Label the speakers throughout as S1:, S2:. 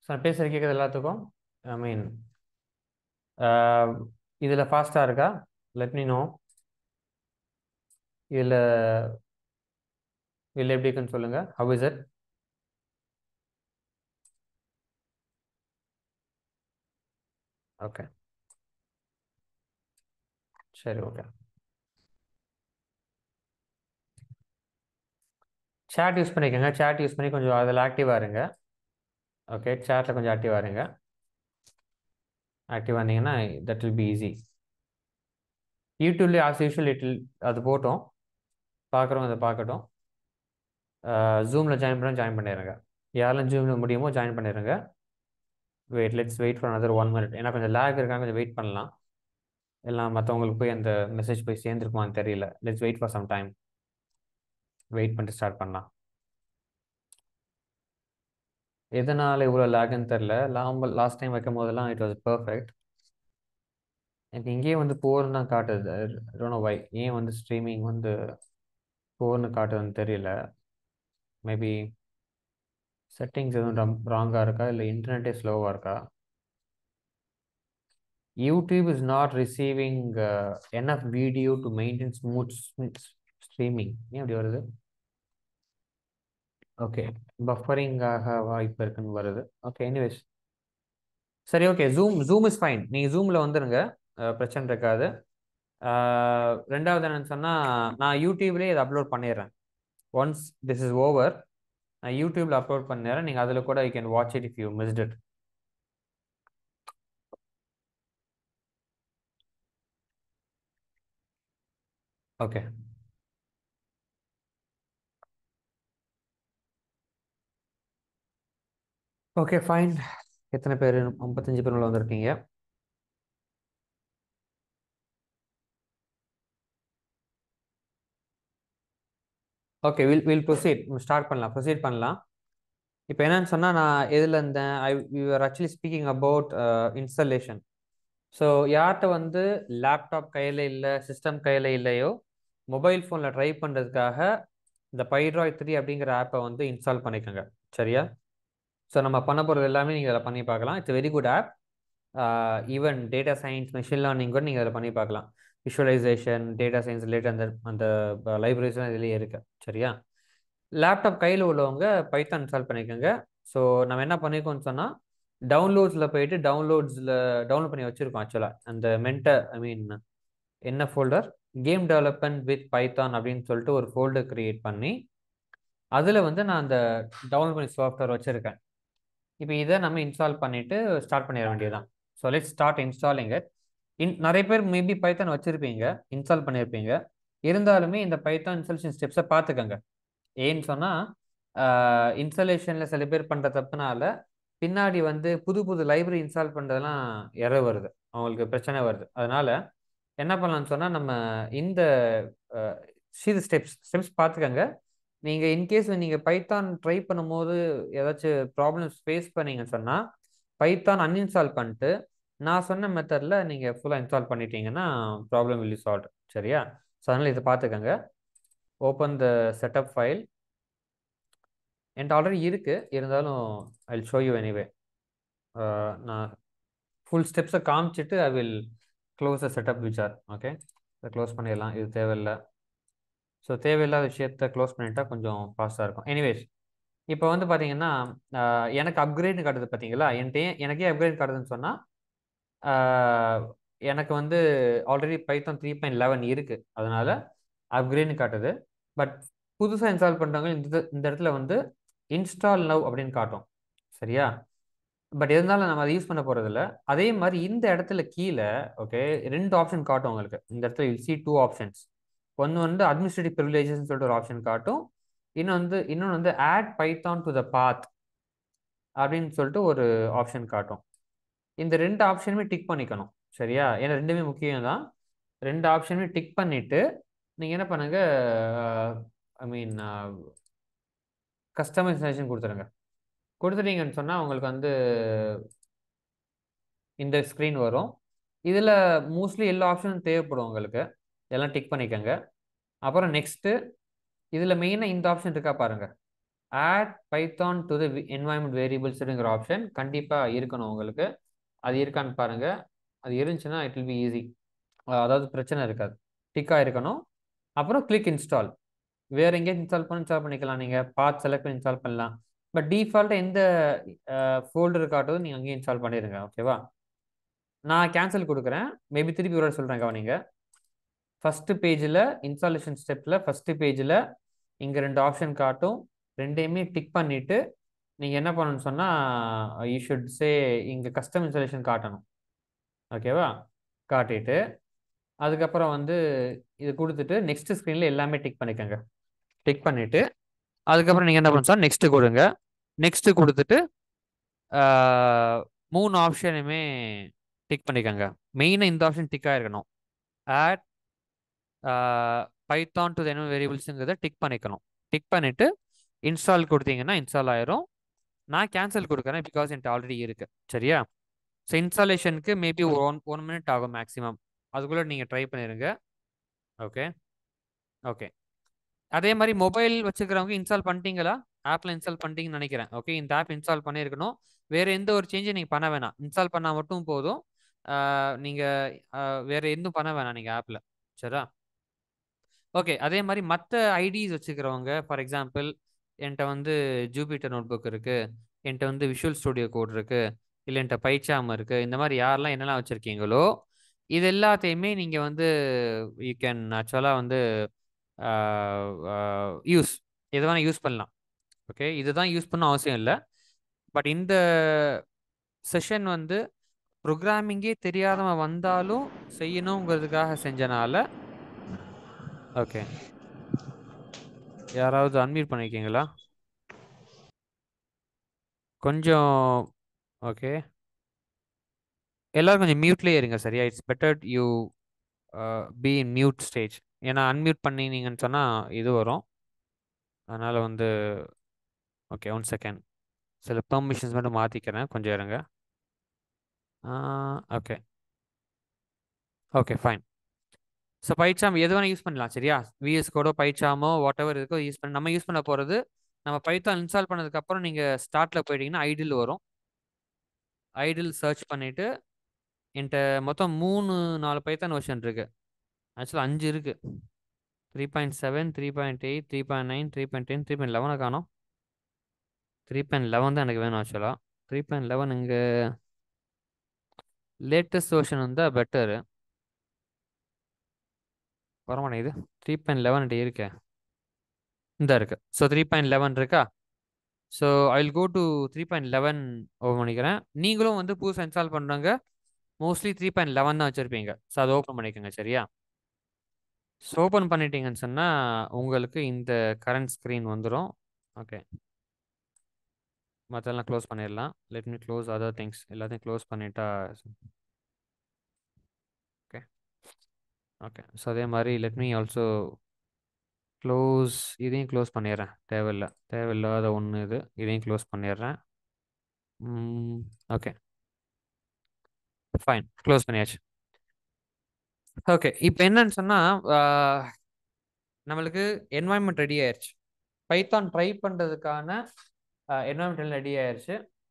S1: So நான் பேசுகிற கேட்குறது எல்லாத்துக்கும் ஐ மீன் இதில் ஃபாஸ்ட்டாக இருக்கா லெட் மீ நோ இதில் இதில் எப்படி இருக்குன்னு சொல்லுங்கள் ஹவ் இஸ் இட் ஓகே சரி ஓகே சேட் யூஸ் பண்ணிக்கோங்க சேட் யூஸ் பண்ணி கொஞ்சம் அதில் ஆக்டிவாக இருங்க ஓகே சேட்டில் கொஞ்சம் ஆக்டிவாக இருங்க ஆக்டிவாக இருந்தீங்கன்னா தட் வில் பி ஈஸி யூடியூப்லேயே ஆஸ் யூஷுவல் இட் அது போட்டோம் பார்க்குறவங்க அதை பார்க்கட்டும் ஜூமில் ஜாயின் பண்ண ஜாயின் பண்ணிடுங்க யாரெல்லாம் ஜூமில் முடியுமோ ஜாயின் பண்ணிடுங்க wait let's wait for another one minute ஏன்னா கொஞ்சம் லேக் இருக்காங்க கொஞ்சம் வெயிட் பண்ணலாம் எல்லாம் மற்றவங்களுக்கு போய் அந்த மெசேஜ் போய் சேர்ந்துருக்குமான்னு தெரியல let's wait for some time wait பண்ணிட்டு ஸ்டார்ட் பண்ணலாம் எதனால் இவ்வளோ லேக்குன்னு தெரில லாம்ப லாஸ்ட் டைம் வைக்கும் போதெல்லாம் இட் வாஸ் பர்ஃபெக்ட் எனக்கு இங்கேயே வந்து போர்னு தான் காட்டுது டோனோ வை ஏன் வந்து ஸ்ட்ரீமிங் வந்து போர்னு காட்டுதுன்னு தெரியல மேபி செட்டிங்ஸ் எதுவும் ராங்காக இருக்கா இல்லை இன்டர்நெட்டே ஸ்லோவாக இருக்கா YouTube is not receiving enough video to maintain smooth streaming ஏன் அப்படி வருது ஓகே பஃபரிங்காக வாய்ப்பு இருக்குன்னு வருது ஓகே எனிவேஸ் சரி okay zoom zoom is fine நீங்கள் ஜூமில் வந்துடுங்க பிரச்சனை இருக்காது ரெண்டாவது என்னன்னு சொன்னால் நான் யூடியூப்லேயே இதை அப்லோட் பண்ணிடுறேன் ஒன்ஸ் திஸ் இஸ் ஓவர் நான் யூடியூப்பில் அப்லோட் பண்ணிடுறேன் நீங்கள் அதில் கூட I can watch it if you missed it okay okay fine எத்தனை பேர் ஐம்பத்தஞ்சு பேர் உள்ள வந்திருக்கீங்க okay will will proceed start பண்ணலாம் ப்ரொசீட் பண்ணலாம் இப்போ என்னன்னு சொன்னால் நான் எதில் இருந்தேன் I we are actually speaking about installation so யார்கிட்ட வந்து லேப்டாப் கையில் இல்லை சிஸ்டம் கையில் இல்லையோ மொபைல் ஃபோனில் ட்ரை பண்ணுறதுக்காக இந்த பைட்ராய் த்ரீ அப்படிங்கிற ஆப்பை வந்து இன்ஸ்டால் பண்ணிக்கோங்க சரியா ஸோ நம்ம பண்ண போகிறது எல்லாமே நீங்கள் அதில் பண்ணி பார்க்கலாம் it's very good app even data science machine learning கூட நீங்கள் அதில் பண்ணி பார்க்கலாம் விஷுவலைசேஷன் டேட்டா சயின்ஸ் ரிலேட்டட் அந்த அந்த லைப்ரரிஸ்லாம் இதுலேயே இருக்கு சரியா லேப்டாப் கையில் உள்ளவங்க பைத்தான் இன்ஸ்டால் பண்ணிக்கோங்க ஸோ நம்ம என்ன பண்ணிருக்கோம்னு சொன்னால் டவுன்லோட்ஸில் போயிட்டு டவுன்லோட்ஸில் டவுன்லோட் பண்ணி வச்சுருக்கோம் ஆக்சுவலாக அந்த மென்டர் ஐ மீன் என்ன folder game development with Python அப்படின்னு சொல்லிட்டு ஒரு ஃபோல்டர் க்ரியேட் பண்ணி அதில் வந்து நான் அந்த டவுன்லோட் பண்ணி சாஃப்ட்வேர் வச்சுருக்கேன் இப்போ இதை நம்ம இன்ஸ்டால் பண்ணிவிட்டு ஸ்டார்ட் பண்ணிட வேண்டியதுதான் so let start installing it in நிறைய பேர் மேபி பைத்தான் வச்சுருப்பீங்க இன்ஸ்டால் பண்ணியிருப்பீங்க இருந்தாலுமே இந்த பைத்தான் இன்ஸ்டாலேஷன் ஸ்டெப்ஸை பார்த்துக்கோங்க ஏன்னு சொன்னால் இன்ஸ்டாலேஷனில் சில பேர் பண்ணுற தப்புனால பின்னாடி வந்து புது புது லைப்ரரி இன்ஸ்டால் பண்ணுறதுலாம் எற வருது அவங்களுக்கு பிரச்சனை வருது அதனால் என்ன பண்ணலாம்னு சொன்னால் நம்ம இந்த சீது ஸ்டெப்ஸ் ஸ்டெப்ஸ் பார்த்துக்கோங்க நீங்கள் இன்கேஸ் நீங்கள் பைத்தான் ட்ரை பண்ணும்போது ஏதாச்சும் ப்ராப்ளம்ஸ் ஃபேஸ் பண்ணீங்கன்னு சொன்னால் பைத்தான் அன்இன்ஸ்டால் பண்ணிட்டு நான் சொன்ன மெத்தடில் நீங்கள் ஃபுல்லாக இன்ஸ்டால் பண்ணிட்டீங்கன்னா ப்ராப்ளம் வில் சால்வ் சரியா ஸோ அதனால் இதை பார்த்துக்கோங்க ஓப்பன் த செட்டப் ஃபைல் என்கிட்ட ஆல்ரெடி இருக்குது இருந்தாலும் I will show you anyway நான் ஃபுல் ஸ்டெப்ஸை காமிச்சிட்டு I will close the setup wizard okay இதை க்ளோஸ் பண்ணிடலாம் இது தேவையில்லை ஸோ தேவையில்லாத விஷயத்த க்ளோஸ் பண்ணிட்டா கொஞ்சம் ஃபாஸ்ட்டாக இருக்கும் எனிவேஸ் இப்போ வந்து பார்த்தீங்கன்னா எனக்கு அப்கிரேட்னு காட்டுது பார்த்தீங்களா என்கிட்ட எனக்கே அப்கிரேட் காட்டுதுன்னு சொன்னால் எனக்கு வந்து already Python three point eleven இருக்குது அதனால் அப்கிரேட்னு காட்டுது பட் புதுசாக இன்ஸ்டால் பண்ணுறவங்க இந்த இந்த இடத்துல வந்து இன்ஸ்டால் நவ் அப்படின்னு காட்டும் சரியா பட் இருந்தாலும் நம்ம அதை யூஸ் பண்ண போகிறதில்ல அதே மாதிரி இந்த இடத்துல கீழே ஓகே ரெண்டு ஆப்ஷன் காட்டும் உங்களுக்கு இந்த இடத்துல யூ சி டூ ஆப்ஷன்ஸ் ஒன்று வந்து அட்மினிஸ்ட்ரேட்டிவ் ப்ரிவிலேஜஸ்ன்னு சொல்லிட்டு ஒரு ஆப்ஷன் காட்டும் இன்னும் வந்து இன்னொன்று வந்து add Python to the path அப்படின்னு சொல்லிட்டு ஒரு ஆப்ஷன் காட்டும் இந்த ரெண்டு ஆப்ஷனுமே டிக் பண்ணிக்கணும் சரியா ஏன்னா ரெண்டுமே முக்கியம் தான் ரெண்டு ஆப்ஷனுமே டிக் பண்ணிவிட்டு நீங்கள் என்ன பண்ணுங்க ஐ மீன் கஸ்டமைசேஷன் கொடுத்துருங்க கொடுத்துட்டீங்கன்னு சொன்னால் உங்களுக்கு வந்து இந்த ஸ்க்ரீன் வரும் இதில் மோஸ்ட்லி எல்லா ஆப்ஷனும் தேவைப்படும் உங்களுக்கு எல்லாம் டிக் பண்ணிக்கோங்க அப்புறம் நெக்ஸ்ட்டு இதில் மெயினாக இந்த ஆப்ஷன் இருக்கா பாருங்கள் add Python to the environment வேரியபிள்ஸுங்கிற ஆப்ஷன் கண்டிப்பாக இருக்கணும் உங்களுக்கு அது இருக்கான்னு பாருங்க அது இருந்துச்சுன்னா இட் வில் பி ஈஸி அதாவது பிரச்சனை இருக்காது டிக்காக இருக்கணும் அப்புறம் கிளிக் இன்ஸ்டால் வேற எங்கேயும் இன்ஸ்டால் பண்ணி இன்ஸ்டால் பண்ணிக்கலாம் நீங்கள் பார்த்து செலக்ட் பண்ணி இன்ஸ்டால் பண்ணலாம் பட் டிஃபால்ட்டாக எந்த ஃபோல்டர் காட்டுதோ நீங்கள் அங்கேயே இன்ஸ்டால் பண்ணிடுங்க ஓகேவா நான் கேன்சல் கொடுக்குறேன் மேபி திருப்பி ஒரு சொல்கிறேன் கவனிங்க ஃபஸ்ட்டு பேஜில் இன்ஸ்டாலேஷன் ஸ்டெப்பில் ஃபஸ்ட்டு பேஜில் இங்கே ரெண்டு ஆப்ஷன் காட்டும் ரெண்டையுமே டிக் பண்ணிவிட்டு நீங்கள் என்ன பண்ணணும்னு சொன்னால் யூ ஷுட் சே இங்கே கஸ்டம் இன்ஸ்டாலேஷன் காட்டணும் ஓகேவா காட்டிட்டு அதுக்கப்புறம் வந்து இது கொடுத்துட்டு நெக்ஸ்ட் ஸ்க்ரீனில் எல்லாமே டிக் பண்ணிக்கோங்க டிக் பண்ணிவிட்டு அதுக்கப்புறம் நீங்கள் என்ன பண்ணணும் சார் நெக்ஸ்ட்டு கொடுங்க நெக்ஸ்ட்டு கொடுத்துட்டு மூணு ஆப்ஷனுமே டிக் பண்ணிக்கோங்க மெயினாக இந்த ஆப்ஷன் டிக்காக இருக்கணும் ஆட் பைத்தான் டு தென் வேரியபிள்ஸுங்கிறத டிக் பண்ணிக்கணும் டிக் பண்ணிவிட்டு இன்ஸ்டால் கொடுத்தீங்கன்னா இன்ஸ்டால் ஆயிரும் நான் கேன்சல் கொடுக்குறேன் பிகாஸ் என்கிட்ட ஆல்ரெடி இருக்குது சரியா ஸோ இன்ஸ்டாலேஷனுக்கு மேபி ஒன் ஒன் மினிட் ஆகும் மேக்ஸிமம் அதுக்குள்ளே நீங்கள் ட்ரை பண்ணிடுங்க ஓகே ஓகே அதே மாதிரி மொபைல் வச்சுக்கிறவங்க இன்ஸ்டால் பண்ணிட்டீங்களா ஆப்பில் இன்ஸ்டால் பண்ணிட்டீங்கன்னு நினைக்கிறேன் ஓகே இந்த ஆப் இன்ஸ்டால் பண்ணியிருக்கணும் வேறு எந்த ஒரு சேஞ்சும் நீங்கள் பண்ண வேணாம் இன்ஸ்டால் பண்ணால் மட்டும் போதும் நீங்கள் வேறு எதுவும் பண்ண வேணாம் நீங்கள் ஆப்பில் சரியா ஓகே அதே மாதிரி மற்ற ஐடிஸ் வச்சுக்கிறவங்க ஃபார் எக்ஸாம்பிள் என்கிட்ட வந்து ஜூபிட்டர் நோட் புக் இருக்குது என்கிட்ட வந்து விஷுவல் ஸ்டுடியோ கோட் இருக்குது இல்லை என்கிட்ட பைச்சாம் இருக்குது இந்த மாதிரி யாரெல்லாம் என்னெல்லாம் வச்சுருக்கீங்களோ இது எல்லாத்தையுமே நீங்கள் வந்து யூ கேன் ஆக்சுவலாக வந்து யூஸ் எது வேணால் யூஸ் பண்ணலாம் ஓகே இதுதான் யூஸ் பண்ண அவசியம் இல்லை பட் இந்த செஷன் வந்து ப்ரோக்ராமிங்கே தெரியாதவன் வந்தாலும் செய்யணுங்கிறதுக்காக செஞ்சனால ஓகே யாராவது அன்மியூட் பண்ணிருக்கீங்களா கொஞ்சம் ஓகே எல்லாரும் கொஞ்சம் மியூட்லேயே இருங்க சரியா it's better you be in mute stage ஏன்னா அன்மியூட் பண்ணினீங்கன்னு சொன்னால் இது வரும் அதனால் வந்து ஓகே ஒன் செகண்ட் சில பெர்மிஷன்ஸ் மட்டும் மாற்றிக்கிறேன் கொஞ்சம் இருங்க okay okay fine so PyCharm எது வேணால் யூஸ் பண்ணலாம் சரியா விஎஸ் கோடோ பைச்சாமோ வாட் எவர் இருக்கோ யூஸ் பண்ண நம்ம யூஸ் பண்ண போகிறது நம்ம பைத்தான் இன்ஸ்டால் பண்ணதுக்கப்புறம் நீங்கள் ஸ்டார்ட்டில் போயிட்டீங்கன்னா ஐடில் வரும் ஐடில் சர்ச் பண்ணிவிட்டு என்கிட்ட மொத்தம் மூணு நாலு பைத்தான் வெர்ஷன் இருக்குது ஆக்சுவலாக அஞ்சு இருக்குது three point seven three point eight three point nine three point ten three point லெவனை காணும் த்ரீ பாயிண்ட் லெவன் தான் எனக்கு வேணும் ஆக்சுவலாக த்ரீ பாயிண்ட் லெவன் இங்கே லேட்டஸ்ட் வெர்ஷன் வந்தால் பெட்டரு வரமாட்டேங்குது த்ரீ பாயிண்ட் லெவன் இருக்கே இந்த இருக்கு ஸோ த்ரீ பாயிண்ட் லெவன் இருக்கா so I will go to three point eleven open பண்ணிக்கிறேன் நீங்களும் வந்து புதுசாக இன்ஸ்டால் பண்ணுறாங்க மோஸ்ட்லி த்ரீ பாயிண்ட் லெவன் தான் வச்சுருப்பீங்க ஸோ அதை ஓப்பன் பண்ணிக்கோங்க சரியா ஸோ ஓப்பன் பண்ணிட்டீங்கன்னு சொன்னால் உங்களுக்கு இந்த கரண்ட் ஸ்க்ரீன் வந்துடும் ஓகே மற்றெல்லாம் க்ளோஸ் பண்ணிடலாம் let me close other things எல்லாத்தையும் க்ளோஸ் பண்ணிட்டா ஓகே ஓகே ஸோ அதே மாதிரி லெட் மீ ஆல்சோ க்ளோஸ் இதையும் க்ளோஸ் பண்ணிடுறேன் தேவையில்லை தேவையில்லாத ஒன்று இது இதையும் க்ளோஸ் பண்ணிடுறேன் ஓகே ஃபைன் க்ளோஸ் பண்ணியாச்சு ஓகே இப்போ என்னன்னு சொன்னால் நம்மளுக்கு என்வாயன்மெண்ட் ரெடி ஆயிடுச்சு பைத்தான் ட்ரை பண்ணுறதுக்கான என்வாயன்மெண்ட் ரெடி ஆயிடுச்சு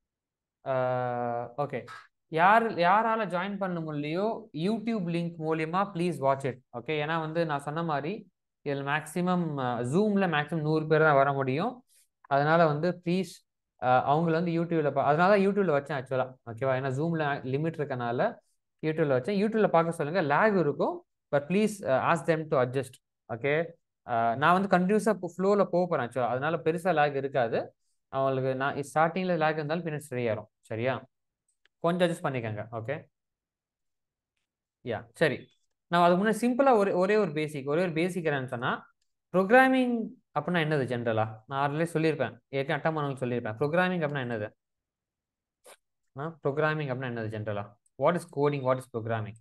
S1: ஓகே யார் யாரால ஜாயின் பண்ண முடியலையோ யூடியூப் லிங்க் மூலியமா ப்ளீஸ் வாட்ச் இட் ஓகே ஏன்னா வந்து நான் சொன்ன மாதிரி இதில் மேக்ஸிமம் ஜூமில் மேக்ஸிமம் நூறு பேர் தான் வர முடியும் அதனால வந்து ப்ளீஸ் அவங்கள வந்து யூடியூப்ல பா அதனால தான் யூடியூப்ல வச்சேன் ஆக்சுவலாக ஓகேவா ஏன்னா ஜூமில் லிமிட் இருக்கனால யூடியூப்ல வச்சேன் யூடியூப்ல பார்க்க சொல்லுங்க லேக் இருக்கும் but please ask them to adjust okay நான் வந்து கண்டினியூஸாக ஃப்ளோவில் போக போகிறேன் ஆக்சுவலாக அதனால பெருசாக லேக் இருக்காது அவங்களுக்கு நான் ஸ்டார்டிங்கில் லேக் இருந்தாலும் பின்னாடி சரியாயிரும் சரியா கொஞ்சம் அட்ஜஸ்ட் பண்ணிக்கோங்க ஓகே யா சரி நான் அதுக்கு முன்னாடி சிம்பிளாக ஒரு ஒரே ஒரு பேசிக் ஒரே ஒரு பேசிக் என்னன்னு சொன்னால் ப்ரோக்ராமிங் அப்படின்னா என்னது ஜென்ரலாக நான் ஆல்ரெடி சொல்லியிருப்பேன் ஏற்கனவே அட்டம் பண்ணவங்க சொல்லியிருப்பேன் ப்ரோக்ராமிங் அப்படின்னா என்னது ஆ ப்ரோக்ராமிங் அப்படின்னா என்னது ஜென்ரலாக what is coding what is programming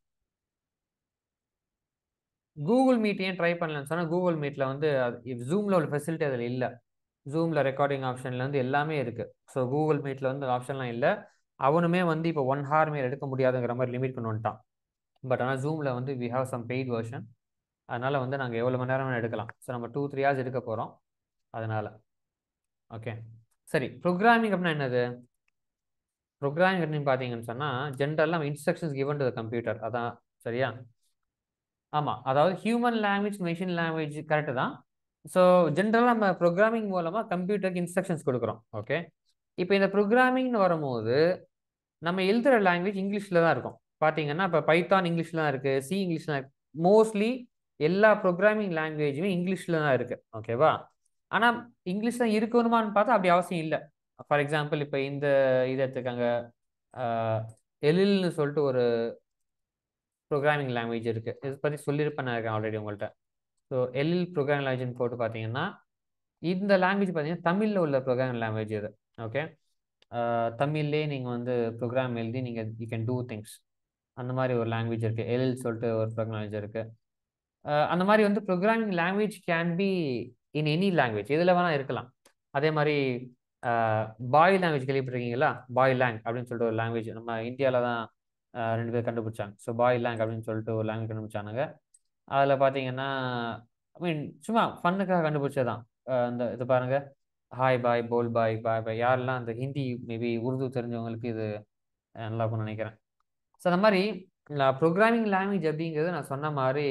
S1: Google Meet ஏன் ட்ரை பண்ணலன்னு சொன்னால் கூகுள் மீட்டில் வந்து ஜூமில் உள்ள ஃபெசிலிட்டி அதில் இல்லை ஜூமில் ரெக்கார்டிங் ஆப்ஷனில் வந்து எல்லாமே இருக்குது ஸோ கூகுள் மீட்டில் வந்து ஆப்ஷன்லாம் இல்லை அவனுமே வந்து இப்போ ஒன் ஹார் மேல் எடுக்க முடியாதுங்கிற மாதிரி லிமிட் கொண்டு வந்துட்டான் பட் ஆனால் ஜூமில் வந்து we have some paid version அதனால் வந்து நாங்கள் எவ்வளோ மணி நேரம் எடுக்கலாம் ஸோ நம்ம டூ த்ரீ ஹவர்ஸ் எடுக்க போகிறோம் அதனால் ஓகே சரி ப்ரோக்ராமிங் அப்படின்னா என்னது ப்ரோக்ராமிங் அப்படின்னு பார்த்தீங்கன்னு சொன்னால் ஜென்ரலாக instructions given to the computer அதான் சரியா ஆமாம் அதாவது human language machine language correct தான் ஸோ ஜென்ரலாக நம்ம ப்ரோக்ராமிங் மூலமாக கம்ப்யூட்டருக்கு இன்ஸ்ட்ரக்ஷன்ஸ் கொடுக்குறோம் ஓகே இப்போ இந்த ப்ரோக்ராமிங்னு வரும்போது நம்ம எழுதுகிற லாங்குவேஜ் இங்கிலீஷில் தான் இருக்கும் பார்த்தீங்கன்னா இப்போ பைத்தான் இங்கிலீஷில் தான் இருக்குது சி இங்கிலீஷில் தான் மோஸ்ட்லி எல்லா ப்ரோக்ராமிங் லாங்குவேஜுமே இங்கிலீஷில் தான் இருக்குது ஓகேவா ஆனால் இங்கிலீஷ் தான் இருக்கணுமான்னு பார்த்தா அப்படி அவசியம் இல்லை ஃபார் எக்ஸாம்பிள் இப்போ இந்த இதை எடுத்துக்காங்க எலில்னு சொல்லிட்டு ஒரு ப்ரோக்ராமிங் லாங்குவேஜ் இருக்குது இதை பற்றி சொல்லியிருப்பேன் நான் இருக்கேன் ஆல்ரெடி உங்கள்கிட்ட ஸோ எல்எல் ப்ரோக்ராமிங் லாங்குவேஜ்னு போட்டு பார்த்தீங்கன்னா இந்த லாங்குவேஜ் பார்த்தீங்கன்னா தமிழில் உள்ள ப்ரோக்ராமிங் லாங்குவேஜ் இது ஓகே தமிழ்லே நீங்கள் வந்து ப்ரோக்ராம் எழுதி நீங்கள் யூ கேன் டூ திங்ஸ் அந்த மாதிரி ஒரு லாங்குவேஜ் இருக்குது எல்எல் சொல்லிட்டு ஒரு ப்ரோக்ராம் லாங்குவேஜ் இருக்குது அந்த மாதிரி வந்து programming language can be in any language எதில் வேணால் இருக்கலாம் அதே மாதிரி பாய் லாங்குவேஜ் கேள்விப்பட்டிருக்கீங்களா பாய் லேங் அப்படின்னு சொல்லிட்டு ஒரு லாங்குவேஜ் நம்ம இந்தியாவில் தான் ரெண்டு பேர் கண்டுபிடிச்சாங்க ஸோ பாய் லேங் அப்படின்னு சொல்லிட்டு ஒரு லாங்குவேஜ் கண்டுபிடிச்சானுங்க அதில் பார்த்தீங்கன்னா ஐ மீன் சும்மா ஃபன்னுக்காக கண்டுபிடிச்சது தான் இந்த இது பாருங்கள் ஹாய் பாய் போல் பாய் பாய் பாய் யாரெல்லாம் அந்த ஹிந்தி மேபி உருது தெரிஞ்சவங்களுக்கு இது நல்லா இருக்கும்னு நினைக்கிறேன் ஸோ அந்த மாதிரி ப்ரோக்ராமிங் லாங்குவேஜ் அப்படிங்கிறது நான் சொன்ன மாதிரி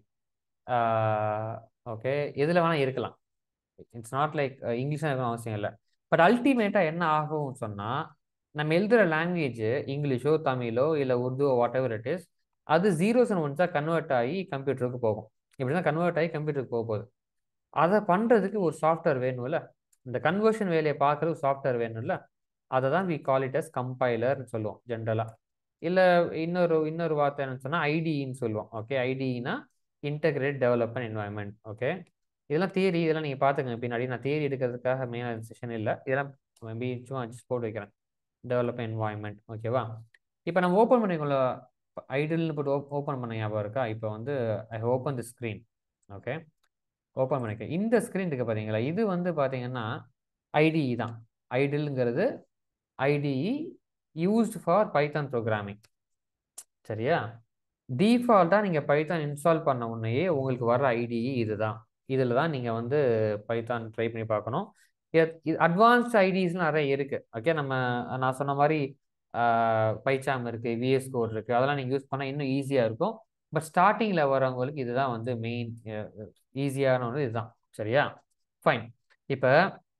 S1: ஓகே எதில் வேணால் இருக்கலாம் இட்ஸ் நாட் லைக் இங்கிலீஷாக இருக்கணும் அவசியம் இல்லை பட் அல்டிமேட்டாக என்ன ஆகும்னு சொன்னால் நம்ம எழுதுகிற லாங்குவேஜ் இங்கிலீஷோ தமிழோ இல்லை உருதுவோ வாட் எவர் இட் இஸ் அது ஜீரோஸ் அண்ட் ஒன்ஸாக கன்வெர்ட் ஆகி கம்ப்யூட்டருக்கு போகும் இப்படி தான் கன்வெர்ட் ஆகி கம்ப்யூட்டருக்கு போக போகுது அதை பண்ணுறதுக்கு ஒரு சாஃப்ட்வேர் வேணும்ல இந்த கன்வர்ஷன் வேலையை பார்க்குறது சாஃப்ட்வேர் வேணும்ல அதை தான் வி கால் இட் அஸ் கம்பைலர்னு சொல்லுவோம் ஜென்ரலாக இல்லை இன்னொரு இன்னொரு வார்த்தை என்னன்னு சொன்னால் ஐடின்னு சொல்லுவோம் ஓகே ஐடினா இன்டகிரேட் டெவலப்மெண்ட் என்வாயன்மெண்ட் ஓகே இதெல்லாம் தியரி இதெல்லாம் நீங்கள் பார்த்துக்கங்க பின்னாடி நான் தியரி எடுக்கிறதுக்காக மெயினாக செஷன் இல்லை இதெல்லாம் மேபி சும்மா ஜஸ்ட் போட்டு வைக்கிறேன் டெவலப்மெண்ட் என்வாயன்மெண்ட் ஓகேவா இப்போ நம்ம ஓப்பன் பண்ணிக்கொள்ள ஐடில்னு போட்டு ஓப்பன் பண்ண ஞாபகம் இருக்கா இப்போ வந்து I open the screen okay open பண்ணிக்க இந்த ஸ்க்ரீன் இருக்கு பார்த்தீங்களா இது வந்து பார்த்தீங்கன்னா ஐடிஇ தான் ஐடில்ங்கிறது IDE used for Python programming சரியா டிஃபால்ட்டாக நீங்கள் பைத்தான் இன்ஸ்டால் பண்ண உடனேயே உங்களுக்கு வர ஐடிஇ இதுதான் இதில் தான் நீங்கள் வந்து பைத்தான் ட்ரை பண்ணி பார்க்கணும் அட்வான்ஸ்ட் ஐடிஸ்லாம் நிறைய இருக்குது ஓகே நம்ம நான் சொன்ன மாதிரி பைச்சாம் இருக்குது விஎஸ் கோட் இருக்குது அதெல்லாம் நீங்கள் யூஸ் பண்ணால் இன்னும் ஈஸியாக இருக்கும் பட் ஸ்டார்டிங்கில் வரவங்களுக்கு இதுதான் வந்து மெயின் ஈஸியான ஒன்று இதுதான் சரியா ஃபைன் இப்போ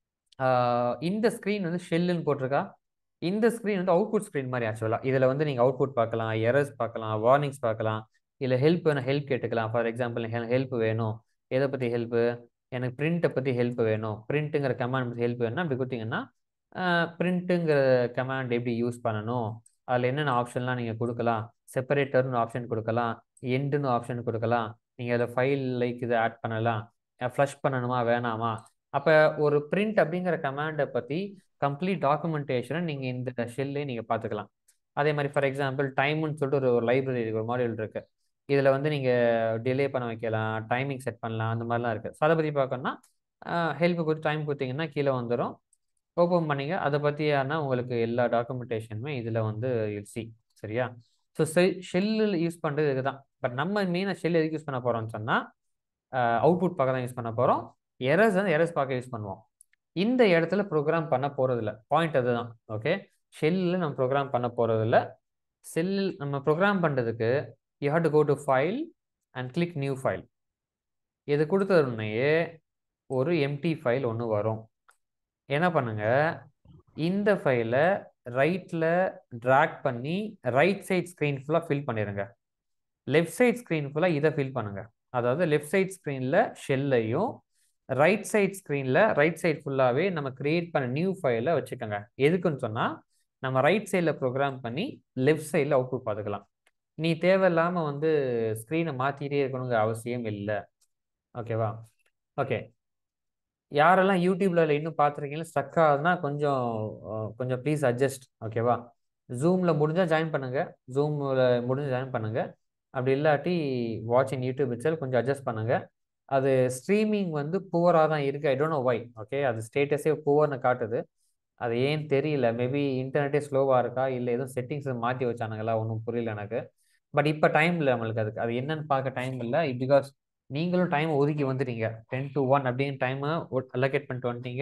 S1: இந்த ஸ்க்ரீன் வந்து ஷெல்லுன்னு போட்டிருக்கா இந்த ஸ்க்ரீன் வந்து அவுட்புட் ஸ்க்ரீன் மாதிரி ஆக்சுவலாக இதில் வந்து நீங்கள் அவுட்புட் பார்க்கலாம் எரர்ஸ் பார்க்கலாம் வார்னிங்ஸ் பார்க்கலாம் இல்லை ஹெல்ப் வேணும் ஹெல்ப் கேட்டுக்கலாம் ஃபார் எக்ஸாம்பிள் ஹெல்ப் வேணும் எதை பற்றி ஹெல்ப்பு எனக்கு பிரிண்ட்டை பற்றி ஹெல்ப் வேணும் பிரிண்ட்டுங்கிற கமாண்ட் பற்றி ஹெல்ப் வேணும்னா அப்படி கொடுத்தீங்கன்னா பிரிண்ட்டுங்கிற கமாண்ட் எப்படி யூஸ் பண்ணணும் அதில் என்னென்ன ஆப்ஷன்லாம் நீங்கள் கொடுக்கலாம் செப்பரேட்டர்னு ஆப்ஷன் கொடுக்கலாம் எண்டுன்னு ஆப்ஷன் கொடுக்கலாம் நீங்கள் அதில் ஃபைல் லைக் இதை ஆட் பண்ணலாம் ஃப்ளஷ் பண்ணணுமா வேணாமா அப்போ ஒரு பிரிண்ட் அப்படிங்கிற கமாண்டை பற்றி கம்ப்ளீட் டாக்குமெண்டேஷனை நீங்கள் இந்த ஷெல்லே நீங்கள் பார்த்துக்கலாம் அதே மாதிரி ஃபார் எக்ஸாம்பிள் டைம்னு சொல்லிட்டு ஒரு ஒரு லைப்ரரி ஒரு மாடியூல் இருக்குது இதில் வந்து நீங்கள் டிலே பண்ண வைக்கலாம் டைமிங் செட் பண்ணலாம் அந்த மாதிரிலாம் இருக்குது ஸோ அதை பற்றி பார்க்கணும்னா ஹெல்ப் கொடுத்து டைம் கொடுத்தீங்கன்னா கீழே வந்துடும் ஓப்பன் பண்ணிங்க அதை பற்றியான உங்களுக்கு எல்லா டாக்குமெண்டேஷனுமே இதில் வந்து சி சரியா ஸோ ஷெல்லில் யூஸ் பண்ணுறது இதுக்கு தான் பட் நம்ம மெயினாக ஷெல் எதுக்கு யூஸ் பண்ண போகிறோம்னு சொன்னால் அவுட்புட் பார்க்க தான் யூஸ் பண்ண போகிறோம் எரர்ஸ் வந்து எரர்ஸ் பார்க்க யூஸ் பண்ணுவோம் இந்த இடத்துல ப்ரோக்ராம் பண்ண போகிறதில்ல பாயிண்ட் அதுதான் ஓகே ஷெல்லில் நம்ம ப்ரோக்ராம் பண்ண போகிறதில்ல செல்லில் நம்ம ப்ரோக்ராம் பண்ணுறதுக்கு you have to go to file and click new file இது கொடுத்ததுனையே ஒரு எம்டி ஃபைல் ஒன்று வரும் என்ன பண்ணுங்க இந்த ஃபைலை ரைட்டில் ட்ராக் பண்ணி ரைட் சைட் ஸ்க்ரீன் ஃபுல்லாக ஃபில் பண்ணிடுங்க லெஃப்ட் சைட் ஸ்க்ரீன் ஃபுல்லாக இதை ஃபில் பண்ணுங்க அதாவது லெஃப்ட் சைட் ஸ்க்ரீனில் ஷெல்லையும் ரைட் சைட் ஸ்க்ரீனில் ரைட் சைட் ஃபுல்லாகவே நம்ம கிரியேட் பண்ண நியூ ஃபைலை வச்சுக்கோங்க எதுக்குன்னு சொன்னால் நம்ம ரைட் சைடில் ப்ரோக்ராம் பண்ணி லெஃப்ட் சைடில் அவுட்புட் பார்த்துக்கலாம் நீ தேவையில்லாமல் வந்து ஸ்க்ரீனை மாற்றிட்டே இருக்கணுங்கிற அவசியம் இல்லை ஓகேவா ஓகே யாரெல்லாம் யூடியூப்ல இன்னும் பார்த்துருக்கீங்களா ஸ்ட்ரக் ஆகுதுன்னா கொஞ்சம் கொஞ்சம் ப்ளீஸ் அட்ஜஸ்ட் ஓகேவா ஜூமில் முடிஞ்சால் ஜாயின் பண்ணுங்க ஜூமில் முடிஞ்சு ஜாயின் பண்ணுங்க அப்படி இல்லாட்டி வாட்சிங் யூடியூப் இட்ஸல் கொஞ்சம் அட்ஜஸ்ட் பண்ணுங்க அது ஸ்ட்ரீமிங் வந்து புவராக தான் இருக்குது I don't know why okay அது ஸ்டேட்டஸே புவர்னு காட்டுது அது ஏன் தெரியல மேபி இன்டர்நெட்டே ஸ்லோவாக இருக்கா இல்லை எதுவும் செட்டிங்ஸ் மாற்றி வச்சானுங்களா ஒன்றும் புரியல எனக்கு பட் இப்போ டைம் இல்லை நம்மளுக்கு அதுக்கு அது என்னன்னு பார்க்க டைம் இல்லை பிகாஸ் நீங்களும் டைம் ஒதுக்கி வந்துட்டீங்க டென் டு ஒன் அப்படின்னு டைமை அலோகேட் பண்ணிட்டு வந்துட்டீங்க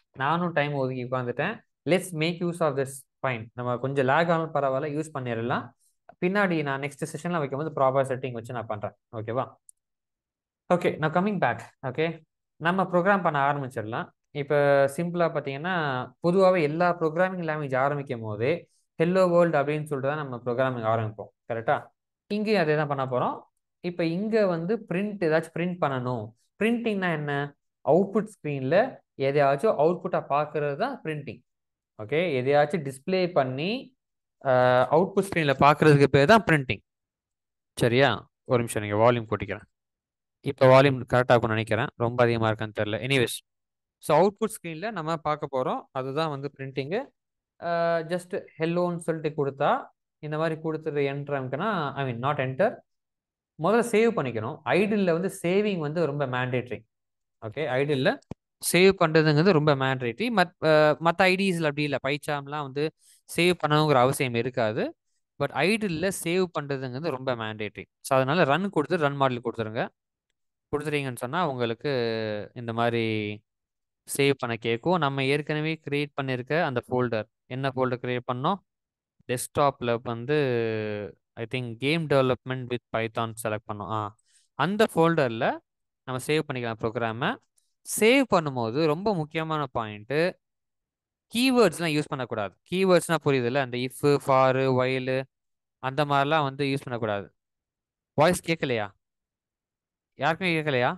S1: நானும் டைம் ஒதுக்கி உட்காந்துட்டேன் let's make use of this fine நம்ம கொஞ்சம் லேக் ஆனாலும் பரவாயில்ல யூஸ் பண்ணிடலாம் பின்னாடி நான் நெக்ஸ்ட் செஷனில் வைக்கும்போது ப்ராப்பர் செட்டிங் வச்சு நான் பண்ணுறேன் ஓகேவா ஓகே நான் கம்மிங் பேக் ஓகே நம்ம ப்ரோக்ராம் பண்ண ஆரம்பிச்சிடலாம் இப்போ சிம்பிளாக பார்த்தீங்கன்னா பொதுவாகவே எல்லா ப்ரோக்ராமிங் லாங்குவேஜ் ஆரம்பிக்கும் போதே ஹெல்லோ வேர்ல்டு அப்படின்னு சொல்லிட்டு தான் நம்ம ப்ரோக்ராமிங் ஆரம்பிப்போம் கரெக்டாக இங்கேயும் அதே தான் பண்ண போகிறோம் இப்போ இங்கே வந்து பிரிண்ட் ஏதாச்சும் பிரிண்ட் பண்ணணும் பிரிண்டிங்னா என்ன அவுட்புட் ஸ்க்ரீனில் எதையாச்சும் அவுட்புட்டாக பார்க்கறது தான் பிரிண்டிங் ஓகே எதையாச்சும் டிஸ்பிளே பண்ணி அவுட்புட் ஸ்க்ரீனில் பார்க்கறதுக்கு பேர் தான் பிரிண்டிங் சரியா ஒரு நிமிஷம் நீங்கள் வால்யூம் கூட்டிக்கிறேன் இப்போ வால்யூம் கரெக்டாக இருக்கும்னு நினைக்கிறேன் ரொம்ப அதிகமாக இருக்கான்னு தெரில எனிவேஸ் ஸோ அவுட்புட் ஸ்க்ரீனில் நம்ம பார்க்க போகிறோம் அதுதான் வந்து பிரிண்டிங்கு ஜஸ்ட் ஹெல்லோன்னு சொல்லிட்டு கொடுத்தா இந்த மாதிரி கொடுத்துட்டு என்டர் அமைக்கனா ஐ மீன் நாட் என்டர் முதல்ல சேவ் பண்ணிக்கணும் ஐடியில் வந்து சேவிங் வந்து ரொம்ப மேண்டேட்ரி ஓகே ஐடியில் சேவ் பண்ணுறதுங்கிறது ரொம்ப மேண்டேட்ரி மத் மற்ற ஐடிஸில் அப்படி இல்லை பைச்சாம்லாம் வந்து சேவ் பண்ணணுங்கிற அவசியம் இருக்காது பட் ஐடியில் சேவ் பண்ணுறதுங்கிறது ரொம்ப மேண்டேட்ரி ஸோ அதனால் ரன் கொடுத்து ரன் மாடல் கொடுத்துருங்க கொடுத்துட்டீங்கன்னு சொன்னால் உங்களுக்கு இந்த மாதிரி சேவ் பண்ண கேட்கும் நம்ம ஏற்கனவே க்ரியேட் பண்ணியிருக்க அந்த ஃபோல்டர் என்ன ஃபோல்டர் க்ரியேட் பண்ணோம் டெஸ்க்டாப்பில் வந்து I think game development with Python select பண்ணோம் ஆ அந்த ஃபோல்டரில் நம்ம சேவ் பண்ணிக்கலாம் ப்ரோக்ராமை சேவ் பண்ணும்போது ரொம்ப முக்கியமான பாயிண்ட்டு கீவேர்ட்ஸ்லாம் யூஸ் பண்ணக்கூடாது கீவேர்ட்ஸ்னால் புரியுதுல்ல அந்த இஃப் ஃபாரு ஒயிலு அந்த மாதிரிலாம் வந்து யூஸ் பண்ணக்கூடாது வாய்ஸ் கேட்கலையா யாருக்குமே கேட்கலையா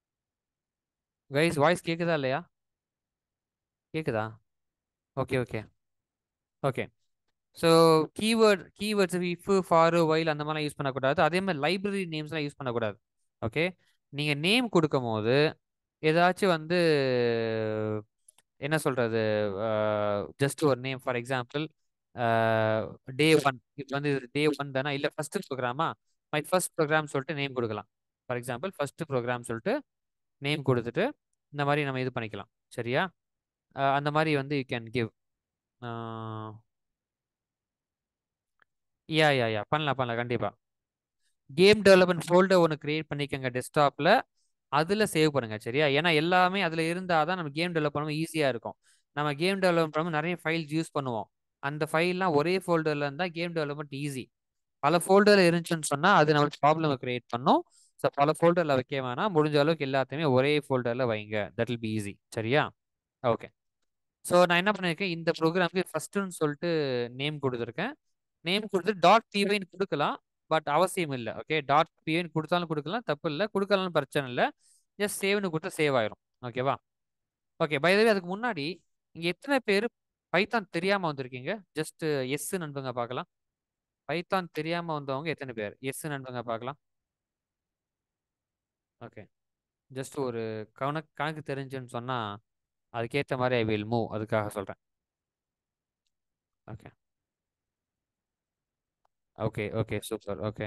S1: கைஸ் வாய்ஸ் கேட்குதா இல்லையா கேட்குதா okay okay okay so keyword keywords if for while அந்த மாதிரிலாம் யூஸ் பண்ணக்கூடாது அதே மாதிரி லைப்ரரி நேம்ஸ்லாம் யூஸ் பண்ணக்கூடாது ஓகே நீங்கள் நேம் கொடுக்கும் போது ஏதாச்சும் வந்து என்ன சொல்கிறது ஜஸ்ட் ஒரு name for example day one இப்போ வந்து டே ஒன் தானே இல்லை ஃபஸ்ட்டு ப்ரோக்ராமா மை ஃபர்ஸ்ட் ப்ரோக்ராம் சொல்லிட்டு நேம் கொடுக்கலாம் ஃபார் எக்ஸாம்பிள் ஃபஸ்ட்டு ப்ரோக்ராம் சொல்லிட்டு நேம் கொடுத்துட்டு இந்த மாதிரி நம்ம இது பண்ணிக்கலாம் சரியா அந்த மாதிரி வந்து you can give yeah yeah yeah பண்ணலாம் பண்ணலாம் கண்டிப்பாக கேம் டெவலப்மெண்ட் ஃபோல்டர் ஒன்று க்ரியேட் பண்ணிக்கோங்க டெஸ்க்டாப்பில் அதில் சேவ் பண்ணுங்கள் சரியா ஏன்னா எல்லாமே அதில் இருந்தால் தான் நம்ம கேம் டெவலப் பண்ணும்போது ஈஸியாக இருக்கும் நம்ம கேம் டெவலப் பண்ணும்போது நிறைய ஃபைல்ஸ் யூஸ் பண்ணுவோம் அந்த ஃபைல்லாம் ஒரே ஃபோல்டரில் இருந்தால் கேம் டெவலப்மெண்ட் ஈஸி பல ஃபோல்டரில் இருந்துச்சுன்னு சொன்னால் அது நம்மளுக்கு ப்ராப்ளம் க்ரியேட் பண்ணும் ஸோ பல ஃபோல்டரில் வைக்க வேணாம் முடிஞ்ச அளவுக்கு எல்லாத்தையுமே ஒரே ஃபோல்டரில் வைங்க தட் வில் பி ஈஸி சரியா ஓகே ஸோ நான் என்ன பண்ணியிருக்கேன் இந்த ப்ரோக்ராமுக்கு ஃபஸ்ட்டுன்னு சொல்லிட்டு நேம் கொடுத்துருக்கேன் நேம் கொடுத்து டாட் பிவைன்னு கொடுக்கலாம் பட் அவசியம் இல்லை ஓகே டாட் பிவைன்னு கொடுத்தாலும் கொடுக்கலாம் தப்பு இல்லை கொடுக்கலாம்னு பிரச்சனை இல்லை ஜஸ்ட் சேவ்னு கொடுத்தா சேவ் ஆயிரும் ஓகேவா ஓகே பைதவே அதுக்கு முன்னாடி இங்கே எத்தனை பேர் பைத்தான் தெரியாமல் வந்திருக்கீங்க ஜஸ்ட் எஸ் நண்பங்க பார்க்கலாம் பைத்தான் தெரியாமல் வந்தவங்க எத்தனை பேர் எஸ் நண்பங்க பார்க்கலாம் ஓகே ஜஸ்ட் ஒரு கணக்கு கணக்கு தெரிஞ்சுன்னு சொன்னால் அதுக்கேற்ற மாதிரி ஐ வில் மூவ் அதுக்காக சொல்கிறேன் okay okay okay super okay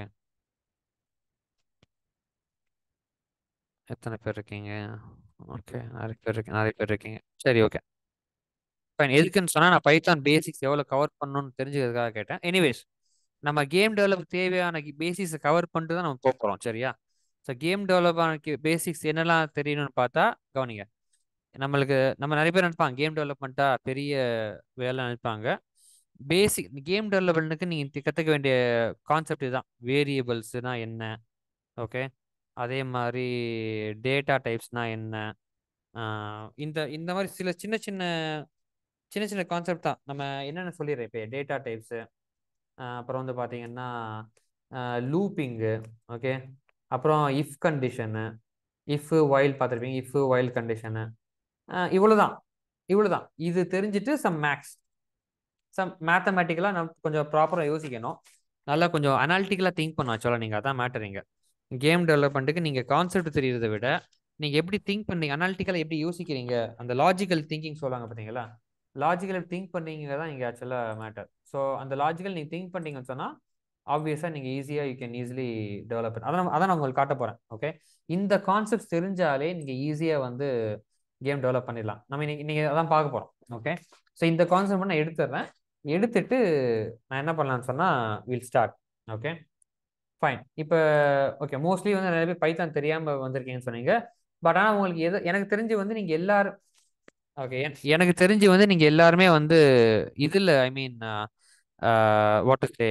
S1: எத்தனை பேர் இருக்கீங்க ஓகே நிறைய பேர் இருக்கீங்க நிறைய பேர் இருக்கீங்க சரி ஓகே ஃபைன் எதுக்குன்னு சொன்னால் நான் பைத்தான் பேசிக்ஸ் எவ்வளோ கவர் பண்ணணும்னு தெரிஞ்சுக்கிறதுக்காக கேட்டேன் எனிவேஸ் நம்ம கேம் டெவலப் தேவையான பேசிக்ஸை கவர் பண்ணிட்டு தான் நம்ம போக போகிறோம் சரியா ஸோ கேம் டெவலப் ஆன பேசிக்ஸ் என்னெல்லாம் தெரியணும்னு பார்த்தா கவனிங்க நம்மளுக்கு நம்ம நிறைய பேர் நினைப்பாங்க கேம் டெவலப்மெண்ட்டாக பெரிய வேலை நினைப்பாங்க பேசிக் கேம் டெவலப்மெண்ட்டுக்கு நீங்கள் கற்றுக்க வேண்டிய கான்செப்ட் இதுதான் வேரியபிள்ஸ்னால் என்ன ஓகே அதே மாதிரி டேட்டா டைப்ஸ்னால் என்ன இந்த இந்த மாதிரி சில சின்ன சின்ன சின்ன சின்ன கான்செப்ட் தான் நம்ம என்னென்ன சொல்லிடுறேன் இப்போ டேட்டா டைப்ஸு அப்புறம் வந்து பார்த்தீங்கன்னா லூப்பிங்கு ஓகே அப்புறம் இஃப் கண்டிஷனு இஃப் ஒயில் பார்த்துருப்பீங்க இஃப் ஒயில் கண்டிஷனு இவ்வளோதான் இவ்வளோதான் இது தெரிஞ்சுட்டு சம் மேக்ஸ் சம் மேத்தமேட்டிக்கலாக நம்ம கொஞ்சம் ப்ராப்பராக யோசிக்கணும் நல்லா கொஞ்சம் அனாலிட்டிக்கலாக திங்க் பண்ண சொல்ல நீங்கள் அதான் மேட்டரிங்க கேம் டெவலப்மெண்ட்டுக்கு நீங்கள் கான்செப்ட் தெரியறதை விட நீங்கள் எப்படி திங்க் பண்ணீங்க அனாலிட்டிக்கலாக எப்படி யோசிக்கிறீங்க அந்த லாஜிக்கல் திங்கிங் சொல்லுவாங்க பார்த்தீங்களா லாஜிக்கல் திங்க் பண்ணீங்க தான் இங்கே ஆக்சுவலாக மேட்டர் ஸோ அந்த லாஜிக்கல் நீங்கள் திங்க் பண்ணீங்கன்னு சொன்னால் ஆப்வியஸாக நீங்கள் ஈஸியாக யூ கேன் ஈஸிலி டெவலப் அதான் அதான் நான் உங்களுக்கு காட்ட போகிறேன் ஓகே இந்த கான்செப்ட்ஸ் தெரிஞ்சாலே நீங்கள் ஈஸியாக வந்து கேம் டெவலப் பண்ணிடலாம் நம்ம இன்னைக்கு நீங்கள் அதான் பார்க்க போகிறோம் ஓகே ஸோ இந்த கான்செப்ட் நான் எடுத்துடுறேன் எடுத்துட்டு நான் என்ன பண்ணலான்னு சொன்னால் வில் ஸ்டார்ட் ஓகே ஃபைன் இப்போ ஓகே மோஸ்ட்லி வந்து நிறைய பேர் பைத்தான் தெரியாமல் வந்திருக்கீங்கன்னு சொன்னீங்க பட் ஆனால் உங்களுக்கு எது எனக்கு தெரிஞ்சு வந்து நீங்கள் எல்லாரும் ஓகே எனக்கு தெரிஞ்சு வந்து நீங்க எல்லாருமே வந்து இதுல ஐ மீன் வாட் சே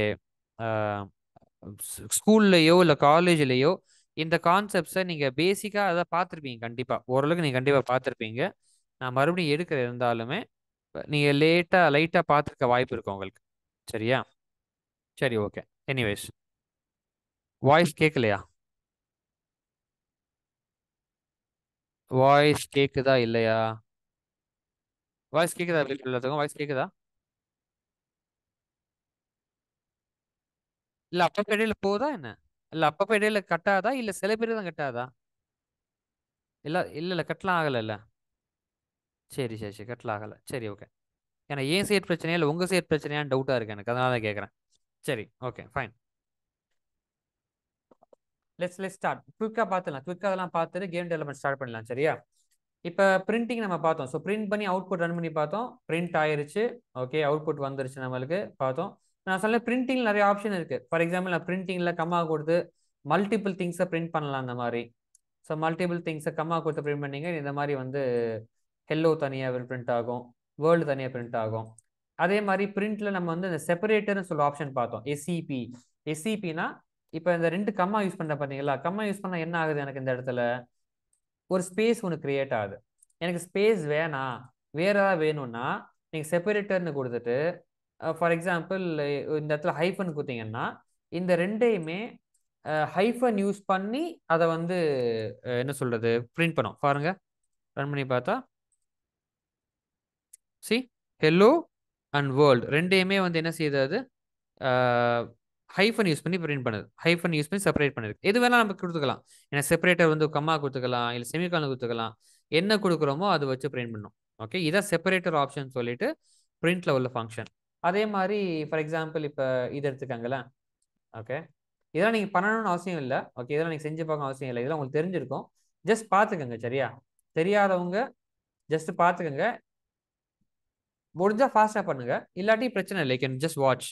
S1: ஸ்கூல்லையோ இல்லை காலேஜ்லேயோ இந்த கான்செப்ட்ஸை நீங்கள் பேசிக்காக அதை பார்த்துருப்பீங்க கண்டிப்பாக ஓரளவுக்கு நீங்கள் கண்டிப்பாக பார்த்துருப்பீங்க நான் மறுபடியும் எடுக்கிற இருந்தாலுமே நீங்கள் லேட்டாக லைட்டாக பார்த்துருக்க வாய்ப்பு இருக்கும் உங்களுக்கு சரியா சரி ஓகே எனிவேஸ் வாய்ஸ் கேட்கலையா வாய்ஸ் கேக்குதா இல்லையா வாய்ஸ் கேக்குதா எல்லாத்துக்கும் வாய்ஸ் கேக்குதா இல்ல அப்பப்ப இடையில போதா என்ன இல்ல அப்பப்ப இடையில கட்டாதா இல்ல சில பேர் தான் கட்டாதா இல்ல இல்ல இல்ல கட்டலாம் ஆகல இல்ல சரி சரி சரி கட்டலாம் ஆகல சரி ஓகே ஏன்னா ஏன் சைட் பிரச்சனையா இல்லை உங்க சைட் பிரச்சனையான்னு டவுட்டா இருக்கு எனக்கு அதனால தான் கேட்குறேன் சரி okay fine let's let start குவிக்காக பார்த்துலாம் குவிக்காக அதெல்லாம் பார்த்துட்டு கேம் டெவலப்மெண்ட் ஸ்டார்ட் பண்ணலாம் சரியா இப்போ பிரிண்டிங் நம்ம பார்த்தோம் ஸோ பிரிண்ட் பண்ணி அவுட்புட் ரன் பண்ணி பார்த்தோம் பிரிண்ட் ஆயிருச்சு ஓகே அவுட்புட் வந்துருச்சு நம்மளுக்கு பார்த்தோம் நான் சொல்ல பிரிண்டிங் நிறைய ஆப்ஷன் இருக்கு ஃபார் எக்ஸாம்பிள் நான் பிரிண்டிங்கில் கம்மா கொடுத்து மல்டிபிள் திங்ஸை பிரிண்ட் பண்ணலாம் அந்த மாதிரி ஸோ மல்டிபிள் திங்ஸை கம்மா கொடுத்து பிரிண்ட் பண்ணீங்க இந்த மாதிரி வந்து ஹெல்லோ தனியாக பிரிண்ட் ஆகும் வேர்ல்டு தனியாக பிரிண்ட் ஆகும் அதே மாதிரி பிரிண்ட்ல நம்ம வந்து இந்த செப்பரேட்டர்னு சொல்ல ஆப்ஷன் பார்த்தோம் எஸ்சிபி எஸ்சிபினா இப்போ இந்த ரெண்டு கம்மா யூஸ் பண்ண பார்த்தீங்களா கம்மா யூஸ் பண்ணால் என்ன ஆகுது எனக்கு இந்த இடத்துல ஒரு ஸ்பேஸ் ஒன்று கிரியேட் ஆகுது எனக்கு ஸ்பேஸ் வேணாம் வேற ஏதாவது வேணும்னா நீங்கள் செப்பரேட்டர்னு கொடுத்துட்டு ஃபார் எக்ஸாம்பிள் இந்த இடத்துல ஹைஃபன் கொடுத்தீங்கன்னா இந்த ரெண்டையுமே ஹைஃபன் யூஸ் பண்ணி அதை வந்து என்ன சொல்றது பிரிண்ட் பண்ணோம் பாருங்க ரன் பண்ணி பார்த்தா சி ஹெல்லோ அண்ட் வேர்ல்டு ரெண்டையுமே வந்து என்ன செய்யுது அது ஹைஃபன் யூஸ் பண்ணி பிரிண்ட் பண்ணுது ஹைஃபன் யூஸ் பண்ணி செப்பரேட் பண்ணுது எது வேணால் நம்ம கொடுத்துக்கலாம் ஏன்னா செப்பரேட்டர் வந்து கம்மா கொடுத்துக்கலாம் இல்லை செமிகான் கொடுத்துக்கலாம் என்ன கொடுக்குறோமோ அதை வச்சு பிரிண்ட் பண்ணும் ஓகே இதான் செப்பரேட்டர் ஆப்ஷன் சொல்லிட்டு பிரிண்ட்ல உள்ள ஃபங்க்ஷன் அதே மாதிரி ஃபார் எக்ஸாம்பிள் இப்போ இது எடுத்துக்காங்களேன் ஓகே இதெல்லாம் நீங்கள் பண்ணணும்னு அவசியம் இல்லை ஓகே இதெல்லாம் நீங்கள் செஞ்சு பார்க்க அவசியம் இல்லை இதெல்லாம் உங்களுக்கு தெரிஞ்சிருக்கும் ஜஸ்ட் பார்த்துக்கோங்க சரியா தெரியாதவங்க ஜஸ்ட் பார்த்துக்கோங்க முடிஞ்சா ஃபாஸ்ட்டாக பண்ணுங்க இல்லாட்டி பிரச்சனை இல்லை கேன் ஜஸ்ட் வாட்ச்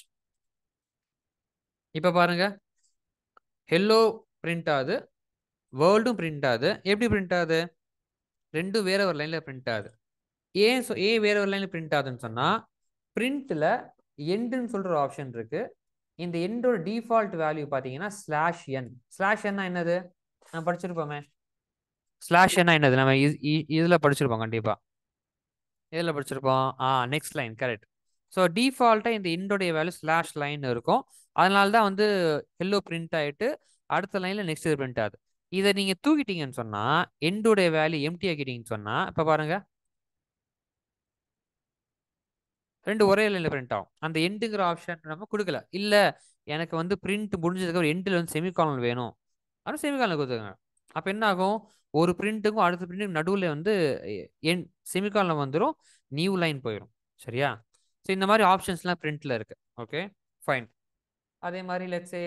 S1: இப்போ பாருங்க ஹெல்லோ பிரிண்ட் ஆகுது வேர்ல்டும் பிரிண்ட் ஆகுது எப்படி பிரிண்ட் ஆகுது ரெண்டும் வேற ஒரு லைனில் பிரிண்ட் ஆகுது ஏன் சொ ஏன் வேற ஒரு லைனில் பிரிண்ட் ஆகுதுன்னு சொன்னால் பிரிண்ட்டில் எண்டுன்னு சொல்கிற ஆப்ஷன் இருக்கு இந்த எண்டோட டிஃபால்ட் வேல்யூ பார்த்தீங்கன்னா ஸ்லாஷ் என் ஸ்லாஷ் என்ன என்னது நான் படிச்சிருப்போமே ஸ்லாஷ் என்ன என்னது நம்ம இதில் படிச்சிருப்போம் கண்டிப்பாக இதில் படிச்சிருப்போம் ஆ நெக்ஸ்ட் லைன் கரெக்ட் ஸோ டிஃபால்ட்டாக இந்த இண்டோடைய வேல்யூ ஸ்லாஷ் லைன் இருக்கும் அதனால தான் வந்து ஹெல்லோ பிரிண்ட் ஆகிட்டு அடுத்த லைனில் நெக்ஸ்ட் இது பிரிண்ட் ஆகுது இதை நீங்கள் தூக்கிட்டீங்கன்னு சொன்னால் எண்டோடைய வேல்யூ எம்டி ஆக்கிட்டீங்கன்னு சொன்னால் இப்போ பாருங்க ரெண்டு ஒரே லைனில் பிரிண்ட் ஆகும் அந்த எண்டுங்கிற ஆப்ஷன் நம்ம கொடுக்கல இல்லை எனக்கு வந்து பிரிண்ட் முடிஞ்சதுக்கு ஒரு எண்டில் வந்து செமிகாலன் வேணும் ஆனால் செமிகாலன் கொடுத்துருங்க அப்போ என்ன ஆகும் ஒரு பிரிண்ட்டுக்கும் அடுத்த பிரிண்ட்டுக்கும் நடுவில் வந்து என் செமிகாலன் வந்துடும் நியூ லைன் போயிடும் சரியா ஸோ இந்த மாதிரி ஆப்ஷன்ஸ்லாம் பிரிண்ட்டில் இருக்கு ஓகே ஃபைன் அதே மாதிரி லெட்ஸே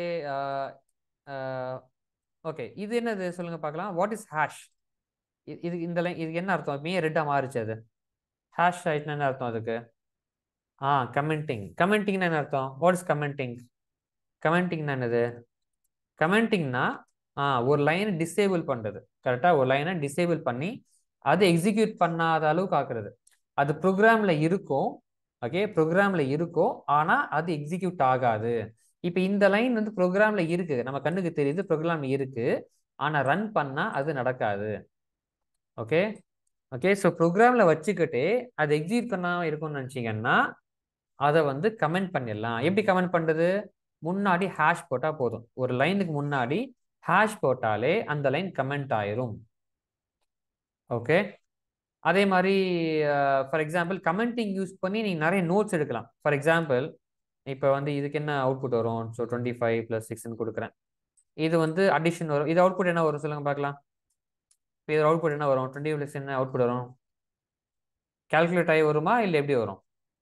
S1: ஓகே இது என்னது சொல்லுங்க பார்க்கலாம் வாட் இஸ் ஹேஷ் இது இந்த லைன் இதுக்கு என்ன அர்த்தம் மே ரெட்டாக மாறிச்சு அது ஹேஷ் ஆயிட்டுனா என்ன அர்த்தம் அதுக்கு ஆ கமெண்டிங் கமெண்டிங்னா என்ன அர்த்தம் வாட் இஸ் கமெண்டிங் கமெண்டிங்னா என்னது கமெண்டிங்னா ஆ ஒரு லைனை டிசேபிள் பண்ணுறது கரெக்டாக ஒரு லைனை டிசேபிள் பண்ணி அது எக்ஸிக்யூட் பண்ணாத அளவுக்கு ஆக்குறது அது ப்ரோக்ராமில் இருக்கும் ஓகே ப்ரோக்ராமில் இருக்கும் ஆனால் அது எக்ஸிக்யூட் ஆகாது இப்போ இந்த லைன் வந்து ப்ரோக்ராமில் இருக்கு நம்ம கண்ணுக்கு தெரியுது ப்ரோக்ராம் இருக்கு ஆனால் ரன் பண்ணால் அது நடக்காது ஓகே ஓகே ஸோ ப்ரோக்ராமில் வச்சுக்கிட்டே அது எக்ஸிக்யூட் பண்ணாமல் இருக்கும்னு நினச்சிங்கன்னா அதை வந்து கமெண்ட் பண்ணிடலாம் எப்படி கமெண்ட் பண்ணுறது முன்னாடி ஹேஷ் போட்டால் போதும் ஒரு லைனுக்கு முன்னாடி ஹேஷ் போட்டாலே அந்த லைன் கமெண்ட் ஆயிரும் ஓகே அதே மாதிரி ஃபார் எக்ஸாம்பிள் கமெண்டிங் யூஸ் பண்ணி நீங்கள் நிறைய நோட்ஸ் எடுக்கலாம் ஃபார் எக்ஸாம்பிள் இப்போ வந்து இதுக்கு என்ன அவுட்புட் வரும் ஸோ டுவெண்ட்டி ஃபைவ் ப்ளஸ் சிக்ஸ்னு கொடுக்குறேன் இது வந்து அடிஷன் வரும் இது அவுட்புட் என்ன வரும் சொல்லுங்க பார்க்கலாம் இது அவுட்புட் என்ன வரும் டுவெண்ட்டி ப்ளஸ் என்ன அவுட்புட் வரும் கால்குலேட் ஆகி வருமா இல்லை எப்படி வரும்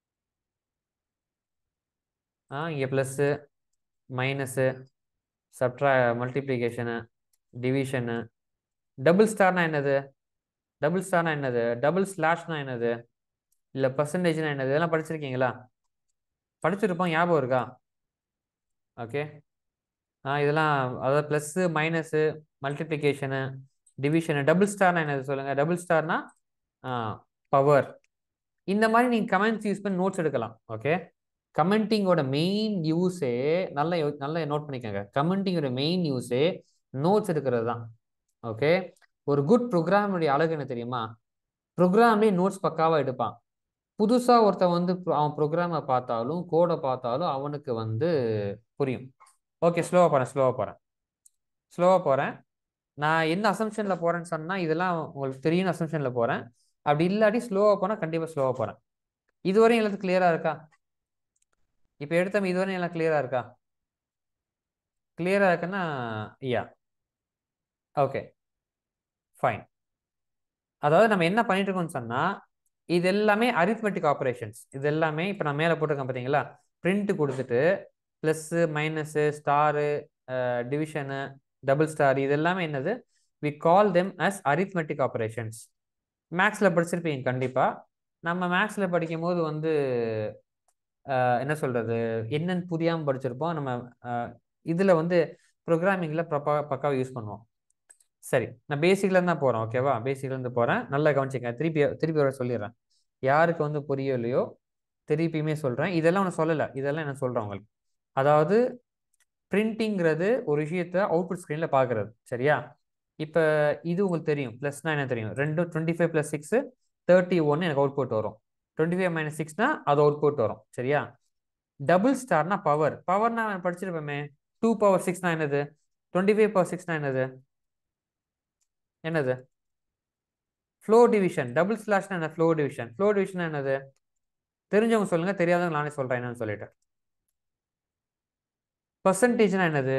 S1: ஆ இங்கே ப்ளஸ்ஸு மைனஸு சப்ட்ரா மல்டிப்ளிகேஷனு டிவிஷனு டபுள் ஸ்டார்னா என்னது டபுள் ஸ்டார்னா என்னது டபுள் ஸ்லாஷ்னா என்னது இல்லை பர்சன்டேஜ்னா என்னது இதெல்லாம் படிச்சிருக்கீங்களா படிச்சிருப்போம் ஞாபகம் இருக்கா ஓகே ஆ இதெல்லாம் அதாவது plus minus multiplication division double ஸ்டார்னா என்னது சொல்லுங்கள் டபுள் ஸ்டார்னா பவர் இந்த மாதிரி நீங்க கமெண்ட்ஸ் யூஸ் பண்ணி நோட்ஸ் எடுக்கலாம் ஓகே கமெண்டிங்கோட மெயின் யூஸே நல்ல யோ- நல்ல நோட் பண்ணிக்கோங்க கமெண்டிங்கோட மெயின் யூஸே நோட்ஸ் எடுக்கிறது தான் ஓகே ஒரு குட் ப்ரோக்ராமுடைய அழகு என்ன தெரியுமா ப்ரோக்ராம்லேயே நோட்ஸ் பக்காவா எடுப்பான் புதுசா ஒருத்தன் வந்து pro- அவன் ப்ரோக்ராமை பார்த்தாலும் கோடை பார்த்தாலும் அவனுக்கு வந்து புரியும் ஓகே ஸ்லோவா போறேன் ஸ்லோவா போறேன் ஸ்லோவா போறேன் நான் என்ன அசம்ஷன்ல போறேன்னு சொன்னா இதெல்லாம் உங்களுக்கு தெரியும் அசம்ஷன்ல போறேன் அப்படி இல்லாட்டி ஸ்லோவா போனா கண்டிப்பா ஸ்லோவா போறேன் இதுவரையும் எல்லாத்துக்கும் கிளியரா இருக்கா இப்போ எடுத்த இதுவரையும் எல்லாம் கிளியரா இருக்கா கிளியரா இருக்குன்னா யா ஓகே ஃபைன் அதாவது நம்ம என்ன பண்ணிட்டு இருக்கோம்னு சொன்னா இது எல்லாமே அரித்மெட்டிக் ஆப்ரேஷன்ஸ் இது எல்லாமே இப்போ நான் மேலே போட்டிருக்கேன் பார்த்தீங்களா பிரிண்ட் கொடுத்துட்டு plus minus star division double star இது எல்லாமே என்னது we call them as arithmetic operations மேக்ஸில் படிச்சிருப்பீங்க கண்டிப்பாக நம்ம மேக்ஸில் படிக்கும்போது வந்து அஹ், என்ன சொல்கிறது என்னன்னு புரியாமல் படிச்சிருப்போம் நம்ம இதில் வந்து ப்ரோக்ராமிங்கில் பக்கா பக்காவாக யூஸ் பண்ணுவோம் சரி நான் பேசிக்ல இருந்து தான் போறேன் ஓகேவா பேசிக்ல இருந்து போறேன் நல்லா கவனிச்சுங்க திருப்பி திருப்பி வர சொல்லிடுறேன் யாருக்கு வந்து புரியலையோ திருப்பியுமே சொல்றேன் இதெல்லாம் நான் சொல்லலை இதெல்லாம் நான் சொல்றேன் உங்களுக்கு அதாவது பிரிண்டிங்கிறது ஒரு விஷயத்த அவுட்புட் ஸ்க்ரீன்ல பார்க்கறது சரியா இப்போ இது உங்களுக்கு தெரியும் ப்ளஸ்னா என்ன தெரியும் ரெண்டு twenty five plus six thirty ஒன்று எனக்கு அவுட்புட் வரும் டுவெண்ட்டி ஃபைவ் மைனஸ் சிக்ஸ்னா அது அவுட்புட் வரும் சரியா டபுள் ஸ்டார்னா பவர் பவர்னா படிச்சிருப்போமே டூ பவர் சிக்ஸ்னா என்னது டுவெண்ட்டி ஃபைவ் பவர் சிக்ஸ்னா என்னது என்னது ஃப்ளோ டிவிஷன் டபுள் ஸ்லாஷ்னா என்ன ஃப்ளோ டிவிஷன் ஃப்ளோ டிவிஷன் என்னது தெரிஞ்சவங்க சொல்லுங்க தெரியாதவங்க நானே சொல்றேன் என்னன்னு சொல்லிட்டு பர்சன்டேஜ்னா என்னது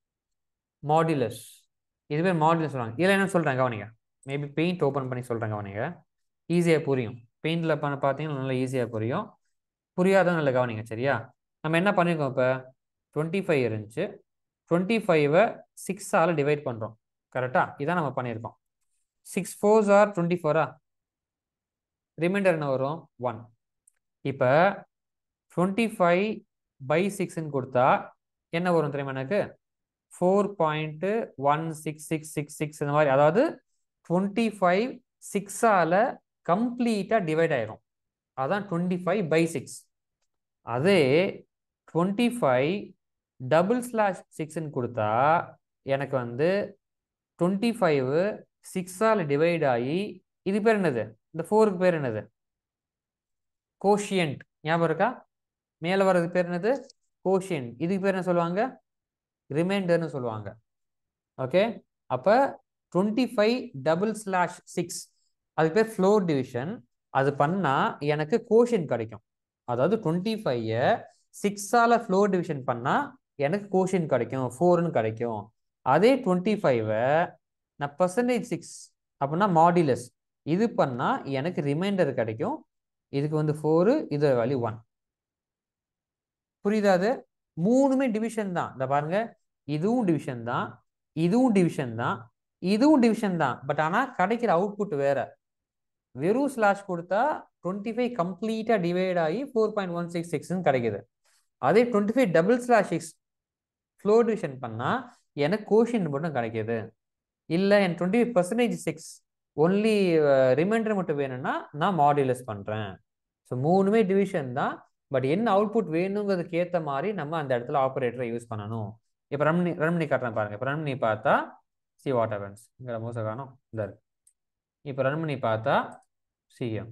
S1: மாடுலஸ் இது பேர் மாடுலஸ் சொல்லுவாங்க இதில் என்ன சொல்றேன் கவனிங்க மேபி பெயிண்ட் ஓப்பன் பண்ணி சொல்றேன் கவனிங்க ஈஸியாக புரியும் பெயிண்டில் பண்ண பார்த்தீங்கன்னா நல்லா ஈஸியாக புரியும் புரியாதவங்க நல்லா கவனிங்க சரியா நம்ம என்ன பண்ணியிருக்கோம் இப்போ டுவெண்ட்டி ஃபைவ் இருந்துச்சு டுவெண்ட்டி ஃபைவை சிக்ஸால் டிவைட் பண்ணுறோம் கரெக்டா இதான் நம்ம பண்ணியிருக்கோம் சிக்ஸ் ஃபோர்ஸ் ஆர் டுவெண்ட்டி ஃபோரா ரிமைண்டர் என்ன வரும் ஒன் இப்போ டுவெண்ட்டி ஃபைவ் பை சிக்ஸ்ன்னு கொடுத்தா என்ன வரும் தெரியுமா எனக்கு four point one six six six six இந்த மாதிரி அதாவது டுவெண்ட்டி ஃபைவ் சிக்ஸால் கம்ப்ளீட்டாக டிவைட் ஆயிரும் அதான் டுவெண்ட்டி ஃபைவ் பை சிக்ஸ் அதே டுவெண்ட்டி ஃபைவ் டபுள் ஸ்லாஷ் சிக்ஸ்ன்னு கொடுத்தா எனக்கு வந்து டுவெண்ட்டி ஃபைவ் சிக்ஸால் டிவைட் ஆகி இது பேர் என்னது இந்த ஃபோருக்கு பேர் என்னது கோஷியன்ட் ஞாபகம் இருக்கா மேலே வர்றது பேர் என்னது கோஷியன்ட் இதுக்கு பேர் என்ன சொல்லுவாங்க ரிமைண்டர்னு சொல்லுவாங்க ஓகே அப்போ twenty five double slash six அது பேர் ஃப்ளோர் டிவிஷன் அது பண்ணால் எனக்கு கோஷியன் கிடைக்கும் அதாவது டுவெண்ட்டி ஃபைவை சிக்ஸால் ஃப்ளோர் டிவிஷன் பண்ணால் எனக்கு கோஷியன் கிடைக்கும் ஃபோர்னு கிடைக்கும் அதே டுவெண்ட்டி ஃபைவை நான் பர்சன்டேஜ் சிக்ஸ் அப்படின்னா மாடுலஸ் இது பண்ணால் எனக்கு ரிமைண்டர் கிடைக்கும் இதுக்கு வந்து ஃபோரு இது வேல்யூ ஒன் புரியுதா அது மூணுமே டிவிஷன் தான் இந்த பாருங்க இதுவும் டிவிஷன் தான் இதுவும் டிவிஷன் தான் இதுவும் டிவிஷன் தான் பட் ஆனால் கிடைக்கிற அவுட்புட் வேற வெறும் ஸ்லாஷ் கொடுத்தா டுவெண்ட்டி ஃபைவ் கம்ப்ளீட்டாக டிவைட் ஆகி ஃபோர் பாயிண்ட் ஒன் சிக்ஸ் சிக்ஸ்னு கிடைக்குது அதே twenty five double slash six floor division பண்ணால் எனக்கு கோஷன் மட்டும் கிடைக்கிது இல்லை என் twenty five percentage six only remainder மட்டும் வேணும்னா நான் மாடுலஸ் பண்ணுறேன் ஸோ மூணுமே டிவிஷன் தான் பட் என்ன அவுட்புட் வேணுங்கிறதுக்கு ஏற்ற மாதிரி நம்ம அந்த இடத்துல ஆப்ரேட்டரை யூஸ் பண்ணணும் இப்போ ரன் பண்ணி ரன் பண்ணி காட்டுறேன் பாருங்க இப்போ ரன் பண்ணி பார்த்தா சி வாட் ஹேப்பன்ஸ் இங்கே மோச காணும் இந்த இப்போ ரன் பண்ணி பார்த்தா சிஎம்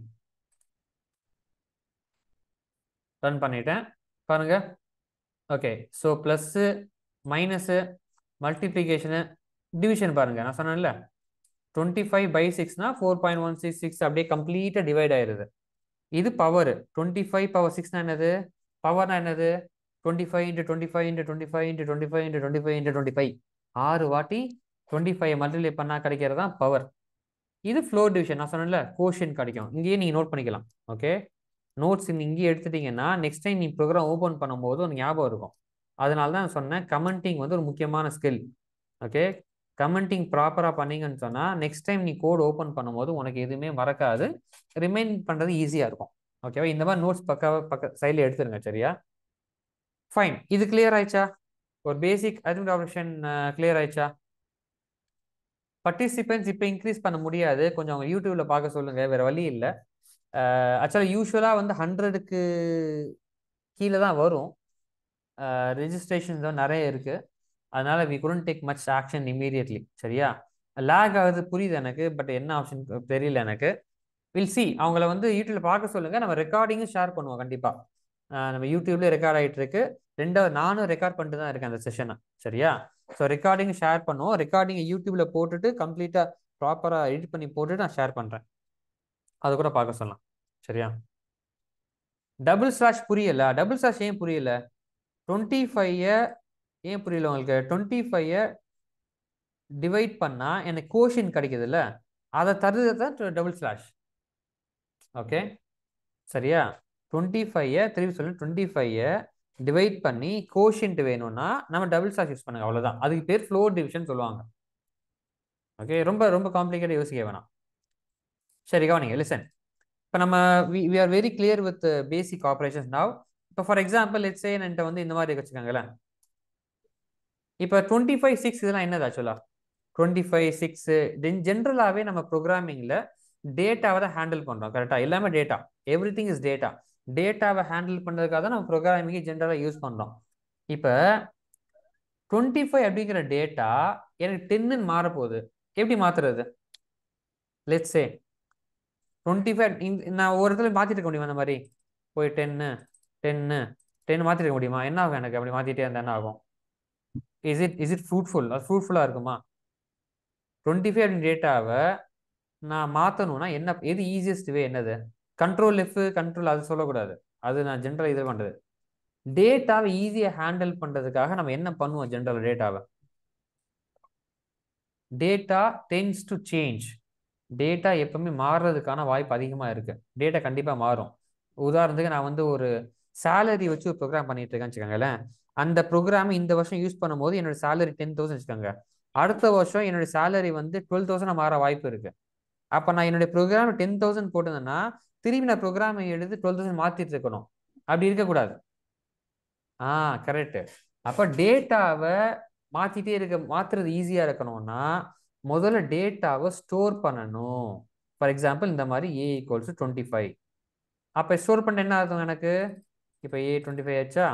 S1: ரன் பண்ணிட்டேன் பாருங்க okay so plus minus multiplication division பாருங்க நான் சொன்னேன்ல டுவெண்ட்டி ஃபைவ் பை சிக்ஸ்னா four point one six six அப்படியே கம்ப்ளீட்டாக டிவைட் ஆயிருது இது பவர் டுவெண்ட்டி ஃபைவ் பவர் சிக்ஸ்னா என்னது பவர்னா என்னது twenty five into twenty five into twenty five into twenty five into twenty five into twenty five ஆறு வாட்டி டுவெண்ட்டி ஃபைவ் மல்டிப்ளை பண்ணால் கிடைக்கிறது தான் பவர் இது ஃப்ளோர் டிவிஷன் நான் சொன்னேன்ல கோஷன் கிடைக்கும் இங்கேயே நீங்கள் நோட் பண்ணிக்கலாம் ஓகே நோட்ஸ் இங்கேயே எடுத்துட்டீங்கன்னா நெக்ஸ்ட் டைம் நீ ப்ரோக்ராம் ஓப்பன் பண்ணும்போது உனக்கு ஞாபகம் இருக்கும் அதனால தான் நான் சொன்னேன் கமெண்டிங் வந்து ஒரு முக்கியமான ஸ்கில் ஓகே கமெண்டிங் ப்ராப்பராக பண்ணீங்கன்னு சொன்னால் நெக்ஸ்ட் டைம் நீ கோட் ஓப்பன் பண்ணும்போது உனக்கு எதுவுமே மறக்காது ரிமைன் பண்ணுறது ஈஸியாக இருக்கும் ஓகேவா இந்த மாதிரி நோட்ஸ் பக்காவாக பக்க சைடில் எடுத்துருங்க சரியா ஃபைன் இது கிளியர் ஆயிடுச்சா ஒரு பேசிக் அரித்மெட்டிக் ஆப்ரேஷன் கிளியர் ஆயிடுச்சா பார்ட்டிசிபென்ட்ஸ் இப்போ இன்க்ரீஸ் பண்ண முடியாது கொஞ்சம் அவங்க யூடியூப்ல பார்க்க சொல்லுங்க வேற வழி இல்லை ஆக்சுவலாக யூஸ்வலாக வந்து ஹண்ட்ரடுக்கு கீழே தான் வரும் ரெஜிஸ்ட்ரேஷன்ஸ் தான் நிறைய இருக்குது அதனால we couldn't take much action immediately சரியா லேக் ஆகுது புரியுது எனக்கு பட் என்ன ஆப்ஷன் தெரியல எனக்கு வில் சி அவங்கள வந்து யூடியூப்ல பார்க்க சொல்லுங்க நம்ம ரெக்கார்டிங்கும் ஷேர் பண்ணுவோம் கண்டிப்பா ஆஹ் நம்ம யூடியூப்ல ரெக்கார்ட் ஆயிட்டு இருக்கு ரெண்டாவது நானும் ரெக்கார்ட் பண்ணிட்டு தான் இருக்கேன் அந்த செஷனை சரியா ஸோ ரெக்கார்டிங் ஷேர் பண்ணுவோம் ரெக்கார்டிங் யூடியூப்ல போட்டுட்டு கம்ப்ளீட்டா ப்ராப்பரா எடிட் பண்ணி போட்டுட்டு நான் ஷேர் பண்றேன் அது கூட பார்க்க சொல்லலாம் சரியா டபுள் ஸ்லாஷ் புரியல டபுள் ஸ்லாஷ் ஏன் புரியல டுவெண்ட்டி ஃபைவ் ஏன் புரியல உங்களுக்கு டுவெண்ட்டி ஃபைவ் டிவைட் பண்ணா எனக்கு கோஷின் கிடைக்குதுல்ல அதை தருது தான் டபுள் ஸ்லாஷ் ஓகே சரியா டுவெண்ட்டி ஃபைவ் திருப்பி சொல்லு டுவெண்ட்டி ஃபைவ் டிவைட் பண்ணி கோஷின்ட் வேணும்னா நம்ம டபுள் ஸ்லாஷ் யூஸ் பண்ணுங்க அவ்வளவுதான் அதுக்கு பேர் ஃப்ளோர் டிவிஷன் சொல்லுவாங்க ஓகே ரொம்ப ரொம்ப காம்ப்ளிகேட்டட் யோசிக்க வேணாம் சரி கவனிங்க லிசன் இப்போ நம்ம we are very clear with basic operations now இப்போ ஃபார் எக்ஸாம்பிள் லெட்ஸ் என்கிட்ட வந்து இந்த மாதிரி வச்சுக்கோங்களேன் இப்போ டுவெண்ட்டி ஃபைவ் சிக்ஸ் இதெல்லாம் என்னது ஆக்சுவலாக டுவெண்ட்டி ஃபைவ் சிக்ஸ் தென் ஜென்ரலாகவே நம்ம ப்ரோக்ராமிங்கில் டேட்டாவை தான் ஹேண்டில் பண்ணுறோம் கரெக்டாக எல்லாமே data everything is data டேட்டாவை ஹேண்டில் பண்ணுறதுக்காக தான் நம்ம ப்ரோக்ராமிங்கை ஜென்ரலாக யூஸ் பண்ணுறோம் இப்போ டுவெண்ட்டி ஃபைவ் அப்படிங்கிற டேட்டா எனக்கு டென்னுன்னு மாறப்போகுது எப்படி மாற்றுறது லெட்ஸே டுவெண்ட்டி ஃபைவ் நான் ஒரு இடத்துல மாற்றிட்டு இருக்க முடியுமா அந்த மாதிரி போய் டென்னு டென்னு டென் மாற்றிட்டு இருக்க முடியுமா என்ன ஆகும் எனக்கு அப்படி மாற்றிட்டே இருந்தா என்ன ஆகும் is it is it fruitful அது ஃப்ரூட்ஃபுல்லாக இருக்குமா டுவெண்ட்டி ஃபைவ் அப்படின்னு டேட்டாவை நான் மாற்றணும்னா என்ன எது ஈஸியஸ்ட் வே என்னது கண்ட்ரோல் எஃப் கண்ட்ரோல் அது சொல்லக்கூடாது அது நான் ஜென்ரல் இது பண்ணுறது டேட்டாவை ஈஸியாக ஹேண்டில் பண்ணுறதுக்காக நம்ம என்ன பண்ணுவோம் ஜென்ரல் டேட்டாவை data tends to change data எப்பவுமே மாறுறதுக்கான வாய்ப்பு அதிகமாக இருக்கு டேட்டா கண்டிப்பாக மாறும் உதாரணத்துக்கு நான் வந்து ஒரு சேலரி வச்சு ஒரு ப்ரோக்ராம் பண்ணிட்டு இருக்கேன்னு வச்சுக்கோங்களேன் அந்த ப்ரோக்ராம் இந்த வருஷம் யூஸ் பண்ணும்போது என்னோட சேலரி டென் தௌசண்ட் வச்சுக்கோங்க அடுத்த வருஷம் என்னோட சேலரி வந்து டுவெல் தௌசண்ட் மாற வாய்ப்பு இருக்கு அப்போ நான் என்னுடைய ப்ரோக்ராம் டென் தௌசண்ட் போட்டிருந்தேன்னா திரும்பி நான் ப்ரோக்ராம் எடுத்து டுவெல் தௌசண்ட் மாற்றிட்டு இருக்கணும் அப்படி இருக்கக்கூடாது ஆ கரெக்ட் அப்போ டேட்டாவை மாற்றிட்டே இருக்க மாற்றுறது ஈஸியாக இருக்கணும்னா முதல்ல டேட்டாவை ஸ்டோர் பண்ணணும் ஃபார் எக்ஸாம்பிள் இந்த மாதிரி ஏ ஈக்குவல்ஸ் டுவெண்ட்டி ஃபைவ் அப்போ ஸ்டோர் பண்ண என்ன ஆகும் எனக்கு இப்போ ஏ டுவெண்ட்டி ஃபைவ் ஆச்சா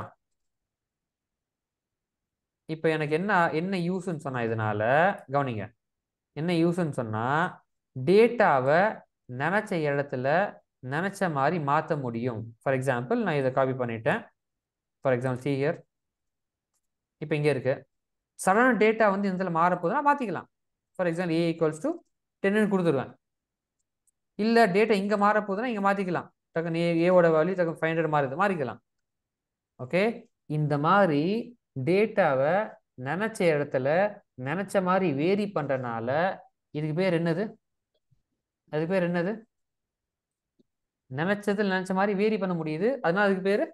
S1: இப்போ எனக்கு என்ன என்ன யூஸ்ன்னு சொன்னா இதனால கவனிங்க என்ன யூஸ்ன்னு சொன்னா டேட்டாவை நினச்ச இடத்துல நினச்ச மாதிரி மாற்ற முடியும் ஃபார் எக்ஸாம்பிள் நான் இதை காப்பி பண்ணிட்டேன் ஃபார் எக்ஸாம்பிள் சி ஹியர் இப்போ இங்கே இருக்கு சடனாக டேட்டா வந்து இந்த இடத்துல மாறப்போகுதுன்னா மாற்றிக்கலாம் for example A equals to டென்னு கொடுத்துருவேன் இல்லை டேட்டா இங்கே மாறப்போகுதுன்னா இங்கே மாற்றிக்கலாம் டக்குன்னு ஏ ஏவோட வேல்யூ டக்கு ஃபைவ் ஹண்ட்ரட் மாறுது மாறிக்கலாம் ஓகே இந்த மாதிரி டேட்டாவை நினச்ச இடத்துல நினச்ச மாதிரி வேரி பண்ணுறனால இதுக்கு பேர் என்னது அதுக்கு பேர் என்னது நினைச்சதில் நினைச்ச மாதிரி வேரி பண்ண முடியுது அதனால அதுக்கு பேரு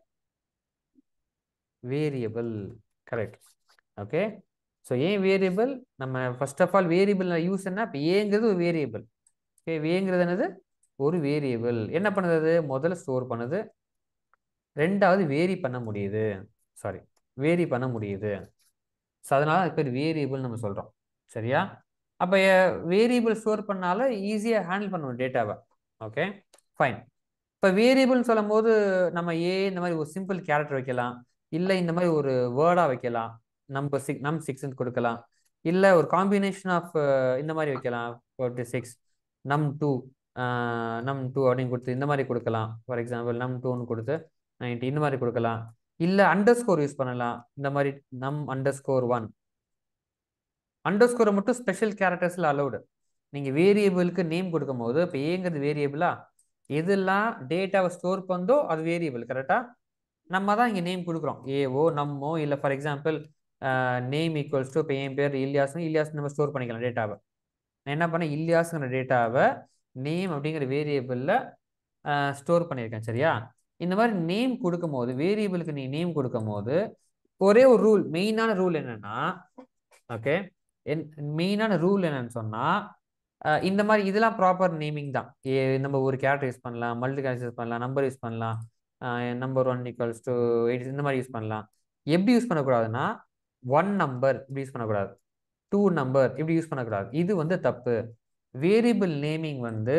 S1: வேரியபிள் கரெக்ட் ஓகே ஸோ ஏன் வேரியபிள் நம்ம first of all variable use என்ன இப்போ ஏங்கிறது ஒரு வேரியபிள் ஓகே வேங்கிறது என்னது ஒரு வேரியபிள் என்ன பண்ணுது அது முதல்ல ஸ்டோர் பண்ணுது ரெண்டாவது வேரி பண்ண முடியுது சாரி வேரி பண்ண முடியுது ஸோ அதனால அது பேர் வேரியபிள் நம்ம சொல்கிறோம் சரியா அப்போ வேரியபிள் ஸ்டோர் பண்ணால ஈஸியாக ஹேண்டில் பண்ணுவோம் டேட்டாவை ஓகே ஃபைன் இப்போ வேரியபிள்னு சொல்லும் போது நம்ம ஏ இந்த மாதிரி ஒரு சிம்பிள் கேரக்டர் வைக்கலாம் இல்லை இந்த மாதிரி ஒரு வேர்டாக வைக்கலாம் நம்பர் சிக்ஸ் நம் சிக்ஸ்ன்னு கொடுக்கலாம் இல்லை ஒரு காம்பினேஷன் ஆஃப் இந்த மாதிரி வைக்கலாம் forty six num two num two அப்படின்னு கொடுத்து இந்த மாதிரி கொடுக்கலாம் ஃபார் எக்ஸாம்பிள் நம் டூன்னு கொடுத்து நைன்டி இந்த மாதிரி கொடுக்கலாம் இல்லை அண்டர் ஸ்கோர் யூஸ் பண்ணலாம் இந்த மாதிரி நம் அண்டர் ஸ்கோர் ஒன் அண்டர் ஸ்கோரை மட்டும் ஸ்பெஷல் கேரக்டர்ஸில் அலௌடு நீங்கள் வேரியபிளுக்கு நேம் கொடுக்கும் போது இப்போ ஏங்கிறது வேரியபிளா எதெல்லாம் டேட்டாவை ஸ்டோர் பண்ணதோ அது வேரியபிள் கரெக்டாக நம்ம தான் இங்கே நேம் கொடுக்குறோம் ஏவோ நம்மோ இல்லை for example name equals to இப்போ என் பேர் இல்யாஸ்னு இல்யாஸ் நம்ம ஸ்டோர் பண்ணிக்கலாம் டேட்டாவை நான் என்ன பண்ணேன் இல்யாஸுங்கிற டேட்டாவை நேம் அப்படிங்கிற வேரியபிளில் ஸ்டோர் பண்ணியிருக்கேன் சரியா இந்த மாதிரி நேம் கொடுக்கும் போது வேரியபிளுக்கு நீ நேம் கொடுக்கும் போது ஒரே ஒரு ரூல் மெயினான ரூல் என்னன்னா ஓகே என் மெயினான ரூல் என்னன்னு சொன்னால் இந்த மாதிரி இதெல்லாம் ப்ராப்பர் நேமிங் தான் ஏ நம்ம ஒரு கேரக்டர் யூஸ் பண்ணலாம் மல்டி கேரக்டர் யூஸ் பண்ணலாம் நம்பர் யூஸ் பண்ணலாம் number one equals to eight இந்த மாதிரி யூஸ் பண்ணலாம் எப்படி யூஸ் பண்ணக்கூடாதுன்னா ஒன் நம்பர் இப்படி யூஸ் பண்ணக்கூடாது டூ நம்பர் இப்படி யூஸ் பண்ணக்கூடாது இது வந்து தப்பு வேரியபிள் நேமிங் வந்து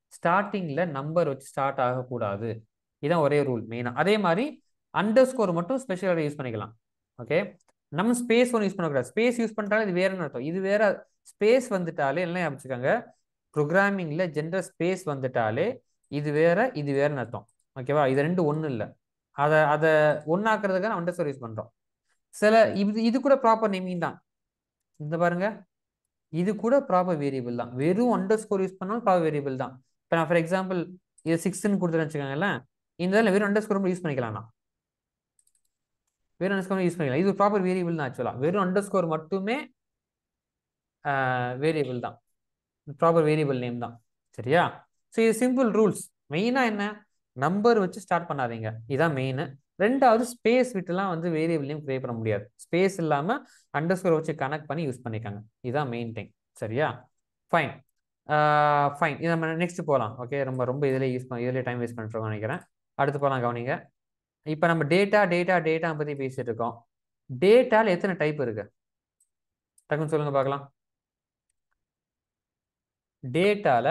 S1: ஸ்டார்டிங்ல நம்பர் வச்சு ஸ்டார்ட் ஆகக்கூடாது இதான் ஒரே ரூல் மெயினா அதே மாதிரி அண்டர் ஸ்கோர் மட்டும் ஸ்பெஷலாக யூஸ் பண்ணிக்கலாம் ஓகே நம்ம ஸ்பேஸ் ஒன்று யூஸ் பண்ணக்கூடாது ஸ்பேஸ் யூஸ் பண்ணிட்டாலே இது வேறன்னு அர்த்தம் இது வேற ஸ்பேஸ் வந்துட்டாலே என்ன அமைச்சுக்காங்க ப்ரோக்ராமிங்ல ஜென்ரல் ஸ்பேஸ் வந்துட்டாலே இது வேற இது வேறன்னு அர்த்தம் ஓகேவா இது ரெண்டு ஒன்றும் இல்லை அதை அதை ஒன்னாக்குறதுக்காக அண்டர் ஸ்கோர் யூஸ் பண்றோம் சில இது இது கூட ப்ராப்பர் நேமிங் தான் இந்த பாருங்க இது கூட ப்ராப்பர் வேரியபிள் தான் வெறும் அண்டர் ஸ்கோர் யூஸ் பண்ணாலும் ப்ராப்பர் வேரியபிள் தான் இப்போ நான் ஃபார் எக்ஸாம்பிள் இது சிக்ஸ்ன்னு கொடுத்துருன்னு வச்சுக்கோங்களேன் இந்த இதில் வெறும் அண்டர் ஸ்கோர் யூஸ் பண்ணிக்கலாம் நான் வெறும் அண்டர் ஸ்கோர் யூஸ் பண்ணிக்கலாம் இது ப்ராப்பர் வேரியபிள் தான் ஆக்சுவலாக வெறும் அண்டர் ஸ்கோர் மட்டுமே வேரியபிள் தான் ப்ராப்பர் வேரியபிள் நேம் தான் சரியா ஸோ இது சிம்பிள் ரூல்ஸ் மெயினாக என்ன நம்பர் வச்சு ஸ்டார்ட் பண்ணாதீங்க இதான் மெயின் ரெண்டாவது ஸ்பேஸ் விட்டுலாம் வந்து வேரியபிள் நேம் கிரியேட் பண்ண முடியாது ஸ்பேஸ் இல்லாமல் அண்டர் ஸ்கோர் வச்சு கனெக்ட் பண்ணி யூஸ் பண்ணிக்காங்க இதான் மெயின் திங் சரியா ஃபைன் ஃபைன் இது நம்ம நெக்ஸ்ட் போகலாம் ஓகே ரொம்ப ரொம்ப இதில் யூஸ் பண்ண இதில் டைம் வேஸ்ட் பண்ணுறோம் நினைக்கிறேன் அடுத்து போகலாம் கவனிங்க இப்போ நம்ம டேட்டா டேட்டா டேட்டா பற்றி பேசிட்டு இருக்கோம் டேட்டால எத்தனை டைப் இருக்கு டக்குன்னு சொல்லுங்க பார்க்கலாம் டேட்டால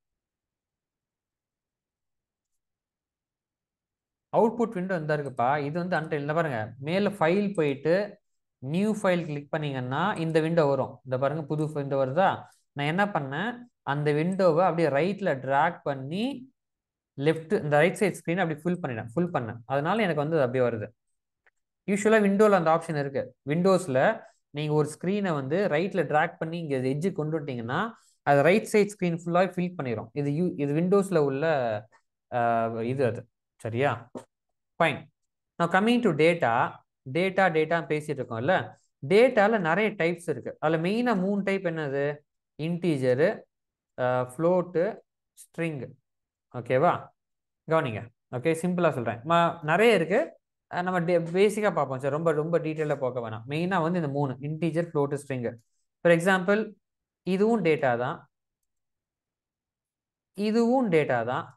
S1: அவுட்புட் விண்டோ இந்த இருக்குப்பா இது வந்து அன்ட இல்லை பாருங்க மேல ஃபைல் போயிட்டு நியூ ஃபைல் கிளிக் பண்ணீங்கன்னா இந்த விண்டோ வரும் இந்த பாருங்க புது விண்டோ வருதா நான் என்ன பண்ணேன் அந்த விண்டோவை அப்படியே ரைட்ல ட்ராக் பண்ணி லெஃப்ட் இந்த ரைட் சைட் ஸ்க்ரீன் அப்படி ஃபுல் பண்ணிட்டேன் ஃபுல் பண்ணேன் அதனால எனக்கு வந்து அது அப்படியே வருது யூஸ்வலாக விண்டோவில் அந்த ஆப்ஷன் இருக்கு விண்டோஸில் நீங்கள் ஒரு ஸ்க்ரீனை வந்து ரைட்டில் ட்ராக் பண்ணி இங்கே எட்ஜு கொண்டு விட்டீங்கன்னா அது ரைட் சைட் ஸ்க்ரீன் ஃபுல்லாக ஃபில் பண்ணிடும் இது யூ இது விண்டோஸில் உள்ள இது அது சரியா ஃபைன் நான் coming to data data data பேசிட்டு இருக்கோம்ல டேட்டாவில் நிறைய டைப்ஸ் இருக்கு அதில் மெயினாக மூணு டைப் என்னது இன்டீஜரு ஃப்ளோட்டு ஸ்ட்ரிங் ஓகேவா கவனிங்க ஓகே சிம்பிளாக சொல்கிறேன் நிறைய இருக்கு நம்ம பேசிக்காக பார்ப்போம் சார் ரொம்ப ரொம்ப டீட்டெயிலாக பார்க்க வேணாம் மெயினாக வந்து இந்த மூணு integer float string for example இதுவும் டேட்டா தான் இதுவும் டேட்டா தான்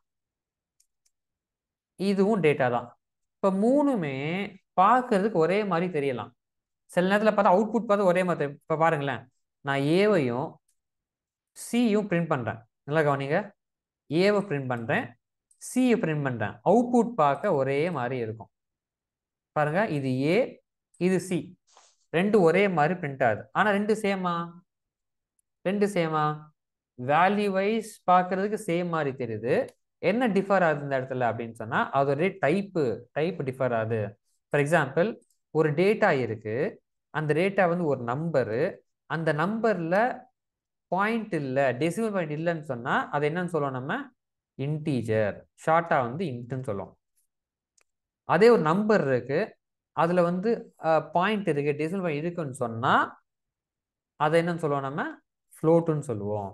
S1: இதுவும் டேட்டா தான் இப்போ மூணுமே பார்க்கறதுக்கு ஒரே மாதிரி தெரியலாம் சில நேரத்தில் பார்த்தா அவுட்புட் பார்த்து ஒரே மாதிரி இப்போ பாருங்களேன் நான் ஏவையும் சியும் பிரிண்ட் பண்ணுறேன் நல்லா கவனிங்க ஏவை பிரிண்ட் பண்ணுறேன் சியை பிரிண்ட் பண்ணுறேன் அவுட்புட் பார்க்க ஒரே மாதிரி இருக்கும் பாருங்க இது ஏ இது சி ரெண்டு ஒரே மாதிரி பிரிண்ட் ஆகுது ஆனால் ரெண்டு சேமா ரெண்டு சேமா வேல்யூ வைஸ் பார்க்கறதுக்கு சேம் மாதிரி தெரியுது என்ன டிஃபர் ஆகுது இந்த இடத்துல அப்படின்னு சொன்னா அதோடைய டைப்பு டைப் டிஃபர் ஆகுது ஃபார் எக்ஸாம்பிள் ஒரு டேட்டா இருக்கு அந்த டேட்டா வந்து ஒரு நம்பரு அந்த நம்பர்ல பாயிண்ட் இல்லை டெசிமல் பாயிண்ட் இல்லைன்னு சொன்னா அது என்னன்னு சொல்லுவோம் நம்ம இன்டீஜர் ஷார்ட்டா வந்து இன்ட்டுன்னு சொல்லுவோம் அதே ஒரு நம்பர் இருக்கு அதுல வந்து பாயிண்ட் இருக்கு டெசிமல் பாயிண்ட் இருக்குன்னு சொன்னா அதை என்னன்னு சொல்லுவோம் நம்ம ஃப்ளோட்டுன்னு சொல்லுவோம்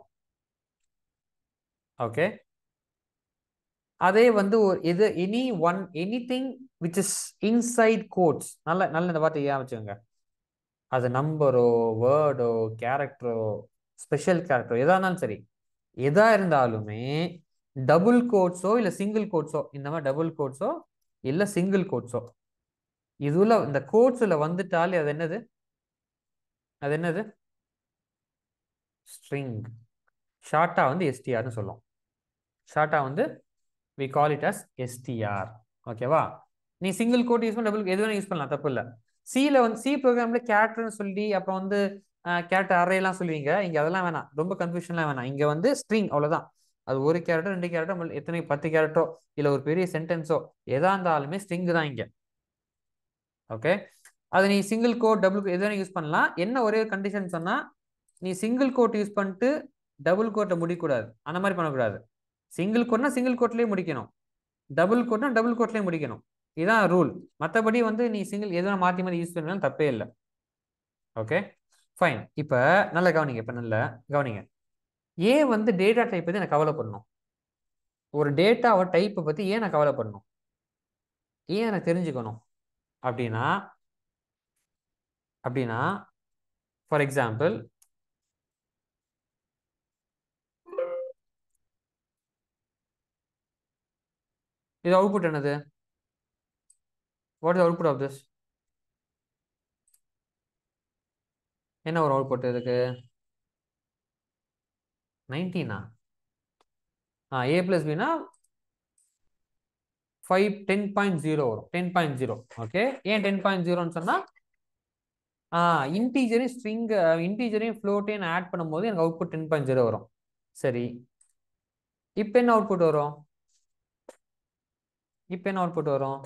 S1: ஓகே அதே வந்து ஒரு இது any one anything which is inside quotes நல்ல நல்ல இந்த வார்த்தை ஏன் வச்சுக்கோங்க அது நம்பரோ வேர்டோ கேரக்டரோ ஸ்பெஷல் கேரக்டரோ எதா இருந்தாலும் சரி எதா இருந்தாலுமே டபுள் கோட்ஸோ இல்லை சிங்கிள் கோட்ஸோ இந்த மாதிரி டபுள் கோட்ஸோ இல்லை சிங்கிள் கோட்ஸோ இதுல இந்த கோட்ஸில் வந்துட்டாலே அது என்னது அது என்னது ஸ்ட்ரிங் ஷார்ட்டா வந்து எஸ்டிஆர்னு சொல்லுவோம் ஷார்ட்டா வந்து we call it as STR ஓகேவா நீ சிங்கிள் கோட் யூஸ் பண்ண டபுள் எது வேணா யூஸ் பண்ணலாம் தப்பு இல்லை சியில் வந்து சி ப்ரோக்ராம்ல கேரக்டர்னு சொல்லி அப்புறம் வந்து கேரக்டர் அரேலாம் சொல்லுவீங்க இங்கே அதெல்லாம் வேணாம் ரொம்ப கன்ஃபியூஷன்லாம் வேணாம் இங்கே வந்து ஸ்ட்ரிங் அவ்வளோதான் அது ஒரு கேரக்டர் ரெண்டு கேரக்டர் எத்தனை பத்து கேரக்டரோ இல்லை ஒரு பெரிய சென்டென்ஸோ எதா இருந்தாலுமே ஸ்ட்ரிங் தான் இங்கே ஓகே அது நீ சிங்கிள் கோட் டபுள் எது வேணா யூஸ் பண்ணலாம் என்ன ஒரே கண்டிஷன் சொன்னால் நீ சிங்கிள் கோட் யூஸ் பண்ணிட்டு டபுள் கோட்டை முடிக்கக்கூடாது அந்த மாதிரி பண்ணக்கூடாது சிங்கிள் கோட்னா சிங்கிள் கோட்லேயே முடிக்கணும் டபுள் கோட்னா டபுள் கோட்லேயே முடிக்கணும் இதுதான் ரூல் மற்றபடி வந்து நீ சிங்கிள் எதுவும் மாற்றி மாற்றி யூஸ் பண்ணாலும் தப்பே இல்லை ஓகே ஃபைன் இப்போ நல்லா கவனிங்க இப்போ நல்ல கவனிங்க ஏன் வந்து டேட்டா டைப் பற்றி நான் கவலைப்படணும் ஒரு டேட்டாவை டைப்பை பற்றி ஏன் நான் கவலைப்படணும் ஏன் எனக்கு தெரிஞ்சுக்கணும் அப்படின்னா அப்படின்னா ஃபார் எக்ஸாம்பிள் இது அவுட்புட் என்னது what is output of this என்ன ஒரு அவுட்புட் இதுக்கு நைன்டீனா ஆ ஏ பிளஸ் பினா ஃபைவ் டென் பாயிண்ட் ஜீரோ வரும் டென் பாயிண்ட் ஜீரோ ஓகே ஏன் டென் பாயிண்ட் ஜீரோன்னு சொன்னால் ஆ இன்டீஜரையும் ஸ்ட்ரிங் இன்டீஜரையும் ஃப்ளோட்டையும் ஆட் பண்ணும்போது எனக்கு அவுட்புட் டென் பாயிண்ட் ஜீரோ வரும் சரி இப்போ என்ன அவுட்புட் வரும் இப்போ என்ன அவுட்புட் வரும்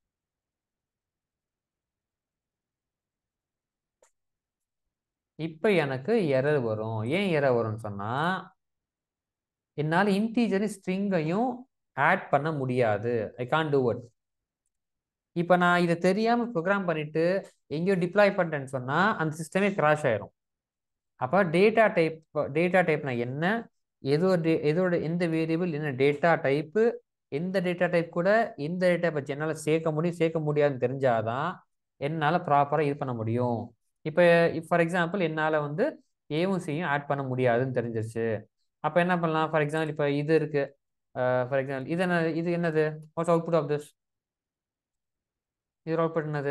S1: இப்போ எனக்கு எரர் வரும் ஏன் எரர் வரும்னு சொன்னால் என்னால் இன்டீஜரையும் ஸ்ட்ரிங்கையும் ஆட் பண்ண முடியாது ஐ கான் டூ வட் இப்போ நான் இதை தெரியாமல் ப்ரோக்ராம் பண்ணிட்டு எங்கேயோ டிப்ளாய் பண்ணிட்டேன்னு சொன்னால் அந்த சிஸ்டமே கிராஷ் ஆயிரும் அப்போ டேட்டா டைப் டேட்டா டைப்னா என்ன எதோ டே எதோட எந்த வேரியபிள் என்ன டேட்டா டைப்பு எந்த டேட்டா டைப் கூட எந்த டேட்டா பற்றி என்னால் சேர்க்க முடியும் சேர்க்க முடியாதுன்னு தெரிஞ்சாதான் என்னால் ப்ராப்பராக இது பண்ண முடியும் இப்போ ஃபார் எக்ஸாம்பிள் என்னால் வந்து ஏவும் சியும் ஆட் பண்ண முடியாதுன்னு தெரிஞ்சிருச்சு அப்போ என்ன பண்ணலாம் ஃபார் எக்ஸாம்பிள் இப்போ இது இருக்கு ஃபார் எக்ஸாம்பிள் இது என்ன இது என்னது வாட்ஸ் அவுட்புட் ஆஃப் திஸ் இது அவுட்புட் என்னது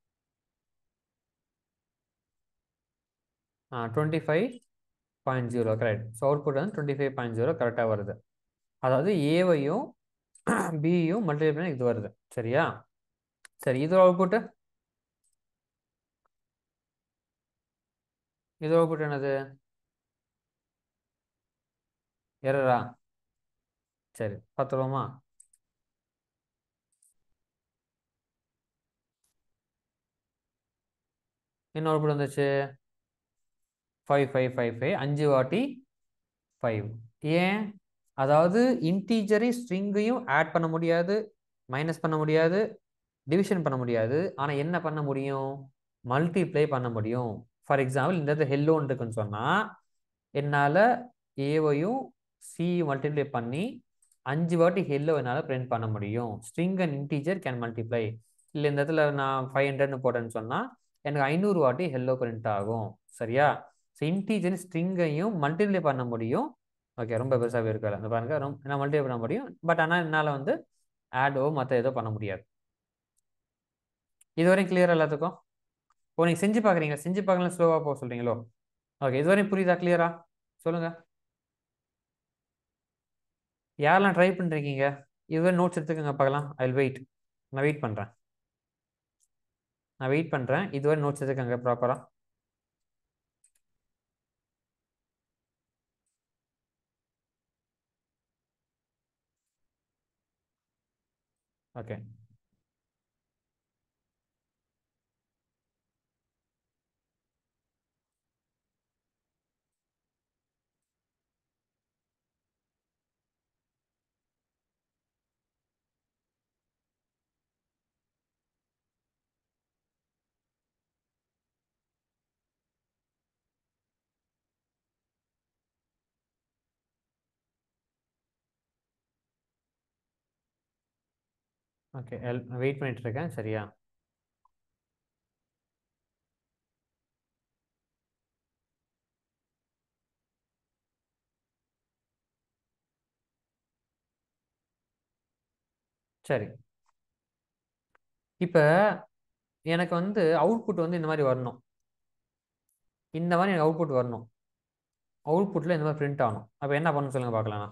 S1: ஆ twenty five point zero correct so output வந்து டுவெண்ட்டி ஃபைவ் பாயிண்ட் ஜீரோ கரெக்டாக வருது அதாவது ஏவையும் பியும் மல்டிப்ளை பண்ணி இது வருது சரியா சரி இது அவுட்புட்டு இது அவுட்புட் என்னது எரரா சரி பார்த்துருவோமா என்ன அவுட்புட் வந்துச்சு ஃபைவ் ஃபைவ் ஃபைவ் ஃபைவ் அஞ்சு வாட்டி ஃபைவ் ஏன் அதாவது இன்டீஜரை ஸ்ட்ரிங்கையும் ஆட் பண்ண முடியாது மைனஸ் பண்ண முடியாது டிவிஷன் பண்ண முடியாது ஆனால் என்ன பண்ண முடியும் மல்டிப்ளை பண்ண முடியும் ஃபார் எக்ஸாம்பிள் இந்த இடத்துல ஹெல்லோன்னு இருக்குன்னு சொன்னால் என்னால் ஏவையும் சி மல்டிப்ளை பண்ணி அஞ்சு வாட்டி ஹெல்லோ என்னால் பிரிண்ட் பண்ண முடியும் string and integer can multiply இல்லை இந்த இடத்துல நான் ஃபைவ் ஹண்ட்ரட்னு போட்டேன்னு சொன்னால் எனக்கு ஐநூறு வாட்டி ஹெல்லோ பிரிண்ட் ஆகும் சரியா ஸோ இன்டீஜர் ஸ்ட்ரிங்கையும் மல்டிப்ளை பண்ண முடியும் ஓகே ரொம்ப பெருசாகவே இருக்காது அந்த பாருங்க ரொம்ப நான் மல்டிப்ளை பண்ண முடியும் பட் ஆனால் என்னால் வந்து ஆடோ மற்ற ஏதோ பண்ண முடியாது இதுவரையும் கிளியர் எல்லாத்துக்கும் ஓ நீங்கள் செஞ்சு பார்க்குறீங்க செஞ்சு பார்க்கலாம் ஸ்லோவாக போக சொல்கிறீங்களோ ஓகே இதுவரையும் புரியுதா கிளியரா சொல்லுங்க யாரெல்லாம் ட்ரை பண்ணிருக்கீங்க இதுவரை நோட்ஸ் எடுத்துக்கோங்க பார்க்கலாம் ஐ வெயிட் நான் வெயிட் பண்ணுறேன் நான் வெயிட் பண்ணுறேன் இதுவரை நோட்ஸ் எடுத்துக்கோங்க ப்ராப்பராக ஓகே ஓகே வெயிட் பண்ணிட்டு இருக்கேன் சரியா சரி இப்போ எனக்கு வந்து அவுட்புட் வந்து இந்த மாதிரி வரணும் இந்த மாதிரி எனக்கு அவுட்புட் வரணும் அவுட்புட்டில் இந்த மாதிரி பிரிண்ட் ஆகணும் அப்போ என்ன பண்ணணும் சொல்லுங்க பார்க்கலாம்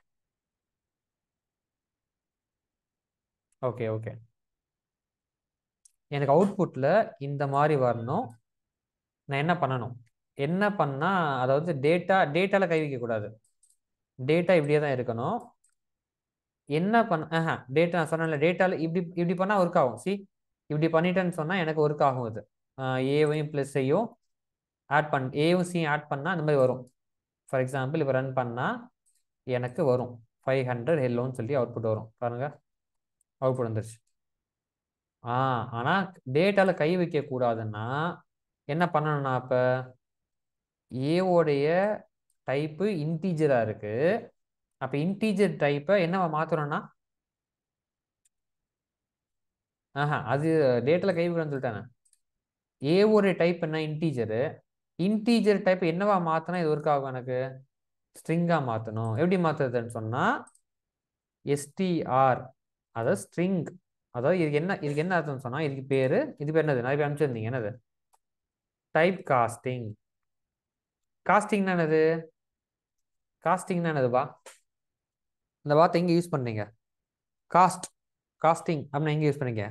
S1: ஓகே ஓகே எனக்கு அவுட்புட்டில் இந்த மாதிரி வரணும் நான் என்ன பண்ணணும் என்ன பண்ணால் அதாவது டேட்டா டேட்டாவில் கை வைக்கக்கூடாது டேட்டா இப்படியே தான் இருக்கணும் என்ன பண்ண ஆஹா டேட்டா நான் சொன்னேன்ல டேட்டாவில் இப்படி இப்படி பண்ணால் ஒர்க் ஆகும் சி இப்படி பண்ணிட்டேன்னு சொன்னால் எனக்கு ஒர்க் ஆகும் இது ஏவையும் ப்ளஸ்ஸையும் ஆட் பண் ஏவும் சியும் ஆட் பண்ணால் அந்த மாதிரி வரும் ஃபார் எக்ஸாம்பிள் இப்போ ரன் பண்ணால் எனக்கு வரும் ஃபைவ் ஹண்ட்ரட் ஹெல்லோன்னு சொல்லி அவுட்புட் வரும் பாருங்கள் அவுட்புட் வந்துருச்சு ஆ ஆனால் டேட்டாவில் கை வைக்கக்கூடாதுன்னா என்ன பண்ணணும்னா அப்போ ஏவோடைய டைப்பு இன்டீஜராக இருக்குது அப்போ இன்டீஜர் டைப்பை என்னவா மாற்றணும்னா ஆஹா அது டேட்டாவில் கை வைக்கணும்னு சொல்லிட்டாங்க ஏவோடைய டைப் என்ன இன்டீஜரு இன்டீஜர் டைப் என்னவா மாற்றினா இது ஒர்க் ஆகும் எனக்கு ஸ்ட்ரிங்காக மாற்றணும் எப்படி மாற்றுறதுன்னு சொன்னால் எஸ்டிஆர் அதாவது ஸ்ட்ரிங் அதாவது இதுக்கு என்ன இதுக்கு என்ன அர்த்தம்னு சொன்னால் இதுக்கு பேர் இது பேர் என்னது நிறைய பேர் அனுப்பிச்சிருந்தீங்க என்னது டைப் காஸ்டிங் காஸ்டிங்னா என்னது காஸ்டிங்னா என்னதுப்பா இந்த வார்த்தை எங்கே யூஸ் பண்ணுறீங்க காஸ்ட் காஸ்டிங் அப்படின்னு எங்கே யூஸ் பண்ணீங்க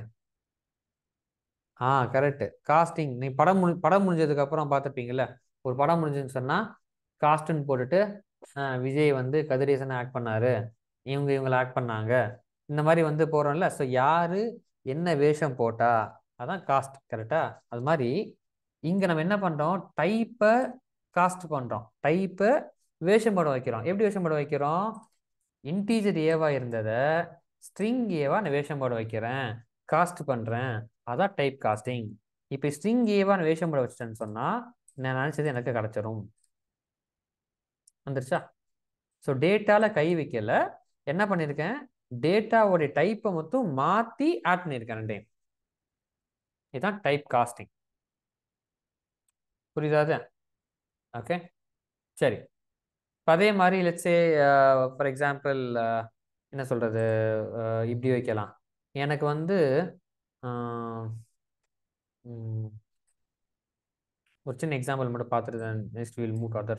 S1: ஆ கரெக்டு காஸ்டிங் நீ படம் முடி படம் முடிஞ்சதுக்கு அப்புறம் பார்த்துருப்பீங்கல்ல ஒரு படம் முடிஞ்சுன்னு சொன்னால் காஸ்ட்டுன்னு போட்டுட்டு ஆ, விஜய் வந்து கதிரேசன் ஆக்ட் பண்ணாரு இவங்க இவங்களை ஆக்ட் பண்ணாங்க இந்த மாதிரி வந்து போகிறோம்ல ஸோ யாரு என்ன வேஷம் போட்டா அதான் காஸ்ட் கரெக்டா அது மாதிரி இங்கே நம்ம என்ன பண்ணுறோம் டைப்பை காஸ்ட் பண்ணுறோம் டைப்பை வேஷம் போட வைக்கிறோம் எப்படி வேஷம் போட வைக்கிறோம் இன்டீஜர் ஏவா இருந்ததை ஸ்ட்ரிங் ஏவா நான் வேஷம் போட வைக்கிறேன் காஸ்ட் பண்ணுறேன் அதான் டைப் காஸ்டிங் இப்போ ஸ்ட்ரிங் ஏவா நான் வேஷம் போட வச்சிட்டேன்னு சொன்னால் நான் நினச்சது எனக்கு கிடச்சிரும் வந்துருச்சா ஸோ டேட்டாவில் கை வைக்கல என்ன பண்ணியிருக்கேன் டேட்டாவோடைய டைப்பை மட்டும் மாற்றி ஆட் பண்ணியிருக்கேன் ரெண்டையும் இதுதான் டைப் காஸ்டிங் புரியுதா அது ஓகே சரி இப்போ அதே மாதிரி லெட்ஸே ஃபார் எக்ஸாம்பிள் என்ன சொல்கிறது இப்படி வைக்கலாம் எனக்கு வந்து ஆஹ், ம், ஒரு சின்ன எக்ஸாம்பிள் மட்டும் பார்த்துட்டு நெக்ஸ்ட் வில் மூவ் அதர்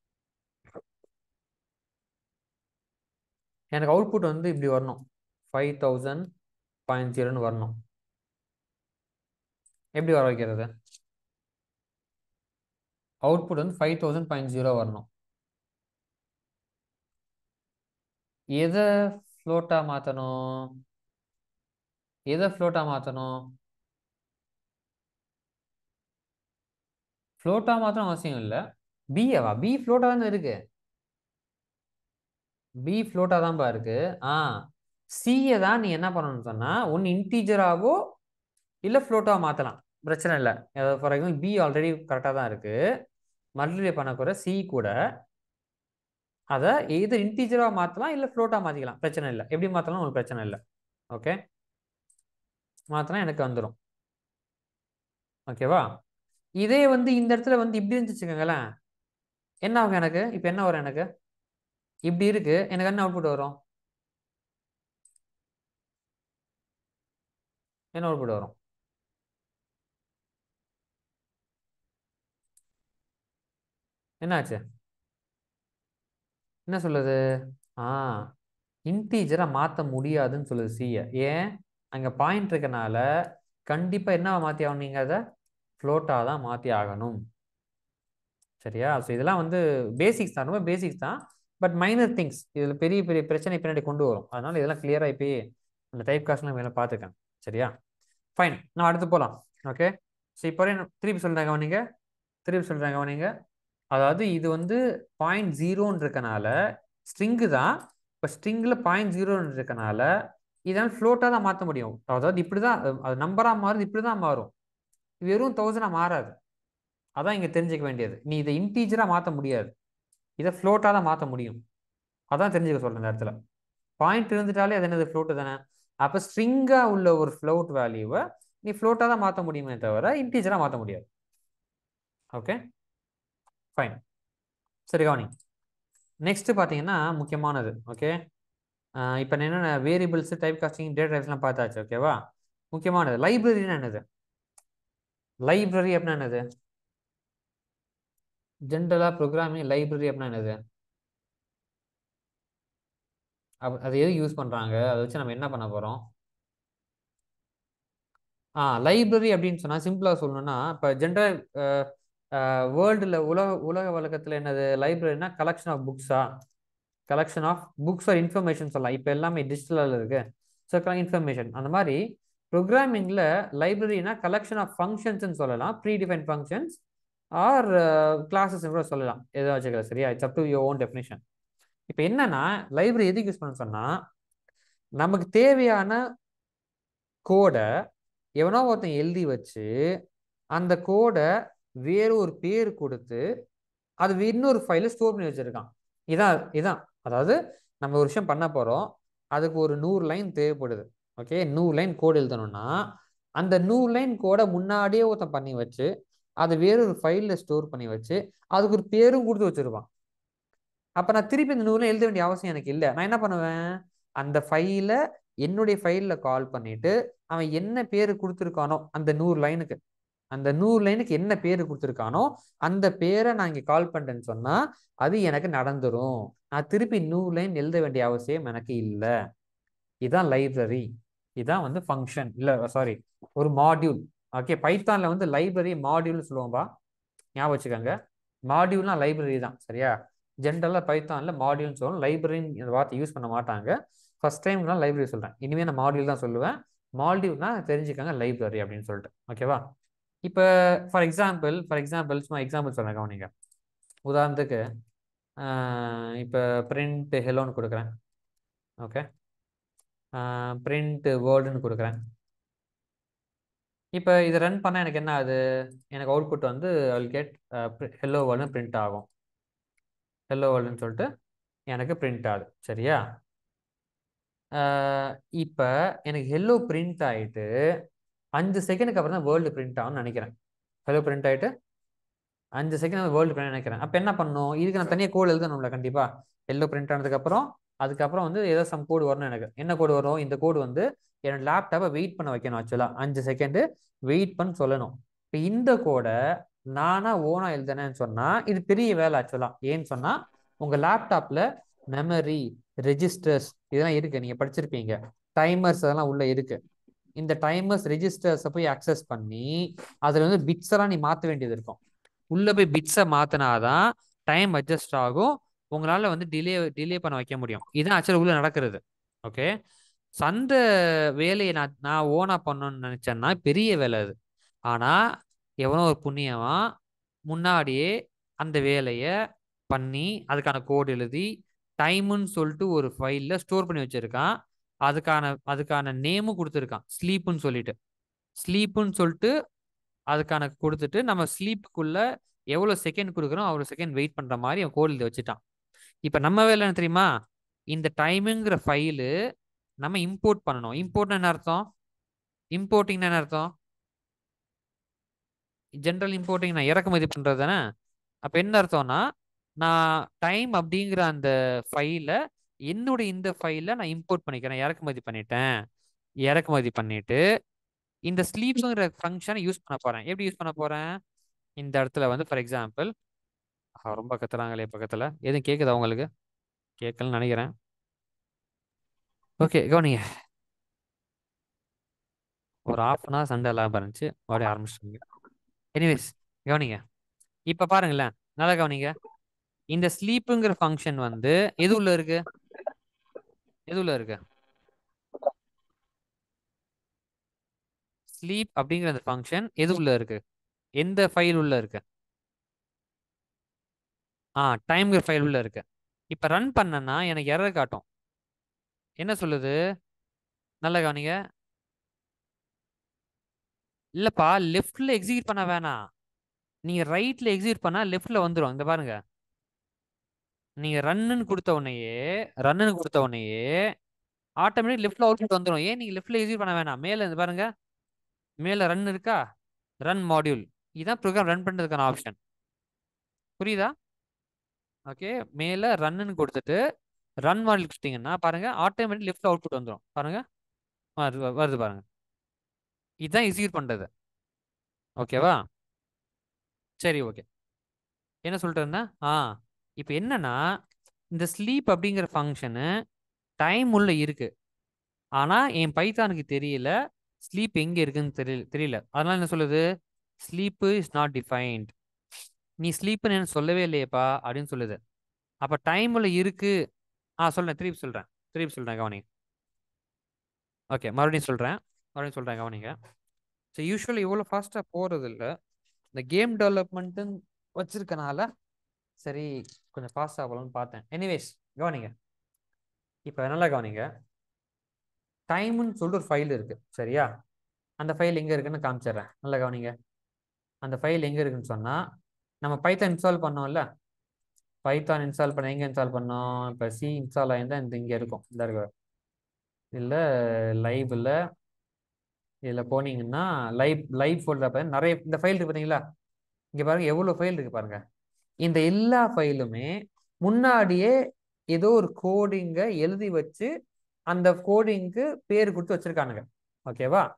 S1: எனக்கு அவுட்புட் வந்து இப்படி வரணும் ஃபைவ் தௌசண்ட் பாயிண்ட் ஜீரோன்னு வரணும் எப்படி வர வைக்கிறது அவுட்புட் வந்து ஃபைவ் தௌசண்ட் பாயிண்ட் ஜீரோ வரணும் எதை ஃப்ளோட்டாக மாற்றணும் எதை ஃப்ளோட்டாக மாற்றணும் ஃப்ளோட்டாக மாற்றணும் அவசியம் இல்லை பிஏவா பி ஃப்ளோட்டாக தானே இருக்கு பி ஃப்ளோட்டாக தான்ப்பா இருக்கு ஆ சியை தான் நீ என்ன பண்ணணும்னு சொன்னால் ஒன்று இன்டீஜராகவோ இல்லை ஃப்ளோட்டாக மாற்றலாம் பிரச்சனை இல்லை ஃபார் எக்ஸாம்பிள் பி ஆல்ரெடி கரெக்டாக தான் இருக்கு மல்டிப்ளை பண்ணக்கூட சி கூட அதை எது இன்டீஜராக மாற்றலாம் இல்லை ஃப்ளோட்டாக மாற்றிக்கலாம் பிரச்சனை இல்லை எப்படி மாற்றலாம் உங்களுக்கு பிரச்சனை இல்லை ஓகே மாற்றினா எனக்கு வந்துடும் ஓகேவா இதே வந்து இந்த இடத்துல வந்து இப்படி இருந்துச்சு வச்சுக்கோங்களேன் என்ன ஆகும் எனக்கு இப்போ என்ன வரும் எனக்கு இப்படி இருக்கு எனக்கு என்ன அவுட்புட் வரும் என்ன அவுட்புட் வரும் என்னாச்சு என்ன சொல்லுது ஆ இன்டீஜரை மாற்ற முடியாதுன்னு சொல்லுது சியை ஏன் அங்கே பாயிண்ட் இருக்கனால கண்டிப்பாக என்ன மாற்றி ஆகணும் நீங்கள் அதை ஃப்ளோட்டாக தான் மாற்றி ஆகணும் சரியா ஸோ இதெல்லாம் வந்து பேசிக்ஸ் தான் ரொம்ப பேசிக்ஸ் தான் பட் மைனர் திங்ஸ் இதில் பெரிய பெரிய பிரச்சனை பின்னாடி கொண்டு வரும் அதனால இதெல்லாம் கிளியராக இப்போயே அந்த டைப் காஸ்ட்லாம் மேலே பார்த்துக்கேன் சரியா ஃபைன் நான் அடுத்து போகலாம் ஓகே ஸோ இப்போ வரையும் திருப்பி சொல்கிறாங்க கவனிங்க திருப்பி சொல்கிறாங்க கவனிங்க அதாவது இது வந்து பாயிண்ட் ஜீரோன்னு இருக்கனால ஸ்ட்ரிங்கு தான் இப்போ ஸ்ட்ரிங்கில் பாயிண்ட் ஜீரோன்னு இருக்கனால இதனால் ஃப்ளோட்டாக தான் மாற்ற முடியும் அதாவது இப்படி தான் அது நம்பராக மாறுது இப்படி தான் மாறும் வெறும் தௌசண்டாக மாறாது அதான் இங்கே தெரிஞ்சுக்க வேண்டியது நீ இதை இன்டீஜராக மாற்ற முடியாது இதை ஃப்ளோட்டாக தான் மாற்ற முடியும் அதான் தெரிஞ்சுக்க சொல்கிறேன் இந்த இடத்துல பாயிண்ட் இருந்துட்டாலே அது என்னது ஃப்ளோட்டு தானே அப்போ ஸ்ட்ரிங்காக உள்ள ஒரு ஃப்ளோட் வேல்யூவை நீ ஃப்ளோட்டாக தான் மாற்ற முடியுமே தவிர இன்டீஜராக மாற்ற முடியாது ஓகே ஃபைன் சரி கவனி நெக்ஸ்ட் பார்த்தீங்கன்னா முக்கியமானது ஓகே இப்போ என்னென்ன வேரியபிள்ஸ் டைப் காஸ்டிங் டேட்டா டைப்ஸ்லாம் பார்த்தாச்சு ஓகேவா முக்கியமானது லைப்ரரினா என்னது லைப்ரரி அப்படின்னா என்னது ஜென்ரலாக ப்ரோக்ராமிங் லைப்ரரி அப்படின்னா என்னது அப் அது எது யூஸ் பண்ணுறாங்க அதை வச்சு நம்ம என்ன பண்ண போகிறோம் ஆ லைப்ரரி அப்படின்னு சொன்னால் சிம்பிளாக சொல்லணும்னா இப்போ ஜென்ரல் வேர்ல்டில் உலக உலக வழக்கத்தில் என்னது லைப்ரரினா கலெக்ஷன் ஆஃப் புக்ஸா collection of books or information சொல்லலாம் இப்போ எல்லாமே டிஜிட்டலில் இருக்கு ஸோ இன்ஃபர்மேஷன் அந்த மாதிரி ப்ரோக்ராமிங்கில் லைப்ரரினா கலெக்ஷன் ஆஃப் ஃபங்க்ஷன்ஸ்னு சொல்லலாம் predefined functions or classes கூட சொல்லலாம் எதோ வச்சுக்கலாம் சரியா it's up to your own definition இப்போ என்னன்னா லைப்ரரி எதுக்கு யூஸ் பண்ண சொன்னால் நமக்கு தேவையான கோடை எவனோ ஒருத்தன் எழுதி வச்சு அந்த கோடை வேற ஒரு பேர் கொடுத்து அது இன்னொரு ஃபைலில் ஸ்டோர் பண்ணி வச்சிருக்கான் இதான் இதான் அதாவது நம்ம ஒரு விஷயம் பண்ண போகிறோம் அதுக்கு ஒரு நூறு லைன் தேவைப்படுது ஓகே நூறு லைன் கோடு எழுதணும்னா அந்த நூறு லைன் கோடை முன்னாடியே ஒருத்தன் பண்ணி வச்சு அதை வேறொரு ஃபைலில் ஸ்டோர் பண்ணி வச்சு அதுக்கு ஒரு பேரும் கொடுத்து வச்சிருப்பான் அப்போ நான் திருப்பி இந்த நூறு எழுத வேண்டிய அவசியம் எனக்கு இல்லை நான் என்ன பண்ணுவேன் அந்த ஃபைலை என்னுடைய ஃபைலில் கால் பண்ணிட்டு அவன் என்ன பேர் கொடுத்துருக்கானோ அந்த நூறு லைனுக்கு அந்த நூறு லைனுக்கு என்ன பேர் கொடுத்துருக்கானோ அந்த பேரை நான் இங்கே கால் பண்ணுறேன்னு சொன்னால் அது எனக்கு நடந்துரும் நான் திருப்பி நூறு லைன் எழுத வேண்டிய அவசியம் எனக்கு இல்லை இதுதான் லைப்ரரி இதுதான் வந்து ஃபங்க்ஷன் இல்லை சாரி ஒரு மாடியூல் ஓகே பைத்தானில் வந்து லைப்ரரி மாடியூல்னு சொல்லுவோம்பா ஞாபகம் வச்சுக்கோங்க மாடியூல்னா லைப்ரரி தான் சரியா ஜென்ரலாக பைத்தானில் மாடியூல்னு சொல்லுவோம் லைப்ரரின்னு இந்த வார்த்தை யூஸ் பண்ண மாட்டாங்க ஃபர்ஸ்ட் டைம் நான் லைப்ரரி சொல்கிறேன் இனிமேல் நான் மாடியூல் தான் சொல்லுவேன் மாடியூல்னா தெரிஞ்சுக்கோங்க லைப்ரரி அப்படின்னு சொல்லிட்டு ஓகேவா இப்போ ஃபார் எக்ஸாம்பிள் ஃபார் எக்ஸாம்பிள் சும்மா எக்ஸாம்பிள் சொல்கிறேன் கவனிங்க உதாரணத்துக்கு இப்போ பிரிண்ட் ஹெலோன்னு கொடுக்குறேன் ஓகே பிரிண்ட் வேர்டுன்னு கொடுக்குறேன் இப்போ இதை ரன் பண்ணால் எனக்கு என்ன ஆகுது எனக்கு அவுட்புட் வந்து வில் கெட் ஹெல்லோ வேர்ல்டுன்னு பிரிண்ட் ஆகும் ஹெல்லோ வேர்ல்டுன்னு சொல்லிட்டு எனக்கு பிரிண்ட் ஆகுது சரியா இப்போ எனக்கு ஹெல்லோ பிரிண்ட் ஆகிட்டு அஞ்சு செகண்டுக்கு அப்புறம் தான் வேர்ல்டு பிரிண்ட் ஆகும்னு நினைக்கிறேன் ஹெல்லோ பிரிண்ட் ஆகிட்டு அஞ்சு செகண்ட் வேர்ல்டு பிரிண்ட் நினைக்கிறேன் அப்போ என்ன பண்ணும் இதுக்கு நான் தனியாக கோடு எழுதணும்ல கண்டிப்பாக எல்லோ பிரிண்ட் ஆனதுக்கப்புறம் அதுக்கப்புறம் வந்து ஏதோ சம் கோடு வரணும் எனக்கு என்ன கோடு வரும் இந்த கோடு வந்து என்னோட லேப்டாப்பை வெயிட் பண்ண வைக்கணும் ஆக்சுவலாக அஞ்சு செகண்டு வெயிட் பண்ண சொல்லணும் இப்போ இந்த கோடை நானா ஓனா எழுதுனேன்னு சொன்னால் இது பெரிய வேலை ஆக்சுவலாக ஏன்னு சொன்னால் உங்கள் லேப்டாப்பில் மெமரி ரெஜிஸ்டர்ஸ் இதெல்லாம் இருக்கு நீங்கள் படிச்சிருப்பீங்க டைமர்ஸ் அதெல்லாம் உள்ள இருக்கு இந்த டைமர்ஸ் ரெஜிஸ்டர்ஸை போய் அக்சஸ் பண்ணி அதில் வந்து பிட்ஸ் எல்லாம் நீ மாற்ற வேண்டியது இருக்கும் உள்ளே போய் பிட்ஸை மாற்றினாதான் டைம் அட்ஜஸ்ட் ஆகும் உங்களால் வந்து டிலே டிலே பண்ண வைக்க முடியும் இதுதான் ஆக்சுவலாக உள்ள நடக்கிறது ஓகே ஸோ அந்த வேலையை நான் நான் ஓனாக பண்ணணும்னு நினச்சேன்னா பெரிய வேலை அது ஆனால் எவனோ ஒரு புண்ணியமா முன்னாடியே அந்த வேலையை பண்ணி அதுக்கான கோடு எழுதி டைமுன்னு சொல்லிட்டு ஒரு ஃபைலில் ஸ்டோர் பண்ணி வச்சுருக்கான் அதுக்கான அதுக்கான நேமும் கொடுத்துருக்கான் ஸ்லீப்புன்னு சொல்லிட்டு ஸ்லீப்புன்னு சொல்லிட்டு அதுக்கான கொடுத்துட்டு நம்ம ஸ்லீப்புக்குள்ள எவ்வளோ செகண்ட் கொடுக்குறோம் அவ்வளோ செகண்ட் வெயிட் பண்ணுற மாதிரி அவன் கோடு எழுதி வச்சுட்டான் இப்போ நம்ம வேலை என்ன தெரியுமா இந்த டைமுங்கிற ஃபைலு நம்ம இம்போர்ட் பண்ணணும் இம்போர்ட்னா என்ன அர்த்தம் இம்போர்ட்டிங்னா என்ன அர்த்தம் ஜென்ரல் இம்போர்ட்டிங் நான் இறக்குமதி பண்ணுறது தானே அப்போ என்ன அர்த்தம்னா நான் டைம் அப்படிங்கிற அந்த ஃபைலை என்னுடைய இந்த ஃபைலை நான் இம்போர்ட் பண்ணிக்கிறேன் இறக்குமதி பண்ணிட்டேன் இறக்குமதி பண்ணிட்டு இந்த ஸ்லீப்புங்கிற ஃபங்க்ஷனை யூஸ் பண்ண போகிறேன் எப்படி யூஸ் பண்ண போகிறேன் இந்த இடத்துல வந்து ஃபார் எக்ஸாம்பிள் ரொம்ப கத்துறாங்களே பக்கத்தில் எதுவும் கேட்குதா உங்களுக்கு கேட்கலன்னு நினைக்கிறேன் ஓகே கவனிங்க ஒரு ஆஃப் அன் ஹவர் சண்டே லாபம் இருந்துச்சு மறுபடியும் ஆரம்பிச்சிட்டாங்க எனிவேஸ் கவனிங்க இப்போ பாருங்களேன் நல்லா கவனிங்க இந்த ஸ்லீப்புங்கிற ஃபங்க்ஷன் வந்து எது உள்ள இருக்கு எது உள்ள இருக்கு ஸ்லீப் அப்படிங்கிற அந்த ஃபங்க்ஷன் எது உள்ள இருக்கு எந்த ஃபைல் உள்ள இருக்கு ஆ டைம்ங்கிற ஃபைல் உள்ள இருக்கு இப்போ ரன் பண்ணனா எனக்கு எரர் காட்டும் என்ன சொல்லுது நல்ல கவனிங்க இல்லப்பா லெஃப்ட்ல எக்ஸிக்யூட் பண்ண வேணாம் நீங்க ரைட்ல எக்ஸிக்யூட் பண்ணா லெஃப்ட்ல வந்துடும் இந்த பாருங்க நீங்க ரன்னுன்னு கொடுத்த உடனேயே ரன்னுன்னு கொடுத்த உடனேயே ஆட்டோமேட்டிக் லெஃப்ட்ல அவுட்புட் வந்துடும் ஏன் நீங்க லெஃப்ட்ல எக்ஸிக்யூட் பண்ண வேணாம் மேல இந்த பாருங்க மேல ரன் இருக்கா ரன் மாடியூல் இதுதான் ப்ரோக்ராம் ரன் பண்றதுக்கான ஆப்ஷன் புரியுதா ஓகே மேல ரன்னுன்னு கொடுத்துட்டு ரன் மாடல் கொடுத்தீங்கன்னா பாருங்க ஆட்டோமேட்டிக் லெஃப்ட்ல அவுட்புட் வந்துடும் பாருங்க வருது வருது பாருங்க இதுதான் எக்ஸிக்யூட் பண்றது ஓகேவா சரி ஓகே என்ன சொல்லிட்டு இருந்தேன் ஆ இப்போ என்னன்னா இந்த ஸ்லீப் அப்படிங்கிற ஃபங்க்ஷனு டைம் உள்ள இருக்கு ஆனா என் பைத்தானுக்கு தெரியல ஸ்லீப் எங்க இருக்குன்னு தெரியல தெரியல அதனால என்ன சொல்லுது ஸ்லீப்பு இஸ் நாட் டிஃபைன்ட் நீ ஸ்லீப்னு என்ன சொல்லவே இல்லையேப்பா அப்படின்னு சொல்லுது அப்ப டைம்ல இருக்கு ஆ சொல்றேன் திருப்பி சொல்றேன் திருப்பி சொல்றேன் கவனிங்க ஓகே மறுபடியும் சொல்றேன் மறுபடியும் சொல்றேன் கவனிங்க ஸோ யூஸ்வலி இவ்வளோ ஃபாஸ்ட்டாக போகிறது இல்லை இந்த கேம் டெவலப்மெண்ட்டுன்னு வச்சிருக்கனால சரி கொஞ்சம் ஃபாஸ்ட் ஆகலாம்னு பார்த்தேன் எனிவேஸ் கவனிங்க இப்போ நல்லா கவனிங்க டைம்னு சொல்லிட்டு ஒரு ஃபைல் இருக்கு சரியா அந்த ஃபைல் எங்கே இருக்குன்னு காமிச்சிடுறேன் நல்லா கவனிங்க அந்த ஃபைல் எங்கே இருக்குன்னு சொன்னால் நம்ம பைத்தான் இன்ஸ்டால் பண்ணோம்ல பைத்தான் இன்ஸ்டால் பண்ண எங்கே இன்ஸ்டால் பண்ணோம் இப்போ சி இன்ஸ்டால் ஆயிருந்தால் இந்த இங்கே இருக்கும் இந்த இருக்க இல்லை லைவில் இதில் போனீங்கன்னா லைவ் லைவ் ஃபோல்டர் பாருங்க நிறைய இந்த ஃபைல் இருக்கு பார்த்தீங்களா இங்கே பாருங்க எவ்வளோ ஃபைல் இருக்கு பாருங்க இந்த எல்லா ஃபைலுமே முன்னாடியே ஏதோ ஒரு கோடிங்கை எழுதி வச்சு அந்த கோடிங்க்கு பேர் கொடுத்து வச்சிருக்கானுங்க ஓகேவா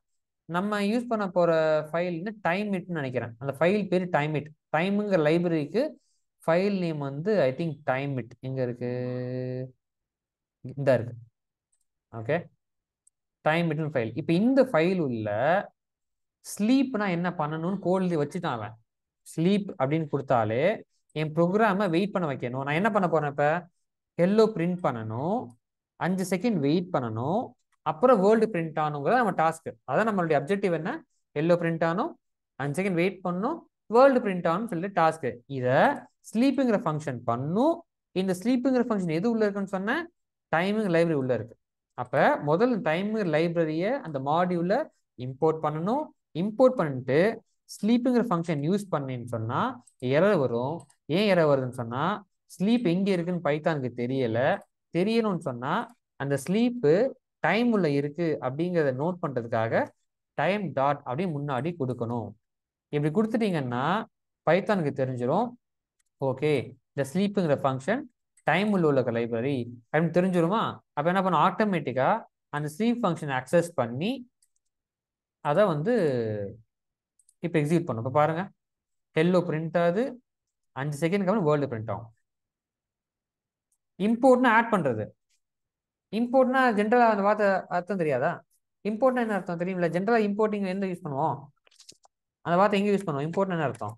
S1: நம்ம யூஸ் பண்ண போற ஃபைல்னு டைம் இட்னு நினைக்கிறேன் அந்த ஃபைல் பேர் டைம் இட் டைமுங்கிற லைப்ரரிக்கு ஃபைல் நேம் வந்து ஐ திங்க் டைம் இட் எங்க இருக்கு இந்த இருக்கு ஓகே டைம் இட்னு ஃபைல் இப்போ இந்த ஃபைல் உள்ள ஸ்லீப்னா என்ன பண்ணணும்னு கோல்டு வச்சுட்டான் அவன் ஸ்லீப் அப்படின்னு கொடுத்தாலே என் ப்ரோக்ராமை வெயிட் பண்ண வைக்கணும் நான் என்ன பண்ண போறேன் இப்போ ஹெல்லோ பிரிண்ட் பண்ணணும் அஞ்சு செகண்ட் வெயிட் பண்ணணும் அப்புறம் வேர்ல்டு பிரிண்ட் ஆகணுங்கிறது நம்ம டாஸ்க் அதான் நம்மளுடைய அப்ஜெக்டிவ் என்ன எல்லோ பிரிண்ட் ஆகணும் அஞ்சு செகண்ட் வெயிட் பண்ணணும் வேர்ல்டு பிரிண்ட் ஆகணும்னு சொல்லிட்டு டாஸ்க் இதை ஸ்லீப்புங்கிற ஃபங்க்ஷன் பண்ணும் இந்த ஸ்லீப்புங்கிற ஃபங்க்ஷன் எது உள்ள இருக்குன்னு சொன்னேன் டைமிங் லைப்ரரி உள்ள இருக்கு அப்ப முதல்ல டைமிங் லைப்ரரியை அந்த மாடியூல இம்போர்ட் பண்ணணும் இம்போர்ட் பண்ணிட்டு ஸ்லீப்புங்கிற ஃபங்க்ஷன் யூஸ் பண்ணேன்னு சொன்னா எரர் வரும் ஏன் எரர் வருதுன்னு சொன்னா ஸ்லீப் எங்க இருக்குன்னு பைத்தானுக்கு தெரியல தெரியணும்னு சொன்னா அந்த ஸ்லீப்பு டைம் உள்ள இருக்கு அப்படிங்கிறத நோட் பண்றதுக்காக டைம் டாட் அப்படி முன்னாடி கொடுக்கணும் இப்படி கொடுத்துட்டீங்கன்னா பைத்தானுக்கு தெரிஞ்சிடும் ஓகே இந்த ஸ்லீப்புங்கிற ஃபங்க்ஷன் டைம் உள்ள உள்ள லைப்ரரி அப்படின்னு தெரிஞ்சிருமா அப்போ என்ன பண்ணும் ஆட்டோமேட்டிக்கா அந்த ஸ்லீப் ஃபங்க்ஷன் அக்சஸ் பண்ணி அதை வந்து இப்போ எக்ஸிக்யூட் பண்ணும் இப்போ பாருங்க ஹெல்லோ பிரிண்ட் ஆகுது அஞ்சு செகண்ட்க்கு அப்புறம் வேர்ல்டு பிரிண்ட் ஆகும் இம்போர்ட்னா ஆட் பண்றது இம்போர்ட்னா ஜென்ரலா அந்த வார்த்தை அர்த்தம் தெரியாதா இம்போர்ட்னா என்ன அர்த்தம் தெரியுமில்ல ஜென்ரலா இம்போர்ட்டிங் எந்த யூஸ் பண்ணுவோம் அந்த வார்த்தை எங்க யூஸ் பண்ணுவோம் இம்போர்ட்னா என்ன அர்த்தம்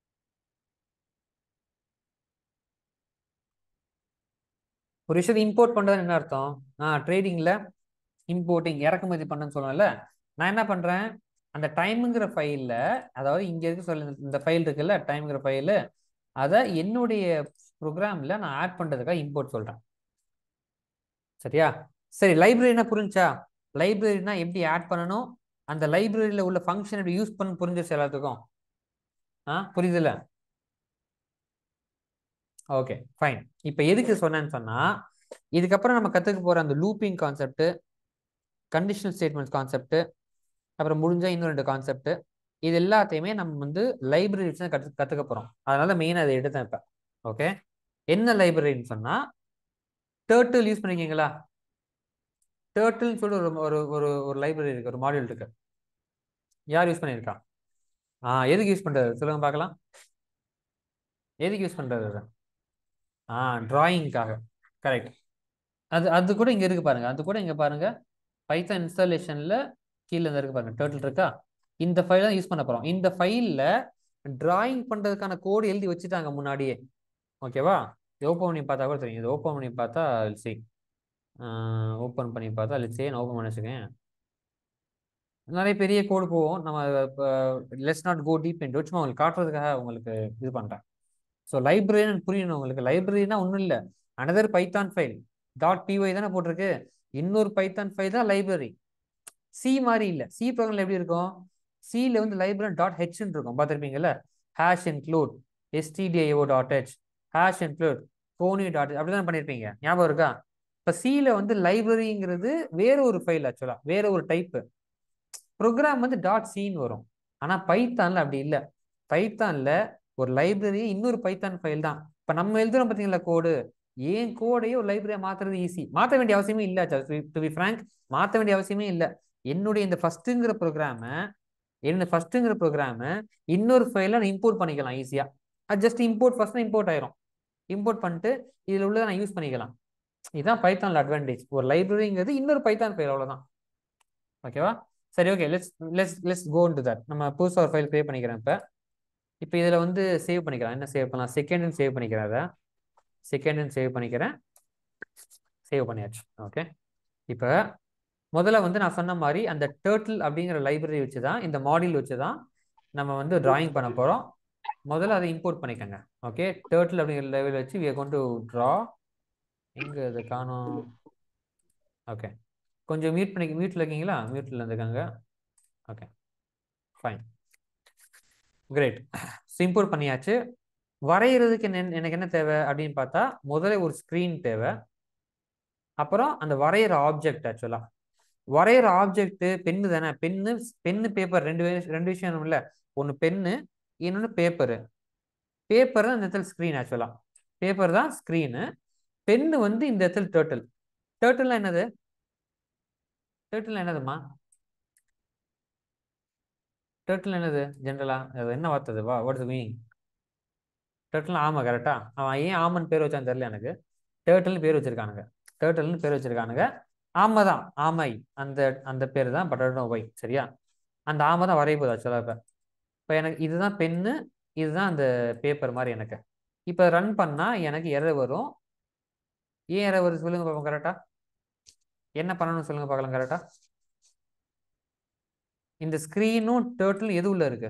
S1: ஒரு விஷயத்தை இம்போர்ட் பண்றது என்ன அர்த்தம் நான் ட்ரேடிங்ல இம்போர்ட்டிங் இறக்குமதி பண்ணன்னு சொல்லுவேன்ல நான் என்ன பண்றேன் அந்த டைமுங்கிற ஃபைல்ல அதாவது இங்க இருக்கு சொல்ல இந்த ஃபைல் இருக்குல்ல டைம்ங்கிற ஃபைலு அதை என்னுடைய ப்ரோக்ராம்ல நான் ஆட் பண்றதுக்காக இம்போர்ட் சொல்றேன் சரியா சரி லைப்ரரினா புரிஞ்சா லைப்ரரினா எப்படி ஆட் பண்ணணும் அந்த லைப்ரரியில உள்ள ஃபங்க்ஷன் எப்படி யூஸ் பண்ண புரிஞ்சிருச்சு எல்லாத்துக்கும் ஆ புரியுதுல்ல ஓகே ஃபைன் இப்போ எதுக்கு சொன்னேன்னு சொன்னா இதுக்கப்புறம் நம்ம கத்துக்க போற அந்த looping concept conditional statements concept அப்புறம் முடிஞ்சா இன்னும் ரெண்டு கான்செப்ட் இது எல்லாத்தையுமே நம்ம வந்து லைப்ரரி வச்சு தான் கற்று கற்றுக்க போகிறோம் அதனால மெயினாக அதை எடுத்தேன் இப்போ ஓகே என்ன லைப்ரரின்னு சொன்னால் டேர்ட்டில் யூஸ் பண்ணிருக்கீங்களா டேர்ட்டில்னு சொல்லி ஒரு ஒரு ஒரு ஒரு லைப்ரரி இருக்கு ஒரு மாடியூல் இருக்கு யார் யூஸ் பண்ணியிருக்கா ஆ எதுக்கு யூஸ் பண்ணுறது சொல்லுங்க பார்க்கலாம் எதுக்கு யூஸ் பண்ணுறது அது ஆ டிராயிங்காக கரெக்ட் அது அது கூட இங்கே இருக்கு பாருங்க அது கூட இங்கே பாருங்க பைத்தான் இன்ஸ்டாலேஷனில் கீழே இருக்கு பாருங்க டேர்ட்டில் இருக்கா இந்த ஃபைல் தான் யூஸ் பண்ண போகிறோம் இந்த ஃபைலில் டிராயிங் பண்ணுறதுக்கான கோடு எழுதி வச்சுட்டாங்க முன்னாடியே ஓகேவா இது ஓப்பன் பண்ணி பார்த்தா கூட தெரியும் இது ஓப்பன் பண்ணி பார்த்தா சி ஓப்பன் பண்ணி பார்த்தா லிட்ஸே நான் ஓப்பன் பண்ணி வச்சுக்கேன் நிறைய பெரிய கோடு போவோம் நம்ம let's not go deep in சும்மா உங்களுக்கு காட்டுறதுக்காக உங்களுக்கு இது பண்ணுறேன் ஸோ லைப்ரரின்னு புரியணும் உங்களுக்கு லைப்ரரினா ஒன்றும் இல்லை another Python file dot PY தானே போட்டிருக்கு இன்னொரு பைத்தான் ஃபைல் தான் லைப்ரரி சி மாதிரி இல்லை சி ப்ரோக்ராம்ல எப்படி இருக்கும் சியில் வந்து லைப்ரரி டாட் ஹெச்னு இருக்கும் பார்த்துருப்பீங்கல்ல hash include STDIO dot H hash include conio dot அப்படி தான் பண்ணியிருப்பீங்க ஞாபகம் இருக்கா இப்போ சியில் வந்து லைப்ரரிங்கிறது வேற ஒரு ஃபைல் ஆக்சுவலாக வேற ஒரு டைப்பு ப்ரோக்ராம் வந்து டாட் சின்னு வரும் ஆனால் பைத்தானில் அப்படி இல்லை பைத்தானில் ஒரு லைப்ரரி இன்னொரு பைத்தான் ஃபைல் தான் இப்போ நம்ம எழுதுறோம் பார்த்தீங்களா கோடு ஏன் கோடையே ஒரு லைப்ரரியை மாற்றுறது ஈஸி மாற்ற வேண்டிய அவசியமே இல்லை டு பி ஃப்ரேங்க் மாற்ற வேண்டிய அவசியமே இல்லை என்னுடைய இந்த ஃபர்ஸ்ட்டுங்கிற ப்ரோக்ராமை என்னோட ஃபர்ஸ்ட்டுங்கிற ப்ரோக்ராமை இன்னொரு ஃபைலில் நான் இம்போர்ட் பண்ணிக்கலாம் ஈஸியாக அது ஜஸ்ட் இம்போர்ட் ஃபர்ஸ்ட் இம்போர்ட் ஆயிரும் இம்போர்ட் பண்ணிட்டு இதில் உள்ளதை நான் யூஸ் பண்ணிக்கலாம் இதுதான் பைத்தானில் அட்வான்டேஜ் ஒரு லைப்ரரிங்கிறது இன்னொரு பைத்தான் ஃபைல் அவ்வளோதான் ஓகேவா சரி okay let's let's let's go to that நம்ம புதுசாக ஒரு ஃபைல் க்ரியேட் பண்ணிக்கிறேன் இப்போ இப்போ இதில் வந்து சேவ் பண்ணிக்கலாம் என்ன சேவ் பண்ணலாம் செகண்ட்னு சேவ் பண்ணிக்கிறேன் அதை செகண்ட்னு சேவ் பண்ணிக்கிறேன் சேவ் பண்ணியாச்சு ஓகே இப்போ முதல்ல வந்து நான் சொன்ன மாதிரி அந்த டேர்ட்டில் அப்படிங்கிற லைப்ரரி வச்சு தான் இந்த மாடியூல் வச்சு தான் நம்ம வந்து டிராயிங் பண்ண போகிறோம் முதல்ல அதை இம்போர்ட் பண்ணிக்கோங்க ஓகே டேர்ட்டில் அப்படிங்கிற லைப்ரரி வச்சு வி கொண்டு ட்ரா எங்கே அது காணும் ஓகே கொஞ்சம் மியூட் பண்ணி மியூட்டில் இருக்கீங்களா மியூட்டில் இருந்துக்காங்க okay fine great so import பண்ணியாச்சு வரைகிறதுக்கு என்ன எனக்கு என்ன தேவை அப்படின்னு பார்த்தா முதல்ல ஒரு ஸ்க்ரீன் தேவை அப்புறம் அந்த வரைகிற ஆப்ஜெக்ட் ஆக்சுவலாக வரைகிற ஆப்ஜெக்ட் பென்னு தானே பென்னு பென்னு பேப்பர் ரெண்டு ரெண்டு விஷயம் இல்லை ஒன்று பென்னு இன்னொன்று பேப்பரு பேப்பர் தான் இந்த இடத்துல ஸ்க்ரீன் ஆக்சுவலாக பேப்பர் தான் ஸ்க்ரீனு பென்னு வந்து இந்த இடத்துல டேர்ட்டில் டேர்ட்டில் என்னது டேர்ட்டில் என்னதுமா டர்ட்டில் என்னது ஜென்ரலா அது என்ன வார்த்தை வா வாட் இஸ் மீனிங் டர்ட்டில் ஆமா கரெக்டா அவன் ஏன் ஆமன் பேர் வச்சான்னு தெரியல எனக்கு டேர்ட்டில்னு பேர் வச்சிருக்கானுங்க டேர்ட்டில்னு பேர் வச்சிருக்கானுங்க ஆமை தான் ஆமை அந்த அந்த பேர் தான் பட் ஒய் சரியா அந்த ஆமை தான் வரைய போகுது ஆக்சுவலாக இப்போ இப்போ எனக்கு இதுதான் பென்னு இதுதான் அந்த பேப்பர் மாதிரி எனக்கு இப்போ ரன் பண்ணால் எனக்கு எரர் வரும் ஏன் எரர் வருது சொல்லுங்க பார்ப்போம் கரெக்டா என்ன பண்ணணும்னு சொல்லுங்க பார்க்கலாம் கரெக்டா இந்த ஸ்க்ரீனும் டேர்ட்டிலும் எது உள்ள இருக்கு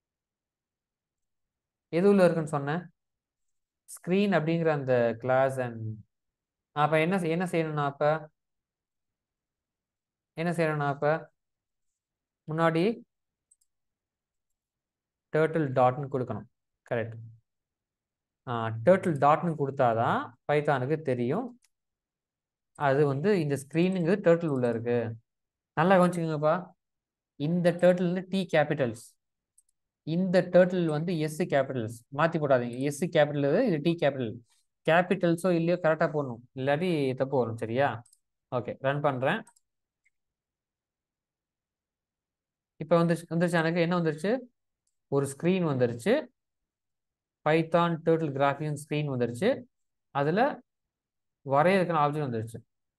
S1: எது உள்ள இருக்குன்னு சொன்னேன் ஸ்க்ரீன் அப்படிங்கிற அந்த கிளாஸ் அண்ட் அப்போ என்ன செய்- என்ன செய்யணும்னா அப்போ என்ன செய்யணும்னா அப்போ முன்னாடி டேர்ட்டில் டாட்னு கொடுக்கணும் கரெக்ட் டேர்ட்டில் டாட்னு கொடுத்தாதான் பைத்தானுக்கு தெரியும் அது வந்து இந்த ஸ்க்ரீனுங்கிறது டேர்ட்டில் உள்ள இருக்கு நல்லா கவனிச்சுக்கோங்கப்பா இந்த டேர்ட்டில் வந்து டி கேபிட்டல்ஸ் இந்த டேர்ட்டில் வந்து எஸ் கேபிட்டல்ஸ் மாற்றி போடாதீங்க எஸ் கேபிட்டல் இது டி கேபிட்டல் கேபிட்டல்ஸோ இல்லையோ கரெக்டாக போடணும் இல்லாட்டி தப்பு வரும் சரியா ஓகே ரன் பண்ணுறேன் இப்போ வந்துருச்சு வந்துருச்சு எனக்கு என்ன வந்துருச்சு ஒரு ஸ்க்ரீன் வந்துருச்சு பைத்தான் டேர்ட்டில் கிராஃபிக்ஸ் ஸ்க்ரீன் வந்துருச்சு அதில் வரையறதுக்கான ஆப்ஜெக்ட் வந்துருச்சு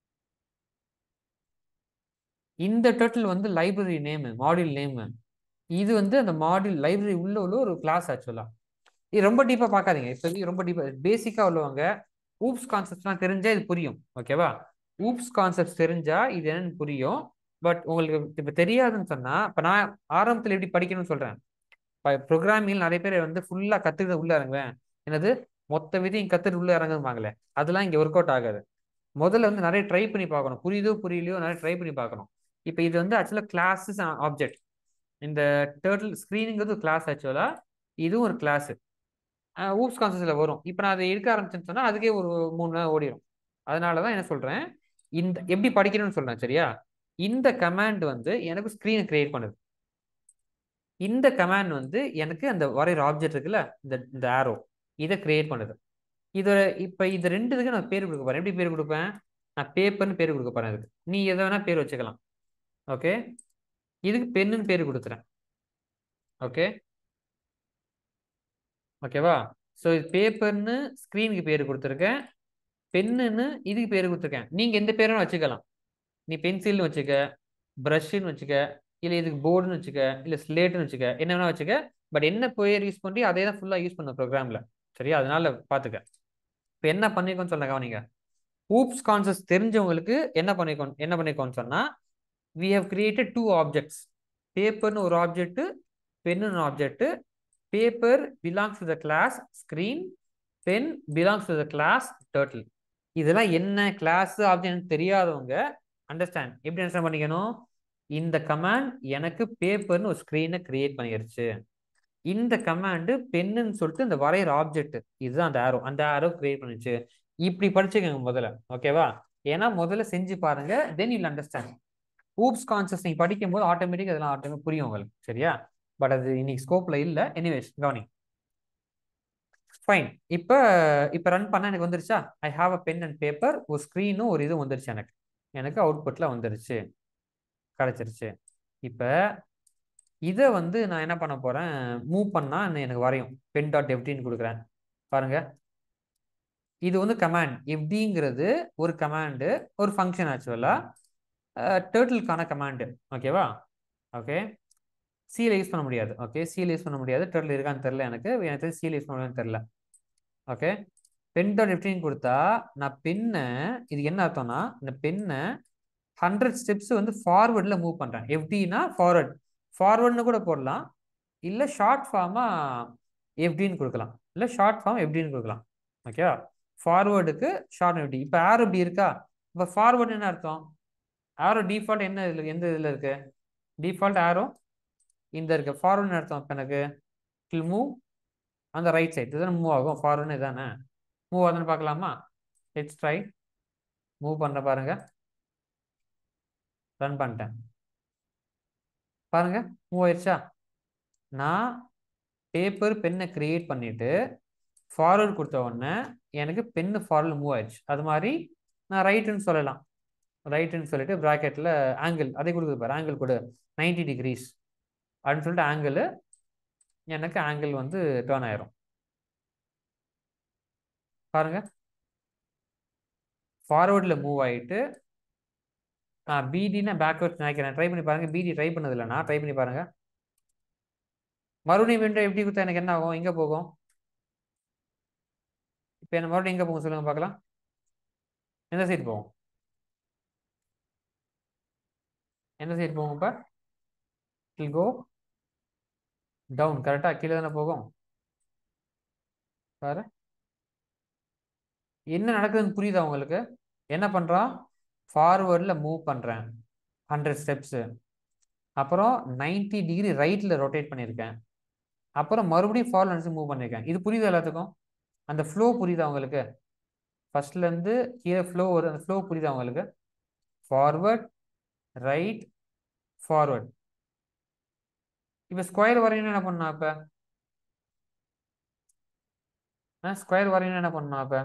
S1: இந்த டேர்ட்டில் வந்து லைப்ரரி நேமு மாடியூல் நேமு இது வந்து அந்த மாடியூல் லைப்ரரி உள்ள உள்ள ஒரு கிளாஸ் ஆக்சுவலாக இது ரொம்ப டீப்பாக பார்க்காதீங்க இப்போ ரொம்ப டீப்பாக பேசிக்காக உள்ளவங்க ஊப்ஸ் கான்செப்ட்ஸ்லாம் தெரிஞ்சா இது புரியும் ஓகேவா ஊப்ஸ் கான்செப்ட்ஸ் தெரிஞ்சா இது என்னன்னு புரியும் பட் உங்களுக்கு இப்போ தெரியாதுன்னு சொன்னால் இப்போ நான் ஆரம்பத்தில் எப்படி படிக்கணும்னு சொல்கிறேன் இப்போ ப்ரோக்ராமிங் நிறைய பேர் வந்து ஃபுல்லாக கற்றுக்கிட்டு உள்ளே இறங்குவேன் என்னது மொத்த விதையும் கற்றுட்டு உள்ளே இறங்குவாங்களே அதெல்லாம் இங்கே ஒர்க் அவுட் ஆகாது முதல்ல வந்து நிறைய ட்ரை பண்ணி பார்க்கணும் புரியுதோ புரியலையோ நிறைய ட்ரை பண்ணி பார்க்கணும் இப்போ இது வந்து ஆக்சுவலாக கிளாஸஸ் ஆப்ஜெக்ட் இந்த டேர்ட்டில் ஸ்க்ரீனுங்கிறது கிளாஸ் ஆக்சுவலாக இதுவும் ஒரு கிளாஸு ஊப்ஸ் கான்செப்ட்ஸில் வரும் இப்போ நான் அதை எடுக்க ஆரம்பிச்சேன்னு சொன்னால் அதுக்கே ஒரு மூணு நாள் ஓடிடும் அதனால தான் என்ன சொல்கிறேன் இந்த எப்படி படிக்கணும்னு சொல்கிறேன் சரியா இந்த கமாண்ட் வந்து எனக்கு ஸ்க்ரீனை கிரியேட் பண்ணுது இந்த கமாண்ட் வந்து எனக்கு அந்த வரைகிற ஆப்ஜெக்ட் இருக்குல்ல இந்த இந்த ஆரோ இதை கிரியேட் பண்ணுது இது இப்போ இது ரெண்டுத்துக்கு நான் பேர் கொடுக்க போறேன் எப்படி பேர் கொடுப்பேன் நான் பேப்பர்னு பேர் கொடுக்க போறேன் இதுக்கு நீ எதை வேணா பேர் வச்சுக்கலாம் ஓகே இதுக்கு பெண்ணுன்னு பேர் கொடுத்துறேன் ஓகே ஓகேவா ஸோ இது பேப்பர்னு ஸ்க்ரீனுக்கு பேர் கொடுத்துருக்கேன் பெண்ணுன்னு இதுக்கு பேர் கொடுத்துருக்கேன் நீங்கள் எந்த பேரும் வச்சுக்கலாம் நீ பென்சில்னு வச்சுக்க ப்ரஷ்ஷுன்னு வச்சுக்க இல்லை இதுக்கு போர்டுன்னு வச்சுக்க இல்லை ஸ்லேட்டுன்னு வச்சுக்க என்ன வேணா வச்சுக்க பட் என்ன பேர் யூஸ் பண்ணி அதே தான் ஃபுல்லாக யூஸ் பண்ண ப்ரோக்ராமில் சரியா அதனால பார்த்துக்க இப்போ என்ன பண்ணிருக்கோன்னு சொல்ல கவனிங்க ஊப்ஸ் கான்செப்ட்ஸ் தெரிஞ்சவங்களுக்கு என்ன பண்ணிருக்கோம் என்ன பண்ணிருக்கோம்னு சொன்னால் we have created two objects பேப்பர்னு ஒரு object pen object paper belongs to the class screen pen belongs to the class turtle இதெல்லாம் என்ன கிளாஸ் ஆப்ஜெக்ட் தெரியாதவங்க அண்டர்ஸ்டாண்ட் எப்படி அண்டர்ஸ்டாண்ட் பண்ணிக்கணும் இந்த கமாண்ட் எனக்கு பேப்பர்னு ஒரு ஸ்க்ரீனை கிரியேட் பண்ணிருச்சு இந்த கமாண்டு பென்னுன்னு சொல்லிட்டு இந்த வரைகிற ஆப்ஜெக்ட் இதுதான் அந்த ஆரோ அந்த ஆரோ கிரியேட் பண்ணிச்சு இப்படி படிச்சுக்கோங்க முதல்ல ஓகேவா ஏன்னா முதல்ல செஞ்சு பாருங்க then you'll understand oops concept நீங்கள் படிக்கும்போது ஆட்டோமேட்டிக் அதெல்லாம் ஆட்டோமேட்டிக் புரியும் உங்களுக்கு சரியா பட் அது இன்னைக்கு ஸ்கோப்ல இல்லை எனிவேஸ் கவனி ஃபைன் இப்போ இப்போ ரன் பண்ண எனக்கு வந்துருச்சா I have a pen and paper ஒரு ஸ்க்ரீனும் ஒரு இது வந்துருச்சு எனக்கு எனக்கு அவுட்புட்டில் வந்துருச்சு கிடச்சிருச்சு இப்போ இதை வந்து நான் என்ன பண்ண போகிறேன் மூவ் பண்ணால் எனக்கு வரையும் பென் டாட் எஃப்டின்னு கொடுக்குறேன் பாருங்க இது வந்து கமாண்ட் எஃப்டிங்கிறது ஒரு கமாண்டு ஒரு ஃபங்க்ஷன் ஆக்சுவலாக டேர்ட்டிலுக்கான கமாண்டு ஓகேவா ஓகே சியில் யூஸ் பண்ண முடியாது ஓகே சியில் யூஸ் பண்ண முடியாது டேர்ட்டில் இருக்கான்னு தெரில எனக்கு எனக்கு சியில் யூஸ் பண்ண முடியாதுன்னு தெரில ஓகே பென் டாட் எஃப்டின்னு கொடுத்தா நான் பெண்ணை இது என்ன அர்த்தம்னா இந்த பெண்ணை ஹண்ட்ரட் ஸ்டெப்ஸ் வந்து ஃபார்வர்டில் மூவ் பண்ணுறேன் எஃப்டினா ஃபார்வர்ட் ஃபார்வர்ட்னு கூட போடலாம் இல்லை ஷார்ட் ஃபார்மாக எஃப்டின்னு கொடுக்கலாம் இல்லை ஷார்ட் ஃபார்ம் எஃப்டின்னு கொடுக்கலாம் ஓகேவா ஃபார்வேர்டுக்கு ஷார்ட் எஃப்டி இப்போ ஆரோ இப்படி இருக்கா இப்போ ஃபார்வர்டு என்ன அர்த்தம் ஆரோ டிஃபால்ட் என்ன இதில் எந்த இதில் இருக்கு டிஃபால்ட் ஆரோ இந்த இருக்கு ஃபார்வர்டுன்னு அர்த்தம் இப்போ எனக்கு இல் மூவ் அந்த ரைட் சைட் இதுதான் மூவ் ஆகும் ஃபார்வர்டுன்னு இதானே மூவ் ஆகுதுன்னு பார்க்கலாமா லெட்ஸ் ட்ரை மூவ் பண்ண பாருங்க ரன் பண்ணிட்டேன் பாருங்க மூவ் ஆயிடுச்சா நான் பேப்பர் பென்னை கிரியேட் பண்ணிட்டு ஃபார்வர்ட் கொடுத்த உடனே எனக்கு பென்னு ஃபார்வர்டில் மூவ் ஆயிடுச்சு அது மாதிரி நான் ரைட்டுன்னு சொல்லலாம் ரைட்டுன்னு சொல்லிட்டு ப்ராக்கெட்டில் ஆங்கிள் அதே கொடுக்குது பாரு ஆங்கிள் கொடு நைன்டி டிகிரிஸ் அப்படின்னு சொல்லிட்டு ஆங்கிள் எனக்கு ஆங்கிள் வந்து டேர்ன் ஆயிரும் பாருங்க ஃபார்வர்டில் மூவ் ஆகிட்டு பிடினா பேக்வர்ட் நினைக்கிறேன் ட்ரை பண்ணி பாருங்க பிடி ட்ரை பண்ணது இல்லைண்ணா ட்ரை பண்ணி பாருங்க மறுபடியும் விண்டோ எப்படி கொடுத்தா எனக்கு என்ன ஆகும் எங்கே போகும் இப்போ என்ன மறுபடியும் எங்கே போகும் சொல்லுங்க பார்க்கலாம் எந்த சைடு போகும் எந்த சைடு போகும் இப்போ இல் கோ டவுன் கரெக்டாக கீழே தானே போகும் பாரு என்ன நடக்குதுன்னு புரியுதா உங்களுக்கு என்ன பண்ணுறான் ஃபார்வேர்டில் மூவ் பண்ணுறேன் ஹண்ட்ரட் ஸ்டெப்ஸு அப்புறம் நைன்டி டிகிரி ரைட்டில் ரொட்டேட் பண்ணியிருக்கேன் அப்புறம் மறுபடியும் ஃபார்வர்ட் நினச்சி மூவ் பண்ணியிருக்கேன் இது புரியுதா எல்லாத்துக்கும் அந்த ஃப்ளோ புரியுதா உங்களுக்கு ஃபர்ஸ்ட்லேருந்து கீழே ஃப்ளோ வரும் அந்த ஃப்ளோ புரியுதா உங்களுக்கு ஃபார்வர்ட் ரைட் ஃபார்வர்ட் இப்போ ஸ்கொயர் வரையணும் என்ன பண்ணணும் இப்போ ஸ்கொயர் வரையணும் என்ன பண்ணணும் இப்போ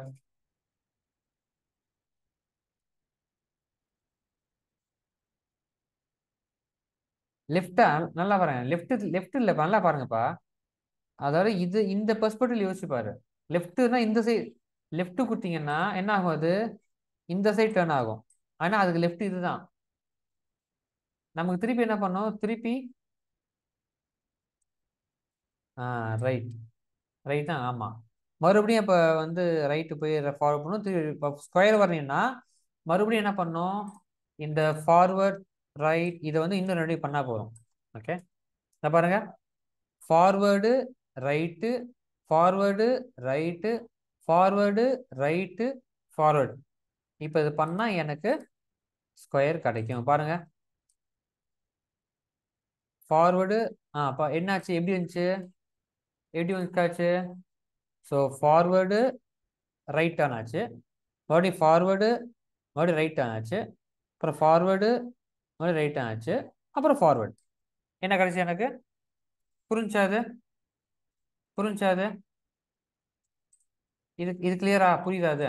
S1: லெஃப்டா நல்லா பாருங்க லெஃப்ட் லெஃப்ட் இல்லை நல்லா பாருங்கப்பா அதாவது இது இந்த பெர்ஸ்பெக்டிவ் யோசிச்சு பாரு லெஃப்ட்னா இந்த சைடு லெஃப்ட் கொடுத்தீங்கன்னா என்ன ஆகும் அது இந்த சைடு டேர்ன் ஆகும் ஆனா அதுக்கு லெஃப்ட் இதுதான் நமக்கு திருப்பி என்ன பண்ணோம் திருப்பி ஆ ரைட் ரைட் தான் ஆமாம் மறுபடியும் இப்போ வந்து ரைட்டு போய் ஃபார்வர்ட் பண்ணும் திருப்பி இப்போ ஸ்கொயர் வரீங்கன்னா மறுபடியும் என்ன பண்ணோம் இந்த ஃபார்வர்ட் ரைட் இதை வந்து இன்னும் ரெடி பண்ணால் போதும் ஓகே இதை பாருங்க forward right forward right forward right forward இப்போ இது பண்ணால் எனக்கு ஸ்கொயர் கிடைக்கும் பாருங்க ஃபார்வேர்டு ஆ அப்போ என்னாச்சு எப்படி வந்துச்சு எப்படி வந்துச்சாச்சு ஸோ ஃபார்வேர்டு ரைட் டர்ன் ஆச்சு மறுபடியும் ஃபார்வேர்டு மறுபடியும் ரைட் டர்ன் ஆச்சு அப்புறம் ஃபார்வேர்டு மறுபடியும் ரைட் டர்ன் ஆச்சு அப்புறம் ஃபார்வேர்டு என்ன கிடைச்சி எனக்கு புரிஞ்சாது புரிஞ்சாது இது இது கிளியரா புரியுதா அது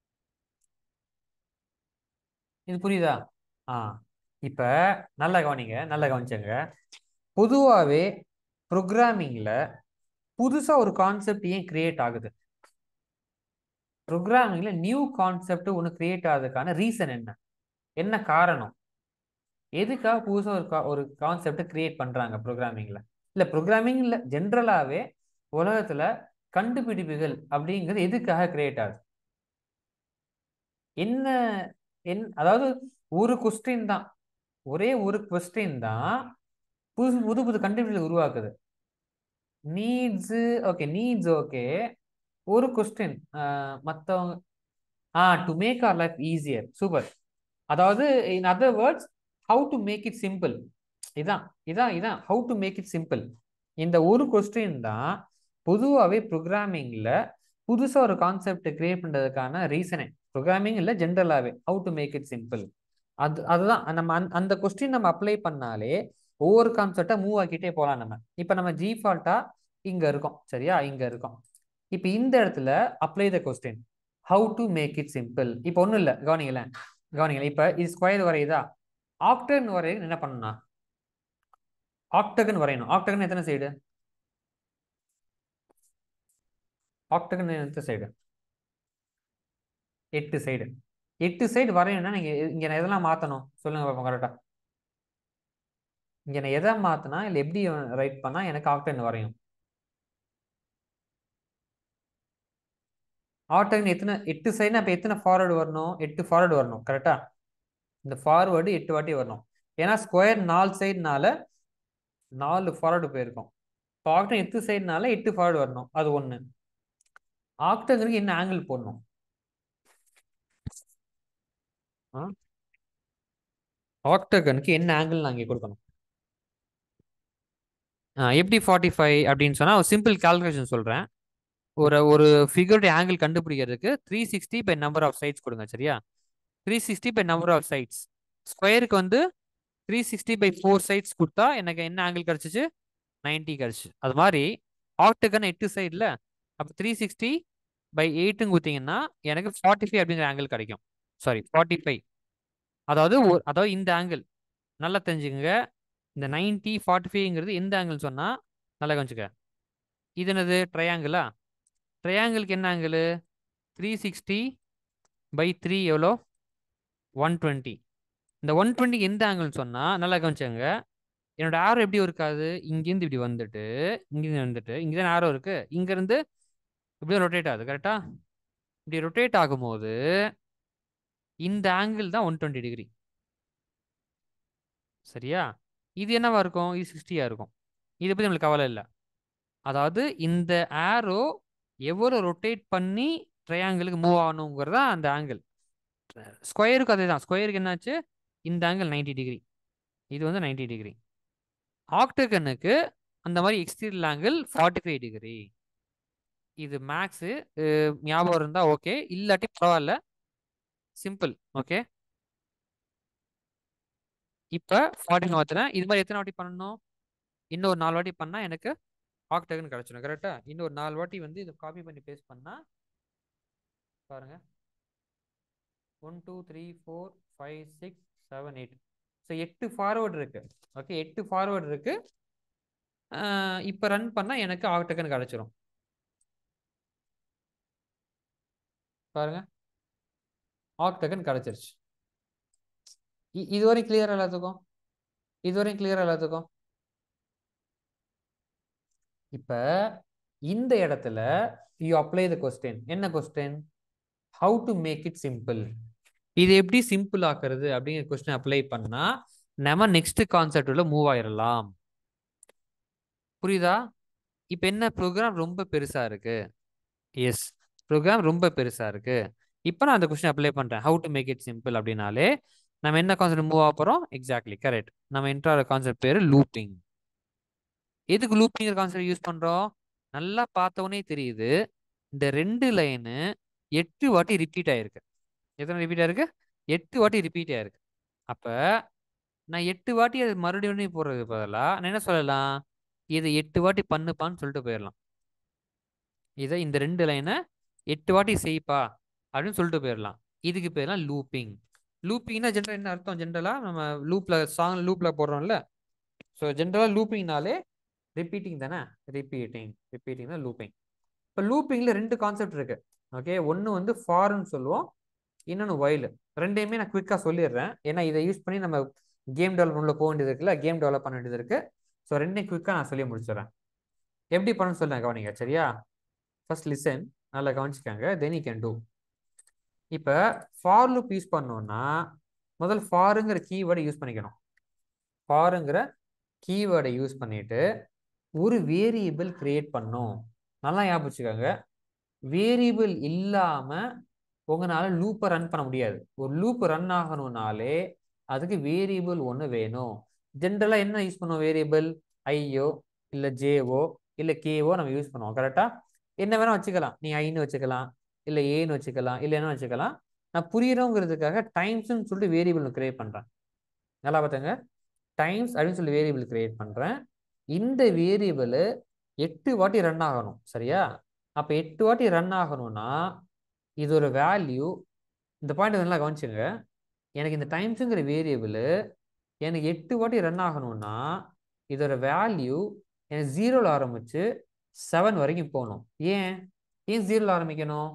S1: இது புரியுதா ஆ இப்போ நல்லா கவனிங்க நல்லா கவனிச்சுங்க பொதுவாகவே ப்ரோக்ராமிங்கில் புதுசாக ஒரு கான்செப்ட் ஏன் கிரியேட் ஆகுது ப்ரோக்ராமிங்கில் நியூ கான்செப்ட் ஒன்று கிரியேட் ஆகுதுக்கான ரீசன் என்ன என்ன காரணம் எதுக்காக புதுசாக ஒரு கா ஒரு கான்செப்டை கிரியேட் பண்ணுறாங்க ப்ரோக்ராமிங்கில் இல்லை ப்ரோக்ராமிங்கில் ஜென்ரலாகவே உலகத்தில் கண்டுபிடிப்புகள் அப்படிங்கிறது எதுக்காக கிரியேட் ஆகுது என்ன என் அதாவது ஒரு கொஸ்டின் தான் ஒரே ஒரு கொஸ்டின் தான் புது புது புது கண்டுபிடிப்புகள் உருவாக்குது நீட்ஸு ஓகே நீட்ஸ் ஓகே ஒரு கொஸ்டின் மற்றவங்க ஆ to make our life easier super அதாவது in other words how to make it simple இதான் இதான் இதான் how to make it simple இந்த ஒரு கொஸ்டின் தான் பொதுவாகவே ப்ரோக்ராமிங்கில் புதுசாக ஒரு கான்செப்ட் கிரியேட் பண்ணுறதுக்கான ரீசனே ப்ரோக்ராமிங் இல்லை ஜென்ரலாகவே how to make it simple அது அதுதான் நம்ம அந் அந்த கொஸ்டின் நம்ம அப்ளை பண்ணாலே ஒவ்வொரு கான்செப்டை மூவ் ஆக்கிட்டே போகலாம் நம்ம இப்போ நம்ம ஜிஃபால்ட்டாக இங்கே இருக்கோம் சரியா இங்கே இருக்கோம் இப்போ இந்த இடத்துல apply the question how to make it simple இப்போ ஒன்றும் இல்லை கவனிங்களேன் கவனிங்களேன் இப்போ இது ஸ்கொயர் வரையுதா ஆக்டகன் வரைய என்ன பண்ணணும் ஆக்டகன் வரையணும் ஆக்டகன் எத்தனை சைடு ஆக்டகன் எத்தனை சைடு எட்டு சைடு எட்டு சைடு வரையணும்னா நீங்கள் இங்கே நான் எதெல்லாம் மாற்றணும் சொல்லுங்க பார்ப்போம் கரெக்டாக இங்கே நான் எதை மாற்றினா இல்லை எப்படி ரைட் பண்ணால் எனக்கு ஆக்டகன் வரையும் ஆக்டகன் எத்தனை எட்டு சைடுனா இப்போ எத்தனை ஃபார்வர்டு வரணும் எட்டு ஃபார்வர்டு வரணும் கரெக்டா இந்த ஃபார்வர்டு எட்டு வாட்டி வரணும் ஏன்னா ஸ்கொயர் நாலு சைடுனால நாலு ஃபார்வர்டு போயிருக்கும் இப்போ ஆக்டன் எட்டு சைடுனால எட்டு ஃபார்வர்டு வரணும் அது ஒன்று ஆக்டகனுக்கு என்ன ஆங்கிள் போடணும் ஆக்டகனுக்கு என்ன ஆங்கிள் நான் இங்கே கொடுக்கணும் எப்படி ஃபார்ட்டி ஃபைவ் அப்படின்னு சொன்னால் ஒரு சிம்பிள் கால்குலேஷன் சொல்கிறேன் ஒரு ஒரு ஃபிகருடைய ஆங்கிள் கண்டுபிடிக்கிறதுக்கு three sixty by number of sides கொடுங்க சரியா three sixty by number of sides ஸ்கொயருக்கு வந்து three sixty by four sides கொடுத்தா எனக்கு என்ன ஆங்கிள் கிடச்சிச்சு நைன்ட்டி கிடச்சி அது மாதிரி ஆக்டகன் எட்டு சைடில் அப்போ த்ரீ சிக்ஸ்டி பை எயிட்டுன்னு கொடுத்தீங்கன்னா எனக்கு ஃபார்ட்டி ஃபைவ் அப்படிங்கிற ஆங்கிள் கிடைக்கும் சாரி ஃபார்ட்டி ஃபைவ் அதாவது ஒரு அதாவது இந்த ஆங்கிள் நல்லா தெரிஞ்சுக்கங்க இந்த நைன்டி ஃபார்ட்டி ஃபைவ்ங்கிறது எந்த ஆங்கிள் சொன்னால் நல்லா கவனிச்சுக்க இது என்னது ட்ரையாங்கிளா ட்ரையாங்கிளுக்கு என்ன angle three sixty by three எவ்வளோ ஒன் டுவெண்ட்டி இந்த ஒன் டுவெண்ட்டிக்கு எந்த ஆங்கிள்னு சொன்னால் நல்லா கவனிச்சுங்க என்னோட ஆரோ எப்படி இருக்காது இங்கேருந்து இப்படி வந்துட்டு இங்கேருந்து வந்துட்டு இங்கே தான் ஆரோ இருக்கு இங்கேருந்து இப்படியே ரொட்டேட் ஆகுது கரெக்டா இப்படி ரொட்டேட் ஆகும்போது இந்த ஆங்கிள் தான் ஒன் டுவெண்ட்டி டிகிரி சரியா இது என்னவா இருக்கும் இது சிக்ஸ்டியாக இருக்கும் இதை பற்றி நம்மளுக்கு கவலை இல்லை அதாவது இந்த ஆரோ எவ்வளோ ரொட்டேட் பண்ணி ட்ரையாங்கிளுக்கு மூவ் ஆகணுங்கிறது தான் அந்த ஆங்கிள் ஸ்கொயருக்கு அதே தான் ஸ்கொயருக்கு என்னாச்சு இந்த ஆங்கிள் நைன்டி டிகிரி இது வந்து நைன்டி டிகிரி ஆக்டகனுக்கு அந்த மாதிரி exterior angle forty five degree இது மேக்ஸு ஞாபகம் இருந்தால் ஓகே இல்லாட்டி பரவாயில்ல சிம்பிள் ஓகே இப்போ ஃபார்ட்டி மாற்றினேன் இது மாதிரி எத்தனை வாட்டி பண்ணணும் இன்னொரு நாலு வாட்டி பண்ணால் எனக்கு ஆக்டகன் கிடச்சிடும் கரெக்டாக இன்னொரு நாலு வாட்டி வந்து இதை காப்பி பண்ணி பேஸ்ட் பண்ணால் பாருங்க one two three four five six seven eight so எட்டு ஃபார்வர்டு இருக்கு ஓகே எட்டு ஃபார்வர்டு இருக்கு இப்போ ரன் பண்ணால் எனக்கு ஆக்டகன் கிடச்சிரும் பாருங்க ஆக்டகன் கிடச்சிருச்சு இதுவரையும் கிளியர் எல்லாத்துக்கும் இதுவரையும் கிளியர் எல்லாத்துக்கும் இப்போ இந்த இடத்துல யூ அப்ளை த கொஸ்டின் என்ன question how to make it simple இது எப்படி சிம்பிள் ஆக்குறது அப்படிங்கிற கொஸ்டின் அப்ளை பண்ணா நம்ம நெக்ஸ்ட் கான்செப்ட் உள்ள மூவ் ஆயிடலாம் புரியுதா இப்போ என்ன ப்ரோக்ராம் ரொம்ப பெருசா இருக்கு எஸ் ப்ரோக்ராம் ரொம்ப பெருசா இருக்கு இப்போ நான் அந்த கொஸ்டின் அப்ளை பண்றேன் how to make it simple அப்படின்னாலே நம்ம என்ன கான்செப்ட் மூவ் ஆக போறோம் எக்ஸாக்ட்லி கரெக்ட் நம்ம என்ட்ராற கான்செப்ட் பேரு லூப்பிங் எதுக்கு லூப்பிங்கிற கான்செப்ட் யூஸ் பண்றோம் நல்லா பார்த்தவொடனே தெரியுது இந்த ரெண்டு லைனு எட்டு வாட்டி ரிப்பீட் ஆயிருக்கு எத்தனை ரிப்பீட் ஆயிருக்கு எட்டு வாட்டி ரிப்பீட் ஆயிருக்கு அப்ப நான் எட்டு வாட்டி அது மறுபடியும் போடுறது பதிலாக நான் என்ன சொல்லலாம் இதை எட்டு வாட்டி பண்ணுப்பான்னு சொல்லிட்டு போயிடலாம் இதை இந்த ரெண்டு லைனை எட்டு வாட்டி செய்ப்பா அப்படின்னு சொல்லிட்டு போயிடலாம் இதுக்கு பேர்லாம் லூப்பிங் லூப்பிங்னா ஜென்ரல் என்ன அர்த்தம் ஜென்ரலாக நம்ம லூப்பில் சாங் லூப்பில் போடுறோம்ல ஸோ ஜென்ரலாக லூப்பிங்னாலே ரிப்பீட்டிங் தானே ரிப்பீட்டிங் ரிப்பீட்டிங் தான் லூப்பிங் இப்போ லூப்பிங்கில் ரெண்டு கான்செப்ட் இருக்கு ஓகே ஒன்று வந்து ஃபார்ன்னு சொல்லுவோம் இன்னொன்று ஒயில் ரெண்டையுமே நான் குவிக்காக சொல்லிடுறேன் ஏன்னா இதை யூஸ் பண்ணி நம்ம கேம் டெவலப்மெண்ட்டில் போக வேண்டியது இருக்குல்ல கேம் டெவலப் பண்ண வேண்டியது இருக்கு ஸோ ரெண்டையும் குவிக்காக நான் சொல்லி முடிச்சிடறேன் எப்படி பண்ணணும்னு சொல்லுங்க கவனிங்க சரியா ஃபர்ஸ்ட் லிசன் நல்லா கவனிச்சுக்காங்க தென் யூ கேன் டூ இப்போ ஃபார் லூப் யூஸ் பண்ணோம்னா முதல் ஃபாருங்கிற கீவேர்டை யூஸ் பண்ணிக்கணும் ஃபாருங்கிற கீவேர்டை யூஸ் பண்ணிட்டு ஒரு வேரியபிள் கிரியேட் பண்ணும் நல்லா ஞாபகம் வச்சுக்கோங்க வேரியபிள் இல்லாம உங்களால லூப்பை ரன் பண்ண முடியாது ஒரு லூப் ரன் ஆகணும்னாலே அதுக்கு வேரியபிள் ஒன்று வேணும் ஜென்ரலாக என்ன யூஸ் பண்ணுவோம் வேரியபிள் ஐயோ இல்லை ஜேவோ இல்லை கேவோ நம்ம யூஸ் பண்ணுவோம் கரெக்டா என்ன வேணா வச்சுக்கலாம் நீ ஐன்னு வச்சுக்கலாம் இல்லை ஏன்னு வச்சுக்கலாம் இல்லை என்ன வச்சுக்கலாம் நான் புரியறோங்கிறதுக்காக டைம்ஸ்னு சொல்லிட்டு வேரியபிள் கிரியேட் பண்ணுறேன் நல்லா பார்த்துங்க டைம்ஸ் அப்படின்னு சொல்லி வேரியபிள் கிரியேட் பண்ணுறேன் இந்த வேரியபிள் எட்டு வாட்டி ரன் ஆகணும் சரியா அப்போ எட்டு வாட்டி ரன் ஆகணும்னா இது ஒரு வேல்யூ இந்த பாயிண்ட் நல்லா கவனிச்சுங்க எனக்கு இந்த டைம்ஸுங்கிற வேரியபிள் எனக்கு எட்டு வாட்டி ரன் ஆகணும்னா இதோட வேல்யூ எனக்கு ஜீரோவில் ஆரம்பிச்சு செவன் வரைக்கும் போகணும் ஏன் ஏன் ஜீரோவில் ஆரம்பிக்கணும்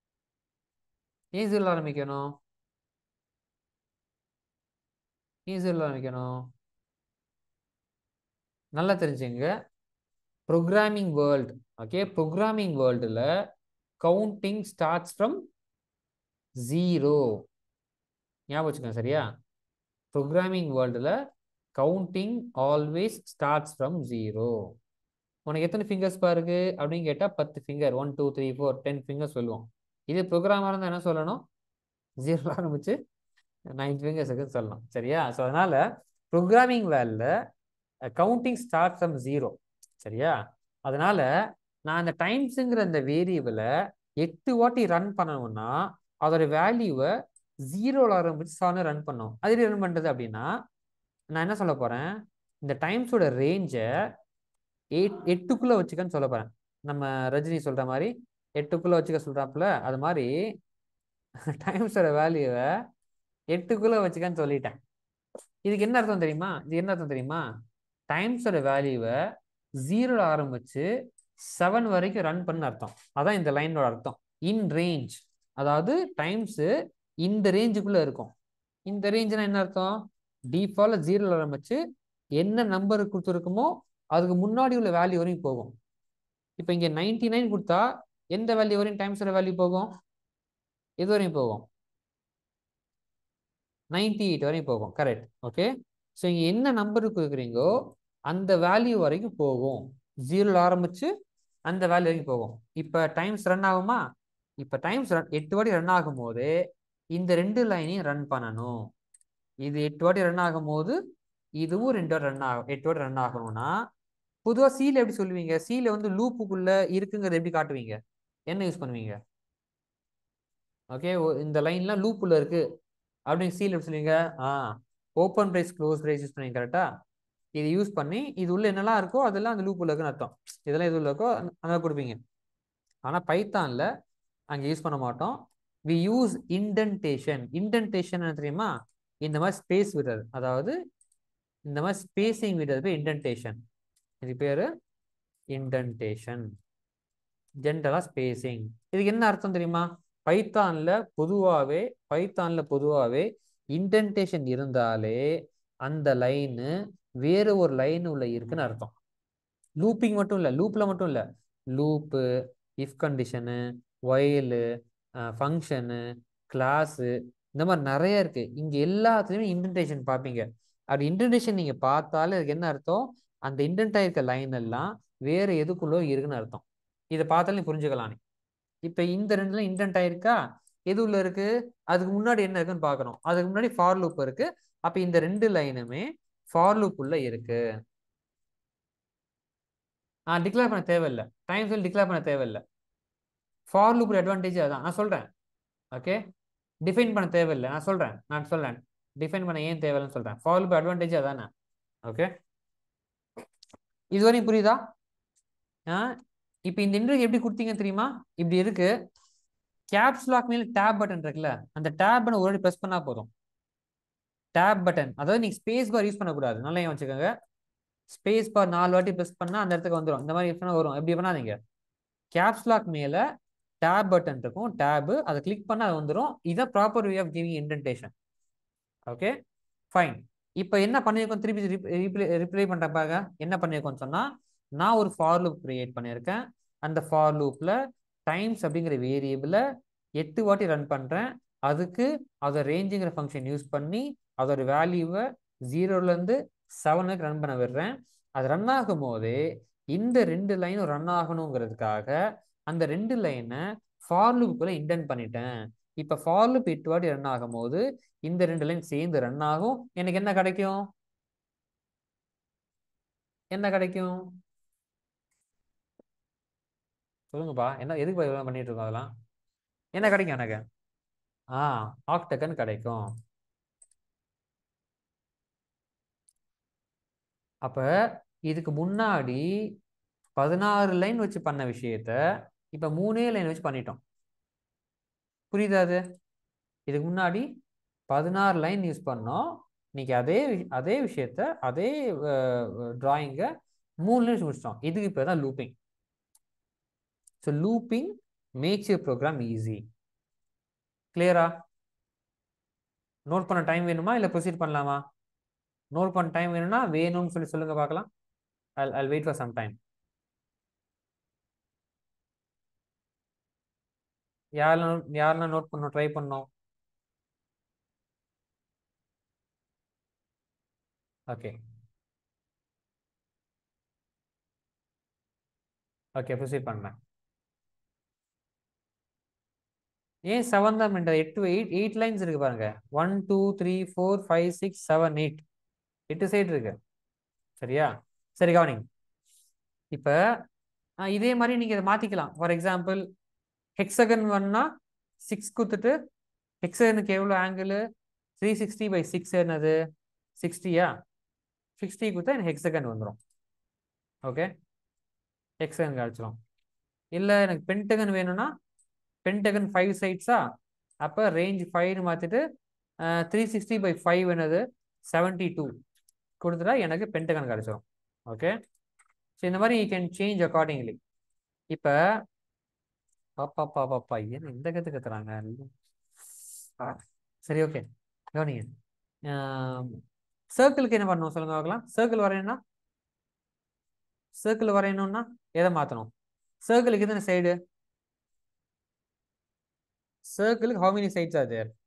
S1: ஏன் ஜீரோவில் ஆரம்பிக்கணும் ஏன் ஜீரோவில் ஆரம்பிக்கணும் நல்லா தெரிஞ்சுங்க ப்ரோக்ராமிங் வேர்ல்டு ஓகே ப்ரோக்ராமிங் வேர்ல்டில் கவுண்டிங் ஸ்டார்ட்ஸ் ஃப்ரம் ஜீரோ ஞாபகம் வச்சுக்கோங்க சரியா ப்ரோக்ராமிங் வேர்ல்டில் counting always starts from zero உனக்கு எத்தனை ஃபிங்கர்ஸ் பாருக்கு அப்படின்னு கேட்டால் பத்து finger one two three four ten finger சொல்லுவோம் இது ப்ரோக்ராமாக இருந்தால் என்ன சொல்லணும் ஜீரோ ஆரம்பிச்சு நைன் ஃபிங்கர்ஸ் இருக்குன்னு சொல்லணும் சரியா ஸோ அதனால ப்ரோக்ராமிங் வேலில் கவுண்டிங் ஸ்டார்ட் ஃப்ரம் ஜீரோ சரியா அதனால நான் அந்த டைம்ஸுங்கிற அந்த வேரியபிளை எட்டு வாட்டி ரன் பண்ணணும்னா அதோட வேல்யூவை ஜீரோவில் ஆரம்பிச்சு செவனை ரன் பண்ணும் அது ரன் பண்ணுறது அப்படின்னா நான் என்ன சொல்ல போகிறேன் இந்த டைம்ஸோட ரேஞ்சை எயிட் எட்டுக்குள்ளே வச்சுக்கன்னு சொல்ல போகிறேன் நம்ம ரஜினி சொல்கிற மாதிரி எட்டுக்குள்ளே வச்சுக்க சொல்கிறாப்புல அது மாதிரி டைம்ஸோட வேல்யூவை எட்டுக்குள்ளே வச்சுக்கன்னு சொல்லிட்டேன் இதுக்கு என்ன அர்த்தம் தெரியுமா இது என்ன அர்த்தம் தெரியுமா டைம்ஸோட வேல்யூவை ஜீரோல ஆரம்பிச்சு செவன் வரைக்கும் ரன் பண்ண அர்த்தம் அதான் இந்த லைனோட அர்த்தம் இன் ரேஞ்ச் அதாவது டைம்ஸ் இந்த ரேஞ்சுக்குள்ள இருக்கும் இந்த ரேஞ்சுனா என்ன அர்த்தம் டிஃபால்ட் ஜீரோல ஆரம்பிச்சு என்ன நம்பர் கொடுத்துருக்குமோ அதுக்கு முன்னாடி உள்ள வேல்யூ வரையும் போகும் இப்போ இங்கே நைன்டி நைன் கொடுத்தா எந்த வேல்யூ வரையும் டைம்ஸோட வேல்யூ போகும் எது வரையும் போகும் நைன்டி எயிட் வரையும் போகும் கரெக்ட் ஓகே ஸோ இங்கே என்ன நம்பர் கொடுக்குறீங்கோ அந்த வேல்யூ வரைக்கும் போகும் ஜீரோல ஆரம்பிச்சு அந்த வேல்யூ வரைக்கும் போகும் இப்போ டைம்ஸ் ரன் ஆகுமா இப்போ டைம்ஸ் ரன் எட்டு வாட்டி ரன் ஆகும்போது இந்த ரெண்டு லைனையும் ரன் பண்ணணும் இது எட்டு வாட்டி ரன் ஆகும்போது இதுவும் ரெண்டு வாட்டி ரன் ஆகும் எட்டு வாட்டி ரன் ஆகணும்னா பொதுவாக சீல எப்படி சொல்லுவீங்க சீல வந்து லூப்புக்குள்ள இருக்குங்கிறத எப்படி காட்டுவீங்க என்ன யூஸ் பண்ணுவீங்க ஓகே இந்த லைன்லாம் லூப்புள்ள இருக்கு அப்படின்னு சீல் எப்படி சொல்லுவீங்க ஆ open brace close brace use பண்ணுவீங்க கரெக்டா இது யூஸ் பண்ணி இது உள்ள என்னெல்லாம் இருக்கோ அதெல்லாம் அந்த லூப் உள்ள இருக்குன்னு அர்த்தம் இதெல்லாம் எது உள்ள இருக்கோ அந்த கொடுப்பீங்க ஆனால் பைத்தானில் அங்கே யூஸ் பண்ண மாட்டோம் வி யூஸ் இன்டென்டேஷன் இன்டென்டேஷன் என்ன தெரியுமா இந்த மாதிரி ஸ்பேஸ் விடுறது அதாவது இந்த மாதிரி ஸ்பேசிங் விடுறது பேர் இன்டென்டேஷன் இது பேர் இன்டென்டேஷன் ஜென்ரலாக ஸ்பேசிங் இதுக்கு என்ன அர்த்தம் தெரியுமா பைத்தானில் பொதுவாகவே பைத்தானில் பொதுவாகவே இன்டென்டேஷன் இருந்தாலே அந்த லைனு வேறு ஒரு லைன் உள்ள இருக்குன்னு அர்த்தம் லூப்பிங் மட்டும் இல்லை லூப்பில் மட்டும் இல்லை loop if condition while function class இந்த மாதிரி நிறைய இருக்கு இங்கே எல்லாத்துலேயுமே இன்டென்டேஷன் பார்ப்பீங்க அப்படி இன்டென்டேஷன் நீங்கள் பார்த்தாலே அதுக்கு என்ன அர்த்தம் அந்த இன்டென்ட் ஆயிருக்க லைன் எல்லாம் வேறு எதுக்குள்ளோ இருக்குன்னு அர்த்தம் இதை பார்த்தாலும் நீ புரிஞ்சுக்கலாம் நீ இப்போ இந்த ரெண்டுல இன்டென்ட் ஆயிருக்கா எது உள்ள இருக்கு அதுக்கு முன்னாடி என்ன இருக்குன்னு பார்க்கணும் அதுக்கு முன்னாடி ஃபார் லூப் இருக்கு அப்போ இந்த ரெண்டு லைனுமே ஃபார் லூப் உள்ள இருக்கு ஆ டிக்ளேர் பண்ண தேவையில்லை டைம் சொல்லி டிக்ளேர் பண்ண தேவையில்லை ஃபார் லூப் அட்வான்டேஜ் அதான் நான் சொல்றேன் ஓகே டிஃபைன் பண்ண தேவையில்லை நான் சொல்றேன் நான் சொல்றேன் டிஃபைன் பண்ண ஏன் தேவையில்லைன்னு சொல்றேன் ஃபார் லூப் அட்வான்டேஜ் அதானே ஓகே இதுவரையும் புரியுதா ஆ இப்போ இந்த இன்டர்வியூ எப்படி கொடுத்தீங்க தெரியுமா இப்படி இருக்கு கேப்ஸ் லாக் மேல டேப் பட்டன் இருக்குல்ல அந்த டேப் பட்டன் ஒரு வாட்டி ப்ரெஸ் பண்ணா போதும் டேப் பட்டன் அதாவது நீங்க ஸ்பேஸ் பார் யூஸ் பண்ணக்கூடாது நல்லா ஏன் வச்சுக்கோங்க ஸ்பேஸ் பார் நாலு வாட்டி ப்ரெஸ் பண்ணா அந்த இடத்துக்கு வந்துடும் இந்த மாதிரி பண்ணா வரும் எப்படி பண்ணாதீங்க கேப்ஸ் லாக் மேல டேப் பட்டன் இருக்கும் டேப் அதை கிளிக் பண்ணா அது வந்துடும் இதான் proper way of giving indentation okay fine இப்போ என்ன பண்ணியிருக்கோம் திருப்பி ரிப்ளை ரிப்ளை பண்ணுறப்பாங்க என்ன பண்ணியிருக்கோம்னு சொன்னால் நான் ஒரு ஃபார் லூப் கிரியேட் பண்ணியிருக்கேன் அந்த ஃபார் லூப்பில் டைம்ஸ் அப்படிங்கிற வேரியபிளை எட்டு வாட்டி ரன் பண்ணுறேன் அதுக்கு அதை ரேஞ்சுங்கிற ஃபங்க்ஷன் யூஸ் பண்ணி அதோட வேல்யூவை ஜீரோலேருந்து செவனுக்கு ரன் பண்ண விடுறேன் அது ரன் ஆகும் போது இந்த ரெண்டு லைனும் ரன் ஆகணுங்கிறதுக்காக அந்த ரெண்டு லைனை ஃபார் லூப்புக்குள்ளே இன்டென்ட் பண்ணிட்டேன் இப்போ ஃபார் லூப் எட்டு வாட்டி ரன் ஆகும் போது இந்த ரெண்டு லைன் சேர்ந்து ரன் ஆகும் எனக்கு என்ன கிடைக்கும் என்ன கிடைக்கும் சொல்லுங்கப்பா என்ன எதுக்கு இதெல்லாம் பண்ணிட்டு இருக்கோம் அதெல்லாம் என்ன கிடைக்கும் எனக்கு ஆ ஆக்டகன் கிடைக்கும் அப்ப இதுக்கு முன்னாடி பதினாறு லைன் வச்சு பண்ண விஷயத்த இப்ப மூணே லைன் வச்சு பண்ணிட்டோம் புரியுதா அது இதுக்கு முன்னாடி பதினாறு லைன் யூஸ் பண்ணோம் இன்னைக்கு அதே அதே விஷயத்த அதே டிராயிங்கை மூணு லைன் முடிச்சிட்டோம் இதுக்கு இப்போ தான் looping so looping makes your program easy கிளியரா நோட் பண்ண டைம் வேணுமா இல்லை ப்ரொசீட் பண்ணலாமா நோட் பண்ண டைம் வேணும்னா வேணும்னு சொல்லி சொல்லுங்க பார்க்கலாம் I I wait for some time யாரெல்லாம் யாரெல்லாம் நோட் பண்ணோம் ட்ரை பண்ணோம் ஓகே ஓகே ப்ரொசீட் பண்ணேன் ஏன் செவன் தான் பண்ணுறது எட்டு எயிட் எயிட் லைன்ஸ் இருக்கு பாருங்க one two three four five six seven eight எட்டு சைடு இருக்கு சரியா சரி கவனிங்க இப்போ இதே மாதிரி நீங்கள் இதை மாற்றிக்கலாம் ஃபார் எக்ஸாம்பிள் ஹெக்ஸகன் ஒன்னா சிக்ஸ் கொடுத்துட்டு ஹெக்ஸகனுக்கு எவ்வளோ angle three sixty by six என்னது சிக்ஸ்டியா சிக்ஸ்டி கொடுத்தா எனக்கு ஹெக்ஸகன் வந்துடும் ஓகே ஹெக்ஸகன் கிடச்சிரும் இல்லை எனக்கு பென்டகன் வேணும்னா பென்டகன் ஃபைவ் சைட்ஸா அப்போ ரேஞ்ச் ஃபைவ்னு மாற்றிட்டு த்ரீ சிக்ஸ்டி பை ஃபைவ் என்னது செவன்ட்டி டூ கொடுத்துட்டா எனக்கு பென்டகன் கிடச்சிரும் ஓகே ஸோ இந்த மாதிரி யூ கேன் சேஞ்ச் அக்கார்டிங்லி இப்போ பாப்பா பாப்பா என்ன இந்த கற்று கத்துறாங்க சரி ஓகே கவனிங்க சர்க்கிளுக்கு என்ன பண்ணணும் சொல்லுங்க பார்க்கலாம் சர்க்கிள் வரையணும்னா சர்க்கிள் வரையணும்னா எதை மாற்றணும் சர்க்கிளுக்கு எத்தனை சைடு சர்க்கிளுக்கு how many sides are there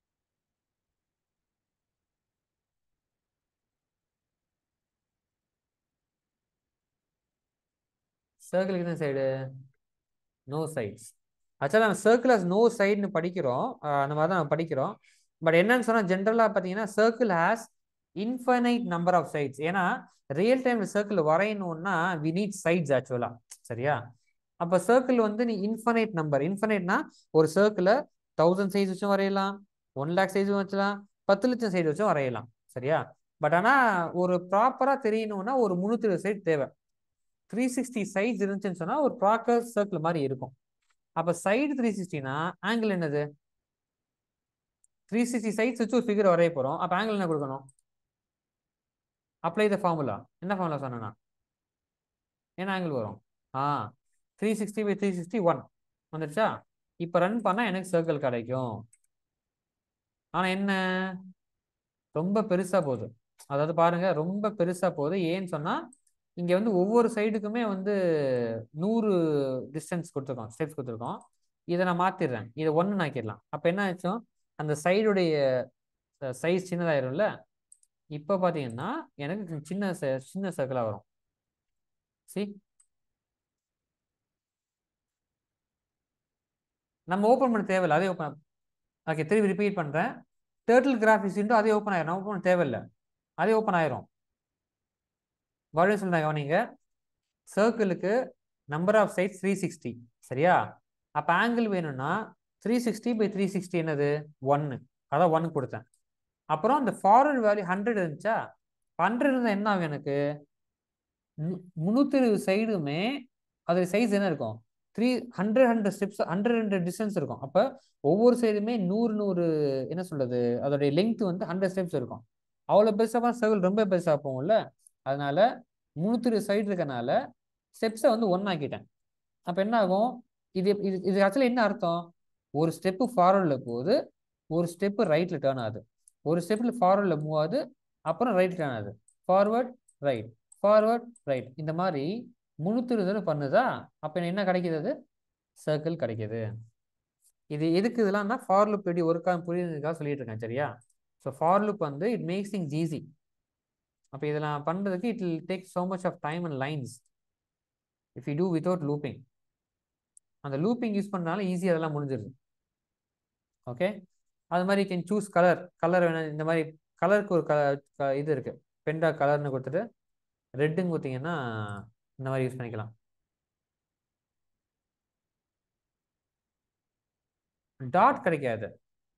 S1: சர்க்கிளுக்கு எத்தனை சைடு நோ சைட்ஸ் ஆக்சுவலாக நம்ம சர்க்கிள் ஹஸ் நோ சைடுன்னு படிக்கிறோம் அந்த மாதிரி தான் நம்ம படிக்கிறோம் பட் என்னன்னு சொன்னால் ஜென்ரலாக பார்த்தீங்கன்னா circle has infinite number of sides ஏன்னா ரியல் டைமில் சர்க்கிள் வரையணும்னா வி நீட் சைட்ஸ் ஆக்சுவலாக சரியா அப்போ சர்க்கிள் வந்து நீ இன்ஃபனைட் நம்பர் இன்ஃபனைட்னா ஒரு சர்க்கிளை தௌசண்ட் சைஸ் வச்சும் வரையலாம் ஒன் லேக் சைஸும் வச்சலாம் பத்து லட்சம் சைடு வச்சும் வரையலாம் சரியா பட் ஆனால் ஒரு ப்ராப்பராக தெரியணும்னா ஒரு முந்நூற்றி இருபது சைடு தேவை த்ரீ சிக்ஸ்டி சைஸ் இருந்துச்சுன்னு சொன்னால் ஒரு ப்ராப்பர் சர்க்கிள் மாதிரி இருக்கும் அப்போ சைடு த்ரீ சிக்ஸ்டினா ஆங்கிள் என்னது த்ரீ சிக்ஸ்டி சைட்ஸ் வச்சு ஒரு ஃபிகர் வரைய போகிறோம் அப்போ ஆங்கிள் என்ன கொடுக்கணும் அப்ளை த ஃபார்முலா என்ன ஃபார்முலா சொன்னா என்ன ஆங்கிள் வரும் ஆ three sixty by three sixty one வந்துடுச்சா இப்போ ரன் பண்ணால் எனக்கு சர்க்கிள் கிடைக்கும் ஆனால் என்ன ரொம்ப பெருசாக போகுது அதாவது பாருங்க ரொம்ப பெருசாக போகுது ஏன்னு சொன்னால் இங்கே வந்து ஒவ்வொரு சைடுக்குமே வந்து நூறு டிஸ்டன்ஸ் கொடுத்துருக்கோம் ஸ்டெப்ஸ் கொடுத்துருக்கோம் இதை நான் மாற்றிடுறேன் இதை ஒன்று ஆக்கிடலாம் அப்போ என்ன ஆச்சும் அந்த சைடுடைய சைஸ் சின்னதாயிரும்ல இப்போ பார்த்தீங்கன்னா எனக்கு சின்ன சின்ன சர்க்கிளாக வரும் சி நம்ம ஓப்பன் பண்ண தேவையில்லை அதே ஓப்பன் ஓகே திரும்பி ரிப்பீட் பண்ணுறேன் டேர்ட்டில் கிராஃபிக்ஸ் இன்ட்டு அதே ஓப்பன் ஆயிரும் ஓப்பன் பண்ண தேவையில்லை அதே ஓப்பன் ஆயிரும் மறுபடியும் சொல்லுங்க கவனிங்க சர்க்கிளுக்கு number of sides three sixty சரியா அப்போ ஆங்கிள் வேணும்னா three sixty by three sixty என்னது ஒன்று அதான் ஒன்று கொடுத்தேன் அப்புறம் அந்த ஃபார்வர்ட் வேல்யூ ஹண்ட்ரட் இருந்துச்சா ஹண்ட்ரட் இருந்தால் என்ன ஆகும் எனக்கு முந்நூற்றி இருபது சைடுமே அது சைஸ் என்ன இருக்கும் three hundred hundred steps hundred hundred distance இருக்கும் அப்போ ஒவ்வொரு சைடுமே நூறு நூறு என்ன சொல்றது அதோடைய லென்த் வந்து ஹண்ட்ரட் ஸ்டெப்ஸ் இருக்கும் அவ்வளோ பெருசாக சர்க்கிள் ரொம்ப பெருசாக போகும்ல அதனால முந்நூற்றி இருபது சைடு இருக்கனால ஸ்டெப்ஸை வந்து ஒன்னாக்கிட்டேன் அப்போ என்ன ஆகும் இது இது இது ஆக்சுவலி என்ன அர்த்தம் ஒரு ஸ்டெப்பு ஃபார்வர்டில் போகுது ஒரு ஸ்டெப்பு ரைட்டில் டேர்ன் ஆகுது ஒரு ஸ்டெப்பில் ஃபார்வர்டில் மூவ் ஆகுது அப்புறம் ரைட் டேர்ன் ஆகுது ஃபார்வர்ட் ரைட் ஃபார்வர்ட் ரைட் இந்த மாதிரி முந்நூற்றி இருபது பண்ணுதா அப்போ என்ன கிடைக்கிது அது சர்க்கிள் கிடைக்கிது இது எதுக்கு இதெல்லாம்னா ஃபார் லுப் எப்படி ஒர்க்காக புரியுதுக்காக சொல்லிட்டு இருக்கேன் சரியா ஸோ ஃபார் லுப் வந்து இட் மேக்ஸ் திங்ஸ் ஈஸி அப்போ இதெல்லாம் பண்ணுறதுக்கு it will take so much of time and lines if you do without looping அந்த லூப்பிங் யூஸ் பண்ணால ஈஸியாக அதெல்லாம் முடிஞ்சிருது ஓகே அது மாதிரி கேன் சூஸ் கலர் கலர் வேணும் இந்த மாதிரி கலருக்கு ஒரு க இது இருக்கு பெண்டா கலர்னு கொடுத்துட்டு ரெட்டுன்னு கொடுத்தீங்கன்னா இந்த மாதிரி யூஸ் பண்ணிக்கலாம் டாட் கிடைக்காது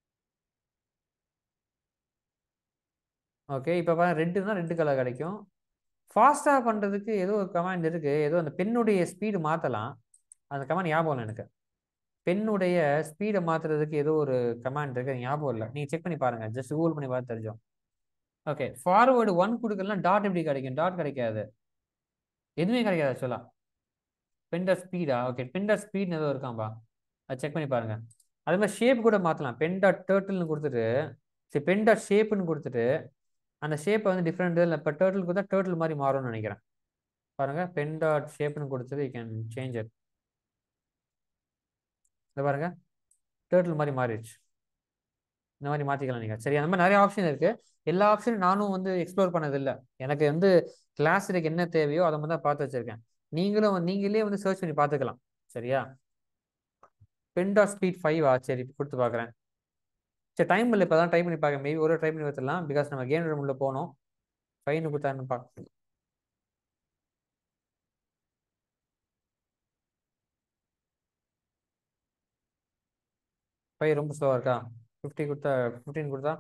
S1: ஓகே இப்போ பாருங்க ரெட்டுனா ரெட்டு கலர் கிடைக்கும் ஃபாஸ்ட்டாக பண்ணுறதுக்கு ஏதோ ஒரு கமாண்ட் இருக்குது ஏதோ அந்த பெண்ணுடைய ஸ்பீடு மாற்றலாம் அந்த கமாண்ட் ஞாபகம் இல்லை எனக்கு பெண்ணுடைய ஸ்பீடை மாற்றுறதுக்கு ஏதோ ஒரு கமாண்ட் இருக்குது அது ஞாபகம் இல்லை நீங்கள் செக் பண்ணி பாருங்கள் ஜஸ்ட் கூகுள் பண்ணி பார்த்து தெரிஞ்சோம் ஓகே ஃபார்வேர்டு ஒன் கொடுக்கலாம் டாட் எப்படி கிடைக்கும் டாட் கிடைக்காது எதுவுமே கிடைக்காது ஆக்சுவலாக பெண்டர் ஸ்பீடா ஓகே பெண்டர் ஸ்பீட்னு ஏதோ இருக்காம்பா அது செக் பண்ணி பாருங்க அதே மாதிரி ஷேப் கூட மாற்றலாம் பெண்டா டேர்ட்டில்னு கொடுத்துட்டு சரி பெண்டா ஷேப்புன்னு கொடுத்துட்டு அந்த ஷேப்பை வந்து டிஃப்ரெண்ட் இல்லை இப்போ டேர்ட்டில் கொடுத்தா டேர்ட்டில் மாதிரி மாறும்னு நினைக்கிறேன் பாருங்க பெண்டா ஷேப்னு கொடுத்தது யூ கேன் சேஞ்ச் இட் இந்த பாருங்க டேர்ட்டில் மாதிரி மாறிடுச்சு இந்த மாதிரி மாற்றிக்கலாம் நீங்கள் சரி அந்த மாதிரி நிறைய ஆப்ஷன் இருக்குது எல்லா ஆப்ஷனும் நானும் வந்து எக்ஸ்ப்ளோர் பண்ணதில்லை எனக்கு வந்து கிளாஸ் எனக்கு என்ன தேவையோ அதை மட்டும் தான் பார்த்து வச்சிருக்கேன் நீங்களும் நீங்களே வந்து சர்ச் பண்ணி பார்த்துக்கலாம் சரியா பெண்டா ஸ்பீட் ஃபைவ் ஆ சரி கொடுத்து பார்க்குறேன் சரி டைம் இல்லை இப்போ தான் ட்ரை பண்ணி பார்க்க மேபி ஒரு ட்ரை பண்ணி பார்த்துடலாம் பிகாஸ் நம்ம கேம் ரூமில் போனோம் ஃபைன் கொடுத்தாருன்னு பார்க்க ஃபைவ் ரொம்ப ஸ்லோவாக இருக்கா ஃபிஃப்டி கொடுத்தா ஃபிஃப்டீன் கொடுத்தா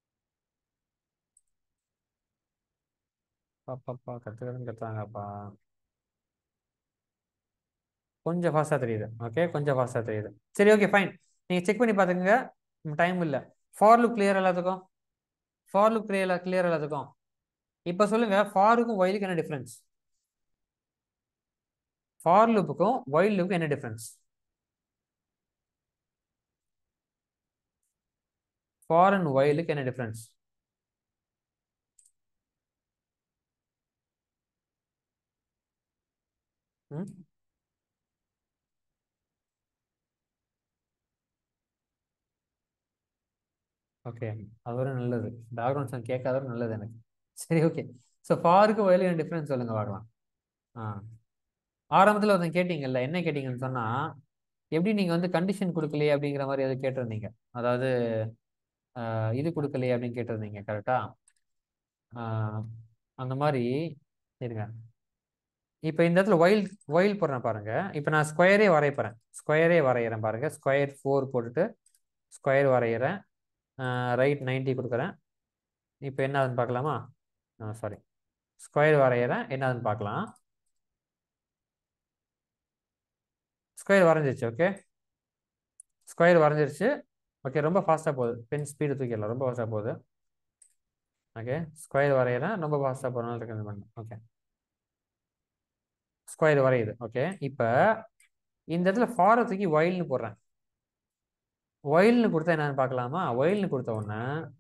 S1: பாப்பாப்பா கற்றுக்கிறேன்னு கற்றுறாங்கப்பா கொஞ்சம் ஃபாஸ்ட்டாக தெரியுது ஓகே கொஞ்சம் ஃபாஸ்ட்டாக தெரியுது சரி ஓகே ஃபைன் நீங்கள் செக் பண்ணி பார்த்துக்கோங்க டைம் இல்லை ஃபார் லுக் கிளியர் எல்லாத்துக்கும் ஃபார் லுக் கிளியர் கிளியர் எல்லாத்துக்கும் இப்போ சொல்லுங்கள் ஃபாருக்கும் ஒயிலுக்கு என்ன டிஃப்ரென்ஸ் ஃபார் லூப்புக்கும் ஒயில் லூப்புக்கும் என்ன டிஃபரன்ஸ் ஃபார் அண்ட் ஒயிலுக்கு என்ன டிஃபரன்ஸ் ம் ஓகே அது ஒரு நல்லது பேக்ரவுண்ட் சவுண்ட் கேட்காதவரும் நல்லது எனக்கு சரி ஓகே ஸோ ஃபாருக்கு ஒயிலுக்கு என்ன டிஃப்ரென்ஸ் சொல்லுங்க பார்க்கலாம் ஆ ஆரம்பத்தில் ஒருத்தன் கேட்டீங்கல்ல என்ன கேட்டீங்கன்னு சொன்னால் எப்படி நீங்கள் வந்து கண்டிஷன் கொடுக்கலையே அப்படிங்கிற மாதிரி எதுவும் கேட்டிருந்தீங்க அதாவது ஆஹ், இது கொடுக்கலையே அப்படின்னு கேட்டிருந்தீங்க கரெக்டா அந்த மாதிரி இருங்க இப்போ இந்த இடத்துல ஒயில் ஒயில் போடுறேன் பாருங்க இப்போ நான் ஸ்கொயரே வரைய போகிறேன் ஸ்கொயரே வரைகிறேன் பாருங்க ஸ்கொயர் ஃபோர் போட்டுட்டு ஸ்கொயர் வரைகிறேன் ரைட் 90 கொடுக்குறேன் இப்போ என்ன ஆகுதுன்னு பார்க்கலாமா சாரி ஸ்கொயர் வரைகிறேன் என்ன ஆகுதுன்னு பார்க்கலாம் ஸ்கொயர் வரைஞ்சிருச்சு ஓகே ஸ்கொயர் வரைஞ்சிருச்சு ஓகே ரொம்ப ஃபாஸ்ட்டாக போகுது பென் ஸ்பீடு தூக்கிடலாம் ரொம்ப ஃபாஸ்ட்டாக போகுது ஓகே ஸ்கொயர் வரைகிறேன் ரொம்ப ஃபாஸ்ட்டாக போகிறனால ரெக்கமெண்ட் பண்ணேன் ஓகே ஸ்கொயர் வரையுது ஓகே இப்போ இந்த இடத்துல ஃபாரை தூக்கி ஒயில்னு போடுறேன் ஒயில்னு கொடுத்தா என்னன்னு பார்க்கலாமா ஒயில்னு கொடுத்த உடனே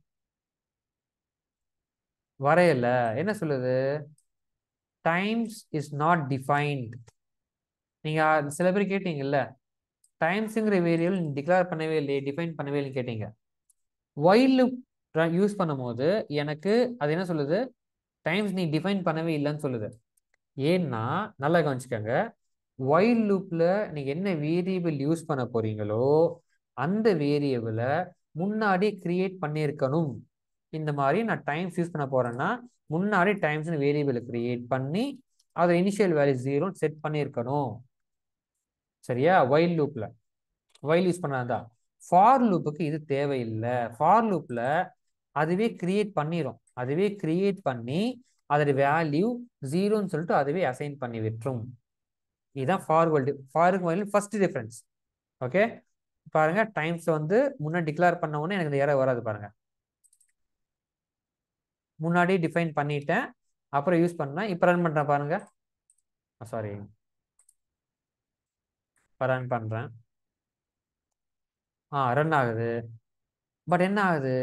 S1: வரையல என்ன சொல்லுது டைம்ஸ் இஸ் நாட் டிஃபைன்ட் நீங்க சில பேர் கேட்டீங்கல்ல டைம்ஸுங்கிற வேரியபிள் டிக்ளேர் பண்ணவே இல்லையே டிஃபைன் பண்ணவே இல்லைன்னு கேட்டீங்க ஒயில் யூஸ் பண்ணும்போது எனக்கு அது என்ன சொல்லுது டைம்ஸ் நீ டிஃபைன் பண்ணவே இல்லைன்னு சொல்லுது ஏன்னா நல்லா கவனிச்சுக்கோங்க ஒயில் லூப்பில் நீங்கள் என்ன வேரியபிள் யூஸ் பண்ண போறீங்களோ அந்த வேரியபிளை முன்னாடி கிரியேட் பண்ணியிருக்கணும் இந்த மாதிரி நான் டைம்ஸ் யூஸ் பண்ண போறேன்னா முன்னாடி டைம்ஸ்னு வேரியபிளை கிரியேட் பண்ணி அதை இனிஷியல் வேல்யூ ஜீரோன்னு செட் பண்ணியிருக்கணும் சரியா ஒயில் லூப்பில் ஒயில் யூஸ் பண்ணாதா ஃபார் லூப்புக்கு இது தேவையில்லை ஃபார் லூப்பில் அதுவே கிரியேட் பண்ணிரும் அதுவே கிரியேட் பண்ணி அதோட வேல்யூ ஜீரோன்னு சொல்லிட்டு அதுவே அசைன் பண்ணி விட்டுரும் இதுதான் ஃபார்வர்டு ஃபாருக்கு ஒயில் ஃபர்ஸ்ட் டிஃபரன்ஸ் ஓகே பாருங்க டைம்ஸ் வந்து முன்னாடி டிக்ளேர் பண்ண உடனே எனக்கு இந்த எரர் வராது பாருங்க முன்னாடி டிஃபைன் பண்ணிட்டேன் அப்புறம் யூஸ் பண்ணேன் இப்போ ரன் பண்ணுறேன் பாருங்க சாரி இப்போ ரன் பண்ணுறேன் ஆ ரன் ஆகுது பட் என்ன ஆகுது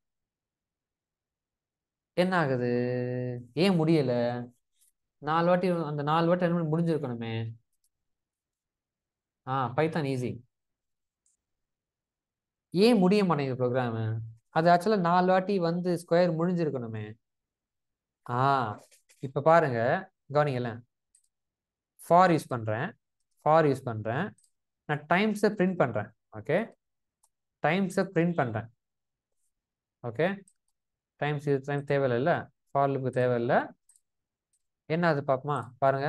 S1: என்ன ஆகுது ஏன் முடியல நாலு வாட்டி அந்த நாலு வாட்டி ரன் பண்ணி முடிஞ்சிருக்கணுமே ஆ பைத்தான் ஈஸி ஏன் முடிய மாட்டேங்குது ப்ரோக்ராமு அது ஆக்சுவலாக நாலு வாட்டி வந்து ஸ்கொயர் முடிஞ்சிருக்கணுமே ஆ இப்போ பாருங்க கவனிங்களேன் ஃபார் யூஸ் பண்ணுறேன் ஃபார் யூஸ் பண்ணுறேன் நான் டைம்ஸை பிரிண்ட் பண்ணுறேன் ஓகே டைம்ஸை பிரிண்ட் பண்ணுறேன் ஓகே டைம்ஸ் இது டைம் தேவையில்ல ஃபார் லுக்கு தேவையில்லை என்ன அது பார்ப்போமா பாருங்க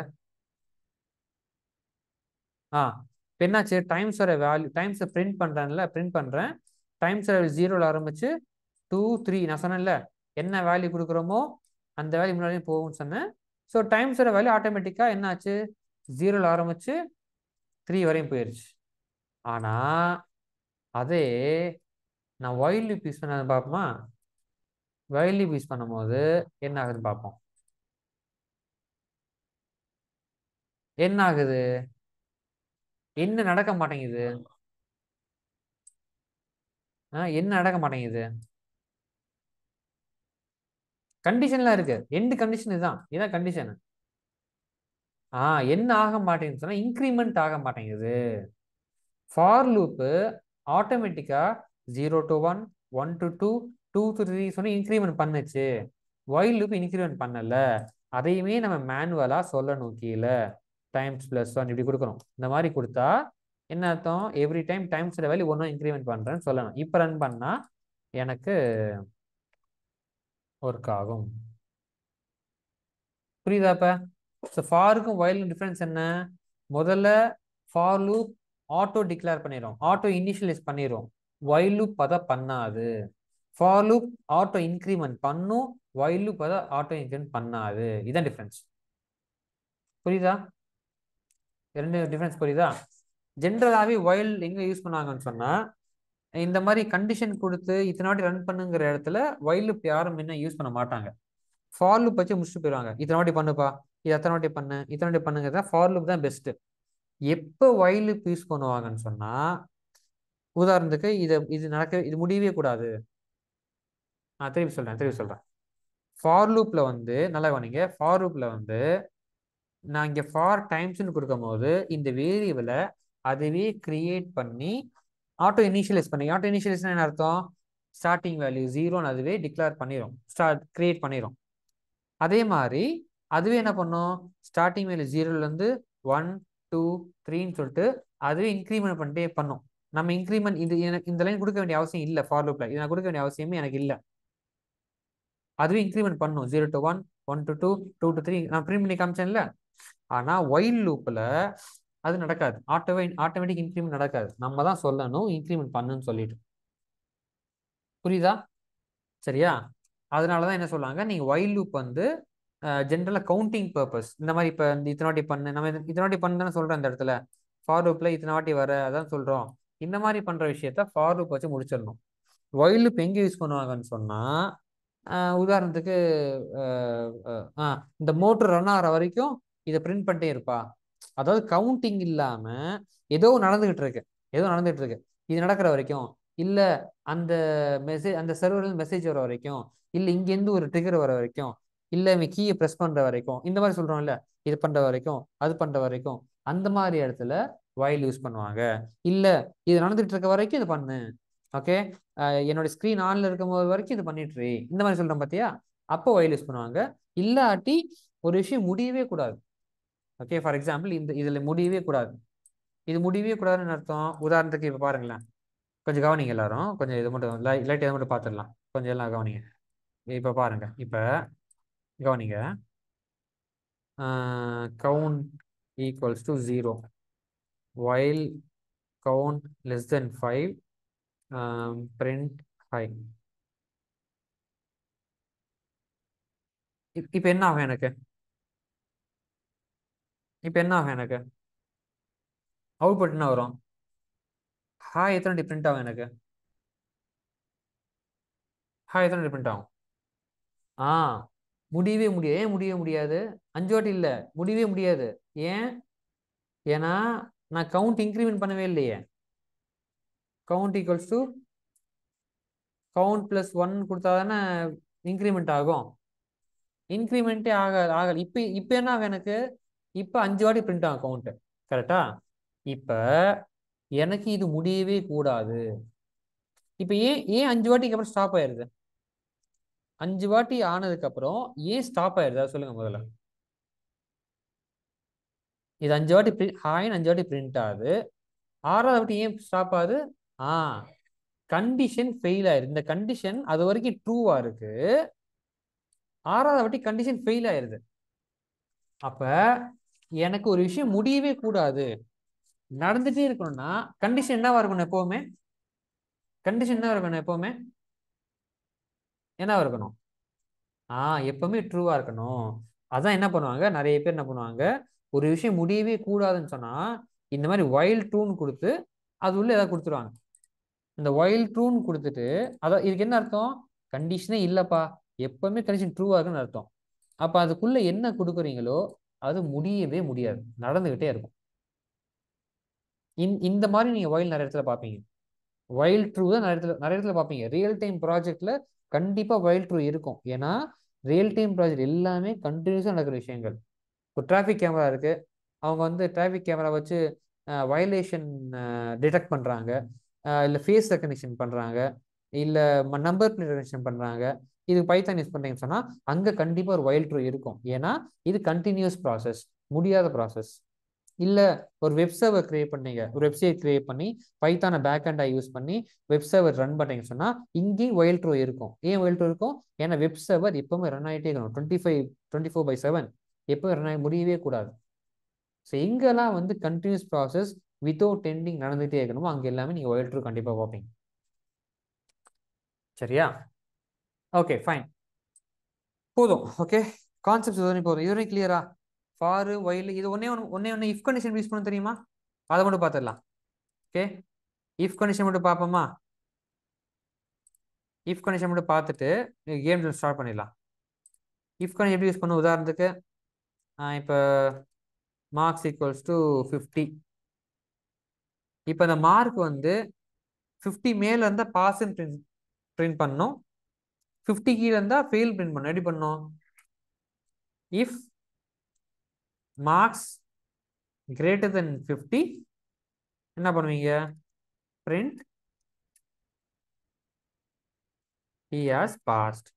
S1: ஆ இப்போ என்னாச்சு டைம்ஸோட வேல்யூ டைம்ஸை பிரிண்ட் பண்ணுறேன்ல பிரிண்ட் பண்ணுறேன் டைம்ஸோட ஜீரோவில் ஆரம்பிச்சு டூ த்ரீ நான் சொன்னேன்ல என்ன வேல்யூ கொடுக்குறோமோ அந்த வேல்யூ முன்னாடி போகும்னு சொன்னேன் ஸோ டைம்ஸோட வேல்யூ ஆட்டோமேட்டிக்காக என்ன ஆச்சு ஜீரோவில் ஆரம்பிச்சு த்ரீ வரையும் போயிடுச்சு ஆனால் அதே நான் ஒயில் லூப் யூஸ் பண்ண பார்ப்போமா ஒயில் லூப் யூஸ் பண்ணும்போது என்ன ஆகுதுன்னு பார்ப்போம் என்ன ஆகுது என்ன நடக்க மாட்டேங்குது ஆ, என்ன நடக்க மாட்டேங்குது கண்டிஷன்லாம் இருக்கு எண்டு கண்டிஷன் இதுதான் இதான் கண்டிஷன் ஆ என்ன ஆக மாட்டேங்குது சொன்னா இன்க்ரிமெண்ட் ஆக மாட்டேங்குது ஃபார் லூப்பு ஆட்டோமேட்டிக்கா zero to one one to two two to three சொல்லி இன்க்ரிமெண்ட் பண்ணுச்சு ஒயில் லூப் இன்க்ரிமெண்ட் பண்ணல அதையுமே நம்ம மேனுவலா சொல்லணும் கீழே டைம்ஸ் பிளஸ் ஒன் இப்படி கொடுக்கணும் இந்த மாதிரி கொடுத்தா என்ன அர்த்தம் எவ்ரி டைம் டைம்ஸோட வேல்யூ ஒன்றும் இன்க்ரிமெண்ட் பண்ணுறேன்னு சொல்லணும் இப்போ ரன் பண்ணால் எனக்கு ஒர்க் ஆகும் புரியுதா இப்போ ஸோ ஃபாருக்கும் ஒயிலுக்கும் டிஃப்ரென்ஸ் என்ன முதல்ல ஃபார் லூப் ஆட்டோ டிக்ளேர் பண்ணிடும் ஆட்டோ இனிஷியலைஸ் பண்ணிடும் ஒயில் லூப் அதை பண்ணாது ஃபார் லூப் ஆட்டோ இன்க்ரிமெண்ட் பண்ணும் ஒயில் லூப் அதை ஆட்டோ இன்க்ரிமெண்ட் பண்ணாது இதான் டிஃப்ரென்ஸ் புரியுதா ரெண்டு டிஃப்ரென்ஸ் புரியுதா ஜென்ரலாகவே ஒயில் எங்கே யூஸ் பண்ணாங்கன்னு சொன்னால் இந்த மாதிரி கண்டிஷன் கொடுத்து இத்தனை வாட்டி ரன் பண்ணுங்கிற இடத்துல ஒயில் லூப் யாரும் என்ன யூஸ் பண்ண மாட்டாங்க ஃபார் லூப் வச்சு முடிச்சுட்டு போயிடுவாங்க இத்தனை வாட்டி பண்ணுப்பா இது எத்தனை வாட்டி பண்ணு இத்தனை வாட்டி பண்ணுங்கிறத ஃபார் லூப் தான் பெஸ்ட்டு எப்போ ஒயில் லூப் யூஸ் பண்ணுவாங்கன்னு சொன்னா உதாரணத்துக்கு இதை இது நடக்க இது முடியவே கூடாது நான் திருப்பி சொல்றேன் திருப்பி சொல்றேன் ஃபார் லூப்ல வந்து நல்லா கவனிங்க ஃபார் லூப்ல வந்து நான் இங்க ஃபார் டைம்ஸ்னு கொடுக்கும் போது இந்த வேரியபிளை அதுவே கிரியேட் பண்ணி ஆட்டோ இனிஷியலைஸ் பண்ணி ஆட்டோ இனிஷியலைஸ் என்ன அர்த்தம் ஸ்டார்டிங் வேல்யூ ஜீரோன்னு அதுவே டிக்ளேர் பண்ணிடும் ஸ்டார்ட் கிரியேட் பண்ணிடும் அதே மாதிரி அதுவே என்ன பண்ணும் ஸ்டார்டிங் வேல்யூ ஜீரோலேருந்து ஒன் டூ த்ரீன்னு சொல்லிட்டு அதுவே இன்க்ரிமெண்ட் பண்ணிட்டே பண்ணும் நம்ம இன்க்ரிமெண்ட் இது எனக்கு இந்த லைன் கொடுக்க வேண்டிய அவசியம் இல்லை ஃபார் லூப்ல இது நான் கொடுக்க வேண்டிய அவசியமே எனக்கு இல்லை அதுவே இன்க்ரிமெண்ட் பண்ணும் zero to one one to two two to three நான் பிரிண்ட் பண்ணி காமிச்சேன்ல ஆனால் ஒயில் லூப்பில் அது நடக்காது ஆட்டோவே ஆட்டோமேட்டிக் இன்க்ரிமெண்ட் நடக்காது நம்ம தான் சொல்லணும் இன்க்ரிமெண்ட் பண்ணுன்னு சொல்லிட்டு புரியுதா சரியா அதனால தான் என்ன சொல்லுவாங்க நீங்கள் ஒயில் லூப் வந்து ஜென்ரலாக கவுண்டிங் பர்பஸ் இந்த மாதிரி இப்போ இந்த இத்தனை வாட்டி பண்ணு நம்ம இது- இத்தனை வாட்டி பண்ணு தானே சொல்கிறோம் இந்த இடத்துல ஃபார் லூப்பில் இத்தனை வாட்டி வர அதான் சொல்கிறோம் இந்த மாதிரி பண்ணுற விஷயத்த ஃபார் லூப் வச்சு முடிச்சிடணும் ஒயில் லூப் எங்கே யூஸ் பண்ணுவாங்கன்னு சொன்னால் உதாரணத்துக்கு அஹ், அஹ், ஆ இந்த மோட்டர் ரன் ஆகிற வரைக்கும் இதை பிரிண்ட் பண்ணிட்டே இருப்பா அதாவது கவுண்டிங் இல்லாமல் ஏதோ நடந்துகிட்டு இருக்கு ஏதோ நடந்துகிட்டு இருக்கு இது நடக்கிற வரைக்கும் இல்லை அந்த மெசேஜ் அந்த சர்வரில் மெசேஜ் வர வரைக்கும் இல்லை இங்கேருந்து ஒரு ட்ரிகர் வர வரைக்கும் இல்லை இவன் கீயை ப்ரெஸ் பண்ணுற வரைக்கும் இந்த மாதிரி சொல்கிறோம்ல இது பண்ணுற வரைக்கும் அது பண்ணுற வரைக்கும் அந்த மாதிரி இடத்துல வயல் யூஸ் பண்ணுவாங்க இல்லை இது நடந்துட்டு இருக்க வரைக்கும் இது பண்ணு ஓகே என்னோட ஸ்க்ரீன் ஆன்ல இருக்கும் போது வரைக்கும் இது பண்ணிட்டு இரு. இந்த மாதிரி சொல்கிறேன் பார்த்தியா அப்போ வயல் யூஸ் பண்ணுவாங்க இல்லாட்டி ஒரு விஷயம் முடியவே கூடாது ஓகே ஃபார் எக்ஸாம்பிள் இந்த இதில் முடியவே கூடாது இது முடியவே கூடாதுன்னு அர்த்தம் உதாரணத்துக்கு இப்போ பாருங்களேன் கொஞ்சம் கவனிங்க எல்லாரும் கொஞ்சம் இது மட்டும் லை லைட் இதை மட்டும் பார்த்துடலாம் கொஞ்சம் எல்லாம் கவனிங்க இப்போ பாருங்க இப்போ கவனிங்க count equals to zero while count less than 5 um, print high இப்- இப்ப என்ன ஆகும் எனக்கு இப்ப என்ன ஆகும் எனக்கு அவுட்புட் என்ன வரும் ஹாய் எத்தனை பிரிண்ட் ஆகும் எனக்கு ஹாய் எத்தனை பிரிண்ட் ஆகும் ஆ முடியவே முடியாது ஏன் முடியவே முடியாது அஞ்சு வாட்டி இல்லை முடியவே முடியாது ஏன் ஏன்னா நான் கவுண்ட் இன்க்ரிமெண்ட் பண்ணவே இல்லையே count equals to count plus one கொடுத்தா தானே இன்க்ரிமெண்ட் ஆகும் இன்க்ரிமெண்ட்டே ஆகாது ஆகல இப்போ இப்போ என்ன ஆகும் எனக்கு இப்போ அஞ்சு வாட்டி பிரிண்ட் ஆகும் கவுண்ட்டு கரெக்டா இப்போ எனக்கு இது முடியவே கூடாது இப்போ ஏன் ஏன் அஞ்சு வாட்டிக்கு அப்புறம் ஸ்டாப் ஆயிருது அஞ்சு வாட்டி ஆனதுக்கு அப்புறம் ஏன் ஸ்டாப் ஆயிருது அதை சொல்லுங்க முதல்ல இது அஞ்சு வாட்டி பிரிண்ட் ஹாய்னு அஞ்சு வாட்டி பிரிண்ட் ஆகுது ஆறாவது வாட்டி ஏன் ஸ்டாப் ஆகுது ஆ கண்டிஷன் ஃபெயில் ஆயிருது இந்த கண்டிஷன் அது வரைக்கும் ட்ரூவா இருக்கு ஆறாவது வாட்டி கண்டிஷன் ஃபெயில் ஆயிருது அப்ப எனக்கு ஒரு விஷயம் முடியவே கூடாது நடந்துட்டே இருக்கணும்னா கண்டிஷன் என்னவா இருக்கணும் எப்பவுமே கண்டிஷன் என்ன இருக்கணும் எப்பவுமே என்னவா இருக்கணும் ஆ எப்பவுமே ட்ரூவா இருக்கணும் அதான் என்ன பண்ணுவாங்க நிறைய பேர் என்ன பண்ணுவாங்க ஒரு விஷயம் முடியவே கூடாதுன்னு சொன்னா இந்த மாதிரி வைல் ட்ரூன்னு கொடுத்து அது உள்ள ஏதாவது கொடுத்துருவாங்க இந்த வைல் ட்ரூன்னு கொடுத்துட்டு அதான் இதுக்கு என்ன அர்த்தம் கண்டிஷனே இல்லப்பா எப்பவுமே கண்டிஷன் ட்ரூவா இருக்குன்னு அர்த்தம் அப்ப அதுக்குள்ள என்ன கொடுக்குறீங்களோ அது முடியவே முடியாது நடந்துகிட்டே இருக்கும் இந் இந்த மாதிரி நீங்க வைல் நிறைய இடத்துல பார்ப்பீங்க வைல் ட்ரூ தான் நிறைய இடத்துல நிறைய இடத்துல பார்ப்பீங்க ரியல் டைம் ப்ராஜெக்ட்ல கண்டிப்பா வைல் ட்ரூ இருக்கும் ஏன்னா ரியல் டைம் ப்ராஜெக்ட் எல்லாமே கண்டினியூஸாக நடக்கிற விஷயங்கள் இப்போ டிராஃபிக் கேமரா இருக்கு அவங்க வந்து டிராஃபிக் கேமரா வச்சு வயலேஷன் டிடெக்ட் பண்றாங்க இல்லை ஃபேஸ் ரெக்கக்னிஷன் பண்றாங்க இல்லை நம்பர் பிளேட் ரெக்கக்னிஷன் பண்றாங்க இது பைத்தான் யூஸ் பண்றீங்கன்னு சொன்னா அங்க கண்டிப்பா ஒரு வைல் ட்ரூ இருக்கும் ஏன்னா இது கண்டினியூஸ் ப்ராசஸ் முடியாத ப்ராசஸ் இல்ல ஒரு வெப் சர்வர் கிரியேட் பண்ணீங்க ஒரு வெப்சைட் கிரியேட் பண்ணி பைத்தான பேக் அண்டா யூஸ் பண்ணி வெப் சர்வர் ரன் பண்ணீங்கன்னு சொன்னா இங்கேயும் ஒயில் ட்ரூ இருக்கும் ஏன் ஒயில் ட்ரூ இருக்கும் ஏன்னா வெப் சர்வர் எப்பவுமே ரன் ஆகிட்டே இருக்கணும் twenty five twenty four by seven எப்போ ரன் ஆகி முடியவே கூடாது ஸோ எங்கெல்லாம் வந்து கண்டினியூஸ் ப்ராசஸ் வித்தவுட் எண்டிங் நடந்துகிட்டே இருக்கணுமோ அங்கே எல்லாமே நீங்கள் ஒயில் ட்ரூ கண்டிப்பாக பார்ப்பீங்க சரியா ஓகே ஃபைன் போதும் ஓகே கான்செப்ட் இதுவரை போதும் இதுவரை கிளியரா ஃபாரு ஒயில் இது ஒன்னே ஒன்று ஒன்னே ஒன்று இஃப் கண்டிஷன் யூஸ் பண்ண தெரியுமா அதை மட்டும் பார்த்துடலாம் ஓகே இஃப் கண்டிஷன் மட்டும் பார்ப்போமா இஃப் கண்டிஷன் மட்டும் பார்த்துட்டு கேம் ஸ்டார்ட் பண்ணிடலாம் இஃப் கண்டிஷன் எப்படி யூஸ் பண்ணும் உதாரணத்துக்கு இப்போ மார்க்ஸ் ஈக்குவல்ஸ் டு ஃபிஃப்டி இப்போ இந்த மார்க் வந்து ஃபிஃப்டி மேல இருந்தால் பாஸ்ன்னு பிரிண்ட் பிரிண்ட் பண்ணணும் ஃபிஃப்டி கீழே இருந்தால் ஃபெயில் பிரிண்ட் பண்ணணும் எப்படி பண்ணணும் if marks greater then fifty என்ன பண்ணுவீங்க print he has passed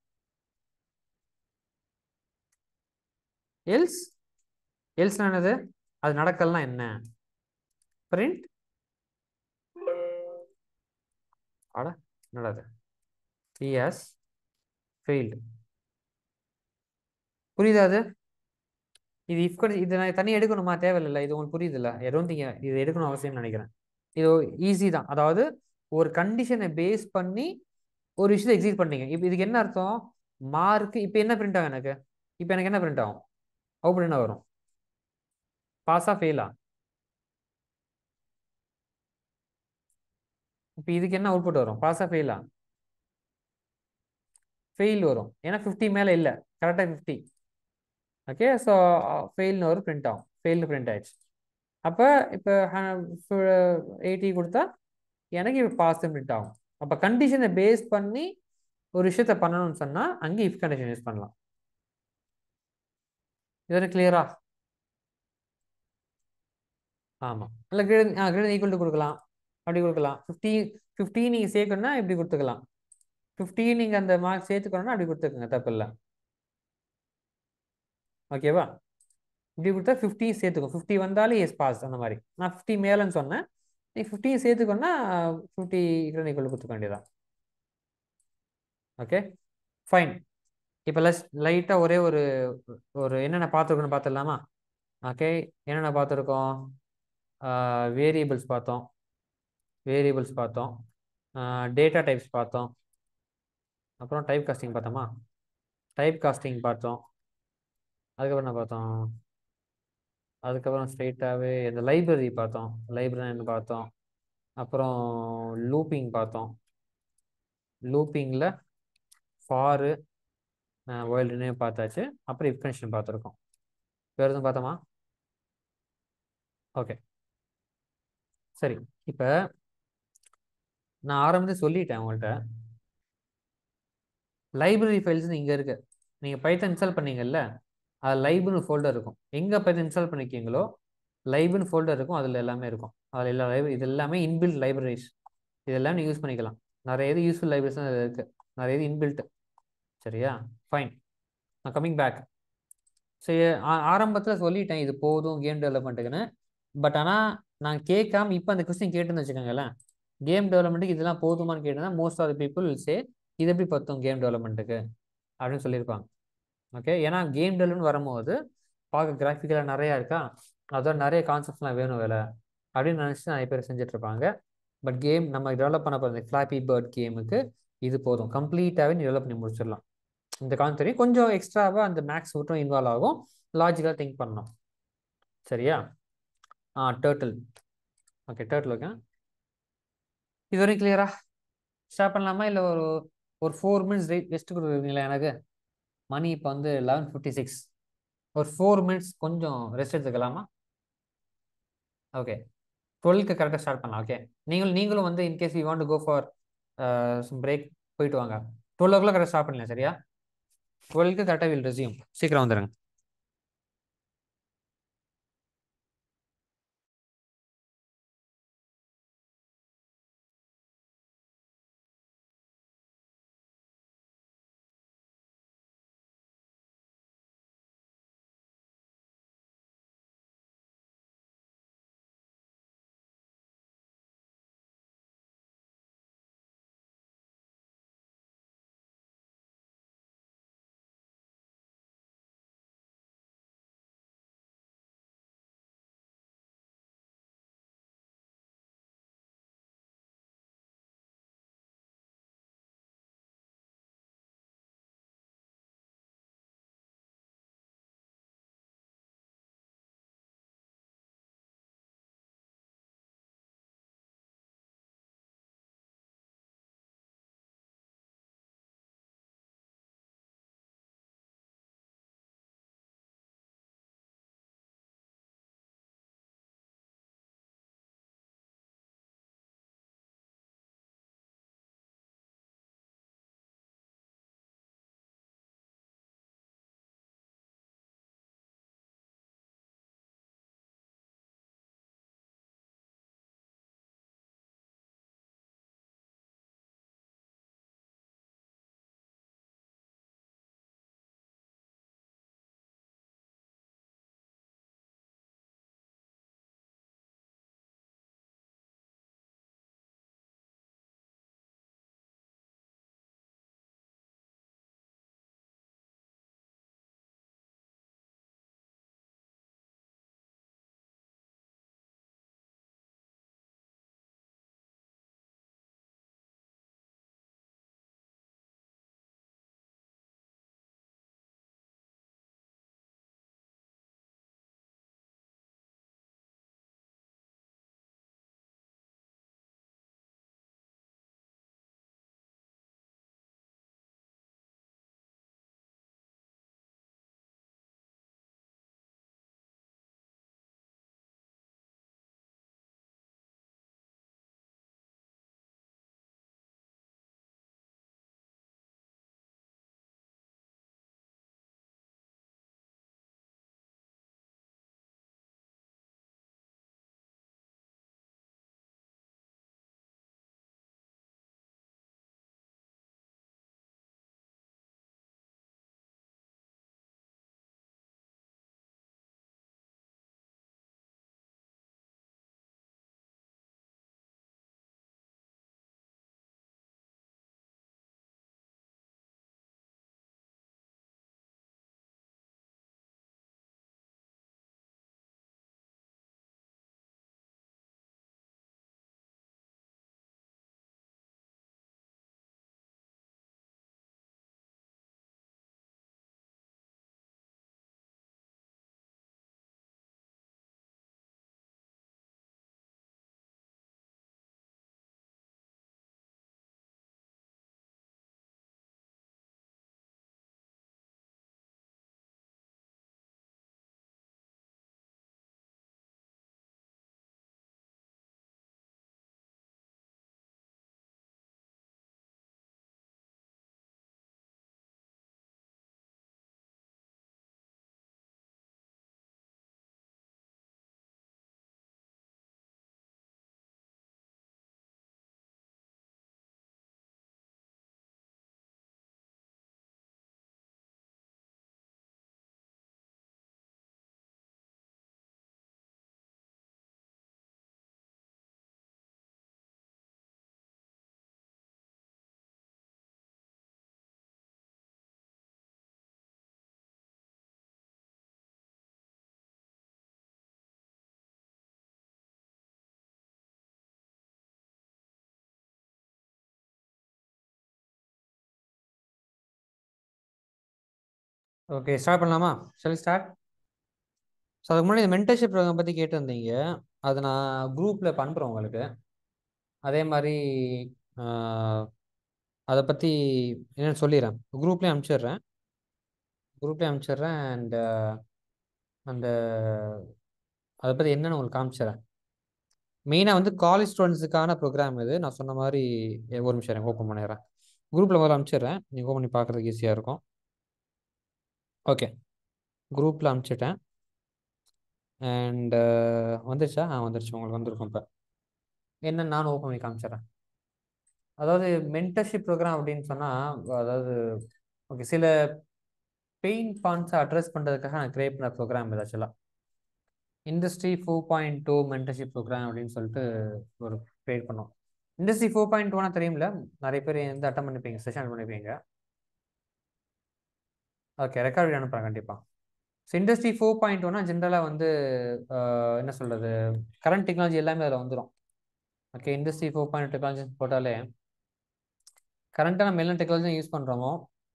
S1: else else என்னது அது நடக்கலனா என்ன பிரிண்ட் அட என்னடாது he has failed புரியுதா அது இது இஃப் இது நான் தனியாக எடுக்கணுமா தேவையில்லை இது உங்களுக்கு புரியுதுல்ல எதுவும் திங்க இது எடுக்கணும் அவசியம் நினைக்கிறேன் இது ஈஸி தான் அதாவது ஒரு கண்டிஷனை பேஸ் பண்ணி ஒரு விஷயத்தை எக்ஸிட் பண்ணீங்க இப்போ இதுக்கு என்ன அர்த்தம் மார்க் இப்போ என்ன பிரிண்ட் ஆகும் எனக்கு இப்போ எனக்கு என்ன பிரிண்ட் ஆகும் அவுட் என்ன வரும் பாஸா ஃபெயிலா இப்போ இதுக்கு என்ன அவுட்புட் வரும் பாஸா ஃபெயிலா ஃபெயில் வரும் ஏன்னா ஃபிஃப்டி மேலே இல்லை கரெக்டாக ஃபிஃப்டி ஓகே ஸோ ஃபெயில்னு ஒரு பிரிண்ட் ஆகும் ஃபெயில்னு பிரிண்ட் ஆயிடுச்சு அப்போ இப்போ எயிட்டி கொடுத்தா எனக்கு இப்போ பாஸ் பிரிண்ட் ஆகும் அப்போ கண்டிஷனை பேஸ் பண்ணி ஒரு விஷயத்த பண்ணணும்னு சொன்னால் அங்கே இஃப் கண்டிஷன் யூஸ் பண்ணலாம் இது கிளியரா ஆமாம் இல்லை கிரேட் ஆ கிரேட் ஈக்குவல் டு கொடுக்கலாம் அப்படி கொடுக்கலாம் ஃபிஃப்டி ஃபிஃப்டி நீங்கள் சேர்க்கணும்னா இப்படி கொடுத்துக்கலாம் ஃபிஃப்டி நீங்கள் அந்த மார்க் சேர்த்துக்கணும்னா அப்படி கொடுத்துக்கோங்க தப்பு இல்லை ஓகேவா இப்படி கொடுத்தா ஃபிஃப்டி சேர்த்துக்கும் ஃபிஃப்டி வந்தாலும் எஸ் பாஸ் அந்த மாதிரி நான் ஃபிஃப்டி மேலேன்னு சொன்னேன் நீ ஃபிஃப்டி சேர்த்துக்கோன்னா ஃபிஃப்டி கிரேட் ஈக்குவல் கொடுத்துக்க வேண்டியதான் ஓகே ஃபைன் இப்போ லஸ் லைட்டாக ஒரே ஒரு ஒரு என்னென்ன பார்த்துருக்கோன்னு பார்த்துடலாமா ஓகே என்னென்ன பார்த்துருக்கோம் வேரியபிள்ஸ் பார்த்தோம் வேரியபிள்ஸ் பார்த்தோம் டேட்டா டைப்ஸ் பார்த்தோம் அப்புறம் டைப் காஸ்டிங் பார்த்தோமா டைப் காஸ்டிங் பார்த்தோம் அதுக்கப்புறம் என்ன பார்த்தோம் அதுக்கப்புறம் ஸ்ட்ரெயிட்டாகவே இந்த லைப்ரரி பார்த்தோம் லைப்ரரின்னு பார்த்தோம் அப்புறம் லூப்பிங் பார்த்தோம் லூப்பிங்கில் ஃபாரு ஒயில்டுனே பார்த்தாச்சு அப்புறம் இஃப் கண்டிஷன் பார்த்துருக்கோம் வேறு எதுவும் பார்த்தோமா ஓகே சரி இப்போ நான் ஆரம்பத்தில் சொல்லிட்டேன் உங்கள்கிட்ட லைப்ரரி ஃபைல்ஸ் இங்கே இருக்கு நீங்கள் பைத்தன் இன்ஸ்டால் பண்ணீங்கல்ல அது லைப்னு ஃபோல்டர் இருக்கும் எங்கே பைத்தன் இன்ஸ்டால் பண்ணிருக்கீங்களோ லைப்னு ஃபோல்டர் இருக்கும் அதில் எல்லாமே இருக்கும் அதில் எல்லா லைப்ரரி இது எல்லாமே இன்பில்ட் லைப்ரரிஸ் இதெல்லாம் நீங்கள் யூஸ் பண்ணிக்கலாம் நிறைய இது யூஸ்ஃபுல் லைப்ரரிஸ் தான் இருக்கு நிறைய இது இன்பில்ட் சரியா ஃபைன் நான் கம்மிங் பேக் சரி ஆரம்பத்தில் சொல்லிட்டேன் இது போதும் கேம் டெவலப்மெண்ட்டுக்குன்னு பட் ஆனால் நான் கேட்காம இப்போ அந்த கொஸ்டின் கேட்டுன்னு வச்சுக்கோங்களேன் கேம் டெவலப்மெண்ட்டுக்கு இதெல்லாம் போதுமான்னு கேட்டுனா most of the people say இது எப்படி பத்தும் கேம் டெவலப்மெண்ட்டுக்கு அப்படின்னு சொல்லியிருப்பாங்க ஓகே ஏன்னா கேம் டெவலப்மெண்ட் வரும்போது பார்க்க கிராஃபிக்கலாக நிறையா இருக்கா அதோட நிறைய கான்செப்ட்ஸ்லாம் வேணும் வேலை அப்படின்னு நினச்சி நிறைய பேர் செஞ்சுட்டு இருப்பாங்க பட் கேம் நம்ம டெவலப் பண்ண போகிற ஃப்ளாப்பி பேர்ட் கேமுக்கு இது போதும் கம்ப்ளீட்டாகவே நீ டெவலப் பண்ணி முடிச்சிடலாம் இந்த கான்செப்ட் கொஞ்சம் எக்ஸ்ட்ராவாக அந்த மேக்ஸ் மட்டும் இன்வால்வ் ஆகும் லாஜிக்கலாக திங்க் பண்ணணும் சரியா ஆ டேர்ட்டில் ஓகே டேர்ட்டில் ஓகே இது வரைக்கும் கிளியரா ஸ்டார்ட் பண்ணலாமா இல்லை ஒரு ஒரு ஃபோர் மினிட்ஸ் ரெஸ்ட் கொடுக்குறீங்களா எனக்கு மணி இப்போ வந்து லெவன் ஃபிஃப்டி சிக்ஸ் ஒரு ஃபோர் மினிட்ஸ் கொஞ்சம் ரெஸ்ட் எடுத்துக்கலாமா ஓகே டுவெல்க்கு கரெக்டாக ஸ்டார்ட் பண்ணலாம் ஓகே நீங்களும் நீங்களும் வந்து in case you want go for break போயிட்டு வாங்க டுவெல் ஓ கிளாக் கரெக்டாக ஸ்டார்ட் பண்ணலாம் சரியா டுவெல்க்கு கரெக்டாக வில் ரெசியூம் சீக்கிரம் வந்துடுங்க ஓகே ஸ்டார்ட் பண்ணலாமா சரி ஸ்டார்ட் ஸோ அதுக்கு முன்னாடி இந்த மென்டர்ஷிப் ப்ரோக்ராம் பற்றி கேட்டிருந்தீங்க அதை நான் குரூப்பில் இப்போ அனுப்புகிறேன் உங்களுக்கு அதே மாதிரி அதை பற்றி என்னென்னு சொல்லிடுறேன் குரூப்லேயும் அனுப்பிச்சிடுறேன் குரூப்லேயும் அனுப்பிச்சிடுறேன் அண்ட் அந்த அதை பற்றி என்னென்னு உங்களுக்கு காமிச்சிடுறேன் மெயினாக வந்து காலேஜ் ஸ்டூடெண்ட்ஸுக்கான ப்ரோக்ராம் இது நான் சொன்ன மாதிரி எ- ஒரு நிமிஷம் எனக்கு ஓப்பன் பண்ணிடுறேன் குரூப்பில் முதல்ல அனுப்பிச்சிடுறேன் நீங்கள் ஓப்பன் பண்ணி பார்க்குறதுக்கு ஈஸியாக இருக்கும் ஓகே குரூப்பில் அனுப்பிச்சிட்டேன் அண்ட் வந்துருச்சா ஆ வந்துருச்சு உங்களுக்கு வந்திருக்கும் இப்போ என்ன நானும் ஓப்பன் பண்ணி காமிச்சிடுறேன் அதாவது மென்டர்ஷிப் ப்ரோக்ராம் அப்படின்னு சொன்னால் அதாவது ஓகே சில பெயின் பாயிண்ட்ஸை அட்ரஸ் பண்ணுறதுக்காக நான் கிரியேட் பண்ண ப்ரோக்ராம் இது ஆக்சுவலாக industry four point two mentorship program அப்படின்னு சொல்லிட்டு ஒரு கிரியேட் பண்ணோம் இண்டஸ்ட்ரி ஃபோர் பாயிண்ட் டூனா தெரியும்ல நிறைய பேர் வந்து அட்டன் பண்ணிப்பீங்க செஷன் பண்ணிப்பீங்க ஓகே ரெக்கார்ட் அனுப்புகிறேன் கண்டிப்பாக ஸோ இண்டஸ்ட்ரி ஃபோர் பாயிண்ட் ஒன்னா ஜென்ரலாக வந்து ஆஹ், என்ன சொல்கிறது கரண்ட் டெக்னாலஜி எல்லாமே அதில் வந்துடும் okay industry four point technology போட்டாலே கரண்ட்டாக நம்ம என்ன டெக்னாலஜி யூஸ் பண்ணுறோமோ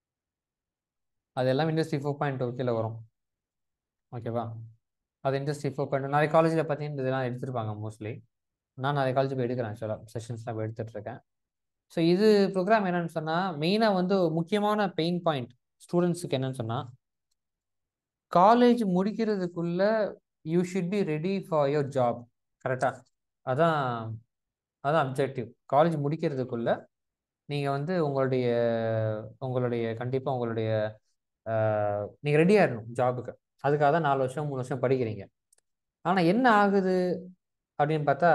S1: அது எல்லாம் இண்டஸ்ட்ரி ஃபோர் பாயிண்ட் டூ கீழே வரும் ஓகேவா அது இண்டஸ்ட்ரி ஃபோர் பாயிண்ட் நிறைய காலேஜில் பார்த்தீங்கன்னா இதெல்லாம் எடுத்திருப்பாங்க மோஸ்ட்லி நான் நிறைய காலேஜ் போய் எடுக்கிறேன் ஆக்சுவலாக செஷன்ஸ்லாம் போய் எடுத்துட்டு இருக்கேன் ஸோ இது ப்ரோக்ராம் என்னன்னு சொன்னால் மெயினாக வந்து முக்கியமான பெயின் பாயிண்ட் ஸ்டூடெண்ட்ஸுக்கு என்னன்னு சொன்னால் காலேஜ் முடிக்கிறதுக்குள்ள you should be ready for your job கரெக்டாக அதான் அதான் அப்ஜெக்டிவ் காலேஜ் முடிக்கிறதுக்குள்ள நீங்கள் வந்து உங்களுடைய உங்களுடைய கண்டிப்பாக உங்களுடைய நீங்கள் ரெடி ஆயிடணும் ஜாபுக்கு அதுக்காக தான் நாலு வருஷம் மூணு வருஷம் படிக்கிறீங்க ஆனால் என்ன ஆகுது அப்படின்னு பார்த்தா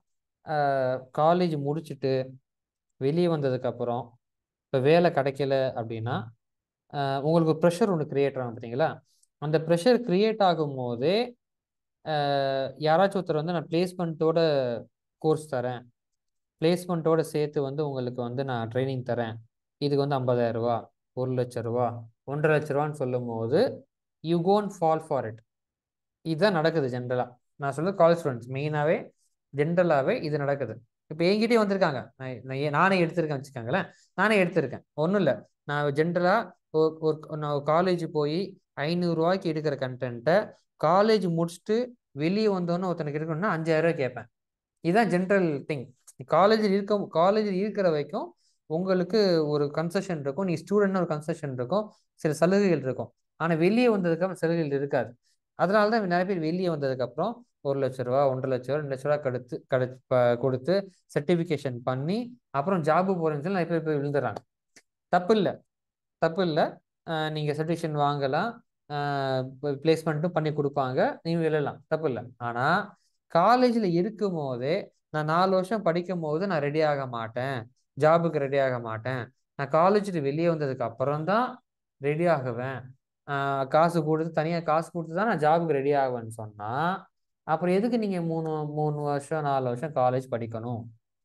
S1: காலேஜ் முடிச்சுட்டு வெளியே வந்ததுக்கப்புறம் இப்போ வேலை கிடைக்கல அப்படின்னா ஆஹ் உங்களுக்கு ஒரு ப்ரெஷர் ஒன்று கிரியேட் ஆகும் பார்த்தீங்களா அந்த ப்ரெஷர் கிரியேட் ஆகும் போதே ஆஹ் யாராச்சும் ஒருத்தர் வந்து நான் பிளேஸ்மெண்ட்டோட கோர்ஸ் தரேன் பிளேஸ்மெண்ட்டோட சேர்த்து வந்து உங்களுக்கு வந்து நான் ட்ரைனிங் தரேன் இதுக்கு வந்து 50000 ரூபா ஒரு லட்ச ரூபா ஒன்றரை லட்ச ரூபான்னு சொல்லும் போது you gonna fall for it இதுதான் நடக்குது ஜென்ரலாக நான் சொல்றது காலேஜ் ஸ்டூடெண்ட்ஸ் மெயினாகவே ஜென்ரலாகவே இது நடக்குது இப்போ என்கிட்டயே வந்திருக்காங்க நான் நான் ஏன் நானே எடுத்திருக்கேன் வச்சுக்கோங்களேன் நானே எடுத்திருக்கேன் ஒன்றும் இல்லை நான் ஜென்ரலாக ஒரு நான் காலேஜ் போய் ஐநூறுரூவாய்க்கு எடுக்கிற கண்டென்ட்டை காலேஜ் முடிச்சுட்டு வெளியே வந்தோன்னே ஒருத்தனுக்கு எடுக்கணும்னா அஞ்சாயிரம் ரூபாய் கேட்பேன் இதுதான் ஜென்ரல் திங் காலேஜில் இருக்க காலேஜில் இருக்கிற வரைக்கும் உங்களுக்கு ஒரு கன்செஷன் இருக்கும் நீ ஸ்டூடெண்ட்னு ஒரு கன்செஷன் இருக்கும் சில சலுகைகள் இருக்கும் ஆனால் வெளியே வந்ததுக்கப்புறம் சலுகைகள் இருக்காது அதனால தான் நிறைய பேர் வெளியே வந்ததுக்கப்புறம் ஒரு லட்ச ரூபா ஒன்றரை லட்ச ரூபா ரெண்டு லட்ச ரூபா கடுத்து கடு ப- கொடுத்து சர்டிஃபிகேஷன் பண்ணி அப்புறம் ஜாபு போகிறேன்னு சொல்லி நிறைய பேர் போய் விழுந்துடுறாங்க தப்பு இல்லை தப்பு இல்லை நீங்கள் சர்டிஃபிகேஷன் வாங்கலாம் பிளேஸ்மெண்ட்டும் பண்ணி கொடுப்பாங்க நீங்கள் விழலாம் தப்பு இல்லை ஆனால் காலேஜில் இருக்கும் போதே நான் நாலு வருஷம் படிக்கும் போது நான் ரெடி ஆக மாட்டேன் ஜாபுக்கு ரெடி ஆக மாட்டேன் நான் காலேஜுக்கு வெளியே வந்ததுக்கு அப்புறம் தான் ரெடி ஆகுவேன் ஆஹ் காசு கொடுத்து தனியாக காசு கொடுத்து தான் நான் ஜாபுக்கு ரெடி ஆகுவேன்னு சொன்னால் அப்புறம் எதுக்கு நீங்கள் மூணு மூணு வருஷம் நாலு வருஷம் காலேஜ் படிக்கணும்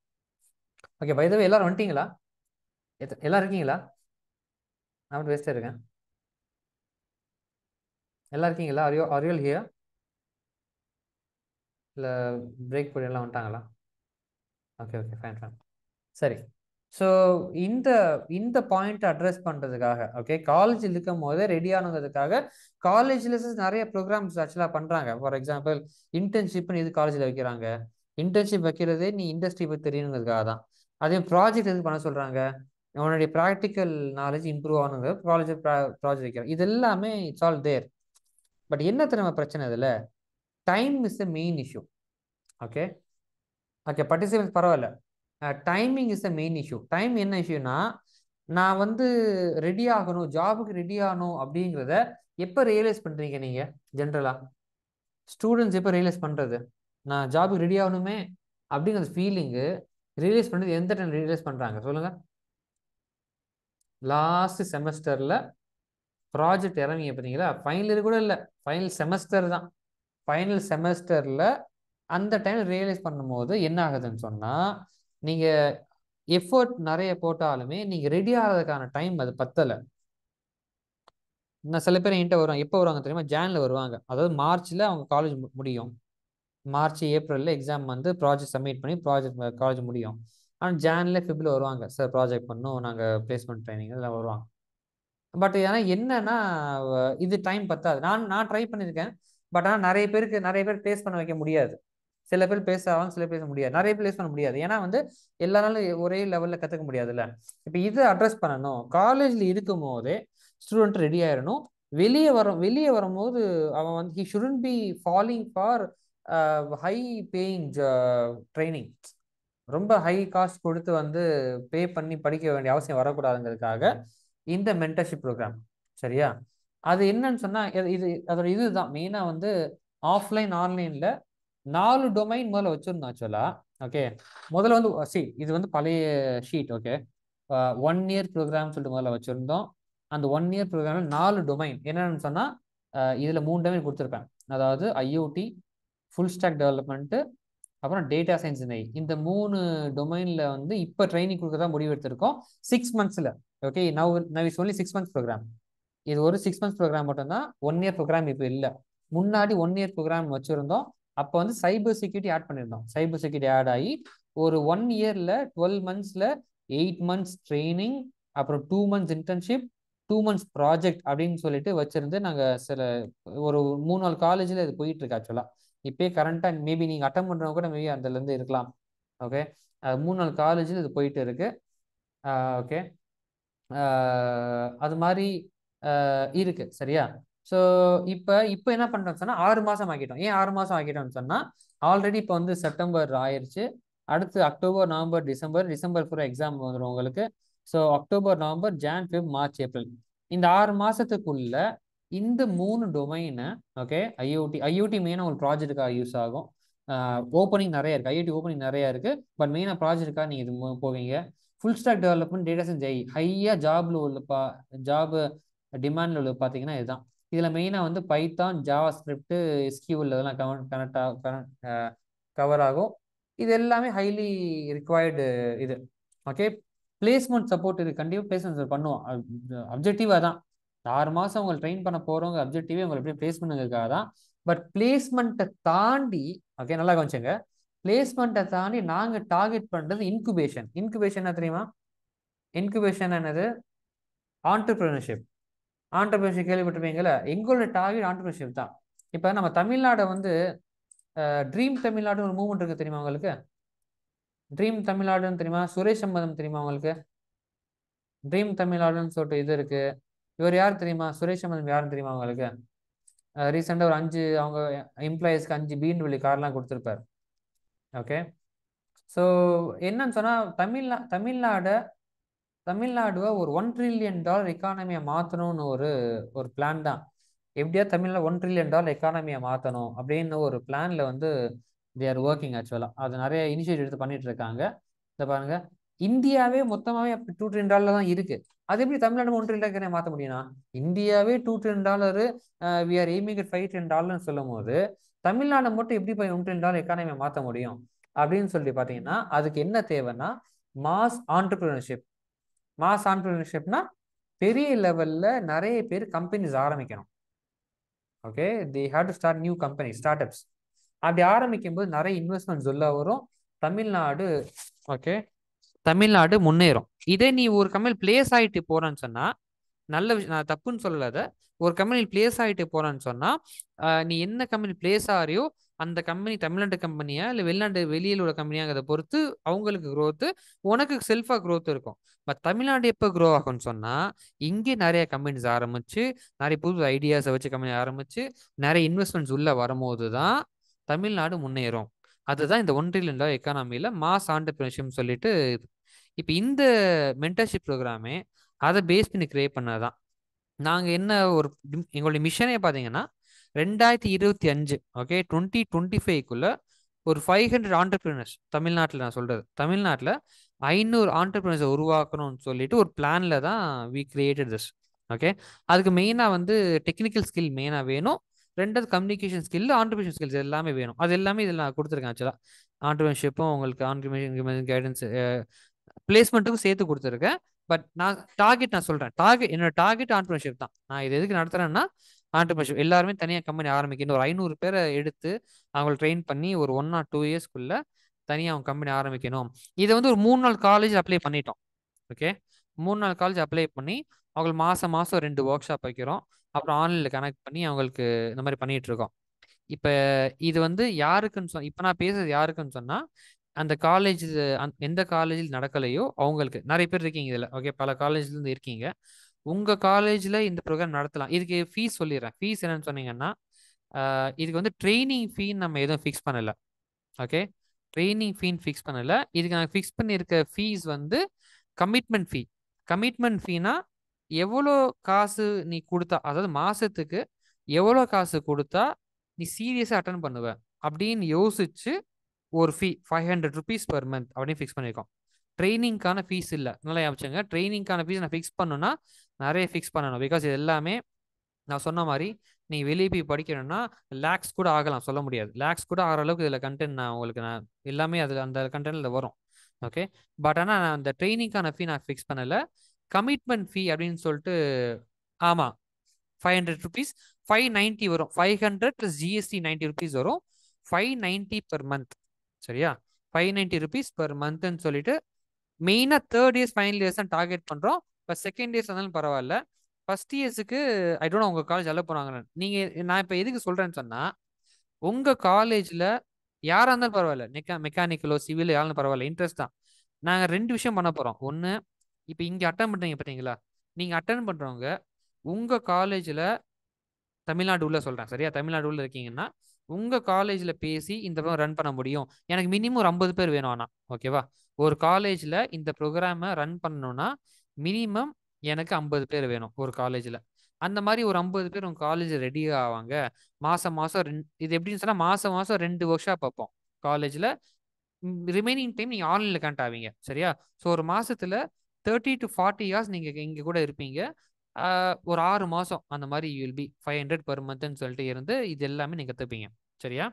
S1: ஓகே பைதவே எல்லாரும் வந்துட்டீங்களா எத்த- எல்லாரும் இருக்கீங்களா நான் மட்டும் பேசிட்டே இருக்கேன் எல்லாம் இருக்கீங்களா அரியோ அரியல் ஹியர் இல்லை பிரேக் போய் எல்லாம் வந்துட்டாங்களா ஓகே ஓகே ஃபைன் ஃபைன் சரி ஸோ இந்த இந்த பாயிண்ட் அட்ரஸ் பண்ணுறதுக்காக ஓகே காலேஜில் இருக்கும் போதே ரெடி ஆனதுக்காக காலேஜில் நிறைய ப்ரோக்ராம்ஸ் ஆக்சுவலாக பண்ணுறாங்க ஃபார் எக்ஸாம்பிள் இன்டர்ன்ஷிப்னு இது காலேஜில் வைக்கிறாங்க இன்டர்ன்ஷிப் வைக்கிறதே நீ இண்டஸ்ட்ரி பற்றி தெரியணுங்கிறதுக்காக தான் அதே ப்ராஜெக்ட் எதுக்கு பண்ண சொல்கிறாங்க உன்னுடைய ப்ராக்டிக்கல் நாலேஜ் இம்ப்ரூவ் ஆகணுங்க காலேஜ் ப்ராஜெக்ட் வைக்கிறாங்க இது எல்லாமே இட்ஸ் ஆல் தேர் பட் என்ன தெரியுமா பிரச்சனை இதில் time is the main issue okay okay participants பரவாயில்ல timing is the main issue time என்ன இஷ்யூனா நான் வந்து ரெடி ஆகணும் ஜாபுக்கு ரெடி ஆகணும் அப்படிங்கிறத எப்போ ரியலைஸ் பண்ணுறீங்க நீங்கள் ஜென்ரலாக ஸ்டூடெண்ட்ஸ் எப்போ ரியலைஸ் பண்ணுறது நான் ஜாபுக்கு ரெடி ஆகணுமே அப்படிங்கிற ஃபீலிங்கு ரியலைஸ் பண்ணுறது எந்த டைம் ரியலைஸ் பண்ணுறாங்க சொல்லுங்கள் லாஸ்ட் செமஸ்டரில் ப்ராஜெக்ட் இறங்கிங்க பார்த்தீங்களா ஃபைனல் இயர் கூட இல்லை ஃபைனல் செமஸ்டர் தான் ஃபைனல் செமஸ்டரில் அந்த டைம் ரியலைஸ் பண்ணும்போது என்ன ஆகுதுன்னு சொன்னால் நீங்கள் எஃபர்ட் நிறைய போட்டாலுமே நீங்கள் ரெடி ஆகிறதுக்கான டைம் அது பத்தலை நான் சில பேர் என்கிட்ட வருவாங்க எப்போ வருவாங்க தெரியுமா ஜானில் வருவாங்க அதாவது மார்ச்சில் அவங்க காலேஜ் முடியும் மார்ச் ஏப்ரலில் எக்ஸாம் வந்து ப்ராஜெக்ட் சப்மிட் பண்ணி ப்ராஜெக்ட் காலேஜ் முடியும் ஆனால் ஜானில் ஃபிப்ரில் வருவாங்க சார் ப்ராஜெக்ட் பண்ணோம் நாங்கள் பிளேஸ்மெண்ட் ட்ரைனிங் இதெல்லாம் வருவாங்க பட் ஏன்னா என்னன்னா அஹ் இது டைம் பத்தாது நான் நான் ட்ரை பண்ணியிருக்கேன் பட் ஆனால் நிறைய பேருக்கு நிறைய பேர் பேஸ் பண்ண வைக்க முடியாது சில பேர் பேச ஆவாங்க சில பேர் பேச முடியாது நிறைய பேர் பேஸ் பண்ண முடியாது ஏன்னா வந்து எல்லாராலும் ஒரே லெவலில் கற்றுக்க முடியாதுல்ல இப்போ இதை அட்ரஸ் பண்ணணும் காலேஜில் இருக்கும் போதே ஸ்டூடெண்ட் ரெடி ஆயிடணும் வெளியே வரும் வெளியே வரும்போது அவன் வந்து he shouldn't be falling for high paying training ரொம்ப ஹை காஸ்ட் கொடுத்து வந்து பே பண்ணி படிக்க வேண்டிய அவசியம் வரக்கூடாதுங்கிறதுக்காக இந்த மென்டர்ஷிப் ப்ரோக்ராம் சரியா அது என்னன்னு சொன்னா இது- இது அதோட இதுதான் மெயினா வந்து ஆஃப்லைன் ஆன்லைன்ல நாலு டொமைன் முதல்ல வச்சிருந்தோம் ஆக்சுவலா ஓகே முதல்ல வந்து சி இது வந்து பழைய sheet okay one year program சொல்லிட்டு முதல்ல வச்சிருந்தோம் அந்த ஒன் இயர் ப்ரோக்ராம்ல நாலு டொமைன் என்னன்னு சொன்னா அஹ் இதுல மூணு டொமைன் கொடுத்துருப்பேன் அதாவது ஐஓடி ஃபுல் ஸ்டாக் டெவலப்மெண்ட்டு அப்புறம் டேட்டா சயின்ஸ் நெய் இந்த மூணு டொமைன்ல வந்து இப்போ ட்ரைனிங் கொடுக்கறதா முடிவு எடுத்திருக்கோம் சிக்ஸ் மந்த்ஸ்ல okay now now is only six months program இது ஒரு சிக்ஸ் மந்த்ஸ் ப்ரோக்ராம் மட்டும்தான் ஒன் இயர் ப்ரோக்ராம் இப்போ இல்லை முன்னாடி ஒன் இயர் ப்ரோக்ராம் வச்சிருந்தோம் அப்போ வந்து சைபர் செக்யூரிட்டி ஆட் பண்ணியிருந்தோம் சைபர் செக்யூரிட்டி ஆட் ஆகி ஒரு ஒன் இயர்ல டுவெல் மந்த்ஸ்ல எயிட் மந்த்ஸ் ட்ரைனிங் அப்புறம் two months internship two months project அப்படின்னு சொல்லிட்டு வச்சிருந்து நாங்கள் சில ஒரு மூணு நாலு காலேஜில் இது போயிட்டு இருக்கு ஆக்சுவலாக இப்போயே கரண்ட்டாக மேபி நீங்கள் அட்டன் பண்ணுறவங்க கூட மேபி அதுலேருந்து இருக்கலாம் ஓகே மூணு நாலு காலேஜில் இது போயிட்டு இருக்கு ஓகே அது மாதிரி ஆஹ் இருக்கு சரியா ஸோ இப்போ இப்போ என்ன பண்ணுறோம்னு சொன்னால் ஆறு மாதம் ஆக்கிட்டோம் ஏன் ஆறு மாதம் ஆக்கிட்டோம்னு சொன்னால் ஆல்ரெடி இப்போ வந்து செப்டம்பர் ஆயிருச்சு அடுத்து அக்டோபர் நவம்பர் டிசம்பர் டிசம்பர் பூரா எக்ஸாம் வந்துடும் உங்களுக்கு so October November Jan Feb March April இந்த ஆறு மாதத்துக்குள்ள இந்த மூணு டொமைனை ஓகே ஐஓடி ஐஓடி மெயினாக ஒரு ப்ராஜெக்ட்டுக்காக யூஸ் ஆகும் ஓப்பனிங் நிறைய இருக்குது ஐஓடி ஓப்பனிங் நிறைய இருக்குது பட் மெயினாக ப்ராஜெக்ட்டுக்காக நீங்கள் இது மு- போவீங்க full stack development data science ஐ ஹையாக ஜாப்ல உள்ள பா ஜாப் டிமாண்டில் உள்ள பார்த்தீங்கன்னா இதுதான் இதில் மெயினாக வந்து பைத்தான் ஜாவா ஸ்கிரிப்ட் எஸ்கியூஎல் இதெல்லாம் கவன் கனெக்ட் கவர் ஆகும் இது எல்லாமே ஹைலி ரிக்வயர்டு இது ஓகே பிளேஸ்மெண்ட் சப்போர்ட் இது கண்டிப்பாக பிளேஸ்மெண்ட் பண்ணுவோம் அப்ஜெக்டிவாக தான் இந்த ஆறு மாதம் உங்களை ட்ரெயின் பண்ண போகிறவங்க அப்ஜெக்டிவே உங்களை எப்படி பிளேஸ் பண்ணுறதுக்காக தான் பட் பிளேஸ்மெண்ட்டை தாண்டி ஓகே நல்லா கவனிச்சுங்க பிளேஸ்மெண்ட்டை தாண்டி நாங்கள் டார்கெட் பண்ணுறது இன்குபேஷன் இன்குபேஷன் என்ன தெரியுமா இன்குபேஷன் என்னது ஆண்டர்பிரினர்ஷிப் ஆண்டர்பிரினர்ஷிப் கேள்விப்பட்டிருப்பீங்களா எங்களோட டார்கெட் ஆண்டர்பிரினர்ஷிப் தான் இப்போ நம்ம தமிழ்நாடை வந்து ட்ரீம் தமிழ்நாடு ஒரு மூவ்மெண்ட் இருக்கு தெரியுமா உங்களுக்கு ட்ரீம் தமிழ்நாடுன்னு தெரியுமா சுரேஷ் சம்பதம் தெரியுமா உங்களுக்கு ட்ரீம் தமிழ்நாடுன்னு சொல்லிட்டு இது இருக்கு இவர் யார் தெரியுமா சுரேஷ் சம்பதம் யாருன்னு தெரியுமா உங்களுக்கு ரீசெண்டாக ஒரு அஞ்சு அவங்க எம்ப்ளாயீஸ்க்கு அஞ்சு பிஎன்டபிள்யூ கார்லாம் கொடுத்துருப்பார் ஓகே ஸோ என்னன்னு சொன்னால் தமிழ்நா தமிழ்நாடை தமிழ்நாடுவை ஒரு ஒன் ட்ரில்லியன் டாலர் எக்கானமியை மாற்றணும்னு ஒரு ஒரு பிளான் தான் எப்படியா தமிழில் ஒன் ட்ரில்லியன் டாலர் எக்கானமியை மாற்றணும் அப்படின்னு ஒரு பிளானில் வந்து தே ஆர் ஒர்க்கிங் ஆக்சுவலாக அது நிறைய இனிஷியேட்டிவ் எடுத்து பண்ணிட்டு இருக்காங்க இதை பாருங்க இந்தியாவே மொத்தமாகவே அப்படி டூ ட்ரில்லியன் டாலர் தான் இருக்கு அது எப்படி தமிழ்நாடு ஒன் ட்ரில்லியன் டாலர் மாற்ற முடியும்னா இந்தியாவே two trillion dollar we are aiming five trillion டாலர்னு சொல்லும் போது தமிழ்நாடு மட்டும் எப்படி போய் ஒன் ட்ரில்லியன் டாலர் எக்கானமியை மாற்ற முடியும் அப்படின்னு சொல்லி பார்த்தீங்கன்னா அதுக்கு என்ன தேவைன்னா மாஸ் ஆண்டர்பிரினர்ஷிப் மாஸ் ஆண்டர்பிரினர்ஷிப்னா பெரிய லெவல்ல நிறைய பேர் கம்பெனிஸ் ஆரம்பிக்கணும் okay they have to start new company startups அப்படி ஆரம்பிக்கும் போது நிறைய இன்வெஸ்ட்மெண்ட்ஸ் உள்ள வரும் தமிழ்நாடு ஓகே தமிழ்நாடு முன்னேறும் இதே நீ ஒரு கம்பெனி பிளேஸ் ஆகிட்டு போறேன்னு சொன்னா நல்ல விஷயம் நான் தப்புன்னு சொல்லல ஒரு கம்பெனி பிளேஸ் ஆகிட்டு போறேன்னு சொன்னா நீ என்ன கம்பெனி பிளேஸ் ஆகிறியோ அந்த கம்பெனி தமிழ்நாட்டு கம்பெனியா இல்லை வெளிநாட்டு வெளியில் உள்ள கம்பெனியாங்கிறத பொறுத்து அவங்களுக்கு க்ரோத்து உனக்கு செல்ஃபாக க்ரோத் இருக்கும் பட் தமிழ்நாடு எப்போ க்ரோ ஆகும்னு சொன்னால் இங்கே நிறைய கம்பெனிஸ் ஆரம்பிச்சு நிறைய புது ஐடியாஸை வச்சு கம்பெனி ஆரம்பிச்சு நிறைய இன்வெஸ்ட்மெண்ட்ஸ் உள்ள வரும்போது தான் தமிழ்நாடு முன்னேறும் அதுதான் இந்த ஒன் ட்ரில்லியன் டாலர் எக்கானமியில் மாஸ் ஆண்டர்பிரினர்ஷிப் சொல்லிட்டு இப்போ இந்த மென்டர்ஷிப் ப்ரோக்ராமே அதை பேஸ் பண்ணி கிரியேட் பண்ணதான் நாங்கள் என்ன ஒரு எங்களுடைய மிஷனே பார்த்தீங்கன்னா ரெண்டாயிரத்தி இருபத்தி அஞ்சு ஓகே டுவெண்ட்டி டுவெண்ட்டி ஃபைவ்க்குள்ள ஒரு ஃபைவ் ஹண்ட்ரட் ஆண்டர்பிரினர்ஸ் தமிழ்நாட்டில் நான் சொல்கிறது தமிழ்நாட்டில் ஐநூறு ஆண்டர்பிரினர்ஸை உருவாக்கணும்னு சொல்லிட்டு ஒரு பிளானில் தான் வி கிரியேட்டட் திஸ் ஓகே அதுக்கு மெயினாக வந்து டெக்னிக்கல் ஸ்கில் மெயினாக வேணும் ரெண்டாவது கம்யூனிகேஷன் ஸ்கில் ஆண்டர்பிரினேஷன் ஸ்கில்ஸ் எல்லாமே வேணும் அது எல்லாமே இதில் நான் கொடுத்துருக்கேன் ஆக்சுவலாக ஆண்டர்பிரினர்ஷிப்பும் உங்களுக்கு ஆண்டர்பிரினேஷன் கைடன்ஸ் பிளேஸ்மெண்ட்டுக்கும் சேர்த்து கொடுத்துருக்கேன் பட் நான் டார்கெட் நான் சொல்கிறேன் டார்கெட் என்னோட டார்கெட் ஆண்டர்பிரினர்ஷிப் தான் நான் இது எதுக்கு நடத்துகிறேன்னா ஆண்டர்பிரினர்ஷிப் எல்லாருமே தனியாக கம்பெனி ஆரம்பிக்கணும் ஒரு ஐநூறு பேரை எடுத்து அவங்களை ட்ரெயின் பண்ணி ஒரு ஒன் ஆர் டூ இயர்ஸ்க்குள்ள தனியாக அவங்க கம்பெனி ஆரம்பிக்கணும் இதை வந்து ஒரு மூணு நாள் காலேஜ் அப்ளை பண்ணிட்டோம் ஓகே மூணு நாள் காலேஜ் அப்ளை பண்ணி அவங்களுக்கு மாதம் மாதம் ரெண்டு ஒர்க் ஷாப் வைக்கிறோம் அப்புறம் ஆன்லைனில் கனெக்ட் பண்ணி அவங்களுக்கு இந்த மாதிரி பண்ணிட்டு இருக்கோம் இப்போ இது வந்து யாருக்குன்னு சொன்ன இப்போ நான் பேசுறது யாருக்குன்னு சொன்னால் அந்த காலேஜ் எந்த காலேஜில் நடக்கலையோ அவங்களுக்கு நிறைய பேர் இருக்கீங்க இதில் ஓகே பல காலேஜ்லேருந்து இருக்கீங்க உங்கள் காலேஜில் இந்த ப்ரோக்ராம் நடத்தலாம் இதுக்கு ஃபீஸ் சொல்லிடுறேன் ஃபீஸ் என்னன்னு சொன்னீங்கன்னா ஆஹ் இதுக்கு வந்து ட்ரைனிங் ஃபீன்னு நம்ம எதுவும் ஃபிக்ஸ் பண்ணலை ஓகே ட்ரைனிங் ஃபீன்னு ஃபிக்ஸ் பண்ணலை இதுக்கு நாங்கள் ஃபிக்ஸ் பண்ணியிருக்க ஃபீஸ் வந்து கமிட்மெண்ட் ஃபீ கமிட்மெண்ட் ஃபீனா எவ்வளோ காசு நீ கொடுத்தா அதாவது மாதத்துக்கு எவ்வளோ காசு கொடுத்தா நீ சீரியஸாக அட்டன் பண்ணுவ அப்படின்னு யோசிச்சு ஒரு fee five hundred rupees per month அப்படின்னு ஃபிக்ஸ் பண்ணியிருக்கோம் ட்ரைனிங்க்கான ஃபீஸ் இல்லை நல்லா ஞாபகம் ட்ரைனிங்க்கான ஃபீஸ் நான் ஃபிக்ஸ் பண்ணணும்னா நிறைய ஃபிக்ஸ் பண்ணணும் பிகாஸ் இது எல்லாமே நான் சொன்ன மாதிரி நீங்கள் வெளியே போய் படிக்கணும்னா லேக்ஸ் கூட ஆகலாம் சொல்ல முடியாது லேக்ஸ் கூட ஆகிற அளவுக்கு இதில் கண்டென்ட் நான் உங்களுக்கு நான் எல்லாமே அதில் அந்த கண்டென்ட்டில் வரும் ஓகே பட் ஆனால் நான் அந்த ட்ரைனிங்க்கான ஃபீ நான் ஃபிக்ஸ் பண்ணலை கமிட்மெண்ட் ஃபீ அப்படின்னு சொல்லிட்டு ஆமாம் five hundred rupees five ninety வரும் five hundred plus GST ninety rupees வரும் ஃபைவ் நைன்ட்டி பெர் மந்த் சரியா ஃபைவ் நைன்ட்டி ருபீஸ் பெர் மந்த்னு சொல்லிட்டு மெயினாக தேர்ட் இயர்ஸ் ஃபைனல் இயர்ஸ் தான் டார்கெட் பண்ணுறோம் இப்போ செகண்ட் இயர்ஸ் இருந்தாலும் பரவாயில்ல ஃபர்ஸ்ட் இயர்ஸுக்கு ஐ டோன்ட் உங்கள் காலேஜ் அலோ போனாங்கன்னு நீங்கள் நான் இப்போ எதுக்கு சொல்கிறேன்னு சொன்னால் உங்கள் காலேஜில் யாராக இருந்தாலும் பரவாயில்ல மெக்கா மெக்கானிக்கலோ சிவில் யாரும் பரவாயில்ல இன்ட்ரெஸ்ட் தான் நாங்கள் ரெண்டு விஷயம் பண்ண போகிறோம் ஒன்று இப்போ இங்கே அட்டன் பண்ணுறீங்க பார்த்தீங்களா நீங்கள் அட்டன் பண்ணுறவங்க உங்கள் காலேஜில் தமிழ்நாடு உள்ள சொல்கிறேன் சரியா தமிழ்நாடு உள்ள இருக்கீங்கன்னா உங்கள் காலேஜில் பேசி இந்த ப்ரோக்ராம் ரன் பண்ண முடியும் எனக்கு மினிமம் ஒரு ஐம்பது பேர் வேணும் ஆனால் ஓகேவா ஒரு காலேஜில் இந்த ப்ரோக்ராமை ரன் பண்ணணும்னா மினிமம் எனக்கு ஐம்பது பேர் வேணும் ஒரு காலேஜில் அந்த மாதிரி ஒரு ஐம்பது பேர் உங்கள் காலேஜில் ரெடி ஆவாங்க மாதம் மாதம் ரெண்டு இது எப்படின்னு சொன்னால் மாதம் மாதம் ரெண்டு ஒர்க் ஷாப் வைப்போம் காலேஜில் ரிமைனிங் டைம் நீங்கள் ஆன்லைனில் கனெக்ட் ஆவீங்க சரியா ஸோ ஒரு மாதத்தில் தேர்ட்டி டு ஃபார்ட்டி இயர்ஸ் நீங்கள் இங்கே கூட இருப்பீங்க ஒரு ஆறு மாதம் அந்த மாதிரி you'll be five hundred per மந்த்னு சொல்லிட்டு இருந்து இது எல்லாமே நீங்கள் கற்றுப்பீங்க சரியா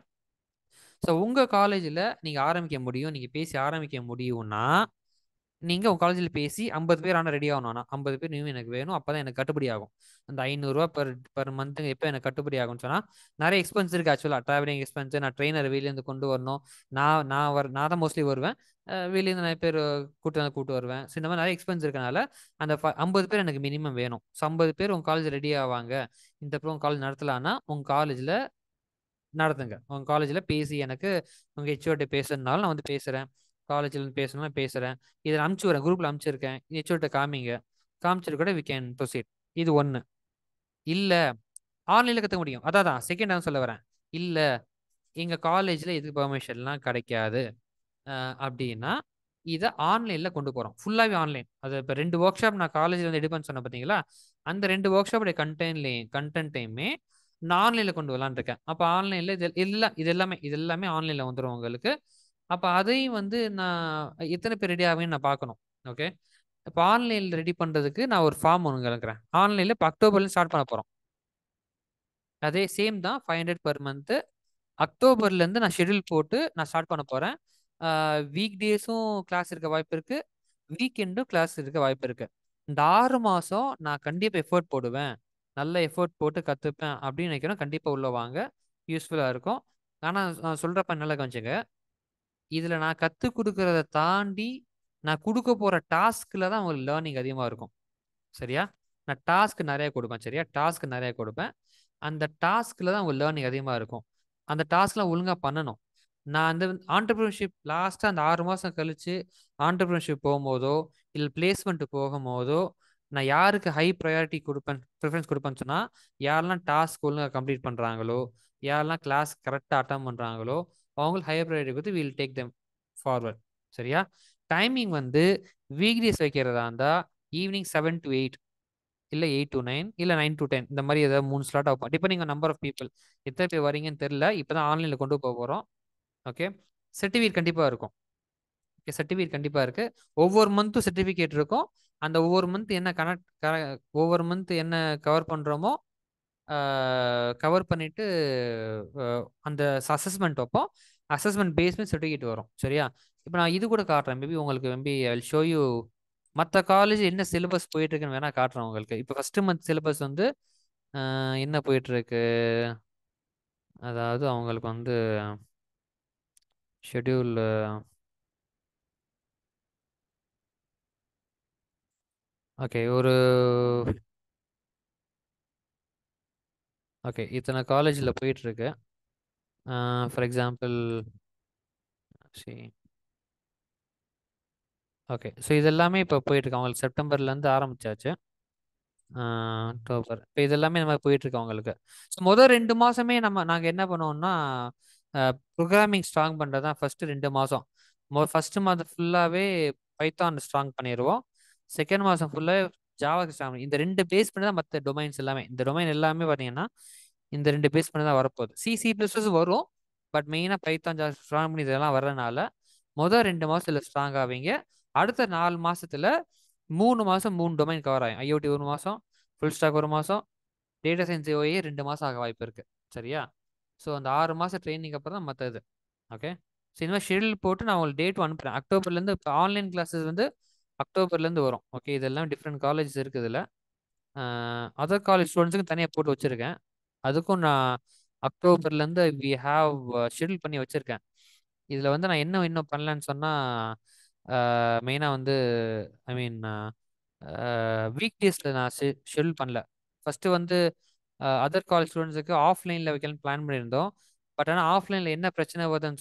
S1: ஸோ உங்கள் காலேஜில் நீங்கள் ஆரம்பிக்க முடியும் நீங்கள் பேசி ஆரம்பிக்க முடியும்னா நீங்கள் உங்கள் காலேஜில் பேசி ஐம்பது பேர் ஆனால் ரெடி ஆகணும்னா ஐம்பது பேர் நியூ எனக்கு வேணும் அப்போ தான் எனக்கு கட்டுப்படி ஆகும் அந்த ஐநூறுரூவா பர் பர் மந்த்துக்கு எப்போ எனக்கு கட்டுப்படி ஆகும்னு சொன்னால் நிறைய எக்ஸ்பென்ஸ் இருக்குது ஆக்சுவலாக ட்ராவலிங் எக்ஸ்பென்ஸ் நான் ட்ரெயினர் வெளியேருந்து கொண்டு வரணும் நான் நான் வர நான் தான் மோஸ்ட்லி வருவேன் வெளியேருந்து நிறைய பேர் கூட்டு வந்து கூட்டு வருவேன் ஸோ இந்த மாதிரி நிறைய எக்ஸ்பென்ஸ் இருக்கனால அந்த ஐம்பது பேர் எனக்கு மினிமம் வேணும் ஸோ ஐம்பது பேர் உங்கள் காலேஜ் ரெடி ஆவாங்க இந்த ப்ரோ உங்கள் காலேஜ் நடத்தலான்னா உங்கள் காலேஜில் நடத்துங்க உங்கள் காலேஜில் பேசி எனக்கு உங்கள் ஹெச்ஓட்ட பேசுறதுனால நான் வந்து பேசுகிறேன் காலேஜில் இருந்து பேசணும்னா பேசுகிறேன் இதை அனுப்பிச்சி வரேன் குரூப்பில் அனுப்பிச்சிருக்கேன் ஹெச்ஓட்ட காமிங்க காமிச்சிட்டு கூட வி கேன் ப்ரொசீட் இது ஒன்று இல்லை ஆன்லைனில் கற்றுக்க முடியும் அதான் தான் செகண்ட் நான் சொல்ல வரேன் இல்லை எங்கள் காலேஜில் இதுக்கு பெர்மிஷன்லாம் கிடைக்காது அப்படின்னா இதை ஆன்லைனில் கொண்டு போகிறோம் ஃபுல்லாகவே ஆன்லைன் அது இப்போ ரெண்டு ஒர்க் ஷாப் நான் காலேஜில் வந்து எடுப்பேன்னு சொன்னேன் பார்த்தீங்களா அந்த ரெண்டு ஒர்க் ஷாப்போடைய கண்டென்ட்லேயும் கண்டென்ட்டையுமே நான் ஆன்லைனில் கொண்டு வரலான்ருக்கேன் அப்போ ஆன்லைனில் இது எல்லாம் இது எல்லாமே இது எல்லாமே ஆன்லைனில் வந்துடும் உங்களுக்கு அப்போ அதையும் வந்து நான் எத்தனை பேர் ரெடி ஆகுன்னு நான் பார்க்கணும் ஓகே இப்போ ஆன்லைனில் ரெடி பண்ணுறதுக்கு நான் ஒரு ஃபார்ம் ஒன்று கலக்குறேன் ஆன்லைனில் இப்போ அக்டோபர்லேருந்து ஸ்டார்ட் பண்ண போகிறோம் அதே சேம் தான் ஃபைவ் ஹண்ட்ரட் பர் மந்த்து அக்டோபர்லேருந்து நான் ஷெடியூல் போட்டு நான் ஸ்டார்ட் பண்ண போகிறேன் வீக் டேஸும் கிளாஸ் இருக்க வாய்ப்பு இருக்குது வீக்கெண்டும் கிளாஸ் இருக்க வாய்ப்பு இருக்குது இந்த ஆறு மாதம் நான் கண்டிப்பாக எஃபர்ட் போடுவேன் நல்ல எஃபர்ட் போட்டு கற்றுப்பேன் அப்படின்னு நினைக்கிறோம் கண்டிப்பாக உள்ள வாங்க யூஸ்ஃபுல்லாக இருக்கும் ஆனால் நான் சொல்கிறப்ப நல்லா கொஞ்சங்க இதில் நான் கற்றுக் கொடுக்கறத தாண்டி நான் கொடுக்க போகிற டாஸ்கில் தான் உங்களுக்கு லேர்னிங் அதிகமாக இருக்கும் சரியா நான் டாஸ்க் நிறைய கொடுப்பேன் சரியா டாஸ்க் நிறைய கொடுப்பேன் அந்த டாஸ்கில் தான் உங்களுக்கு லேர்னிங் அதிகமாக இருக்கும் அந்த டாஸ்க்லாம் ஒழுங்காக பண்ணணும் நான் அந்த ஆண்டர்பிரினர்ஷிப் லாஸ்ட்டாக அந்த ஆறு மாதம் கழித்து ஆண்டர்பிரினர்ஷிப் போகும்போதோ இல்லை பிளேஸ்மெண்ட் போகும்போதோ நான் யாருக்கு ஹை ப்ரையாரிட்டி கொடுப்பேன் ப்ரிஃபரன்ஸ் கொடுப்பேன்னு சொன்னால் யாரெல்லாம் டாஸ்க் ஒழுங்காக கம்ப்ளீட் பண்ணுறாங்களோ யாரெல்லாம் கிளாஸ் கரெக்டாக அட்டன் பண்ணுறாங்களோ அவங்களுக்கு ஹையர் ப்ரையாரிட்டி கொடுத்து வில் டேக் தெம் ஃபார்வர்ட் சரியா டைமிங் வந்து வீக் டேஸ் வைக்கிறதா இருந்தால் ஈவினிங் செவன் டு எயிட் இல்லை எயிட் டு நைன் இல்லை நைன் டு டென் இந்த மாதிரி ஏதாவது மூணு ஸ்லாட் ஆகும் டிபெண்டிங் நம்பர் ஆஃப் பீப்புள் எத்தனை பேர் வரீங்கன்னு தெரில இப்போ தான் ஆன்லைனில் கொண்டு போக போகிறோம் ஓகே சர்டிஃபிகேட் கண்டிப்பாக இருக்கும் ஓகே சர்டிஃபிகேட் கண்டிப்பாக இருக்குது ஒவ்வொரு மந்த்தும் சர்டிஃபிகேட் இருக்கும் அந்த ஒவ்வொரு மந்த் என்ன கனெக்ட் ஒவ்வொரு மந்த் என்ன கவர் பண்ணுறோமோ கவர் பண்ணிவிட்டு அந்த அசஸ்மெண்ட் வைப்போம் அசஸ்மெண்ட் பேஸ்மே சர்டிஃபிகேட் வரும் சரியா இப்போ நான் இது கூட காட்டுறேன் மேபி உங்களுக்கு மேபி ஐ ஷோ யூ மற்ற காலேஜ் என்ன சிலபஸ் போயிட்டு இருக்குன்னு வேணா காட்டுறேன் உங்களுக்கு இப்போ ஃபர்ஸ்ட் மந்த் சிலபஸ் வந்து என்ன போயிட்டு இருக்கு அதாவது அவங்களுக்கு வந்து ஷெட்யூல் ஓகே ஒரு ஓகே இத்தனை காலேஜில் போயிட்டுருக்கு ஃபார் எக்ஸாம்பிள் சரி ஓகே ஸோ இது எல்லாமே இப்போ போயிட்டுருக்கு அவங்களுக்கு செப்டம்பர்லேருந்து ஆரம்பிச்சாச்சு அக்டோபர் இப்போ இது எல்லாமே இந்த மாதிரி போயிட்டுருக்கு அவங்களுக்கு ஸோ முதல் ரெண்டு மாதமே நம்ம நாங்கள் என்ன பண்ணுவோம்னா ப்ரோக்ராமிங் ஸ்ட்ராங் பண்ணுறது தான் ஃபஸ்ட்டு ரெண்டு மாதம் மொ ஃபஸ்ட்டு மாதம் ஃபுல்லாகவே பைத்தான் ஸ்ட்ராங் பண்ணிடுவோம் செகண்ட் மாதம் ஃபுல்லாக ஜாவா ஸ்ட்ராங் இந்த ரெண்டு பேஸ் பண்ணி தான் மற்ற டொமைன்ஸ் எல்லாமே இந்த டொமைன் எல்லாமே பார்த்தீங்கன்னா இந்த ரெண்டு பேஸ் பண்ணி தான் வரப்போகுது சி சி ப்ளஸ் ப்ளஸ் வரும் பட் மெயினாக பைத்தான் ஜாவா ஸ்ட்ராங் பண்ணி இதெல்லாம் வர்றதுனால முதல் ரெண்டு மாதத்தில் ஸ்ட்ராங் ஆவீங்க அடுத்த நாலு மாசத்துல மூணு மாசம் மூணு டொமைன் கவர் ஆகும் ஐஓடி ஒரு மாசம் ஃபுல் ஸ்டாக் ஒரு மாசம் டேட்டா சயின்ஸ் ஓஏ ரெண்டு மாசம் ஆக வாய்ப்பு இருக்கு சரியா ஸோ அந்த ஆறு மாசம் ட்ரைனிங் அப்புறம் தான் மற்றது ஓகே ஸோ இந்த மாதிரி ஷெடியூல் போட்டு நான் உங்களுக்கு டேட் அனுப்புறேன் அக்டோபர்லேருந்து இப்போ ஆன்லைன் கிளாஸஸ் வந்து அக்டோபர்லேருந்து வரும் ஓகே இதெல்லாம் டிஃப்ரெண்ட் காலேஜஸ் இருக்குது இதில் அதர் காலேஜ் ஸ்டூடெண்ட்ஸுக்கு தனியாக போட்டு வச்சுருக்கேன் அதுக்கும் நான் அக்டோபர்லேருந்து வி ஹாவ் ஷெடியூல் பண்ணி வச்சுருக்கேன் இதில் வந்து நான் என்ன இன்னும் பண்ணலன்னு சொன்னால் மெயினாக வந்து ஐ மீன் வீக் டேஸில் நான் ஷெடியூல் பண்ணல ஃபஸ்ட்டு வந்து அதர் காலேஜ் ஸ்டூடெண்ட்ஸுக்கு ஆஃப்லைனில் வைக்கலாம்னு பிளான் பண்ணியிருந்தோம் பட் ஆனால் ஆஃப்லைனில் என்ன பிரச்சனை வருதுன்னு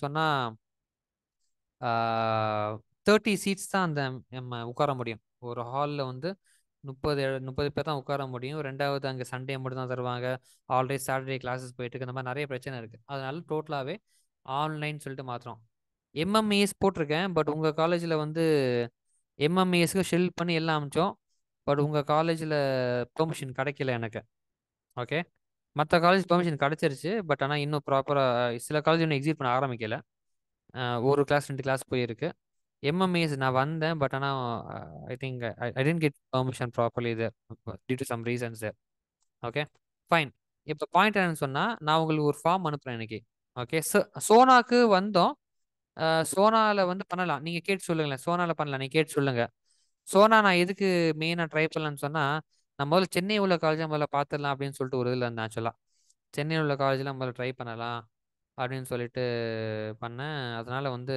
S1: சொன்னால் தேர்ட்டி சீட்ஸ் தான் அந்த நம்ம உட்கார முடியும் ஒரு ஹாலில் வந்து முப்பது முப்பது பேர் தான் உட்கார முடியும் ரெண்டாவது அங்கே சண்டே மட்டும் தான் தருவாங்க ஆல்ரெடி சாட்டர்டே கிளாஸஸ் போயிட்டு இருக்கு இந்த மாதிரி நிறைய பிரச்சனை இருக்குது அதனால டோட்டலாகவே ஆன்லைன் சொல்லிட்டு மாத்திரம் எம்எம்ஏஎஸ் போட்டிருக்கேன் பட் உங்கள் காலேஜில் வந்து எம்எம்ஏஎஸ்க்கு ஷெல் பண்ணி எல்லாம் அமிச்சோம் பட் உங்கள் காலேஜில் பெர்மிஷன் கிடைக்கல எனக்கு ஓகே மற்ற காலேஜ் பெர்மிஷன் கிடச்சிருச்சு பட் ஆனால் இன்னும் ப்ராப்பராக சில காலேஜ் இன்னும் எக்ஸிட் பண்ண ஆரம்பிக்கல ஒரு கிளாஸ் ரெண்டு கிளாஸ் போயிருக்கு எம்எம்ஏஎஸ் நான் வந்தேன் பட் ஆனால் I think I didn't get permission properly இது due to some reasons okay fine இப்போ பாயிண்ட் என்னன்னு சொன்னால் நான் உங்களுக்கு ஒரு ஃபார்ம் அனுப்புகிறேன் இன்னைக்கு ஓகே சோ சோனாக்கு வந்தோம் சோனாவில் வந்து பண்ணலாம் நீங்கள் கேட்டு சொல்லுங்களேன் சோனாவில் பண்ணலாம் நீங்கள் கேட்டு சொல்லுங்க சோனா நான் எதுக்கு மெயினாக ட்ரை பண்ணலான்னு சொன்னால் நான் முதல்ல சென்னை உள்ள காலேஜை முதல்ல பார்த்துடலாம் அப்படின்னு சொல்லிட்டு ஒரு இதில் இருந்தேன் ஆக்சுவலாக சென்னை உள்ள காலேஜில் முதல்ல ட்ரை பண்ணலாம் அப்படின்னு சொல்லிட்டு பண்ணேன் அதனால் வந்து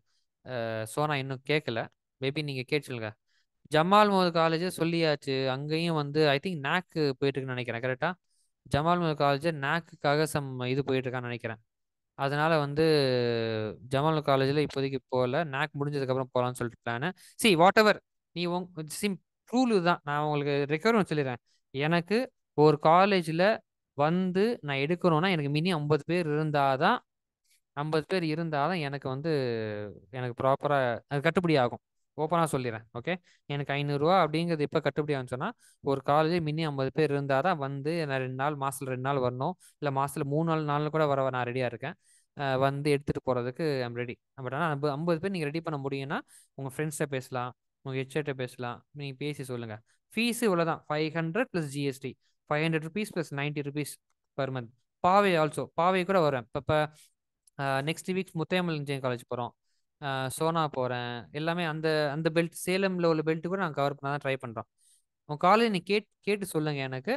S1: சோனா இன்னும் கேட்கல மேபி நீங்கள் கேட்டு சொல்லுங்க ஜமால் மோது காலேஜ் சொல்லியாச்சு அங்கேயும் வந்து ஐ திங்க் நேக்கு போயிட்டுருக்குன்னு நினைக்கிறேன் கரெக்டாக ஜமால் மோது காலேஜ் நேக்குக்காக சம் இது போயிட்டுருக்கான்னு நினைக்கிறேன் அதனால வந்து ஜமால் காலேஜில் இப்போதைக்கு போகல நேக் முடிஞ்சதுக்கப்புறம் போகலான்னு சொல்லிட்டு பிளானு சி வாட் எவர் நீ உங் சிம் ரூல் தான் நான் உங்களுக்கு ரெக்கவரும் சொல்லிடுறேன் எனக்கு ஒரு காலேஜில் வந்து நான் எடுக்கணும்னா எனக்கு மினி ஐம்பது பேர் இருந்தால் தான் ஐம்பது பேர் இருந்தால் தான் எனக்கு வந்து எனக்கு ப்ராப்பராக அது கட்டுப்படி ஆகும் ஓப்பனாக சொல்லிடுறேன் ஓகே எனக்கு ஐநூறுரூவா அப்படிங்கிறது எப்போ கட்டுப்படி ஆகும்னு சொன்னால் ஒரு காலேஜ் மினி ஐம்பது பேர் இருந்தால் தான் வந்து நான் ரெண்டு நாள் மாதத்தில் ரெண்டு நாள் வரணும் இல்லை மாதத்தில் மூணு நாள் நாள் கூட வர நான் ரெடியாக இருக்கேன் வந்து எடுத்துகிட்டு போகிறதுக்கு ஐம் ரெடி பட் ஆனால் ஐம்பது ஐம்பது பேர் நீங்கள் ரெடி பண்ண முடியும்னா உங்கள் ஃப்ரெண்ட்ஸை பேசலாம் உங்கள் ஹெச்எட்டை பேசலாம் நீங்கள் பேசி சொல்லுங்கள் ஃபீஸு இவ்வளோ தான் five hundred plus GST five hundred rupees plus ninety rupees per month Paavai also Paavai கூட வரேன் இப்போ இப்போ next week Muthayammal engineering college போகிறோம் சோனா போகிறேன் எல்லாமே அந்த அந்த பெல்ட் சேலமில் உள்ள பெல்ட்டு கூட நான் கவர் பண்ண தான் ட்ரை பண்ணுறோம் உங்கள் காலேஜ் நீ கேட் கேட்டு சொல்லுங்கள் எனக்கு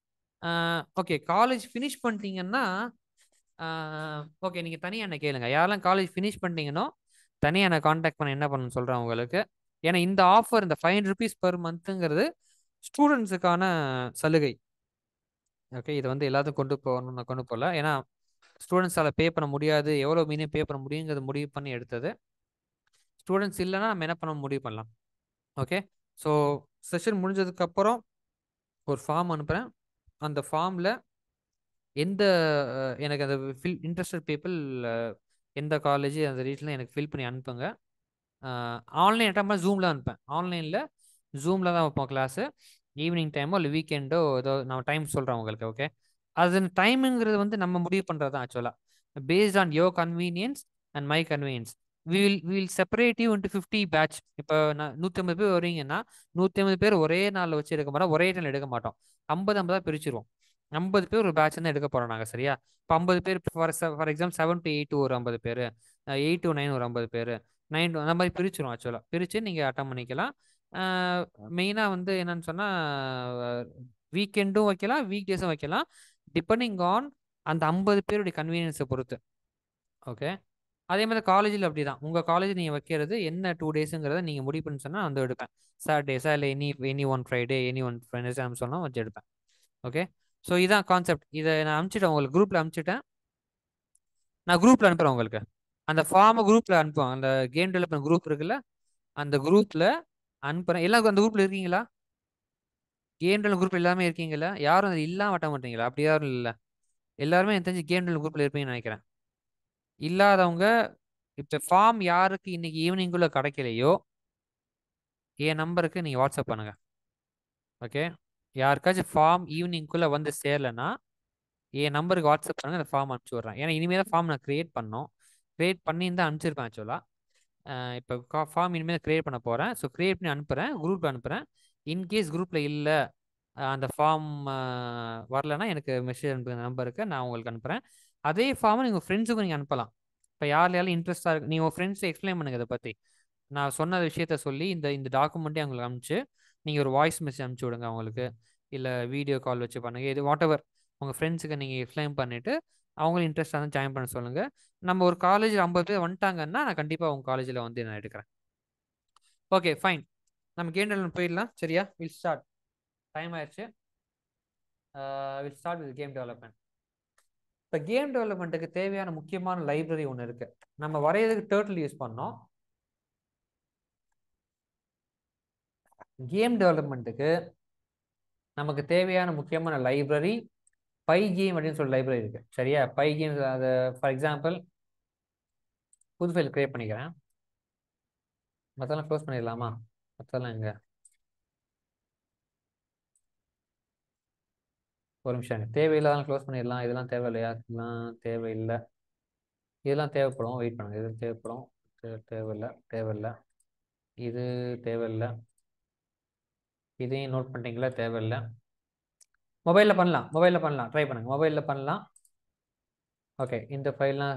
S1: ஓகே காலேஜ் ஃபினிஷ் பண்ணிட்டீங்கன்னா ஓகே நீங்கள் தனியாக என்ன கேளுங்க யாரெல்லாம் காலேஜ் ஃபினிஷ் பண்ணிட்டீங்கன்னோ தனியாக என்ன காண்டாக்ட் பண்ண என்ன பண்ணணும்னு சொல்கிறேன் உங்களுக்கு ஏன்னா இந்த ஆஃபர் இந்த ஃபைவ் ருபீஸ் பர் மந்த்துங்கிறது ஸ்டூடெண்ட்ஸுக்கான சலுகை ஓகே இதை வந்து எல்லாத்துக்கும் கொண்டு போகணும்னு நான் கொண்டு போகல ஏன்னா ஸ்டூடெண்ட்ஸால் பே பண்ண முடியாது எவ்வளோ மீனே பே பண்ண முடியுங்கிறது முடிவு பண்ணி எடுத்தது ஸ்டூடெண்ட்ஸ் இல்லைன்னா நம்ம என்ன பண்ண முடிவு பண்ணலாம் ஓகே ஸோ செஷன் முடிஞ்சதுக்கப்புறம் ஒரு ஃபார்ம் அனுப்புகிறேன் அந்த ஃபார்மில் எந்த எனக்கு அந்த ஃபில் இன்ட்ரெஸ்டட் பீப்புள் எந்த காலேஜ் அந்த ரீட்டில் எனக்கு ஃபில் பண்ணி அனுப்புங்க ஆன்லைன் அட்டம் ஜூமில் அனுப்பேன் ஆன்லைனில் ஜூமில் தான் வைப்போம் கிளாஸு ஈவினிங் டைமோ இல்லை வீக்கெண்டோ ஏதோ நான் டைம் சொல்கிறேன் உங்களுக்கு ஓகே அது டைமுங்கிறது வந்து நம்ம முடிவு பண்ணுறது தான் ஆக்சுவலாக based on your convenience and my convenience will will separate you into fifty batch இப்போ நான் நூற்றி ஐம்பது பேர் வரீங்கன்னா நூற்றி ஐம்பது பேர் ஒரே நாளில் வச்சு எடுக்க மாட்டோம் ஒரே டைம் எடுக்க மாட்டோம் ஐம்பது ஐம்பதாக பிரிச்சிருவோம் ஐம்பது பேர் ஒரு பேட்ச் தான் எடுக்க போகிறோம் நாங்கள் சரியா இப்போ ஐம்பது பேர் for for example seven to eight ஒரு ஐம்பது பேர் எயிட் டு நைன் ஒரு ஐம்பது பேர் நைன் அந்த மாதிரி பிரிச்சிரும் ஆக்சுவலாக பிரித்து நீங்கள் அட்டன் பண்ணிக்கலாம் மெயினாக வந்து என்னன்னு சொன்னால் வீக்கெண்டும் வைக்கலாம் வீக் டேஸும் வைக்கலாம் டிபெண்டிங் ஆன் அந்த ஐம்பது பேருடைய கன்வீனியன்ஸை பொறுத்து ஓகே அதே மாதிரி காலேஜில் அப்படி தான் உங்கள் காலேஜ் நீங்கள் வைக்கிறது என்ன டூ டேஸுங்கிறத நீங்கள் முடிவு பண்ணி சொன்னால் வந்து எடுப்பேன் சாட்டர்டேஸா இல்லை any any one Friday any one Fridays சொன்னால் வச்சு எடுப்பேன் ஓகே ஸோ இதான் கான்செப்ட் இதை நான் அனுப்பிச்சிட்டேன் உங்களுக்கு குரூப்பில் அனுப்பிச்சிட்டேன் நான் குரூப்பில் அனுப்புகிறேன் உங்களுக்கு அந்த ஃபார்மை குரூப்பில் அனுப்புவேன் அந்த கேம் டெவலப்மெண்ட் குரூப் இருக்குல்ல அந்த குரூப்பில் அனுப்புகிறேன் எல்லாம் அந்த குரூப்பில் இருக்கீங்களா கேம் டெவலப் குரூப் எல்லாமே இருக்கீங்களா யாரும் அது இல்லாம வட்ட மாட்டீங்களா அப்படி யாரும் இல்லை எல்லாருமே எனக்கு தெரிஞ்சு கேம் டெவலப் குரூப்பில் இருப்பீங்கன்னு நினைக்கிறேன் இல்லாதவங்க இப்போ ஃபார்ம் யாருக்கு இன்னைக்கு ஈவினிங்குள்ளே கிடைக்கலையோ என் நம்பருக்கு நீங்கள் வாட்ஸ்அப் பண்ணுங்கள் ஓகே யாருக்காச்சும் ஃபார்ம் ஈவினிங்குள்ளே வந்து சேரலைன்னா என் நம்பருக்கு வாட்ஸ்அப் பண்ணுங்க அந்த ஃபார்ம் அனுப்பிச்சி விட்றேன் ஏன்னா இனிமேல் தான் ஃபார்ம் நான் க்ரியேட் பண்ணோம் க்ரியேட் பண்ணி தான் அனுப்பிச்சிருப்பேன் ஆக்சுவலாக இப்போ ஃபார்ம் இனிமேல் க்ரியேட் பண்ண போகிறேன் ஸோ க்ரியேட் பண்ணி அனுப்புகிறேன் குரூப்பில் அனுப்புகிறேன் இன்கேஸ் குரூப்பில் இல்லை அந்த ஃபார்ம் வரலன்னா எனக்கு மெசேஜ் அனுப்புங்க நம்பருக்கு நான் உங்களுக்கு அனுப்புகிறேன் அதே ஃபார்மை நீங்கள் ஃப்ரெண்ட்ஸுக்கும் நீங்கள் அனுப்பலாம் இப்போ யார் யாரும் இன்ட்ரெஸ்ட்டாக இருக்கு நீங்கள் உங்கள் ஃப்ரெண்ட்ஸ் எக்ஸ்பிளைன் பண்ணுங்க இதை பற்றி நான் சொன்ன விஷயத்த சொல்லி இந்த இந்த டாக்குமெண்ட்டே அவங்களுக்கு அனுப்பிச்சு நீங்கள் ஒரு வாய்ஸ் மெசேஜ் அனுப்பிச்சி விடுங்க அவங்களுக்கு இல்லை வீடியோ கால் வச்சு பண்ணுங்க இது வாட் எவர் உங்கள் ஃப்ரெண்ட்ஸுக்கு நீங்கள் எக்ஸ்பிளைன் பண்ணிவிட்டு அவங்களும் இன்ட்ரெஸ்டாக இருந்தால் ஜாயின் பண்ண சொல்லுங்கள் நம்ம ஒரு காலேஜில் ஐம்பது பேர் வந்துட்டாங்கன்னா நான் கண்டிப்பாக உங்கள் காலேஜில் வந்து நான் எடுக்கிறேன் ஓகே ஃபைன் நம்ம கேம் டெவலப்மெண்ட் போயிடலாம் சரியா வில் ஸ்டார்ட் டைம் ஆயிடுச்சு will start with game development இப்போ கேம் டெவலப்மெண்ட்டுக்கு தேவையான முக்கியமான லைப்ரரி ஒன்று இருக்கு நம்ம வரையறதுக்கு டேர்ட்டில் யூஸ் பண்ணோம் கேம் டெவலப்மெண்ட்டுக்கு நமக்கு தேவையான முக்கியமான லைப்ரரி பை கேம் அப்படின்னு சொல்லி லைப்ரரி இருக்கு சரியா பை கேம் அது ஃபார் எக்ஸாம்பிள் புது ஃபைல் கிரியேட் பண்ணிக்கிறேன் மற்றெல்லாம் க்ளோஸ் பண்ணிடலாமா மற்றெல்லாம் எங்க ஒரு நிமிஷம் எனக்கு தேவையில்லாத க்ளோஸ் பண்ணிடலாம் இதெல்லாம் தேவையில்லையா இதெல்லாம் தேவையில்லை இதெல்லாம் தேவைப்படும் வெயிட் பண்ணுங்க இது தேவைப்படும் தேவையில்லை தேவையில்லை இது தேவையில்லை இதையும் நோட் பண்ணிட்டீங்களா தேவையில்லை மொபைலில் பண்ணலாம் மொபைலில் பண்ணலாம் ட்ரை பண்ணுங்க மொபைலில் பண்ணலாம் ஓகே இந்த ஃபைல்லாம்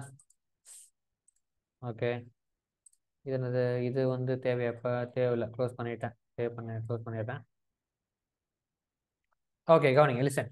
S1: ஓகே இது என்னது இது வந்து தேவையாப்ப தேவையில்லை க்ளோஸ் பண்ணிட்டேன் சேவ் பண்ண க்ளோஸ் பண்ணிட்டேன் ஓகே கவனிங்க லிசன்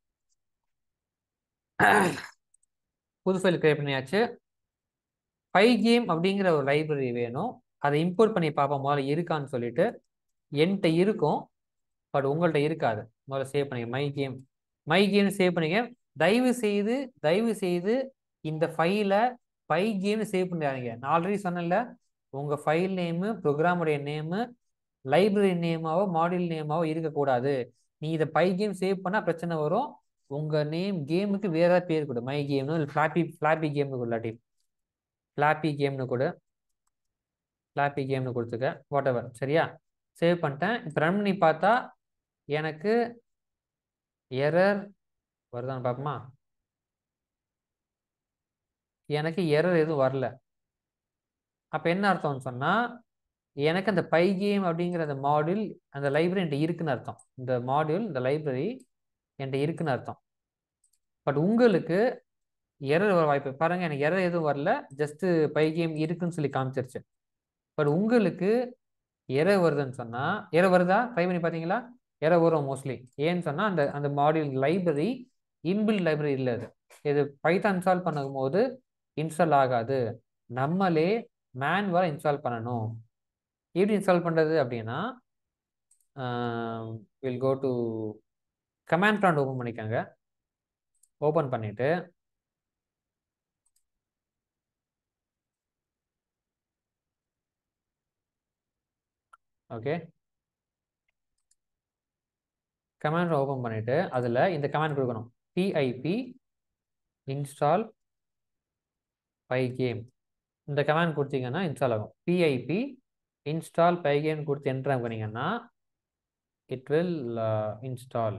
S1: புது ஃபைல் கிரியேட் பண்ணியாச்சு பை கேம் அப்படிங்கிற ஒரு லைப்ரரி வேணும் அதை இம்போர்ட் பண்ணி பார்ப்போம் முதல்ல இருக்கான்னு சொல்லிட்டு என்கிட்ட இருக்கும் பட் உங்கள்கிட்ட இருக்காது முதல்ல சேவ் பண்ணிங்க my game my game save பண்ணிங்க தயவு செய்து தயவு செய்து இந்த ஃபைலை பை கேம்னு சேவ் பண்ணிடாதீங்க நான் ஆல்ரெடி சொன்னேன்ல உங்கள் ஃபைல் நேமு ப்ரோக்ராமுடைய நேமு லைப்ரரி நேமாவோ மாடியூல் நேமாவோ இருக்கக்கூடாது நீ இதை பை கேம் சேவ் பண்ணால் பிரச்சனை வரும் உங்கள் நேம் கேமுக்கு வேற ஏதாவது பேர் கொடு மை கேம்னு இல்லை ஃப்ளாப்பி ஃப்ளாப்பி கேம்னு கொள்ளாட்டி ஃப்ளாப்பி கேம்னு கொடு ஃப்ளாப்பி கேம்னு கொடுத்துக்க வாட் எவர் சரியா சேவ் பண்ணிட்டேன் இப்போ ரன் பண்ணி பார்த்தா எனக்கு எரர் வருதான்னு பார்ப்போமா எனக்கு எரர் எதுவும் வரல அப்போ என்ன அர்த்தம்னு சொன்னால் எனக்கு அந்த பை கேம் அப்படிங்கிற அந்த மாடியூல் அந்த லைப்ரரி என்கிட்ட இருக்குன்னு அர்த்தம் இந்த மாடியூல் இந்த லைப்ரரி என்கிட்ட இருக்குன்னு அர்த்தம் பட் உங்களுக்கு எரர் வர வாய்ப்பு பாருங்க எனக்கு எரர் எதுவும் வரல ஜஸ்ட் பை கேம் இருக்குன்னு சொல்லி காமிச்சிருச்சு பட் உங்களுக்கு எரர் வருதுன்னு சொன்னால் எரர் வருதா ட்ரை பண்ணி பார்த்தீங்களா எரர் வரும் மோஸ்ட்லி ஏன்னு சொன்னால் அந்த அந்த மாடியூல் லைப்ரரி இன்பில் லைப்ரரி இல்லை அது இது பைத்தான் இன்ஸ்டால் பண்ணும்போது இன்ஸ்டால் ஆகாது நம்மளே மேனுவலாக இன்ஸ்டால் பண்ணணும் எப்படி இன்ஸ்டால் பண்ணுறது அப்படின்னா will go to command prompt open பண்ணிக்கோங்க ஓப்பன் பண்ணிவிட்டு ஓகே கமாண்ட் ஓப்பன் பண்ணிவிட்டு அதில் இந்த கமாண்ட் கொடுக்கணும் பிஐபி இன்ஸ்டால் பை கேம் இந்த கமாண்ட் கொடுத்தீங்கன்னா இன்ஸ்டால் ஆகும் பிஐபி இன்ஸ்டால் பை கேம் கொடுத்து என்ட்ரு பண்ணிங்கன்னா இட் வில் இன்ஸ்டால்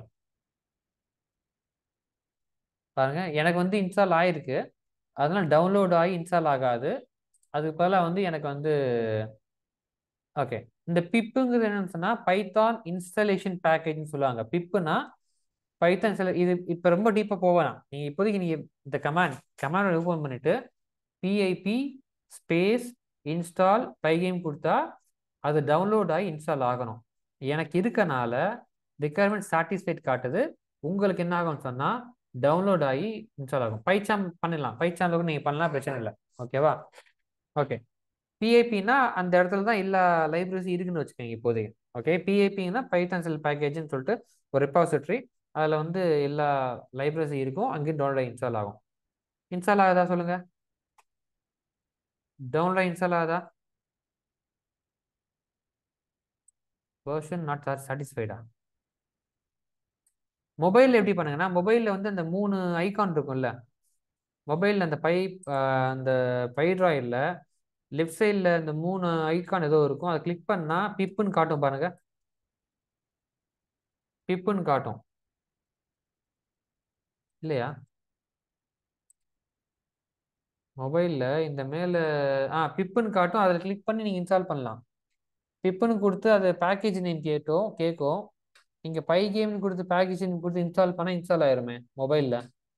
S1: பாருங்க எனக்கு வந்து இன்ஸ்டால் ஆயிருக்கு அதெல்லாம் டவுன்லோட் ஆகி இன்ஸ்டால் ஆகாது அதுக்கு பதிலாக வந்து எனக்கு வந்து ஓகே இந்த பிப்புங்கிறது என்னன்னு சொன்னால் பைத்தான் இன்ஸ்டாலேஷன் பேக்கேஜ்னு சொல்லுவாங்க பிப்புனா பைத்தான் சில இது இப்போ ரொம்ப டீப்பாக போவேணாம் நீங்கள் இப்போதைக்கு நீங்கள் இந்த கமாண்ட் கமாண்ட் ஓப்பன் பண்ணிவிட்டு பிஐபி ஸ்பேஸ் இன்ஸ்டால் பைகேம் கொடுத்தா அது டவுன்லோட் ஆகி இன்ஸ்டால் ஆகணும் எனக்கு இருக்கனால ரிக்குவயர்மெண்ட் சாட்டிஸ்ஃபைட் காட்டுது உங்களுக்கு என்ன ஆகும்னு சொன்னால் டவுன்லோட் ஆகி இன்ஸ்டால் ஆகும் பைச்சாம் பண்ணலாம் பைச்சாம் நீங்கள் பண்ணலாம் பிரச்சனை இல்லை ஓகேவா ஓகே பிஐபின்னா அந்த இடத்துல தான் எல்லா லைப்ரரிஸ் இருக்குன்னு வச்சுக்கோங்க இப்போதைக்கு ஓகே பிஐபிங்கன்னா பைத்தான் செல் பேக்கேஜ்னு சொல்லிட்டு ஒரு ரெப்பாசிட்டரி அதில் வந்து எல்லா லைப்ரரிஸ் இருக்கும் அங்கேயும் டவுன்லோட் இன்ஸ்டால் ஆகும் இன்ஸ்டால் ஆகுதா சொல்லுங்க டவுன்லோட் இன்ஸ்டால் ஆகுதா வெர்ஷன் நாட் சாட்டிஸ்ஃபைடா மொபைலில் எப்படி பண்ணுங்கன்னா மொபைலில் வந்து அந்த மூணு ஐகான் இருக்கும்ல மொபைலில் அந்த பை அந்த பைட்ராயில் லெஃப்ட் சைடில் இந்த மூணு ஐகான் ஏதோ இருக்கும் அதை கிளிக் பண்ணால் பிப்புன்னு காட்டும் பாருங்க பிப்புன்னு காட்டும் இல்லையா மொபைலில் இந்த மேலே ஆ பிப்புன்னு காட்டும் அதில் கிளிக் பண்ணி நீங்கள் இன்ஸ்டால் பண்ணலாம் பிப்புன்னு கொடுத்து அது பேக்கேஜ் நேம் கேட்டோம் கேட்கும் நீங்கள் பை கேம்னு கொடுத்து பேக்கேஜ் நேம் கொடுத்து இன்ஸ்டால் பண்ணால் இன்ஸ்டால் ஆயிருமே மொபைலில்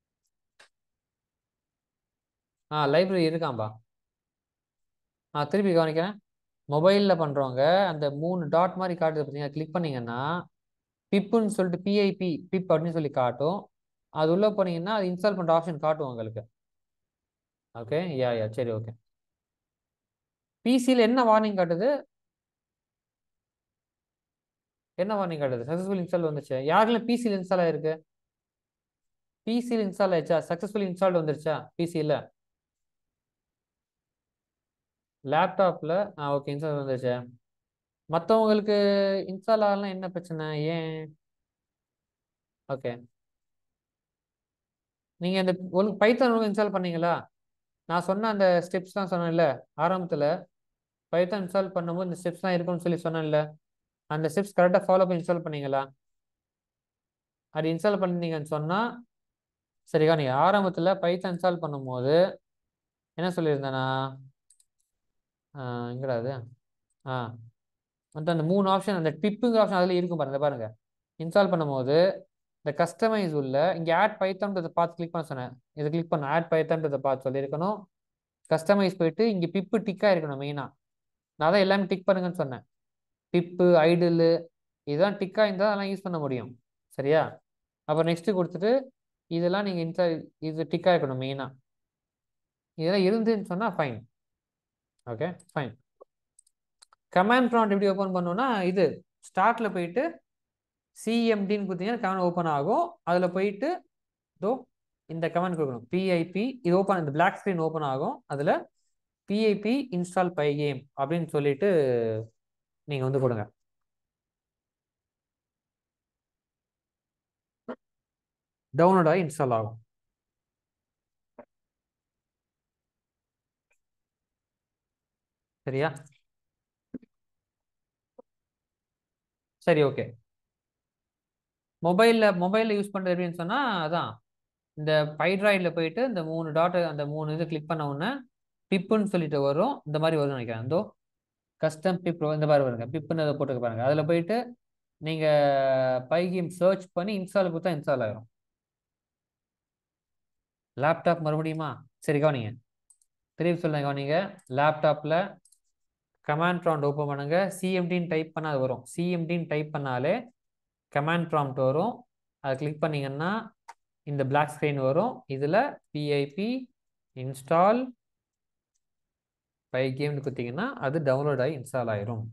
S1: ஆ லைப்ரரி இருக்காம்பா ஆ திருப்பி கவனிக்கிறேன் மொபைலில் பண்ணுறவங்க அந்த மூணு டாட் மாதிரி காட்டுது பார்த்தீங்கன்னா கிளிக் பண்ணீங்கன்னா பிப்புன்னு சொல்லிட்டு பிஐபி பிப் அப்படின்னு சொல்லி காட்டும் அது உள்ளே போனீங்கன்னா அது இன்ஸ்டால் பண்ணுற ஆப்ஷன் காட்டும் உங்களுக்கு ஓகே யா யா சரி ஓகே பிசியில் என்ன வார்னிங் காட்டுது என்ன வார்னிங் காட்டுது சக்ஸஸ்ஃபுல் இன்ஸ்டால் வந்துச்சு யாருக்குள்ள பிசியில் இன்ஸ்டால் ஆயிருக்கு பிசியில் இன்ஸ்டால் ஆயிடுச்சா சக்ஸஸ்ஃபுல் இன்ஸ்டால் வந்துருச்சா பிசியில் லேப்டாப்பில் ஆ ஓகே இன்ஸ்டால் வந்துருச்சு மற்றவங்களுக்கு இன்ஸ்டால் ஆகலாம் என்ன பிரச்சனை ஏன் ஓகே நீங்கள் இந்த ஒழுங்கு பைத்தான் ஒழுங்கு இன்ஸ்டால் பண்ணீங்களா நான் சொன்ன அந்த ஸ்டெப்ஸ்லாம் சொன்னேன்ல ஆரம்பத்தில் பைத்தான் இன்ஸ்டால் பண்ணும்போது இந்த ஸ்டெப்ஸ்லாம் இருக்கும்னு சொல்லி சொன்னேன்ல அந்த ஸ்டெப்ஸ் கரெக்டாக ஃபாலோ பண்ணி இன்ஸ்டால் பண்ணீங்களா அது இன்ஸ்டால் பண்ணீங்கன்னு சொன்னால் சரிக்கா நீங்கள் ஆரம்பத்தில் பைத்தான் இன்ஸ்டால் பண்ணும்போது என்ன சொல்லியிருந்தேனா எங்கடா அது ஆ வந்து அந்த மூணு ஆப்ஷன் அந்த டிப்புங்கிற ஆப்ஷன் அதில் இருக்கும் பாருங்க பாருங்க இன்ஸ்டால் பண்ணும்போது இந்த கஸ்டமைஸ் உள்ள இங்கே ஆட் பைத்தான்றதை பார்த்து கிளிக் பண்ண சொன்னேன் இதை கிளிக் பண்ண ஆட் பைத்தான்றதை பார்த்து சொல்லியிருக்கணும் கஸ்டமைஸ் போயிட்டு இங்கே பிப்பு டிக்காக இருக்கணும் மெயினாக நான் தான் எல்லாமே டிக் பண்ணுங்கன்னு சொன்னேன் டிப்பு ஐடிலு இதெல்லாம் டிக்காக இருந்தால் அதெல்லாம் யூஸ் பண்ண முடியும் சரியா அப்புறம் நெக்ஸ்ட்டு கொடுத்துட்டு இதெல்லாம் நீங்கள் இன்ஸ்டா இது டிக்காக இருக்கணும் மெயினாக இதெல்லாம் இருந்துன்னு சொன்னால் fine okay fine command prompt எப்படி ஓப்பன் பண்ணோன்னா இது ஸ்டார்ட்டில் போயிட்டு சிஎம்டின்னு கொடுத்தீங்கன்னா கமெண்ட் ஓப்பன் ஆகும் அதில் போயிட்டு இதோ இந்த கமெண்ட் கொடுக்கணும் பிஐபி இது ஓப்பன் இந்த பிளாக் ஸ்க்ரீன் ஓப்பன் ஆகும் அதில் பிஐபி இன்ஸ்டால் பை கேம் அப்படின்னு சொல்லிட்டு நீங்கள் வந்து கொடுங்க டவுன்லோட் ஆகி இன்ஸ்டால் ஆகும் சரியா சரி ஓகே மொபைலில் மொபைலில் யூஸ் பண்ணுறது எப்படின்னு சொன்னால் அதான் இந்த பைட்ராய்டில் போயிட்டு இந்த மூணு டாட் அந்த மூணு இது கிளிக் பண்ண உடனே பிப்புன்னு சொல்லிட்டு வரும் இந்த மாதிரி வரும்னு நினைக்கிறேன் இதோ கஸ்டம் பிப் இந்த மாதிரி வருங்க பிப்புன்னு அதை போட்டுக்க பாருங்க அதில் போயிட்டு நீங்கள் பை கேம் சர்ச் பண்ணி இன்ஸ்டால் கொடுத்தா இன்ஸ்டால் ஆகிரும் லேப்டாப் மறுபடியுமா சரி கவனிங்க திருப்பி சொல்லுங்க கவனிங்க லேப்டாப்பில் கமாண்ட் ப்ராம்ப்ட் ஓப்பன் பண்ணுங்க சிஎம்டின்னு டைப் பண்ணால் அது வரும் சிஎம்டின்னு டைப் பண்ணாலே கமாண்ட் ப்ராம்ப்ட் வரும் அதை கிளிக் பண்ணிங்கன்னா இந்த பிளாக் ஸ்க்ரீன் வரும் இதில் பிஐபி இன்ஸ்டால் பை கேம்னு கொடுத்தீங்கன்னா அது டவுன்லோட் ஆகி இன்ஸ்டால் ஆயிரும்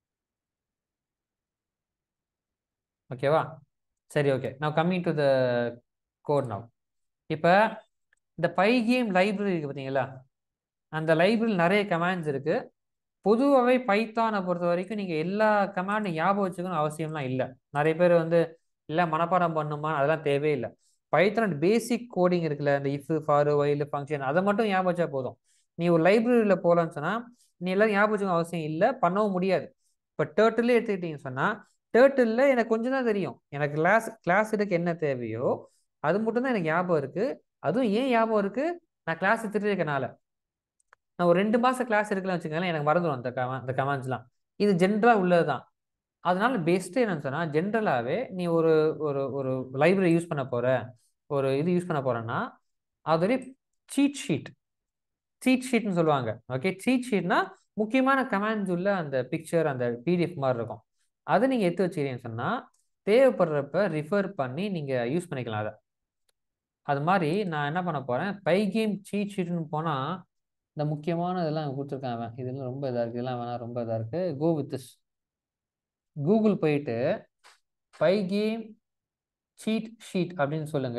S1: ஓகேவா சரி ஓகே நான் coming to the code now இப்போ இந்த பை கேம் லைப்ரரி இருக்குது பார்த்தீங்களா அந்த லைப்ரரியில் நிறைய கமாண்ட்ஸ் இருக்குது பொதுவாகவே பைத்தானை பொறுத்த வரைக்கும் நீங்கள் எல்லா கமாண்டும் ஞாபகம் வச்சுக்கணும் அவசியம்லாம் இல்லை நிறைய பேர் வந்து இல்லை மனப்பாடம் பண்ணுமா அதெல்லாம் தேவையில்லை பைத்தான் பேசிக் கோடிங் இருக்குல்ல இந்த இஃப் ஃபார் ஒயில் ஃபங்க்ஷன் அதை மட்டும் ஞாபகம் வச்சா போதும் நீ ஒரு லைப்ரரியில் போகலான்னு சொன்னால் நீ எல்லாம் ஞாபகம் வச்சுக்கணும் அவசியம் இல்லை பண்ணவும் முடியாது இப்போ டேர்ட்டில் எடுத்துக்கிட்டீங்கன்னு சொன்னால் டேர்ட்டில் எனக்கு கொஞ்சம் தான் தெரியும் எனக்கு கிளாஸ் கிளாஸ் எடுக்க என்ன தேவையோ அது மட்டும் தான் எனக்கு ஞாபகம் இருக்குது அதுவும் ஏன் ஞாபகம் இருக்குது நான் கிளாஸ் எடுத்துகிட்டு இருக்கனால நான் ஒரு ரெண்டு மாதம் கிளாஸ் எடுக்கலாம்னு வச்சுக்கோங்களேன் எனக்கு மறந்துடும் அந்த கமா அந்த கமெண்ட்ஸ்லாம் இது ஜென்ரலாக உள்ளது தான் அதனால பெஸ்ட்டு என்னன்னு சொன்னால் ஜென்ரலாகவே நீ ஒரு ஒரு ஒரு லைப்ரரி யூஸ் பண்ண போகிற ஒரு இது யூஸ் பண்ண போகிறேன்னா அதோடைய சீட் ஷீட் சீட் ஷீட்னு சொல்லுவாங்க ஓகே சீட் ஷீட்னா முக்கியமான கமெண்ட்ஸ் உள்ள அந்த பிக்சர் அந்த பிடிஎஃப் மாதிரி இருக்கும் அதை நீங்கள் எடுத்து வச்சுக்கிறீங்கன்னு சொன்னால் தேவைப்படுறப்ப ரிஃபர் பண்ணி நீங்கள் யூஸ் பண்ணிக்கலாம் அதை அது மாதிரி நான் என்ன பண்ண போகிறேன் பை கேம் சீட் ஷீட்னு போனால் இந்த முக்கியமான இதெல்லாம் கொடுத்துருக்கான் அவன் இதெல்லாம் ரொம்ப இதாக இருக்குது இதெல்லாம் வேணாம் ரொம்ப இதாக இருக்குது கோ வித் திஸ் கூகுள் போயிட்டு பை கேம் சீட் ஷீட் அப்படின்னு சொல்லுங்க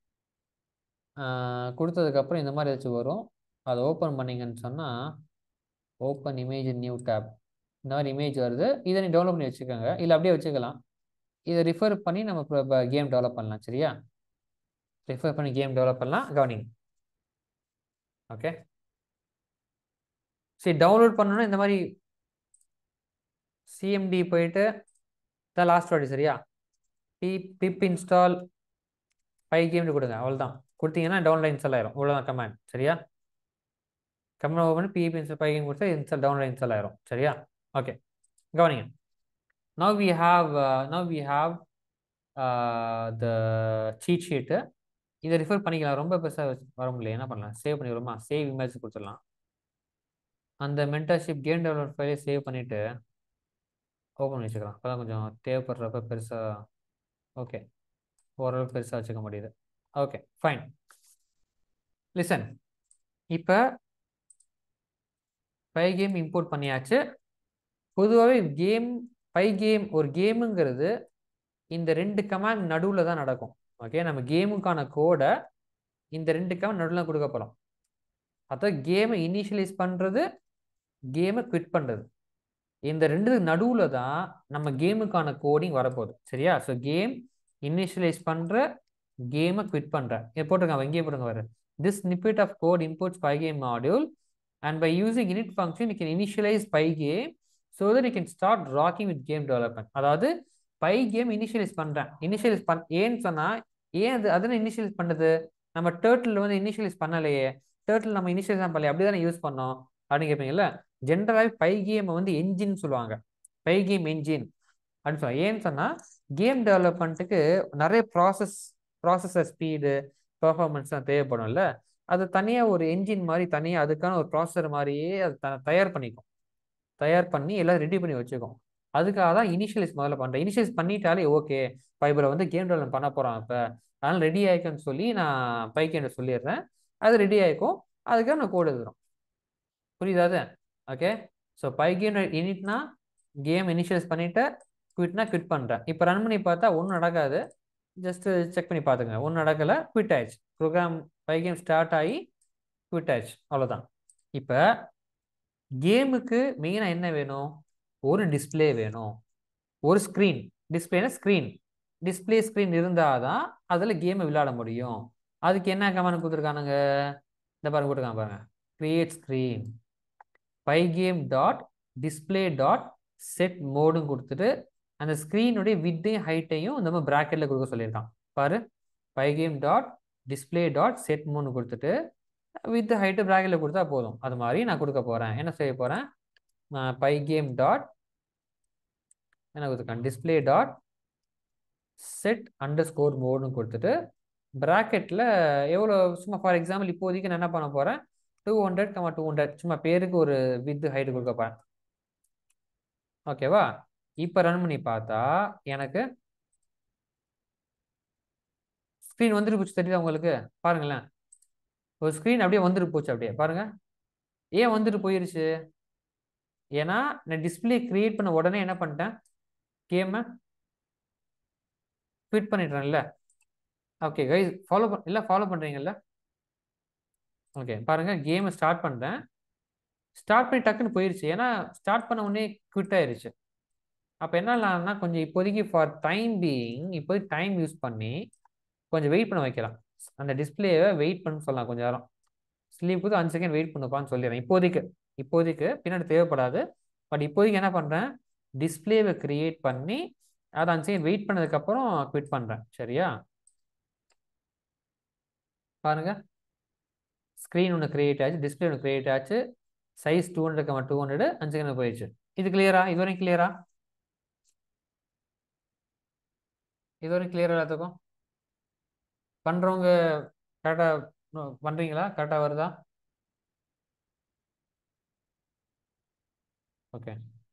S1: ஆஹ் கொடுத்ததுக்கப்புறம் இந்த மாதிரி ஏதாச்சும் வரும் அதை ஓப்பன் பண்ணீங்கன்னு சொன்னால் ஓப்பன் இமேஜ் நியூ டேப் இந்த மாதிரி இமேஜ் வருது இதை நீ டவுன்லோட் பண்ணி வச்சுக்கோங்க இல்லை அப்படியே வச்சுக்கலாம் இதை ரிஃபர் பண்ணி நம்ம இப்போ கேம் டெவலப் பண்ணலாம் சரியா ரிஃபர் பண்ணி கேம் டெவலப் பண்ணலாம் கவனிங் ஓகே சரி டவுன்லோட் பண்ணணும்னா இந்த மாதிரி சிஎம்டி போயிட்டு தான் லாஸ்ட் வாட்டி சரியா பி பிப் இன்ஸ்டால் பை கேம்னு கொடுங்க அவ்வளோதான் கொடுத்தீங்கன்னா டவுன்லைன் இன்ஸ்டால் ஆயிரும் இவ்வளோதான் கமெண்ட் சரியா command open pip install pygame கொடுத்தா இன்ஸ்டால் டவுன்லைன் இன்ஸ்டால் ஆயிரும் சரியா ஓகே கவனிங்க now we have now we have the cheat sheet இதை ரிஃபர் பண்ணிக்கலாம் ரொம்ப பெருசாக வர முடியல என்ன பண்ணலாம் சேவ் பண்ணிக்கிறோமா சேவ் இமேஜ் கொடுத்துடலாம் அந்த மென்டர்ஷிப் கேம் டெவலப் ஃபைலே சேவ் பண்ணிவிட்டு ஓப்பன் பண்ணி வச்சுக்கலாம் அப்போ கொஞ்சம் தேவைப்படுறப்ப பெருசாக ஓகே ஓரளவுக்கு பெருசாக வச்சுக்க முடியுது ஓகே ஃபைன் லிசன் இப்போ பை கேம் இம்போர்ட் பண்ணியாச்சு பொதுவாகவே கேம் பை கேம் ஒரு கேமுங்கிறது இந்த ரெண்டு கமாண்ட் நடுவில் தான் நடக்கும் ஓகே நம்ம கேமுக்கான கோடை இந்த ரெண்டு கமாண்ட் நடுவில் கொடுக்க போகிறோம் அதான் கேமை இனிஷியலைஸ் பண்ணுறது கேமை குவிட் பண்ணுறது இந்த ரெண்டுத்துக்கு நடுவில் தான் நம்ம கேமுக்கான கோடிங் வரப்போகுது சரியா ஸோ கேம் இனிஷியலைஸ் பண்ணுற கேமை குவிட் பண்ணுறேன் இது போட்டுருங்க இங்கேயே போட்டுங்க வர this snippet of code imports pygame module and by using init function you can initialize pygame so that you can start rocking with game development அதாவது pygame initialize பண்ணுறேன் initialize பண் ஏன்னு சொன்னால் ஏன் அது அதனை இனிஷியலைஸ் பண்ணுறது நம்ம டேர்ட்டில் வந்து இனிஷியலைஸ் பண்ணலையே டேர்ட்டில் நம்ம இனிஷியலைஸ் தான் பண்ணலையே அப்படி தானே யூஸ் பண்ணோம் அப்படின்னு கேட்பீங்கல்ல ஜென்ரலாகவே பை கேமை வந்து என்ஜின் சொல்லுவாங்க பை கேம் என்ஜின் அப்படின்னு சொல்லுவாங்க ஏன்னு சொன்னால் கேம் டெவலப்மெண்ட்டுக்கு நிறைய ப்ராசஸ் ப்ராசஸர் ஸ்பீடு பர்ஃபார்மன்ஸ்லாம் தேவைப்படும்ல அது தனியாக ஒரு என்ஜின் மாதிரி தனியாக அதுக்கான ஒரு ப்ராசஸர் மாதிரியே அது த தயார் பண்ணிக்கும் தயார் பண்ணி எல்லாம் ரெடி பண்ணி வச்சுக்கும் அதுக்காக தான் இனிஷியலைஸ் முதல்ல பண்ணுறேன் இனிஷியலைஸ் பண்ணிட்டாலே ஓகே பைபிளை வந்து கேம் டெவலப் பண்ண போகிறோம் இப்போ அதனால் ரெடி ஆயிக்கும்னு சொல்லி நான் பைக்கேண்ட சொல்லிடுறேன் அது ரெடி ஆயிக்கும் அதுக்காக நான் கோடு எழுதுறோம் புரியுதா அது ஓகே ஸோ பைகேம் இனிட்னா கேம் இனிஷியலைஸ் பண்ணிவிட்டு குவிட்னா குவிட் பண்ணுறேன் இப்போ ரன் பண்ணி பார்த்தா ஒன்றும் நடக்காது ஜஸ்ட்டு செக் பண்ணி பார்த்துங்க ஒன்றும் நடக்கலை குவிட் ஆயிடுச்சு ப்ரோக்ராம் பைகேம் ஸ்டார்ட் ஆகி குவிட் ஆயிடுச்சு அவ்வளோதான் இப்போ கேமுக்கு மெயினாக என்ன வேணும் ஒரு டிஸ்பிளே வேணும் ஒரு ஸ்க்ரீன் டிஸ்பிளேனா ஸ்க்ரீன் டிஸ்பிளே ஸ்க்ரீன் இருந்தால் தான் அதில் கேமை விளையாட முடியும் அதுக்கு என்ன கமெண்ட் கொடுத்துருக்கானுங்க இந்த பாருங்க கொடுத்துருக்காங்க பாருங்க create screen pygame dot display dot set மோடும் கொடுத்துட்டு அந்த ஸ்க்ரீனுடைய வித்தையும் ஹைட்டையும் நம்ம ப்ராக்கெட்டில் கொடுக்க சொல்லியிருக்கான் பாரு pygame dot display dot set mode கொடுத்துட்டு வித் ஹைட்டு ப்ராக்கெட்டில் கொடுத்தா போதும் அது மாதிரி நான் கொடுக்க போகிறேன் என்ன செய்ய போகிறேன் பைகேம் டாட் என்ன கொடுத்துருக்கேன் display dot set underscore மோடுன்னு கொடுத்துட்டு ப்ராக்கெட்டில் எவ்வளோ சும்மா ஃபார் எக்ஸாம்பிள் இப்போதைக்கு நான் என்ன பண்ண போகிறேன் two hundred comma two hundred சும்மா பேருக்கு ஒரு வித் ஹைட் கொடுக்க போகிறேன் ஓகேவா இப்போ ரன் பண்ணி பார்த்தா எனக்கு ஸ்க்ரீன் வந்துட்டு போச்சு தெரியுதா உங்களுக்கு பாருங்களேன் ஒரு ஸ்க்ரீன் அப்படியே வந்துட்டு போச்சு அப்படியே பாருங்க ஏன் வந்துட்டு போயிருச்சு ஏன்னா நான் டிஸ்பிளே கிரியேட் பண்ண உடனே என்ன பண்ணிட்டேன் கேமை குவிட் பண்ணிடுறேன்ல ஓகே கைஸ் ஃபாலோ பண் இல்லை ஃபாலோ பண்ணுறீங்கல்ல ஓகே பாருங்க கேமை ஸ்டார்ட் பண்ணுறேன் ஸ்டார்ட் பண்ணி டக்குன்னு போயிருச்சு ஏன்னா ஸ்டார்ட் பண்ண உடனே குவிட் ஆயிருச்சு அப்போ என்ன ஆகலாம்னா கொஞ்சம் இப்போதைக்கு ஃபார் டைம் பீயிங் இப்போதைக்கு டைம் யூஸ் பண்ணி கொஞ்சம் வெயிட் பண்ண வைக்கலாம் அந்த டிஸ்பிளேவை வெயிட் பண்ண சொல்லலாம் கொஞ்சம் நேரம் ஸ்லீப் கொடுத்து அஞ்சு செகண்ட் வெயிட் பண்ணுப்பான்னு சொல்லிடுறேன் இப்போதைக்கு இப்போதைக்கு பின்னாடி தேவைப்படாது பட் இப்போதைக்கு என்ன பண்ணுறேன் டிஸ்பிளேவை கிரியேட் பண்ணி அதை அஞ்சு செகண்ட் வெயிட் பண்ணதுக்கப்புறம் குவிட் பண்ணுறேன் சரியா பாருங்க ஸ்க்ரீன் ஒன்று கிரியேட் ஆச்சு டிஸ்பிளே ஒன்று கிரியேட் ஆச்சு size two hundred comma two hundred அஞ்சு செகண்ட் போயிடுச்சு இது கிளியரா இது வரைக்கும் கிளியரா இது வரைக்கும் கிளியரா எல்லாத்துக்கும் பண்ணுறவங்க கரெக்டாக பண்ணுறீங்களா கரெக்டாக வருதா ஓகே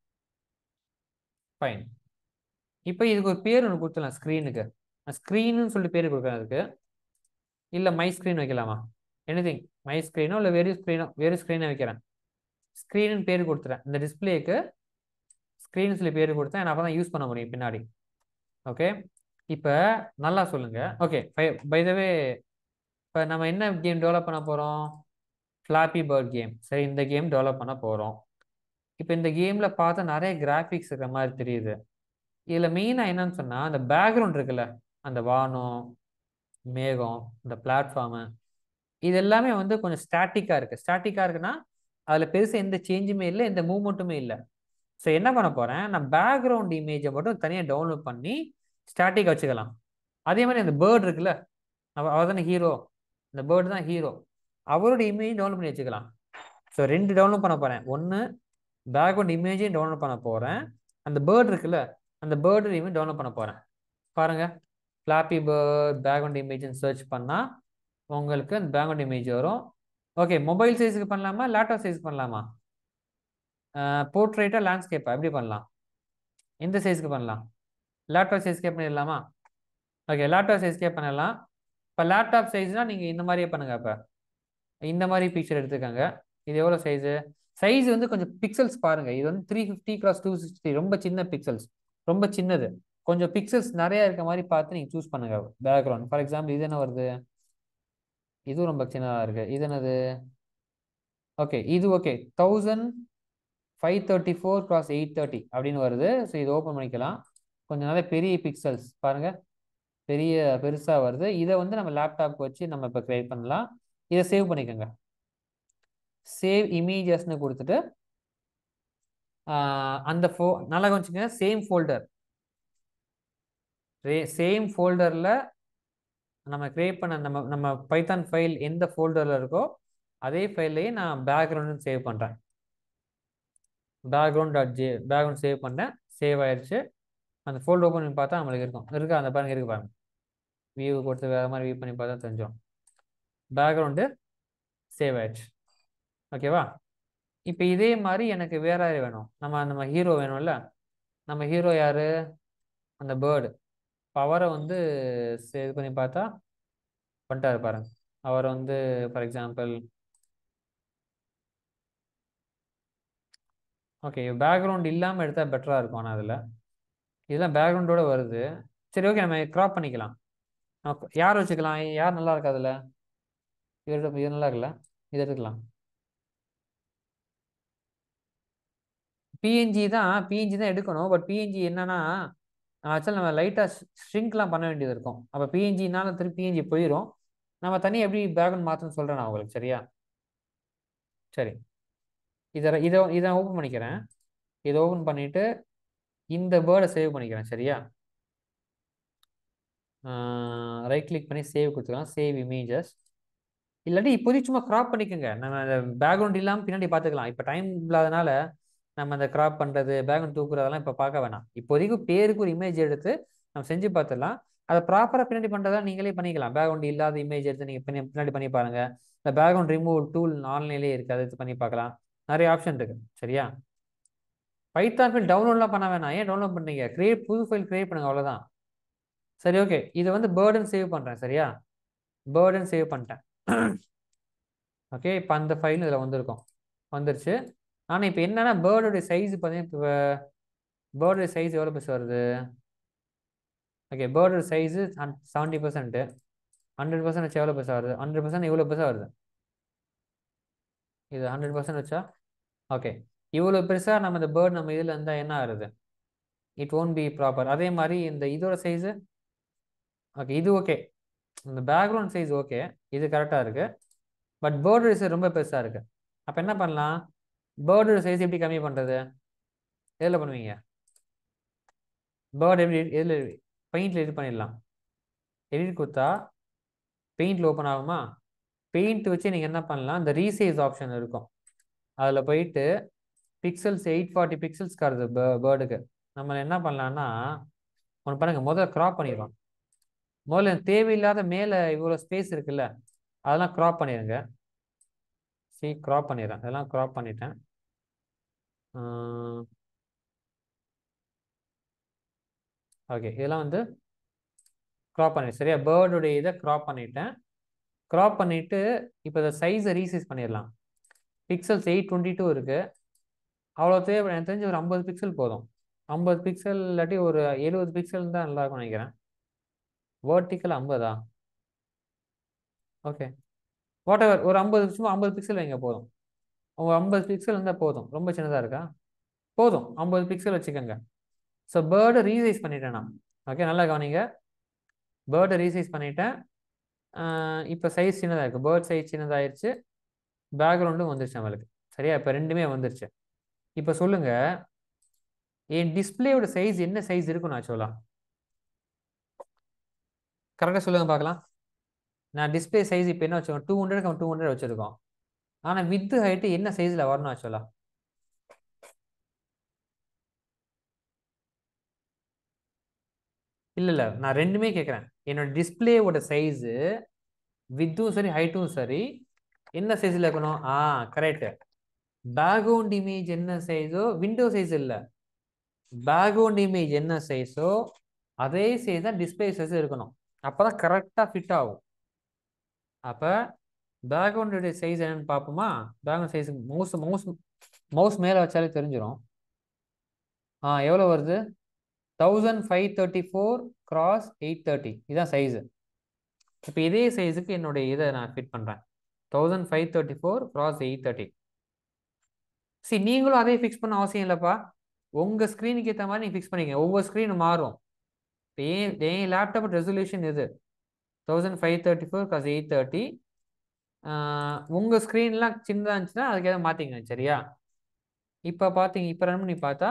S1: ஃபைன் இப்போ இதுக்கு ஒரு பேர் ஒன்று கொடுத்துடலாம் ஸ்க்ரீனுக்கு ஸ்க்ரீனுன்னு சொல்லிட்டு பேர் கொடுக்குறேன் அதுக்கு இல்லை மை ஸ்க்ரீன் வைக்கலாமா எனிதிங் மை ஸ்க்ரீனோ இல்லை வெறும் ஸ்க்ரீனோ வெறும் ஸ்க்ரீனை வைக்கிறேன் ஸ்க்ரீனுன்னு பேர் கொடுத்துறேன் இந்த டிஸ்பிளேக்கு ஸ்க்ரீன் சொல்லி பேர் கொடுத்தேன் நான் அப்போ தான் யூஸ் பண்ண முடியும் பின்னாடி ஓகே இப்போ நல்லா சொல்லுங்க ஓகே பை வே இப்போ நம்ம என்ன கேம் டெவலப் பண்ண போகிறோம் ஃப்ளாப்பி பேர்ட் கேம் சரி இந்த கேம் டெவலப் பண்ண போகிறோம் இப்போ இந்த கேமில் பார்த்தா நிறைய கிராஃபிக்ஸ் இருக்கிற மாதிரி தெரியுது இதில் மெயினாக என்னன்னு சொன்னால் அந்த பேக்ரவுண்ட் இருக்குல்ல அந்த வானம் மேகம் இந்த பிளாட்ஃபார்மு இது எல்லாமே வந்து கொஞ்சம் ஸ்டாட்டிக்காக இருக்குது ஸ்டாட்டிக்காக இருக்குன்னா அதில் பெருசாக எந்த சேஞ்சுமே இல்லை எந்த மூமெண்ட்டுமே இல்லை ஸோ என்ன பண்ண போகிறேன் நான் பேக்ரவுண்ட் இமேஜை மட்டும் தனியாக டவுன்லோட் பண்ணி ஸ்டாட்டிக் வச்சுக்கலாம் அதே மாதிரி அந்த பேர்ட் இருக்குல்ல அவர் தானே ஹீரோ இந்த பேர்டு தான் ஹீரோ அவரோட இமேஜ் டவுன்லோட் பண்ணி வச்சுக்கலாம் ஸோ ரெண்டு டவுன்லோட் பண்ண போகிறேன் ஒன்று பேக்ரவுண்ட் இமேஜையும் டவுன்லோட் பண்ண போகிறேன் அந்த பேர்டு இருக்குல்ல அந்த பேர்டு இமேஜ் டவுன்லோட் பண்ண போகிறேன் பாருங்கள் ஃப்ளாப்பி பேர்ட் பேக்ரவுண்ட் இமேஜ்னு சர்ச் பண்ணால் உங்களுக்கு அந்த பேக்ரவுண்ட் இமேஜ் வரும் ஓகே மொபைல் சைஸுக்கு பண்ணலாமா லேப்டாப் சைஸ் பண்ணலாமா போர்ட்ரேட்டா லேண்ட்ஸ்கேப்பா எப்படி பண்ணலாம் எந்த சைஸ்க்கு பண்ணலாம் லேப்டாப் சைஸ்க்கே பண்ணிடலாமா ஓகே லேப்டாப் சைஸ்க்கே பண்ணலாம் இப்போ லேப்டாப் சைஸ்னால் நீங்கள் இந்த மாதிரியே பண்ணுங்க இப்போ இந்த மாதிரி பிக்சர் எடுத்துக்கோங்க இது எவ்வளோ சைஸு சைஸ் வந்து கொஞ்சம் பிக்சல்ஸ் பாருங்கள் இது வந்து three fifty cross two sixty ரொம்ப சின்ன பிக்சல்ஸ் ரொம்ப சின்னது கொஞ்சம் பிக்சல்ஸ் நிறைய இருக்க மாதிரி பார்த்து நீங்கள் சூஸ் பண்ணுங்க பேக்ரவுண்ட் ஃபார் எக்ஸாம்பிள் இது என்ன வருது இதுவும் ரொம்ப சின்னதாக இருக்குது இது என்னது ஓகே இது okay thousand five thirty four cross eight thirty அப்படின்னு வருது ஸோ இது ஓப்பன் பண்ணிக்கலாம் கொஞ்சம் நிறைய பெரிய பிக்சல்ஸ் பாருங்கள் பெரிய பெருசாக வருது இதை வந்து நம்ம லேப்டாப் வச்சு நம்ம இப்போ க்ரியேட் பண்ணலாம் இதை சேவ் பண்ணிக்கோங்க சேவ் இமேஜஸ்னு கொடுத்துட்டு அந்த ஃபோ நல்லா கொஞ்சம் சேம் ஃபோல்டர் சேம் ஃபோல்டரில் நம்ம க்ரியேட் பண்ண நம்ம நம்ம பைத்தான் ஃபைல் எந்த ஃபோல்டரில் இருக்கோ அதே ஃபைல்லையே நான் பேக்ரவுண்டு சேவ் பண்ணுறேன் background dot J background save பண்ணேன் சேவ் ஆயிடுச்சு அந்த ஃபோல்டர் ஓப்பன் பண்ணி பார்த்தா நம்மளுக்கு இருக்கும் இருக்கா அந்த பாருங்க இருக்கு பாருங்க வியூ கொடுத்து வேறு மாதிரி வியூ பண்ணி பார்த்தா தெரிஞ்சோம் பேக்ரவுண்டு சேவ் ஆயிடுச்சு ஓகேவா இப்போ இதே மாதிரி எனக்கு வேற யார் வேணும் நம்ம நம்ம ஹீரோ வேணும்ல நம்ம ஹீரோ யார் அந்த பேர்டு அவரை வந்து இது பண்ணி பார்த்தா பண்ணிட்டாரு பாருங்க அவர் வந்து ஃபார் எக்ஸாம்பிள் ஓகே பேக்ரவுண்ட் இல்லாமல் எடுத்தால் பெட்டராக இருக்கும் ஆனால் அதில் இதெல்லாம் பேக்ரவுண்டோட வருது சரி ஓகே நம்ம க்ராப் பண்ணிக்கலாம் யார் வச்சுக்கலாம் யார் நல்லா இருக்கா அதில் இது இது நல்லா இருக்குல்ல இது எடுத்துக்கலாம் பிஎன்ஜி தான் பிஎன்ஜி தான் எடுக்கணும் பட் பிஎன்ஜி என்னன்னா ஆக்சுவலாக நம்ம லைட்டாக ஷ்ரிங்க்லாம் பண்ண வேண்டியது இருக்கும் அப்போ பிஎன்ஜினால திருப்பி பிஎன்ஜி போயிடும் நம்ம தனியாக எப்படி பேக்ரவுண்ட் மாற்றணும்னு சொல்கிறேன் நான் உங்களுக்கு சரியா சரி இதை இதை இதை ஓப்பன் பண்ணிக்கிறேன் இதை ஓப்பன் பண்ணிவிட்டு இந்த பேர்டை சேவ் பண்ணிக்கிறேன் சரியா ரைட் கிளிக் பண்ணி சேவ் கொடுத்துக்கலாம் சேவ் இமேஜஸ் இல்லாட்டி இப்போதைக்கு சும்மா க்ராப் பண்ணிக்கோங்க நம்ம அந்த பேக்ரவுண்ட் இல்லாமல் பின்னாடி பார்த்துக்கலாம் இப்போ டைம் இல்லாதனால நம்ம அந்த க்ராப் பண்ணுறது பேக்ரவுண்ட் தூக்குறதெல்லாம் இப்போ பார்க்க வேணாம் இப்போதைக்கு பேருக்கு ஒரு இமேஜ் எடுத்து நம்ம செஞ்சு பார்த்துடலாம் அதை ப்ராப்பராக பின்னாடி பண்ணுறதா நீங்களே பண்ணிக்கலாம் பேக்ரவுண்ட் இல்லாத இமேஜ் எடுத்து நீங்கள் பின்னாடி பின்னாடி பண்ணி பாருங்கள் இந்த பேக்ரவுண்ட் ரிமூவ் டூல் ஆன்லைன்லேயே இருக்குது அதை பண்ணி பார்க்கலாம் நிறைய ஆப்ஷன் இருக்குது சரியா பைத்தான் ஃபைல் டவுன்லோட்லாம் பண்ண வேணாம் ஏன் டவுன்லோட் பண்ணீங்க கிரியேட் புது ஃபைல் கிரியேட் பண்ணுங்க அவ்வளோதான் சரி ஓகே இதை வந்து பேர்டன் சேவ் பண்ணுறேன் சரியா பேர்டன் சேவ் பண்ணிட்டேன் ஓகே இப்போ அந்த ஃபைல் இதில் வந்திருக்கும் வந்துருச்சு ஆனால் இப்போ என்னன்னா பேர்டோடைய சைஸ் பார்த்தீங்கன்னா இப்போ பேர்டோடைய சைஸ் எவ்வளோ பெருசு வருது ஓகே பேர்டோட size seventy percent hundred percent வச்சு எவ்வளோ பெருசாக வருது ஹண்ட்ரட் பர்சன்ட் இவ்வளோ பெருசாக வருது இது ஹண்ட்ரட் பர்சன்ட் வச்சா ஓகே இவ்வளோ பெருசாக நம்ம இந்த பேர்ட் நம்ம இதில் இருந்தால் என்ன ஆகுது இட் ஓன்ட் பி ப்ராப்பர் அதே மாதிரி இந்த இதோட சைஸு ஓகே இது ஓகே இந்த பேக்ரவுண்ட் சைஸ் ஓகே இது கரெக்டாக இருக்குது பட் பேர்டோட சைஸ் ரொம்ப பெருசாக இருக்குது அப்போ என்ன பண்ணலாம் பேர்டோட சைஸ் எப்படி கம்மி பண்ணுறது எதில் பண்ணுவீங்க பேர்ட் எப்படி எதில் பெயிண்டில் எடிட் பண்ணிடலாம் எடிட் கொடுத்தா பெயிண்டில் ஓப்பன் ஆகுமா பெயிண்ட் வச்சு நீங்கள் என்ன பண்ணலாம் இந்த ரீசைஸ் ஆப்ஷன் இருக்கும் அதில் போயிட்டு பிக்சல்ஸ் எயிட் ஃபார்ட்டி பிக்சல்ஸ் காருது பேர்டுக்கு நம்ம என்ன பண்ணலான்னா ஒன்று பாருங்க முதல்ல க்ராப் பண்ணிடுவோம் முதல்ல தேவையில்லாத மேலே இவ்வளோ ஸ்பேஸ் இருக்குல்ல அதெல்லாம் க்ராப் பண்ணிடுங்க சி க்ராப் பண்ணிடுறேன் அதெல்லாம் க்ராப் பண்ணிட்டேன் ஓகே இதெல்லாம் வந்து க்ராப் பண்ணிட்டேன் சரியா பேர்டுடைய இதை க்ராப் பண்ணிட்டேன் க்ராப் பண்ணிட்டு இப்போ இந்த சைஸை ரீசைஸ் பண்ணிடலாம் பிக்சல்ஸ் எயிட் டுவெண்ட்டி டூ இருக்கு அவ்வளோ தேவை எனக்கு தெரிஞ்சு ஒரு ஐம்பது பிக்சல் போதும் ஐம்பது பிக்சல் இல்லாட்டி ஒரு எழுபது பிக்சல் தான் நல்லா இருக்கும்னு நினைக்கிறேன் வேர்ட்டிக்கல் ஐம்பதா ஓகே வாட் எவர் ஒரு ஐம்பது சும்மா ஐம்பது பிக்சல் வைங்க போதும் உங்கள் ஐம்பது பிக்சல் இருந்தால் போதும் ரொம்ப சின்னதாக இருக்கா போதும் ஐம்பது பிக்சல் வச்சுக்கோங்க ஸோ பேர்டை ரீசைஸ் பண்ணிட்டேன் நான் ஓகே நல்லா கவனிங்க பேர்டை ரீசைஸ் பண்ணிட்டேன் இப்போ சைஸ் சின்னதாக இருக்குது பேர்ட் சைஸ் சின்னதாகிடுச்சு பேக்ரவுண்டும் வந்துருச்சு நம்மளுக்கு சரியா இப்போ ரெண்டுமே வந்துருச்சு இப்போ சொல்லுங்க என் டிஸ்பிளேயோட சைஸ் என்ன சைஸ் இருக்கும் நான் சொல்லலாம் கரெக்டாக சொல்லுங்க பார்க்கலாம் நான் டிஸ்பிளே சைஸ் இப்போ என்ன வச்சுக்கோங்க டூ ஹண்ட்ரட் டூ ஹண்ட்ரட் வச்சுருக்கோம் ஆனால் வித்து ஹைட்டு என்ன சைஸில் வரணும் ஆக்சுவலா இல்லை இல்லை நான் ரெண்டுமே கேட்குறேன் என்னோட டிஸ்பிளேவோட சைஸு வித்தும் சரி ஹைட்டும் சரி என்ன சைஸில் இருக்கணும் ஆ கரெக்டு பேக்ரவுண்ட் இமேஜ் என்ன சைஸோ விண்டோ சைஸ் இல்லை பேக்ரவுண்ட் இமேஜ் என்ன சைஸோ அதே சைஸ் தான் டிஸ்பிளே சைஸ் இருக்கணும் அப்போ தான் கரெக்டாக ஃபிட் ஆகும் அப்போ பேக்ரவுண்டோடைய சைஸ் என்னன்னு பார்ப்போமா background size mouse mouse mouse மேலே வச்சாலே தெரிஞ்சிடும் ஆ எவ்வளோ வருது thousand five thirty four cross eight thirty இதுதான் சைஸு இப்போ இதே சைஸுக்கு என்னுடைய இதை நான் ஃபிட் பண்ணுறேன் thousand five thirty four cross eight thirty சரி நீங்களும் அதே ஃபிக்ஸ் பண்ண அவசியம் இல்லைப்பா உங்கள் ஸ்க்ரீனுக்கு ஏற்ற மாதிரி நீங்கள் ஃபிக்ஸ் பண்ணிக்கங்க ஒவ்வொரு ஸ்க்ரீன் மாறும் ஏன் என் லேப்டாப் ரெசல்யூஷன் இது thousand five thirty four cross eight thirty உங்கள் ஸ்க்ரீன்லாம் சின்னதாக இருந்துச்சுன்னா அதுக்கு எதாவது மாற்றிங்க சரியா இப்போ பார்த்தீங்க இப்போ ரன் பண்ணி பார்த்தா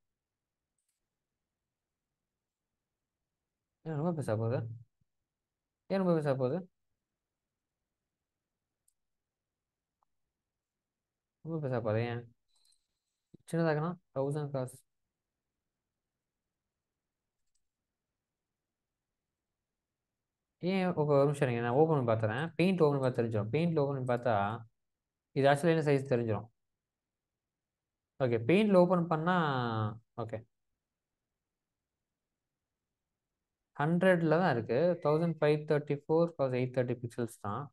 S1: ஏன் ரொம்ப பெருசாக போகுது ஏன் ரொம்ப பெருசாக போகுது ரொம்ப பெருசாக போகுது ஏன் சின்னதாகனா தௌசண்ட் காசு ஏன் ஒரு நிமிஷம் இருங்க நான் ஓப்பன் பண்ணி பார்த்துறேன் பெயிண்ட் ஓப்பன் பார்த்து தெரிஞ்சிடும் பெயிண்ட் ஓப்பன் பண்ணி பார்த்தா இது ஆக்சுவலி என்ன சைஸ் தெரிஞ்சிடும் ஓகே பெயிண்டில் ஓப்பன் பண்ணால் ஓகே ஹண்ட்ரடில் தான் இருக்குது thousand five thirty four plus eight thirty pixels தான்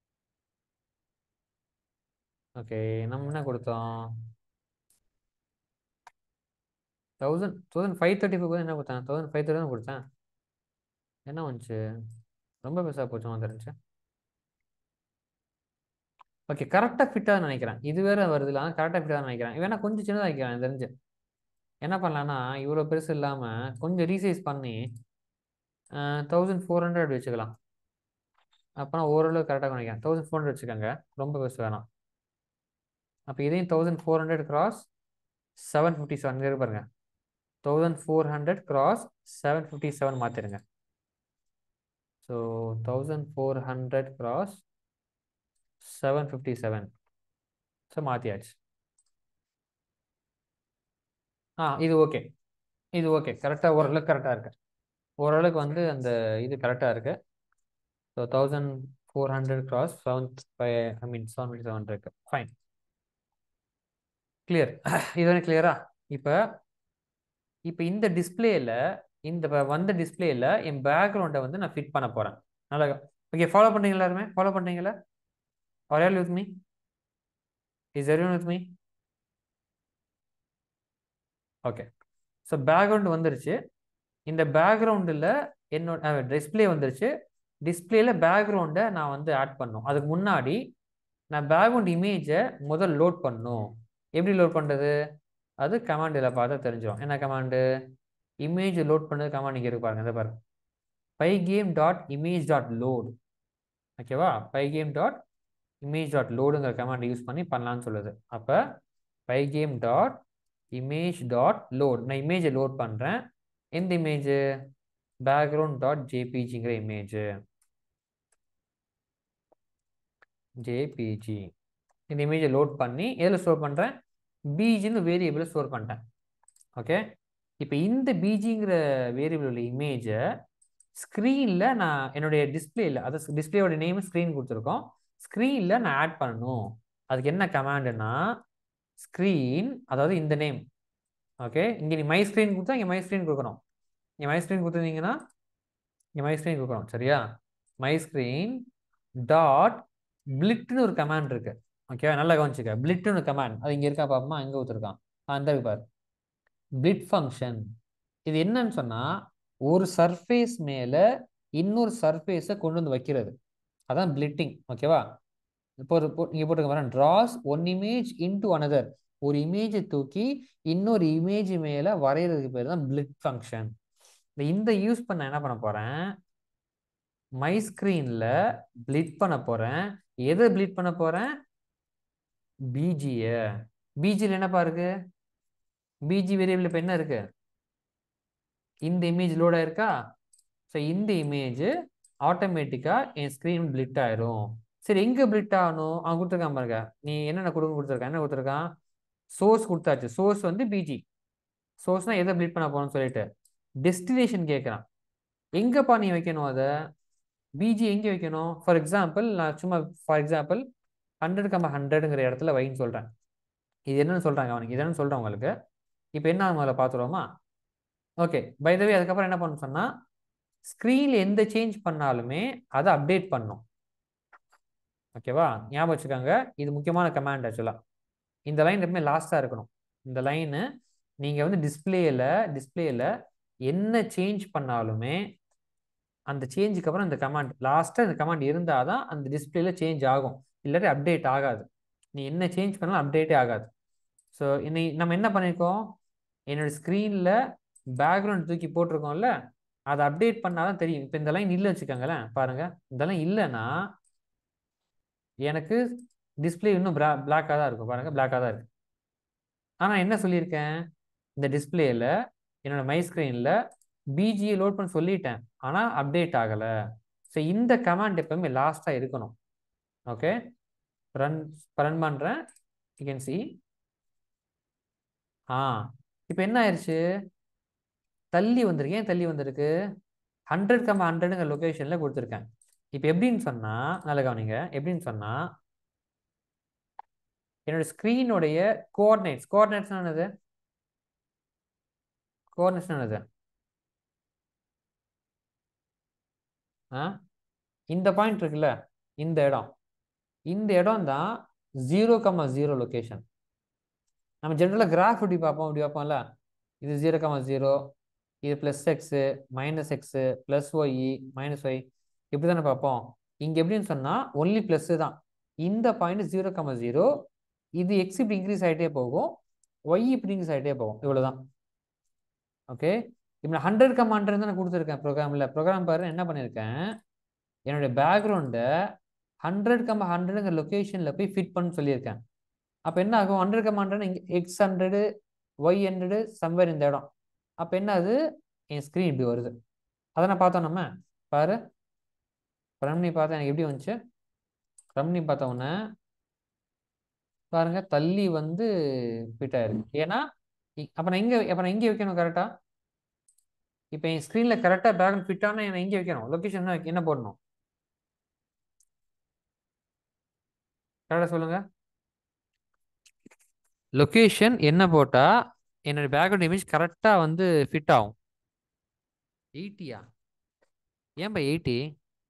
S1: ஓகே நம்ம என்ன கொடுத்தோம் thousand thousand five thirty four என்ன கொடுத்தேன் தௌசண்ட் ஃபைவ் தேர்ட்டி தான் கொடுத்தேன் என்ன வந்துச்சு ரொம்ப பெருசாக போச்சு வந்துருந்துச்சு ஓகே கரெக்டாக ஃபிட்டாக நினைக்கிறேன் இது வேற வருது இல்லை கரெக்டாக ஃபிட்டாக நினைக்கிறேன் வேணா கொஞ்சம் சின்னதாக வைக்கிறேன் எனக்கு தெரிஞ்சு என்ன பண்ணலான்னா இவ்வளோ பெருசு இல்லாமல் கொஞ்சம் ரீசைஸ் பண்ணி தௌசண்ட் ஃபோர் ஹண்ட்ரட் வச்சுக்கலாம் அப்போனா ஓரளவு கரெக்டாக நினைக்கிறேன் தௌசண்ட் ஃபோர் ஹண்ட்ரட் வச்சுக்கோங்க ரொம்ப பெருசு வேணாம் அப்போ இதையும் thousand four hundred cross seven fifty seven இருக்கு பாருங்க thousand four hundred cross seven fifty seven மாற்றிடுங்க so thousand four hundred cross seven fifty seven so மாற்றியாச்சு ஆ இது ஓகே இது ஓகே கரெக்டாக ஓரளவுக்கு கரெக்டாக இருக்கு ஓரளவுக்கு வந்து அந்த இது கரெக்டாக இருக்கு so thousand four hundred cross seven five I mean seven fifty seven இருக்கு ஃபைன் கிளியர் இது வரைக்கும் கிளியரா இப்போ இப்போ இந்த டிஸ்பிளேல இந்த வந்த டிஸ்பிளேல என் பேக்ரவுண்டை வந்து நான் ஃபிட் பண்ண போகிறேன் நல்லா ஓகே ஃபாலோ பண்ணுறீங்களா எல்லாருமே ஃபாலோ பண்ணுறீங்களா are all with me is every with me okay so background வந்துருச்சு இந்த பேக்ரவுண்டில் என்னோட டிஸ்பிளே வந்துருச்சு டிஸ்பிளேல பேக்ரவுண்டை நான் வந்து ஆட் பண்ணும் அதுக்கு முன்னாடி நான் பேக்ரவுண்ட் இமேஜை முதல் லோட் பண்ணும் எப்படி லோட் பண்ணுறது அது கமாண்டில் பார்த்தா தெரிஞ்சிடும் என்ன கமாண்டு இமேஜ் லோட் பண்ணது கமாண்ட் இங்கே இருக்கு பாருங்க இந்த பாருங்க pygame dot image dot load ஓகேவா pygame dot image dot லோடுங்கிற கமாண்ட் யூஸ் பண்ணி பண்ணலான்னு சொல்லுது அப்போ pygame dot image dot load நான் இமேஜை லோட் பண்ணுறேன் எந்த இமேஜ் பேக்ரவுண்ட் டாட் ஜேபிஜிங்கிற இமேஜ் ஜேபிஜி இந்த இமேஜை லோட் பண்ணி எதில் ஸ்டோர் பண்ணுறேன் பிஜின்னு வேரியபிள் ஸ்டோர் பண்ணிட்டேன் ஓகே இப்போ இந்த பிஜிங்கிற வேரியபிள் இமேஜை ஸ்க்ரீனில் நான் என்னுடைய டிஸ்பிளேயில் அதாவது டிஸ்பிளேயோட நேம் ஸ்க்ரீன் கொடுத்துருக்கோம் ஸ்க்ரீனில் நான் ஆட் பண்ணணும் அதுக்கு என்ன கமாண்டுனா ஸ்க்ரீன் அதாவது இந்த நேம் ஓகே இங்கே நீ மை ஸ்க்ரீன் கொடுத்தா இங்கே மை ஸ்க்ரீன் கொடுக்கணும் இங்கே மை ஸ்க்ரீன் கொடுத்துருந்தீங்கன்னா இங்கே மை ஸ்க்ரீன் கொடுக்கணும் சரியா மை ஸ்க்ரீன் டாட் பிளிட்னு ஒரு கமாண்ட் இருக்கு ஓகேவா நல்லா கவனிச்சுக்க பிளிட்னு ஒரு கமாண்ட் அது இங்க இருக்கா பாப்போமா எங்க கொடுத்துருக்கான் அந்த இருக்கு பாரு பிளிட் ஃபங்க்ஷன் இது என்னன்னு சொன்னா ஒரு சர்ஃபேஸ் மேல இன்னொரு சர்ஃபேஸை கொண்டு வந்து வைக்கிறது அதான் பிளிட்டிங் ஓகேவா இப்போ ஒரு போ- இங்க போட்டுக்க பாருங்க draws one image into another ஒரு இமேஜை தூக்கி இன்னொரு இமேஜ் மேல வரைகிறதுக்கு பேர் தான் பிளிட் ஃபங்க்ஷன் இந்த யூஸ் பண்ண என்ன பண்ண போறேன் மை ஸ்கிரீன்ல பிளிட் பண்ண போறேன் எதை பிளிட் பண்ண போறேன் பிஜிய பிஜியில் என்னப்பா இருக்கு பிஜி வேரியபிள் இப்போ என்ன இருக்கு இந்த இமேஜ் லோட் ஆயிருக்கா ஸோ இந்த இமேஜ் ஆட்டோமேட்டிக்காக என் ஸ்க்ரீன் பிளிட் ஆயிரும் சரி எங்கே பிளிட் ஆகணும் அவன் கொடுத்துருக்கான் பாருங்க நீ என்னென்ன கொடுக்க கொடுத்துருக்கான் என்ன கொடுத்துருக்கான் சோர்ஸ் கொடுத்தாச்சு சோர்ஸ் வந்து பிஜி சோர்ஸ்னா எதை பிளிட் பண்ண போகணும்னு சொல்லிட்டு டெஸ்டினேஷன் கேட்குறான் எங்கப்பா நீ வைக்கணும் அதை பிஜி எங்கே வைக்கணும் ஃபார் எக்ஸாம்பிள் நான் சும்மா ஃபார் எக்ஸாம்பிள் ஹண்ட்ரட் கம்ப ஹண்ட்ரடுங்கிற இடத்துல வைன்னு சொல்கிறேன் இது என்னன்னு சொல்கிறாங்க அவனுக்கு இது என்னன்னு சொல்கிறேன் உங்களுக்கு இப்போ என்ன முதல்ல பார்த்துருவோமா ஓகே பைதவே அதுக்கப்புறம் என்ன பண்ணணும் சொன்னால் ஸ்க்ரீனில் எந்த சேஞ்ச் பண்ணாலுமே அதை அப்டேட் பண்ணும் ஓகேவா ஞாபகம் வச்சுக்கோங்க இது முக்கியமான கமாண்ட் ஆக்சுவலாக இந்த லைன் எப்பவுமே லாஸ்ட்டாக இருக்கணும் இந்த லைனு நீங்கள் வந்து டிஸ்பிளேயில் டிஸ்பிளேயில் என்ன சேஞ்ச் பண்ணாலுமே அந்த சேஞ்சுக்கு அப்புறம் இந்த கமாண்ட் லாஸ்ட்டாக இந்த கமாண்ட் இருந்தால் தான் அந்த டிஸ்பிளேல சேஞ்ச் ஆகும் இல்லாட்டி அப்டேட் ஆகாது நீ என்ன சேஞ்ச் பண்ணாலும் அப்டேட்டே ஆகாது ஸோ இன்னை நம்ம என்ன பண்ணியிருக்கோம் என்னோட ஸ்க்ரீனில் பேக்ரவுண்ட் தூக்கி போட்டிருக்கோம்ல அதை அப்டேட் பண்ணாதான் தெரியும் இப்போ இந்த லைன் இல்லை வச்சுக்கோங்களேன் பாருங்க இந்த லைன் இல்லைன்னா எனக்கு டிஸ்பிளே இன்னும் பிளா பிளாக்காக தான் இருக்கும் பாருங்க பிளாக்காக தான் இருக்கு ஆனால் என்ன சொல்லியிருக்கேன் இந்த டிஸ்பிளேல என்னோட மை ஸ்க்ரீனில் பிஜியை லோட் பண்ண சொல்லிட்டேன் ஆனால் அப்டேட் ஆகலை ஸோ இந்த கமாண்ட் எப்பவுமே லாஸ்ட்டாக இருக்கணும் ஓகே ரன் ரன் பண்ணுறேன் யூ கேன் சி ஆ இப்போ என்ன ஆயிடுச்சு தள்ளி வந்திருக்கு ஏன் தள்ளி வந்திருக்கு ஹண்ட்ரட் கம்ம ஹண்ட்ரடுங்கிற லொக்கேஷனில் கொடுத்துருக்கேன் இப்போ எப்படின்னு சொன்னால் நல்ல கவனிங்க எப்படின்னு சொன்னால் என்னோட ஸ்க்ரீனுடைய கோஆர்டினேட்ஸ் கோஆர்டினேட்ஸ் என்னது கோஆர்டினேட்ஸ் என்னது ஆ இந்த பாயிண்ட் இருக்குல்ல இந்த இடம் இந்த இடம் தான் ஜீரோ கம்மா ஜீரோ லொக்கேஷன் நம்ம ஜென்ரலாக கிராஃப் இப்படி பார்ப்போம் இப்படி பார்ப்போம்ல இது ஜீரோ கம்மா ஜீரோ இது plus x minus x plus y minus y இப்படி தானே பார்ப்போம் இங்கே எப்படின்னு சொன்னால் ஒன்லி ப்ளஸ்ஸு தான் இந்த பாயிண்ட் ஜீரோ கம்மா ஜீரோ இது எக்ஸ் இப்படி இன்க்ரீஸ் ஆகிட்டே போகும் ஒய் இப்படி இன்க்ரீஸ் ஆகிட்டே போகும் இவ்வளோதான் ஓகே இப்போ ஹண்ட்ரட் கம் ஹண்ட்ரட் தான் நான் கொடுத்துருக்கேன் ப்ரோக்ராமில் ப்ரோக்ராம் பாரு என்ன பண்ணியிருக்கேன் என்னுடைய பேக்ரவுண்டை ஹண்ட்ரட் கம் ஹண்ட்ரடுங்கிற லொக்கேஷனில் போய் ஃபிட் பண்ண சொல்லியிருக்கேன் அப்போ என்ன ஆகும் ஹண்ட்ரட் கம் ஹண்ட்ரட் இங்கே x hundred y hundred somewhere இந்த இடம் அப்போ என்ன அது என் ஸ்க்ரீன் இப்படி வருது அதை நான் பார்த்தோம் நம்ம பாரு ரன் பண்ணி பார்த்தா எனக்கு எப்படி வந்துச்சு ரன் பண்ணி பார்த்த உடனே பாருங்க தள்ளி வந்து ஃபிட் ஆயிருக்கு ஏன்னா அப்போ நான் எங்கே அப்போ நான் எங்கே வைக்கணும் கரெக்டாக இப்போ என் ஸ்க்ரீனில் கரெக்டாக பேக்ரவுண்ட் ஃபிட் ஆனால் நான் எங்கே வைக்கணும் லொக்கேஷன் என்ன போடணும் கரெக்டாக சொல்லுங்கள் லொக்கேஷன் என்ன போட்டால் என்னோட பேக்ரவுண்ட் இமேஜ் கரெக்டாக வந்து ஃபிட் ஆகும் எயிட்டியா ஏன்பா eighty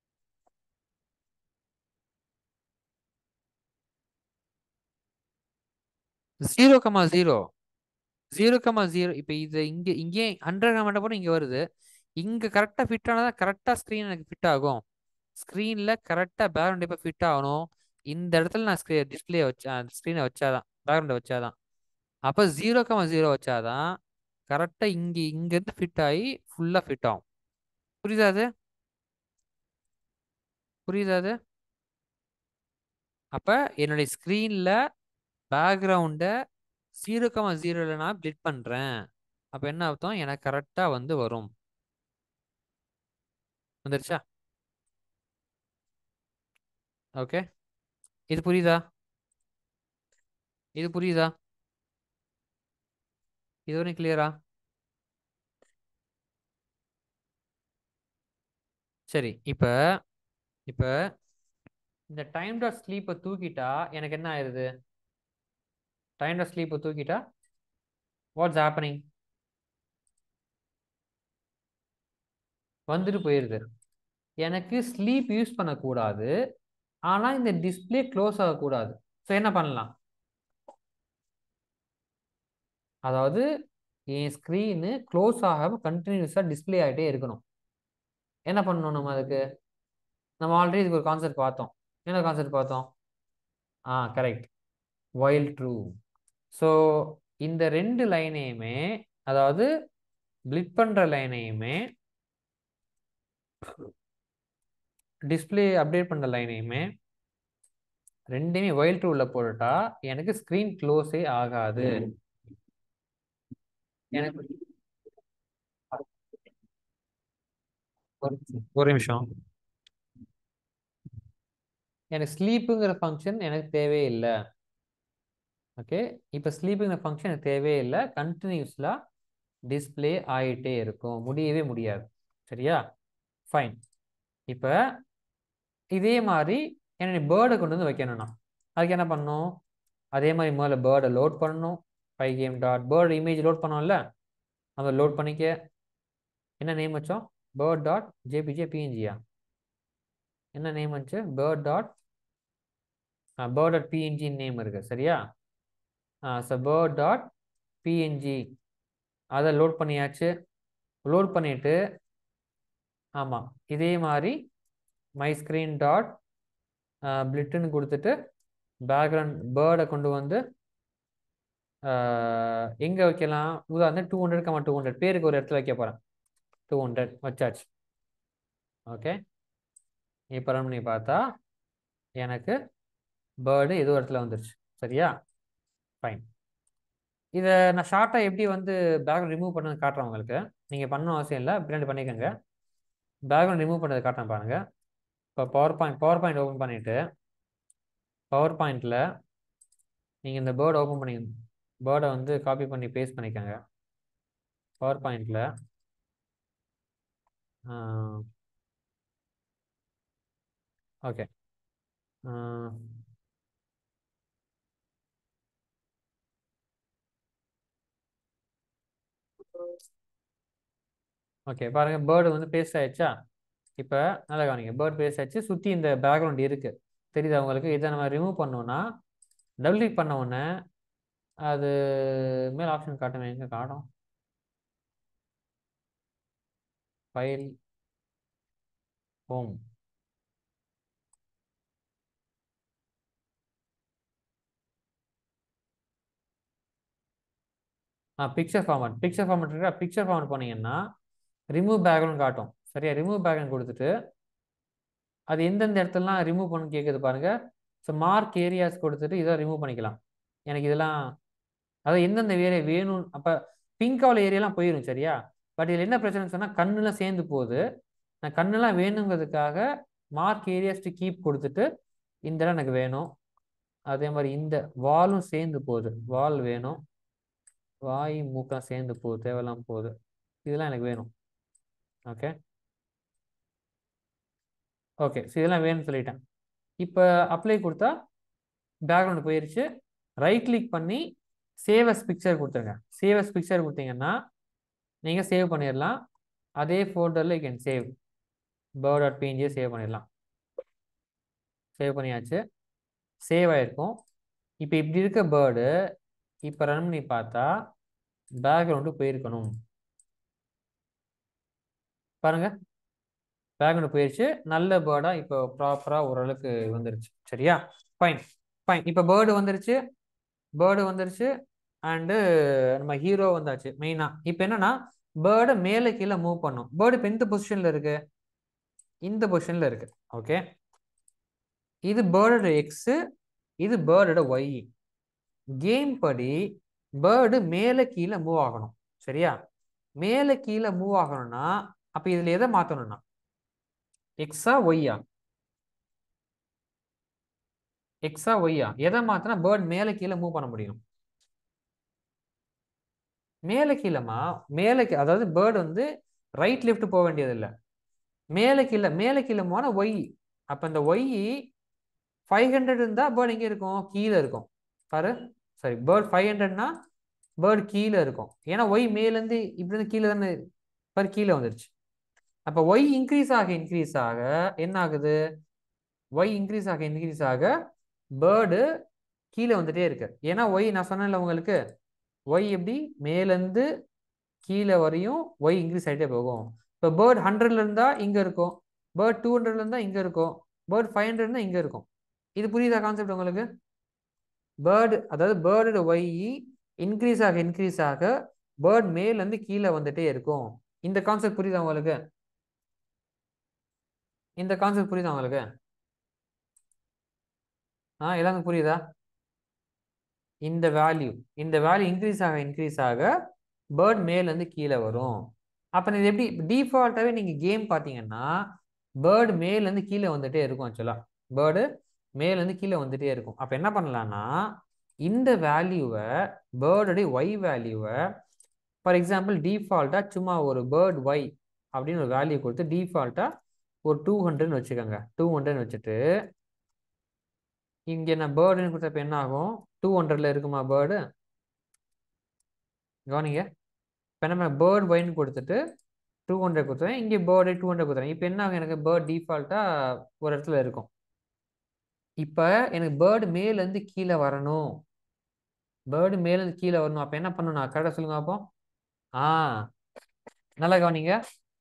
S1: zero comma zero zero comma zero இப்போ இது இங்கே இங்கே ஹண்ட்ரட் கமெண்ட் போட இங்கே வருது இங்கே கரெக்டாக ஃபிட் ஆனால் தான் கரெக்டாக ஸ்க்ரீன் எனக்கு ஃபிட் ஆகும் ஸ்க்ரீனில் கரெக்டாக பேக்ரவுண்ட் இப்போ ஃபிட் ஆகணும் இந்த இடத்துல நான் ஸ்க்ரீ டிஸ்பிளே வச்சா ஸ்க்ரீனை வச்சாதான் பேக்ரவுண்டை வச்சாதான் அப்போ ஜீரோ கமா ஜீரோ வச்சாதான் கரெக்டாக இங்கே இங்கேருந்து ஃபிட் ஆகி ஃபுல்லாக ஃபிட் ஆகும் புரியுதா அது புரியுதா அது அப்போ என்னுடைய ஸ்க்ரீனில் பேக்ரவுண்டை ஜீரோ கமா ஜீரோவில் நான் பிளிட் பண்ணுறேன் அப்போ என்ன அர்த்தம் எனக்கு கரெக்டாக வந்து வரும் வந்துருச்சா ஓகே இது புரியுதா இது புரியுதா இது வரைக்கும் கிளியரா சரி இப்போ இப்போ இந்த டைம் டாட் ஸ்லீப்பை தூக்கிட்டா எனக்கு என்ன ஆயிருது டைம் டாட் ஸ்லீப்பை தூக்கிட்டா வாட்ஸ் ஹேப்பனிங் வந்துட்டு போயிருது எனக்கு ஸ்லீப் யூஸ் பண்ணக்கூடாது ஆனால் இந்த டிஸ்பிளே க்ளோஸ் ஆகக்கூடாது ஸோ என்ன பண்ணலாம் அதாவது என் ஸ்க்ரீனு க்ளோஸ் ஆகாமல் கண்டினியூஸாக டிஸ்பிளே ஆகிட்டே இருக்கணும் என்ன பண்ணணும் நம்ம அதுக்கு நம்ம ஆல்ரெடி இதுக்கு ஒரு கான்செப்ட் பார்த்தோம் என்ன கான்செப்ட் பார்த்தோம் ஆ கரெக்ட் ஒயில் ட்ரூ ஸோ இந்த ரெண்டு லைனையுமே அதாவது பிளிட் பண்ணுற லைனையுமே டிஸ்பிளே அப்டேட் பண்ணுற லைனையுமே ரெண்டுமே ஒயில் ட்ரூவில் போட்டுட்டா எனக்கு ஸ்க்ரீன் க்ளோஸே ஆகாது எனக்கு ஒரு நிமிஷம் எனக்கு ஸ்லீப்புங்கிற ஃபங்க்ஷன் எனக்கு தேவையில்லை ஓகே இப்போ ஸ்லீப்புங்கிற ஃபங்க்ஷன் எனக்கு தேவையே இல்லை கண்டினியூஸ்லாக டிஸ்பிளே ஆகிட்டே இருக்கும் முடியவே முடியாது சரியா ஃபைன் இப்போ இதே மாதிரி என்னுடைய பேர்டை கொண்டு வந்து வைக்கணும்னா அதுக்கு என்ன பண்ணணும் அதே மாதிரி முதல்ல பேர்டை லோட் பண்ணணும் pygame dot bird image load பண்ணோம்ல அதை லோட் பண்ணிக்க என்ன நேம் வச்சோம் பேர்ட் டாட் ஜேபிஜே பிஎன்ஜியா என்ன நேம் வந்துச்சு bird dot bird dot PNG name இருக்கு சரியா ஸோ பேர்ட் டாட் பிஎன்ஜி அதை லோட் பண்ணியாச்சு லோட் பண்ணிட்டு ஆமாம் இதே மாதிரி மை ஸ்க்ரீன் டாட் பிளிட்டுன்னு கொடுத்துட்டு பேக்ரவுண்ட் பேர்டை கொண்டு வந்து எங்கே வைக்கலாம் உதாரணம் two hundred comma two hundred பேருக்கு ஒரு இடத்துல வைக்க போகிறேன் டூ ஹண்ட்ரட் வச்சாச்சு ஓகே இப்போ ரன் பண்ணி பார்த்தா எனக்கு பேர்டு ஏதோ இடத்துல வந்துருச்சு சரியா ஃபைன் இதை நான் ஷார்ட்டாக எப்படி வந்து பேக்ரவுண்ட் ரிமூவ் பண்ணது காட்டுறேன் உங்களுக்கு நீங்கள் பண்ணணும் அவசியம் இல்லை பின்னாடி பண்ணிக்கோங்க பேக்ரவுண்ட் ரிமூவ் பண்ணது காட்டுறேன் பாருங்கள் இப்போ power point power point open பண்ணிவிட்டு பவர் பாயிண்டில் நீங்கள் இந்த பேர்டு ஓப்பன் பண்ணி பேர்டை வந்து காப்பி பண்ணி பேஸ்ட் பண்ணிக்கோங்க பவர் பாயிண்டில் ஓகே ஓகே பாருங்க பேர்டு வந்து பேஸ்ட் ஆயிடுச்சா இப்போ நல்லா கவனிங்க பேர்ட் பேஸ்ட் ஆயிடுச்சு சுற்றி இந்த பேக்ரவுண்ட் இருக்கு தெரியுது உங்களுக்கு இதை நம்ம ரிமூவ் பண்ணோம்னா டபுள் கிளிக் பண்ண உடனே அது மேல் ஆப்ஷன் காட்டுமே எங்கே காட்டும் ஃபைல் ஹோம் ஆ பிக்சர் ஃபார்மட் பிக்சர் ஃபார்மட் இருக்கா பிக்சர் ஃபார்மட் போனீங்கன்னா ரிமூவ் பேக்ரவுண்ட் காட்டும் சரியா ரிமூவ் பேக்ரவுண்ட் கொடுத்துட்டு அது எந்தெந்த இடத்துலலாம் ரிமூவ் பண்ணு கேட்குது பாருங்க ஸோ மார்க் ஏரியாஸ் கொடுத்துட்டு இதை ரிமூவ் பண்ணிக்கலாம் எனக்கு இதெல்லாம் அதாவது எந்தெந்த ஏரியா வேணும் அப்போ பிங்க் கலர் ஏரியாலாம் போயிடும் சரியா பட் இதில் என்ன பிரச்சனைன்னு சொன்னால் கண்ணுலாம் சேர்ந்து போகுது நான் கண்ணெல்லாம் வேணுங்கிறதுக்காக மார்க் ஏரியாஸ் டு கீப் கொடுத்துட்டு இந்த இடம் எனக்கு வேணும் அதே மாதிரி இந்த வாலும் சேர்ந்து போகுது வால் வேணும் வாய் மூக்கெல்லாம் சேர்ந்து போகுது தேவையெல்லாம் போகுது இதெல்லாம் எனக்கு வேணும் ஓகே ஓகே ஸோ இதெல்லாம் வேணும்னு சொல்லிட்டேன் இப்போ அப்ளை கொடுத்தா பேக்ரவுண்ட் போயிருச்சு ரைட் கிளிக் பண்ணி சேவ் அஸ் பிக்சர் கொடுத்துருங்க சேவ் அஸ் பிக்சர் கொடுத்தீங்கன்னா நீங்கள் சேவ் பண்ணிடலாம் அதே ஃபோல்டரில் you can save bird dot பிஎன்ஜியை சேவ் பண்ணிடலாம் சேவ் பண்ணியாச்சு சேவ் ஆகிருக்கும் இப்போ இப்படி இருக்க பேர்டு இப்போ ரன் பண்ணி பார்த்தா பேக்ரவுண்டு போயிருக்கணும் பாருங்க பேக்ரவுண்டு போயிருச்சு நல்ல பேர்டாக இப்போ ப்ராப்பராக ஓரளவுக்கு வந்துருச்சு சரியா ஃபைன் ஃபைன் இப்போ பேர்டு வந்துருச்சு பேர்டு வந்துருச்சு அண்டு நம்ம ஹீரோ வந்தாச்சு மெயினாக இப்போ என்னன்னா பேர்டை மேலே கீழே மூவ் பண்ணும் பேர்டு இப்போ எந்த பொசிஷனில் இருக்கு இந்த பொசிஷனில் இருக்கு ஓகே இது பேர்டோட எக்ஸு இது பேர்டோட ஒய் கேம் படி பேர்டு மேலே கீழே மூவ் ஆகணும் சரியா மேலே கீழே மூவ் ஆகணும்னா அப்போ இதில் எதை மாற்றணும்னா எக்ஸா ஒய்யா எக்ஸா ஒய்யா எதை மாற்றினா பேர்ட் மேலே கீழே மூவ் பண்ண முடியும் மேலே கீழேமா மேலே அதாவது பேர்டு வந்து ரைட் லெஃப்ட் போக வேண்டியதில்லை மேலே கீழே மேலே கீழே போனால் ஒய் அப்போ இந்த ஒய் ஃபைவ் ஹண்ட்ரட் இருந்தால் பேர்டு எங்கே இருக்கும் கீழே இருக்கும் பாரு சாரி பேர்ட் ஃபைவ் ஹண்ட்ரட்னா பேர்டு கீழே இருக்கும் ஏன்னா ஒய் மேலேருந்து இப்படிருந்து கீழே தானே பாரு கீழே வந்துருச்சு அப்போ ஒய் இன்க்ரீஸ் ஆக இன்க்ரீஸ் ஆக என்ன ஆகுது ஒய் இன்க்ரீஸ் ஆக இன்க்ரீஸ் ஆக பேர்டு கீழே வந்துட்டே இருக்கு ஏன்னா ஒய் நான் சொன்னேன்ல உங்களுக்கு ஒய் எப்படி மேலேருந்து கீழே வரையும் ஒய் இன்க்ரீஸ் ஆகிட்டே போகும் இப்போ பேர்ட் ஹண்ட்ரட்ல இருந்தா இங்கே இருக்கும் பேர்ட் டூ ஹண்ட்ரட்ல இருந்தா இங்கே இருக்கும் பேர்ட் ஃபைவ் ஹண்ட்ரட் இருந்தா இங்கே இருக்கும் இது புரியுதா கான்செப்ட் உங்களுக்கு பேர்டு அதாவது பேர்டோட ஒய் இன்க்ரீஸ் ஆக இன்க்ரீஸ் ஆக பேர்ட் மேலேருந்து கீழே வந்துட்டே இருக்கும் இந்த கான்செப்ட் புரியுதா உங்களுக்கு இந்த கான்செப்ட் புரியுதா உங்களுக்கு ஆ எல்லாருக்கும் புரியுதா இந்த வேல்யூ இந்த வேல்யூ இன்க்ரீஸ் ஆக இன்க்ரீஸ் ஆக பேர்ட் மேலேருந்து கீழே வரும் அப்போ இது எப்படி டிஃபால்ட்டாகவே நீங்கள் கேம் பார்த்தீங்கன்னா பேர்டு மேலேருந்து கீழே வந்துட்டே இருக்கும் ஆக்சுவலாக பேர்டு மேலேருந்து கீழே வந்துட்டே இருக்கும் அப்போ என்ன பண்ணலான்னா இந்த வேல்யூவை பேர்டுடைய ஒய் வேல்யூவை ஃபார் எக்ஸாம்பிள் டிஃபால்ட்டாக சும்மா ஒரு பேர்ட் ஒய் அப்படின்னு ஒரு வேல்யூ கொடுத்து டிஃபால்ட்டாக ஒரு டூ ஹண்ட்ரட்னு வச்சுக்கோங்க டூ ஹண்ட்ரட்னு வச்சுட்டு இங்கே நான் பேர்டுன்னு கொடுத்தப்ப என்ன ஆகும் டூ ஹண்ட்ரட்ல இருக்குமா பேர்டு கவனிங்க இப்போ நம்ம பேர்ட் ஒயின்னு கொடுத்துட்டு டூ ஹண்ட்ரட் கொடுத்துறேன் இங்கே பேர்டு டூ ஹண்ட்ரட் கொடுத்துறேன் இப்போ என்ன ஆகும் எனக்கு பேர்ட் டிஃபால்ட்டாக ஒரு இடத்துல இருக்கும் இப்போ எனக்கு பேர்டு மேலேருந்து கீழே வரணும் பேர்டு மேலேருந்து கீழே வரணும் அப்போ என்ன பண்ணணும் நான் கரெக்டாக சொல்லுங்க அப்போ ஆ நல்லா கவனிங்க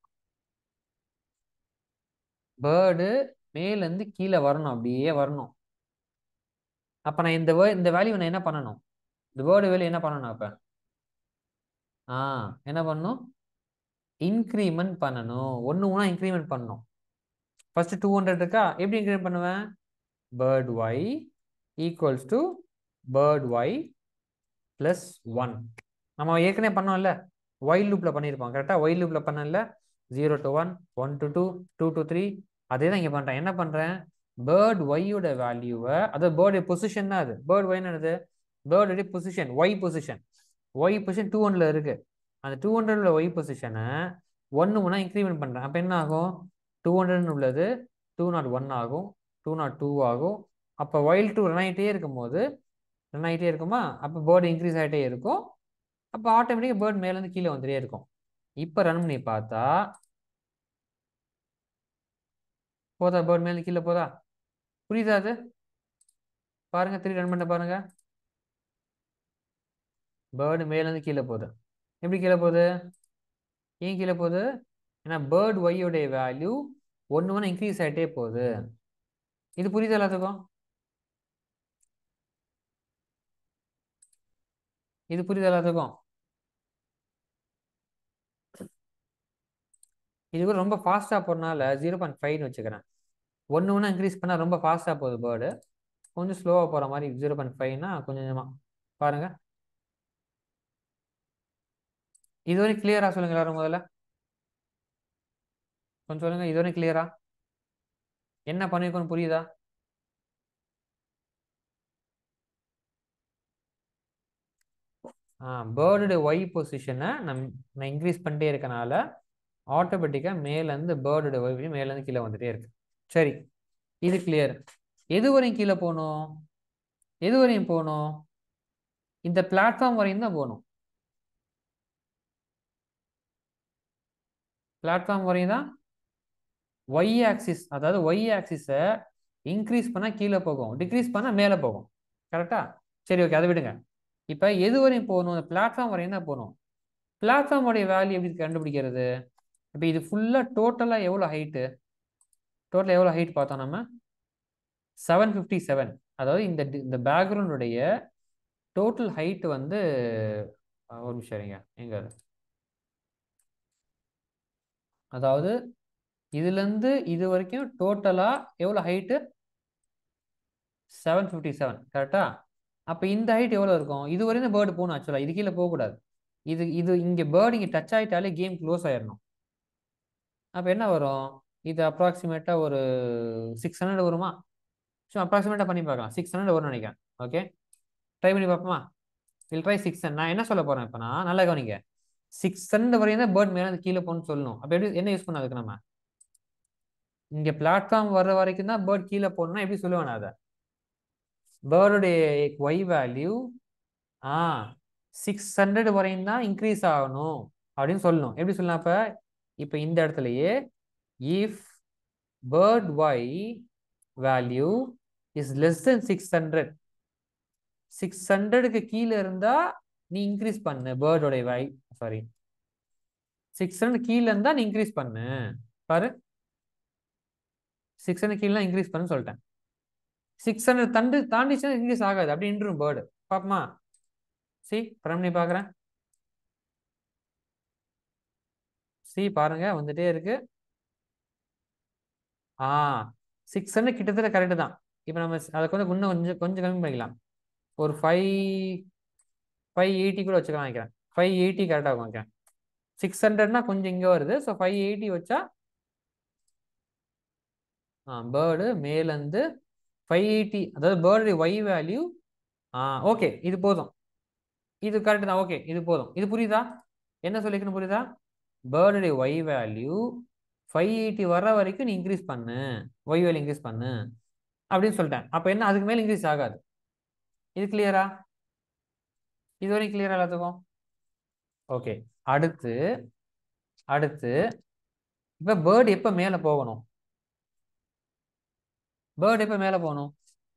S1: பேர்டு மேலேருந்து கீழே வரணும் அப்படியே வரணும் அப்போ நான் இந்த வே இந்த வேல்யூ நான் என்ன பண்ணணும் இந்த வேர்டு வேல்யூ என்ன பண்ணணும் அப்போ ஆ என்ன பண்ணணும் இன்க்ரிமெண்ட் பண்ணணும் ஒன்று ஒன்றா இன்க்ரிமெண்ட் பண்ணணும் ஃபர்ஸ்ட் டூ ஹண்ட்ரட் இருக்கா எப்படி இன்க்ரிமெண்ட் பண்ணுவேன் bird y equals to bird y plus one நம்ம ஏற்கனவே பண்ணோம்ல ஒயில் லூப்பில் பண்ணியிருப்போம் கரெக்டாக ஒயில் லூப்பில் பண்ணல zero to one one to two two to three அதே தான் இங்கே பண்ணுறேன் என்ன பண்ணுறேன் பேர்ட் ஒய்யோட வேல்யூவை அதாவது பேர்டு பொசிஷன் தான் அது பேர்ட் ஒய் என்னது பேர்டுடைய position y position y position two ஹண்ட்ரட்ல இருக்கு அந்த டூ ஹண்ட்ரட்ல ஒய் பொசிஷனை ஒன்று ஒன்றா இன்க்ரிமெண்ட் பண்ணுறேன் அப்போ என்ன ஆகும் டூ ஹண்ட்ரட்னு உள்ளது டூ நாட் ஒன் ஆகும் டூ நாட் டூ ஆகும் அப்போ ஒயில் டூ ரன் ஆகிட்டே இருக்கும் போது ரன் ஆகிட்டே இருக்குமா அப்போ பேர்டு இன்க்ரீஸ் ஆகிட்டே இருக்கும் அப்போ ஆட்டோமேட்டிக்காக பேர்ட் மேலேருந்து கீழே வந்துட்டே இருக்கும் இப்போ ரன் பண்ணி பார்த்தா போதா பேர்ட் மேலே கீழே போதா புரியுதா அது பாருங்க திருப்பி ரன் பண்ண பாருங்க பேர்டு மேலேருந்து கீழே போகுது எப்படி கீழே போகுது ஏன் கீழே போகுது ஏன்னா பேர்ட் ஒய்யோடைய வேல்யூ ஒன்று ஒன்று இன்க்ரீஸ் ஆகிட்டே போகுது இது புரியுது எல்லாத்துக்கும் இது புரியுது எல்லாத்துக்கும் இது கூட ரொம்ப ஃபாஸ்ட்டாக போறனால ஜீரோ பாயிண்ட் ஃபைவ்னு வச்சுக்கிறேன் ஒன்று ஒன்று இன்க்ரீஸ் பண்ணால் ரொம்ப ஃபாஸ்ட்டாக போகுது பேர்டு கொஞ்சம் ஸ்லோவாக போகிற மாதிரி ஜீரோ பாயிண்ட் ஃபைவ்னா கொஞ்சம் கொஞ்சமாக பாருங்கள் இதுவரை கிளியரா சொல்லுங்க எல்லாரும் முதல்ல கொஞ்சம் சொல்லுங்க இதுவரை கிளியரா என்ன பண்ணிருக்கோன்னு புரியுதா ஆ பேர்டுடைய ஒய் பொசிஷனை நம் நான் இன்க்ரீஸ் பண்ணிட்டே இருக்கனால ஆட்டோமேட்டிக்காக மேலேருந்து பேர்டுடைய ஒய் மேலேருந்து கீழே வந்துட்டே இருக்கு சரி இது கிளியர் எது வரையும் கீழே போகணும் எது வரையும் போகணும் இந்த பிளாட்ஃபார்ம் வரையும் தான் போகணும் பிளாட்ஃபார்ம் வரையும் தான் ஒய் ஆக்சிஸ் அதாவது ஒய் ஆக்சிஸை இன்க்ரீஸ் பண்ணால் கீழே போகும் டிக்ரீஸ் பண்ணால் மேலே போகும் கரெக்டா சரி ஓகே அதை விடுங்க இப்போ எது வரையும் போகணும் அந்த பிளாட்ஃபார்ம் வரையும் தான் போகணும் பிளாட்ஃபார்மோடைய வேல்யூ எப்படி கண்டுபிடிக்கிறது இப்போ இது ஃபுல்லாக டோட்டலாக எவ்வளோ ஹைட்டு டோட்டலாக எவ்வளோ ஹைட் பார்த்தோம் நம்ம செவன் ஃபிஃப்டி செவன் அதாவது இந்த இந்த பேக்ரவுண்டுடைய டோட்டல் ஹைட் வந்து ஒரு நிமிஷம் இருங்க எங்க அதாவது இதுலேருந்து இது வரைக்கும் டோட்டலாக எவ்வளோ ஹைட்டு செவன் ஃபிஃப்டி செவன் கரெக்டா அப்போ இந்த ஹைட் எவ்வளோ இருக்கும் இது வரையும் பேர்டு போகணும் ஆக்சுவலாக இது கீழே போகக்கூடாது இது இது இங்கே பேர்டு இங்கே டச் ஆகிட்டாலே கேம் க்ளோஸ் ஆயிடணும் அப்போ என்ன வரும் இது அப்ராக்சிமேட்டாக ஒரு சிக்ஸ் ஹண்ட்ரட் வருமா ஸோ அப்ராக்சிமேட்டாக பண்ணி பார்க்கலாம் சிக்ஸ் ஹண்ட்ரட் வரும்னு நினைக்கிறேன் ஓகே ட்ரை பண்ணி பார்ப்போமா வில் ட்ரை சிக்ஸ் நான் என்ன சொல்ல போகிறேன் இப்போ நான் நல்லா கவனிங்க சிக்ஸ் ஹண்ட்ரட் வரையும் தான் பேர்ட் மேலே கீழே போகணும்னு சொல்லணும் அப்போ எப்படி என்ன யூஸ் பண்ண அதுக்கு நம்ம இங்கே பிளாட்ஃபார்ம் வர்ற வரைக்கும் தான் பேர்ட் கீழே போகணும்னா எப்படி சொல்லுவேன் அதை பேர்டுடைய ஒய் வேல்யூ ஆ சிக்ஸ் ஹண்ட்ரட் வரையும் தான் இன்க்ரீஸ் ஆகணும் அப்படின்னு சொல்லணும் எப்படி சொல்லலாம் அப்போ இப்போ இந்த இடத்துலயே if bird y value is less then six hundred six ஹண்ட்ரடுக்கு கீழே இருந்தா நீ இன்க்ரீஸ் பண்ணு பேர்டோடைய வை சாரி சிக்ஸ் ஹண்ட்ரட் கீழே இருந்தா நீ இன்க்ரீஸ் பண்ணு பாரு சிக்ஸ் ஹண்ட்ரட் கீழே இன்க்ரீஸ் பண்ணு சொல்லிட்டேன் சிக்ஸ் ஹண்ட்ரட் தண்டு தாண்டிச்சுன்னா இன்க்ரீஸ் ஆகாது அப்படி நின்றும் பேர்டு பாப்பமா சி படம் பண்ணி பார்க்குறேன் சி பாருங்க வந்துட்டே இருக்கு ஆ சிக்ஸ் ஹண்ட்ரட் கிட்டத்தட்ட கரெக்டு தான் இப்போ நம்ம அதை கொஞ்சம் இன்னும் கொஞ்சம் கொஞ்சம் கம்மி பண்ணிக்கலாம் ஒரு ஃபைவ் ஃபைவ் எயிட்டி கூட வச்சுக்கலாம் நினைக்கிறேன் ஃபைவ் எயிட்டி கரெக்டாக நினைக்கிறேன் சிக்ஸ் ஹண்ட்ரட்னா கொஞ்சம் இங்கே வருது ஸோ ஃபைவ் எயிட்டி வச்சா ஆ பேர்டு மேலேருந்து ஃபைவ் எயிட்டி அதாவது பேர்டு ஒய் வேல்யூ ஆ ஓகே இது போதும் இது கரெக்ட் தான் ஓகே இது போதும் இது புரியுதா என்ன சொல்லிக்கணும் புரியுதா பேர்டுடைய ஒய் வேல்யூ ஃபைவ் எயிட்டி வர வரைக்கும் நீ இன்க்ரீஸ் பண்ணு ஒய் வேல்யூ இன்க்ரீஸ் பண்ணு அப்படின்னு சொல்லிட்டேன் அப்போ என்ன அதுக்கு மேலே இன்க்ரீஸ் ஆகாது இது கிளியரா இது வரைக்கும் கிளியரா எல்லாத்துக்கும் ஓகே அடுத்து அடுத்து இப்போ பேர்டு எப்போ மேலே போகணும் பேர்டு எப்போ மேலே போகணும்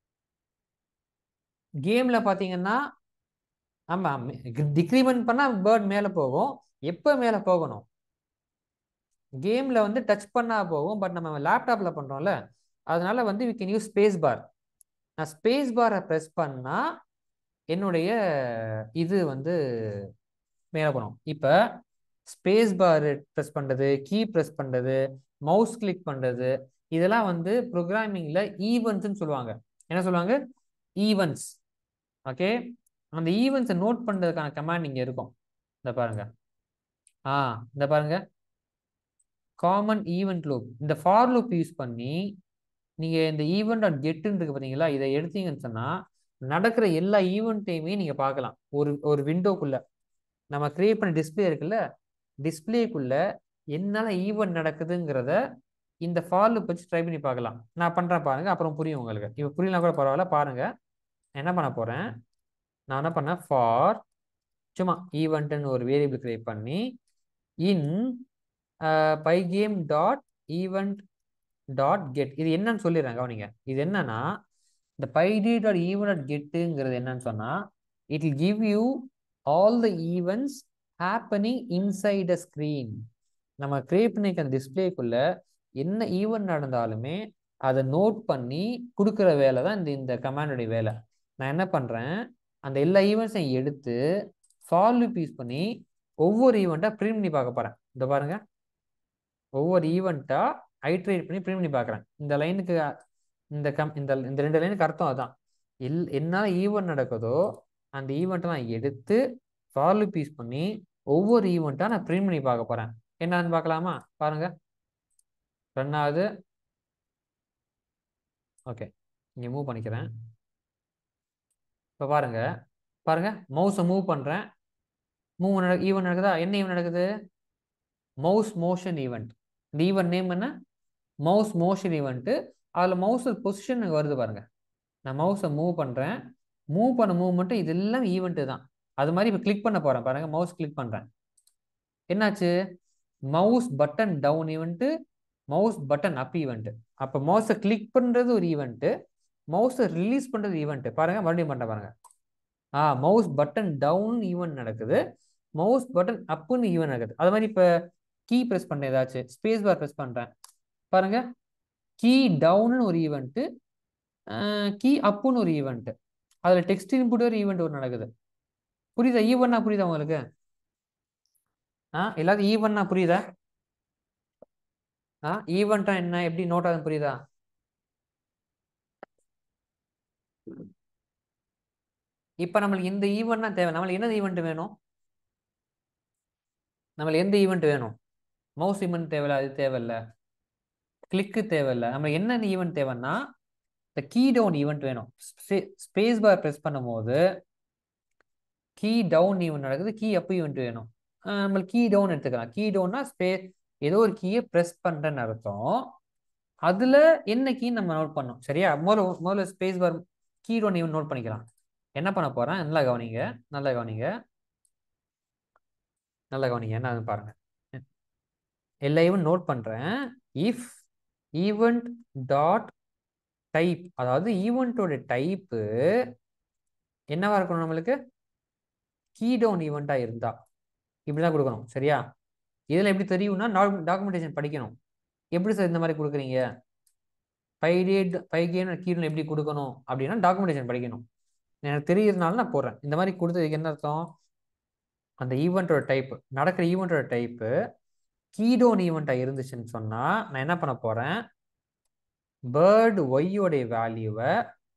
S1: கேமில் பார்த்தீங்கன்னா ஆமாம் டிக்ரிமெண்ட் பண்ணால் பேர்ட் மேலே போகும் எப்போ மேலே போகணும் கேமில் வந்து டச் பண்ணா போகும் பட் நம்ம லேப்டாப்பில் பண்ணுறோம்ல அதனால வந்து we can use space bar நான் ஸ்பேஸ் பாரை ப்ரெஸ் பண்ணால் என்னுடைய இது வந்து மேலே போகணும் இப்போ ஸ்பேஸ் பார் ப்ரெஸ் பண்ணுறது கீ ப்ரெஸ் பண்ணுறது மவுஸ் கிளிக் பண்ணுறது இதெல்லாம் வந்து ப்ரோக்ராமிங்கில் ஈவெண்ட்ஸ்னு சொல்லுவாங்க என்ன சொல்லுவாங்க ஈவெண்ட்ஸ் ஓகே அந்த ஈவெண்ட்ஸை நோட் பண்ணுறதுக்கான கமாண்ட் இங்கே இருக்கும் இந்த பாருங்க ஆ இந்த பாருங்க காமன் ஈவெண்ட் லூப் இந்த ஃபார் லூப் யூஸ் பண்ணி நீங்கள் இந்த ஈவெண்ட் டாட் கெட்டுன்னு இருக்கு பார்த்தீங்களா இதை எடுத்தீங்கன்னு சொன்னால் நடக்கிற எல்லா ஈவெண்ட்டையுமே நீங்கள் பார்க்கலாம் ஒரு ஒரு விண்டோக்குள்ள நம்ம கிரியேட் பண்ண டிஸ்பிளே இருக்குல்ல டிஸ்பிளேக்குள்ள என்னால் ஈவெண்ட் நடக்குதுங்கிறத இந்த ஃபார் லூப் வச்சு ட்ரை பண்ணி பார்க்கலாம் நான் பண்ணுறேன் பாருங்க அப்புறம் புரியும் உங்களுக்கு இப்போ புரியலாம் கூட பரவாயில்ல பாருங்க என்ன பண்ண போகிறேன் நான் என்ன பண்ணேன் ஃபார் சும்மா ஈவெண்ட்டுன்னு ஒரு வேரியபிள் கிரியேட் பண்ணி in pygame dot event dot get இது என்னன்னு சொல்லிடுறேன் கவனிங்க இது என்னன்னா இந்த பைடி டாட் ஈவெண்ட் டாட் கெட்டுங்கிறது என்னன்னு சொன்னால் it will give you all the events happening inside a screen நம்ம கிரியேட் பண்ணிக்க அந்த டிஸ்பிளேக்குள்ள என்ன ஈவெண்ட் நடந்தாலுமே அதை நோட் பண்ணி கொடுக்குற வேலை தான் இந்த இந்த கமாண்டுடைய வேலை நான் என்ன பண்ணுறேன் அந்த எல்லா ஈவெண்ட்ஸையும் எடுத்து ஃபார் லூப் யூஸ் பண்ணி ஒவ்வொரு ஈவெண்ட்டாக பிரிண்ட் பண்ணி பார்க்க போகிறேன் இந்த பாருங்க ஒவ்வொரு ஈவெண்ட்டாக ஐட்ரேட் பண்ணி பிரிண்ட் பண்ணி பார்க்குறேன் இந்த லைனுக்கு இந்த கம் இந்த இந்த ரெண்டு லைனுக்கு அர்த்தம் அதான் எல் என்ன ஈவெண்ட் நடக்குதோ அந்த ஈவெண்ட்டை நான் எடுத்து ஃபார் லூப் யூஸ் பண்ணி ஒவ்வொரு ஈவெண்ட்டாக நான் பிரிண்ட் பண்ணி பார்க்க போகிறேன் என்னன்னு பார்க்கலாமா பாருங்க ரன் ஆகுது ஓகே இங்கே மூவ் பண்ணிக்கிறேன் இப்போ பாருங்க பாருங்க மவுஸை மூவ் பண்ணுறேன் மூவ் நட ஈவெண்ட் நடக்குதா என்ன ஈவெண்ட் நடக்குது மவுஸ் மோஷன் ஈவெண்ட் இந்த ஈவெண்ட் நேம் என்ன மவுஸ் மோஷன் ஈவெண்ட்டு அதில் மவுஸ் பொசிஷன் வருது பாருங்க நான் மவுஸை மூவ் பண்ணுறேன் மூவ் பண்ண மூவ்மெண்ட்டு இது எல்லாம் ஈவெண்ட்டு தான் அது மாதிரி இப்போ கிளிக் பண்ண போகிறேன் பாருங்க மவுஸ் கிளிக் பண்ணுறேன் என்னாச்சு mouse button down event mouse button up event அப்போ மவுஸை கிளிக் பண்ணுறது ஒரு ஈவெண்ட்டு மவுஸை ரிலீஸ் பண்ணுறது ஈவெண்ட்டு பாருங்க மறுபடியும் பண்ண பாருங்க ஆ மவுஸ் பட்டன் டவுன் ஈவெண்ட் நடக்குது மவுஸ் பட்டன் அப்புன்னு ஈவெண்ட் நடக்குது அது மாதிரி இப்போ கீ ப்ரெஸ் பண்ண ஏதாச்சும் ஸ்பேஸ் பார் ப்ரெஸ் பண்ணுறேன் பாருங்க கீ டவுன்னு ஒரு ஈவெண்ட்டு கீ அப்புன்னு ஒரு ஈவெண்ட்டு அதில் டெக்ஸ்ட் இன்புட் ஒரு ஈவெண்ட் ஒரு நடக்குது புரியுதா ஈவெண்ட்னா புரியுதா உங்களுக்கு ஆ எல்லாத்தையும் ஈவெண்ட்னா புரியுதா ஆ ஈவெண்ட்டா என்ன எப்படி நோட் ஆகுது புரியுதா இப்போ நம்மளுக்கு இந்த ஈவெண்ட்னா தேவை நம்மளுக்கு என்ன ஈவெண்ட் வேணும் நம்மளுக்கு எந்த ஈவெண்ட் வேணும் மவுஸ் ஈவெண்ட் தேவையில்ல அது தேவையில்ல கிளிக்கு தேவையில்ல நம்மளுக்கு என்ன ஈவெண்ட் தேவைன்னா இந்த கீ டவுன் ஈவெண்ட் வேணும் ஸ்பேஸ் பார் ப்ரெஸ் பண்ணும்போது கீ டவுன் ஈவெண்ட் நடக்குது கீ அப் ஈவெண்ட் வேணும் நம்மளுக்கு கீ டவுன் எடுத்துக்கலாம் கீ டவுன்னா ஸ்பே ஏதோ ஒரு கீயை ப்ரெஸ் பண்ணுறேன்னு அர்த்தம் அதில் என்ன கீ நம்ம நோட் பண்ணோம் சரியா முதல்ல முதல்ல space bar key down event note பண்ணிக்கலாம் என்ன பண்ண போகிறேன் நல்லா கவனிங்க நல்லா கவனிங்க நல்லா கவனிங்க என்ன பாருங்க எல்லா ஈவெண்ட் நோட் பண்ணுறேன் இஃப் ஈவெண்ட் டாட் டைப் அதாவது ஈவெண்ட்டோட டைப்பு என்னவா இருக்கணும் நம்மளுக்கு கீ டவுன் ஈவெண்ட்டா இருந்தா இப்படிதான் கொடுக்கணும் சரியா இதுல எப்படி தெரியும்னா டாக்குமெண்டேஷன் படிக்கணும் எப்படி சார் இந்த மாதிரி கொடுக்குறீங்க பைடேட் பைகேன் கீழ் எப்படி கொடுக்கணும் அப்படின்னா டாக்குமெண்டேஷன் படிக்கணும் எனக்கு தெரியறதுனால நான் போடுறேன் இந்த மாதிரி கொடுத்ததுக்கு என்ன அர்த்தம் அந்த ஈவெண்ட்டோட டைப் நடக்கிற ஈவெண்ட்டோட டைப்பு கீடோன் ஈவெண்ட்டாக இருந்துச்சுன்னு சொன்னால் நான் என்ன பண்ண போகிறேன் பேர்டு ஒய்யோடைய வேல்யூவை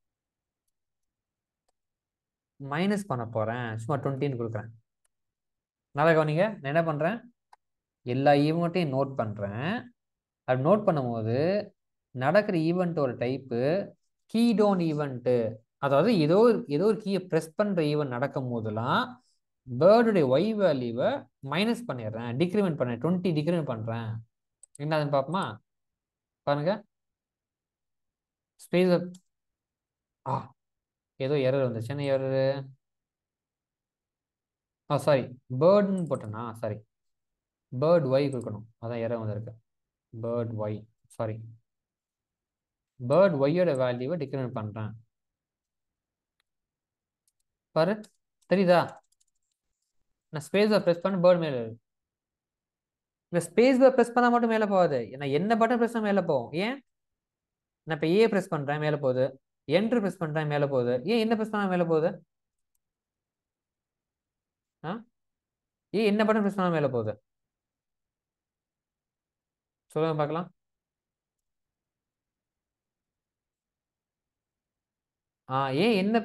S1: மைனஸ் பண்ண போகிறேன் சும்மா டுவெண்ட்டின்னு கொடுக்குறேன் நல்லா கவனிங்க நான் என்ன பண்ணுறேன் எல்லா ஈவெண்ட்டையும் நோட் பண்ணுறேன் அது நோட் பண்ணும்போது நடக்கிற ஈவெண்ட்டோட டைப்பு கீடோன் ஈவெண்ட்டு அதாவது ஏதோ ஏதோ ஒரு கீயை ப்ரெஸ் பண்ணுற ஈவெண்ட் நடக்கும் போதெல்லாம் பேர்டுடைய ஒய் வேல்யூவை மைனஸ் பண்ணிடுறேன் டிக்ரிமெண்ட் பண்ணேன் டுவெண்ட்டி டிக்ரிமெண்ட் பண்ணுறேன் என்னதுன்னு பார்ப்போமா பாருங்க ஸ்பேஸ் ஆ ஏதோ எரர் வந்துச்சு என்ன எரரு ஆ சாரி பேர்டுன்னு போட்டேனா சாரி பேர்ட் ஒய் கொடுக்கணும் அதான் எரர் வந்திருக்கு பேர்ட் ஒய் சாரி பேர்ட் ஒய்யோட வேல்யூவை டிக்ரிமெண்ட் பண்ணுறேன் பாரு தெரியுதா நான் ஸ்பேஸ் பார் ப்ரெஸ் பண்ண பேர்ட் மேலே இல்லை ஸ்பேஸ் பார் ப்ரெஸ் பண்ணால் மட்டும் மேலே போகாது நான் என்ன பட்டன் ப்ரெஸ் பண்ணால் மேலே போகும் ஏன் நான் இப்போ ஏ ப்ரெஸ் பண்ணுறேன் மேலே போகுது என்ட்ரு ப்ரெஸ் பண்ணுறேன் மேலே போகுது ஏன் என்ன ப்ரெஸ் பண்ணால் மேலே போகுது ஆ ஏன் என்ன பட்டன் ப்ரெஸ் பண்ணால் மேலே போகுது சொல்லுங்க பார்க்கலாம் ஆ ஏன் என்ன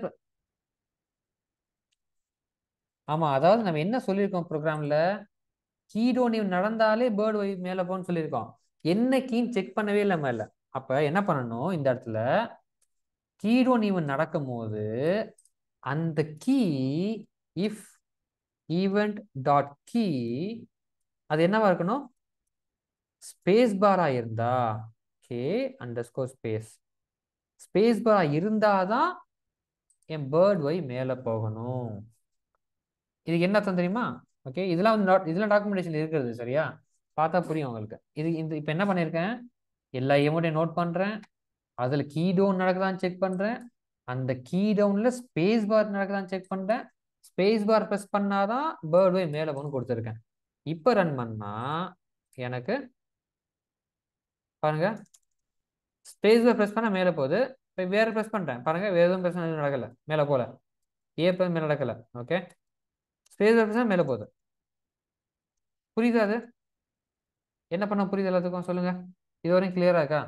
S1: ஆமாம் அதாவது நம்ம என்ன சொல்லியிருக்கோம் ப்ரோக்ராமில் கீடோ நீ நடந்தாலே பேர்டு ஒய் மேலே போன்னு சொல்லியிருக்கோம் என்ன கீன்னு செக் பண்ணவே இல்லை மேலே அப்போ என்ன பண்ணணும் இந்த இடத்துல கீடோ நீவன் நடக்கும் போது அந்த key if event dot key அது என்னவா இருக்கணும் ஸ்பேஸ் பாரா இருந்தா K underscore space space பாரா இருந்தாதான் என் பேர்ட் ஒய் மேலே போகணும் இதுக்கு என்ன அர்த்தம் தெரியுமா ஓகே இதெல்லாம் வந்து இதெல்லாம் டாக்குமெண்டேஷன் இருக்கிறது சரியா பார்த்தா புரியும் உங்களுக்கு இது இந்த இப்போ என்ன பண்ணியிருக்கேன் எல்லா எமௌண்ட்டையும் நோட் பண்ணுறேன் அதில் கீ டவுன் நடக்குதான்னு செக் பண்ணுறேன் அந்த கீ டவுனில் ஸ்பேஸ் பார் நடக்குதான்னு செக் பண்ணுறேன் ஸ்பேஸ் பார் ப்ரெஸ் பண்ணாதான் பேர்ட் வே மேலே போகணும் கொடுத்துருக்கேன் இப்போ ரன் பண்ணால் எனக்கு பாருங்க ஸ்பேஸ் பார் ப்ரெஸ் பண்ணால் மேலே போகுது இப்போ வேறு ப்ரெஸ் பண்ணுறேன் பாருங்கள் வேறு எதுவும் ப்ரெஸ் நடக்கலை மேலே போகல ஏ மேலே நடக்கலை ஓகே ஸ்பேஸ் பார் மேலே போகுது புரியுதா அது என்ன பண்ண புரியுது எல்லாத்துக்கும் சொல்லுங்க இது வரையும் கிளியரா இருக்கா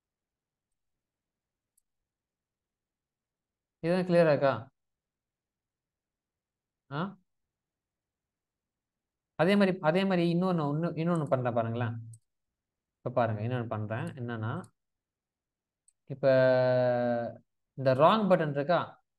S1: இது கிளியரா இருக்கா ஆ அதே மாதிரி அதே மாதிரி இன்னொன்று ஒன்று இன்னொன்று பண்ணுறேன் பாருங்களேன் இப்போ பாருங்கள் இன்னொன்று பண்ணுறேன் என்னன்னா இப்போ இந்த ராங் பட்டன் இருக்கா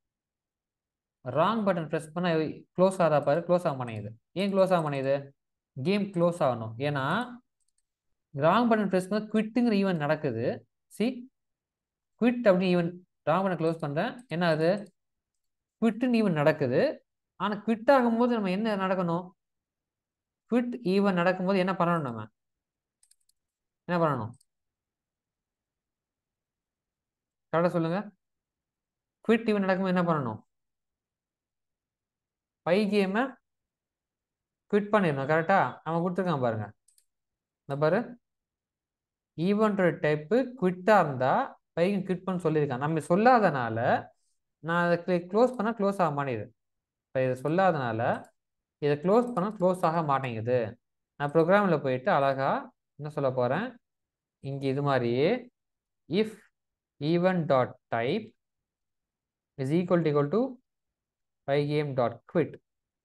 S1: ராங் பட்டன் ப்ரெஸ் பண்ணால் க்ளோஸ் ஆகிறா பாரு க்ளோஸ் ஆக மாட்டேங்குது ஏன் க்ளோஸ் ஆக மாட்டேங்குது கேம் க்ளோஸ் ஆகணும் ஏன்னா ராங் பட்டன் ப்ரெஸ் பண்ண குவிட்டுங்கிற ஈவெண்ட் நடக்குது சி குவிட் அப்படின்னு ஈவெண்ட் ராங் பட்டன் க்ளோஸ் பண்ணுறேன் என்ன ஆகுது குவிட்டுன்னு ஈவெண்ட் நடக்குது ஆனால் குவிட் ஆகும்போது நம்ம என்ன நடக்கணும் குவிட் ஈவெண்ட் நடக்கும்போது என்ன பண்ணணும் நம்ம என்ன பண்ணணும் கரெக்டாக சொல்லுங்க குவிட் ஈவெண்ட் நடக்கும்போது என்ன பண்ணணும் பை கேமை குவிட் பண்ணிடணும் கரெக்டா அவன் கொடுத்துருக்கான் பாருங்க இந்த பாரு ஈவெண்ட்டோட டைப்பு குவிட்டாக இருந்தால் பைக்கு குவிட் பண்ண சொல்லியிருக்கான் நம்ம சொல்லாதனால நான் அதை க்ளோஸ் பண்ணால் க்ளோஸ் ஆக மாட்டேங்குது இப்போ இதை சொல்லாதனால இதை க்ளோஸ் பண்ணால் க்ளோஸ் ஆக மாட்டேங்குது நான் ப்ரோக்ராமில் போயிட்டு அழகா என்ன சொல்ல போகிறேன் இங்கே இது மாதிரியே if event dot type is equal to equal to pygame dot quit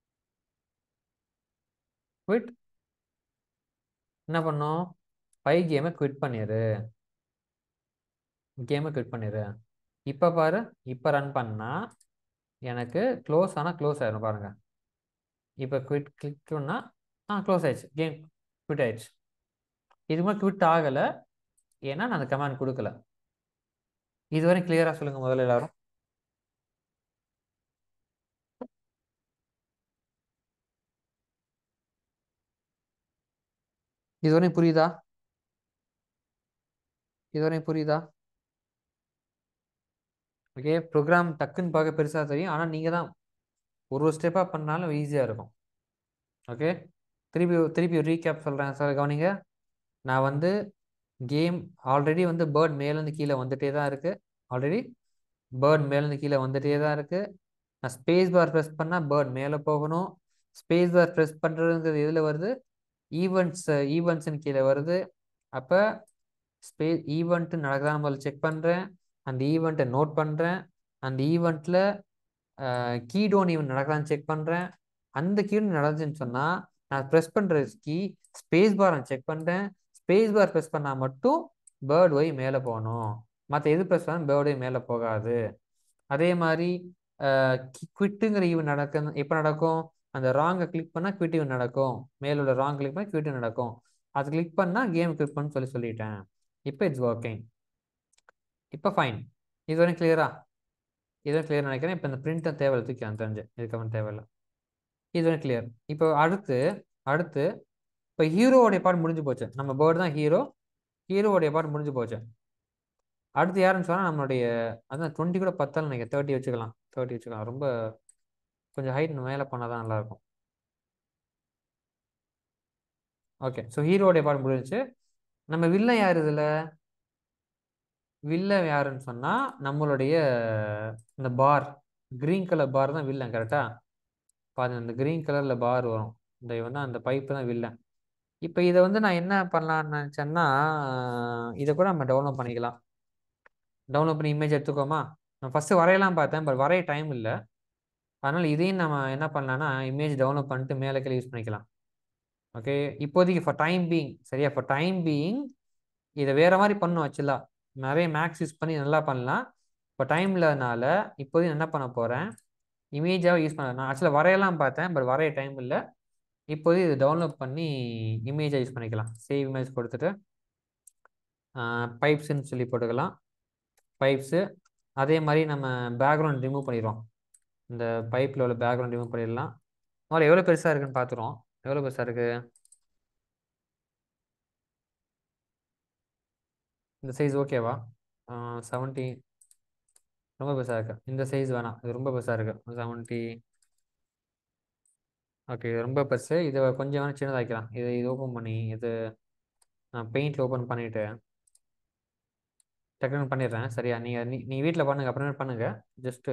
S1: quit என்ன பண்ணும் பை கேமை குவிட் பண்ணிடு கேமை குவிட் பண்ணிடு இப்போ பாரு இப்போ ரன் பண்ணால் எனக்கு க்ளோஸ் ஆனால் க்ளோஸ் ஆயிடும் பாருங்க இப்போ குவிட் கிளிக் பண்ணால் ஆ க்ளோஸ் ஆயிடுச்சு கேம் குவிட் ஆயிடுச்சு இது மாதிரி குவிட் ஆகலை ஏன்னா நான் அந்த கமாண்ட் கொடுக்கல இதுவரை கிளியராக சொல்லுங்கள் முதல்ல எல்லாரும் இதுவரை புரியுதா இதுவரை புரியுதா ஓகே ப்ரோக்ராம் டக்குன்னு பார்க்க பெருசாக தெரியும் ஆனால் நீங்கள் தான் ஒரு ஒரு ஸ்டெப்பாக பண்ணாலும் ஈஸியாக இருக்கும் ஓகே திருப்பி திருப்பி ரீகேப் சொல்கிறேன் சார் கவனிங்க நான் வந்து கேம் ஆல்ரெடி வந்து பேர்ட் மேலேருந்து கீழே வந்துட்டே தான் இருக்குது ஆல்ரெடி பேர்ட் மேலேருந்து கீழே வந்துட்டே தான் இருக்குது நான் ஸ்பேஸ் பார் ப்ரெஸ் பண்ணால் பேர்ட் மேலே போகணும் ஸ்பேஸ் பார் ப்ரெஸ் பண்ணுறதுங்கிறது எதில் வருது ஈவெண்ட்ஸ் ஈவெண்ட்ஸ்னு கீழே வருது அப்போ ஸ்பே ஈவெண்ட்டு நடக்குதான்னு முதல்ல செக் பண்ணுறேன் அந்த ஈவெண்ட்டை நோட் பண்ணுறேன் அந்த ஈவெண்ட்டில் கீடோன் ஈவெண்ட் நடக்குதான்னு செக் பண்ணுறேன் அந்த கீடு நடந்துச்சுன்னு சொன்னால் நான் ப்ரெஸ் பண்ணுற கீ ஸ்பேஸ் பார் நான் செக் பண்ணுறேன் ஸ்பேஸ் பார் ப்ரெஸ் பண்ணால் மட்டும் பேர்ட் ஒய் மேலே போகணும் மற்ற எது ப்ரெஸ் பண்ணாலும் பேர்ட் ஒய் மேலே போகாது அதே மாதிரி குவிட்டுங்கிற ஈவெண்ட் நடக்க எப்போ நடக்கும் அந்த ராங்கை கிளிக் பண்ணால் குவிட் ஈவெண்ட் நடக்கும் மேலோட ராங் கிளிக் பண்ணால் குவிட் நடக்கும் அது கிளிக் பண்ணால் கேம் கிளிக் பண்ணு சொல்லி சொல்லிட்டேன் இப்போ இட்ஸ் ஒர்க்கிங் இப்போ ஃபைன் இது வரைக்கும் கிளியரா இது வரைக்கும் கிளியர் நினைக்கிறேன் இப்போ இந்த பிரிண்ட்டை தேவையில்லை தூக்கி தெரிஞ்சு இதுக்கப்புறம் தேவையில்லை இது வரைக்கும் கிளியர் இப்போ அடுத்து அடுத்து இப்போ ஹீரோவோடைய பாட்டு முடிஞ்சு போச்சு நம்ம பேர்டு தான் ஹீரோ ஹீரோவோடைய பாட்டு முடிஞ்சு போச்சு அடுத்து யாருன்னு சொன்னால் நம்மளுடைய அதான் டுவெண்ட்டி கூட பத்தாலும் நினைக்கிறேன் தேர்ட்டி வச்சுக்கலாம் தேர்ட்டி வச்சுக்கலாம் ரொம்ப கொஞ்சம் ஹைட் மேலே பண்ணால் தான் நல்லாயிருக்கும் ஓகே ஸோ ஹீரோடைய பாட்டு முடிஞ்சிச்சு நம்ம வில்லன் யார் இதில் வில்லன் யாருன்னு சொன்னால் நம்மளுடைய இந்த பார் க்ரீன் கலர் பார் தான் வில்லன் கரெக்டாக பாருங்க இந்த க்ரீன் கலரில் பார் வரும் இந்த வந்து அந்த பைப்பு தான் வில்லன் இப்போ இதை வந்து நான் என்ன பண்ணலான்னு நினச்சேன்னா இதை கூட நம்ம டவுன்லோட் பண்ணிக்கலாம் டவுன்லோட் பண்ணி இமேஜ் எடுத்துக்கோமா நான் ஃபஸ்ட்டு வரையலாம் பார்த்தேன் பட் வரைய டைம் இல்லை அதனால் இதையும் நம்ம என்ன பண்ணலான்னா இமேஜ் டவுன்லோட் பண்ணிட்டு மேலே கீழே யூஸ் பண்ணிக்கலாம் ஓகே இப்போதைக்கு ஃபார் டைம் பீயிங் சரியா ஃபார் டைம் பீயிங் இதை வேறு மாதிரி பண்ணும் ஆக்சுவலாக நிறைய மேக்ஸ் யூஸ் பண்ணி நல்லா பண்ணலாம் இப்போ டைம் இல்லாதனால இப்போதைக்கு என்ன பண்ண போகிறேன் இமேஜாக யூஸ் பண்ண நான் ஆக்சுவலாக வரையலாம் பார்த்தேன் பட் வரைய டைம் இல்லை இப்போது இது டவுன்லோட் பண்ணி இமேஜாக யூஸ் பண்ணிக்கலாம் சேவ் இமேஜ் கொடுத்துட்டு பைப்ஸ்ன்னு சொல்லி போட்டுக்கலாம் பைப்ஸு அதே மாதிரி நம்ம பேக்ரவுண்ட் ரிமூவ் பண்ணிடுவோம் இந்த பைப்பில் உள்ள பேக்ரவுண்ட் ரிமூவ் பண்ணிடலாம் முதல்ல எவ்வளோ பெருசாக இருக்குன்னு பார்த்துருவோம் எவ்வளோ பெருசாக இருக்குது இந்த சைஸ் ஓகேவா செவன்ட்டி ரொம்ப பெருசாக இருக்கு இந்த சைஸ் வேணாம் இது ரொம்ப பெருசாக இருக்கு செவன்ட்டி ஓகே இது ரொம்ப பெருசு இதை கொஞ்சம் வேணால் சின்னதாக்கலாம் இது இது ஓப்பன் பண்ணி இது நான் பெயிண்டில் ஓப்பன் பண்ணிவிட்டு டக்குன்னு பண்ணிடுறேன் சரியா நீங்கள் நீ நீ வீட்டில் பண்ணுங்க அப்புறமே பண்ணுங்கள் ஜஸ்ட்டு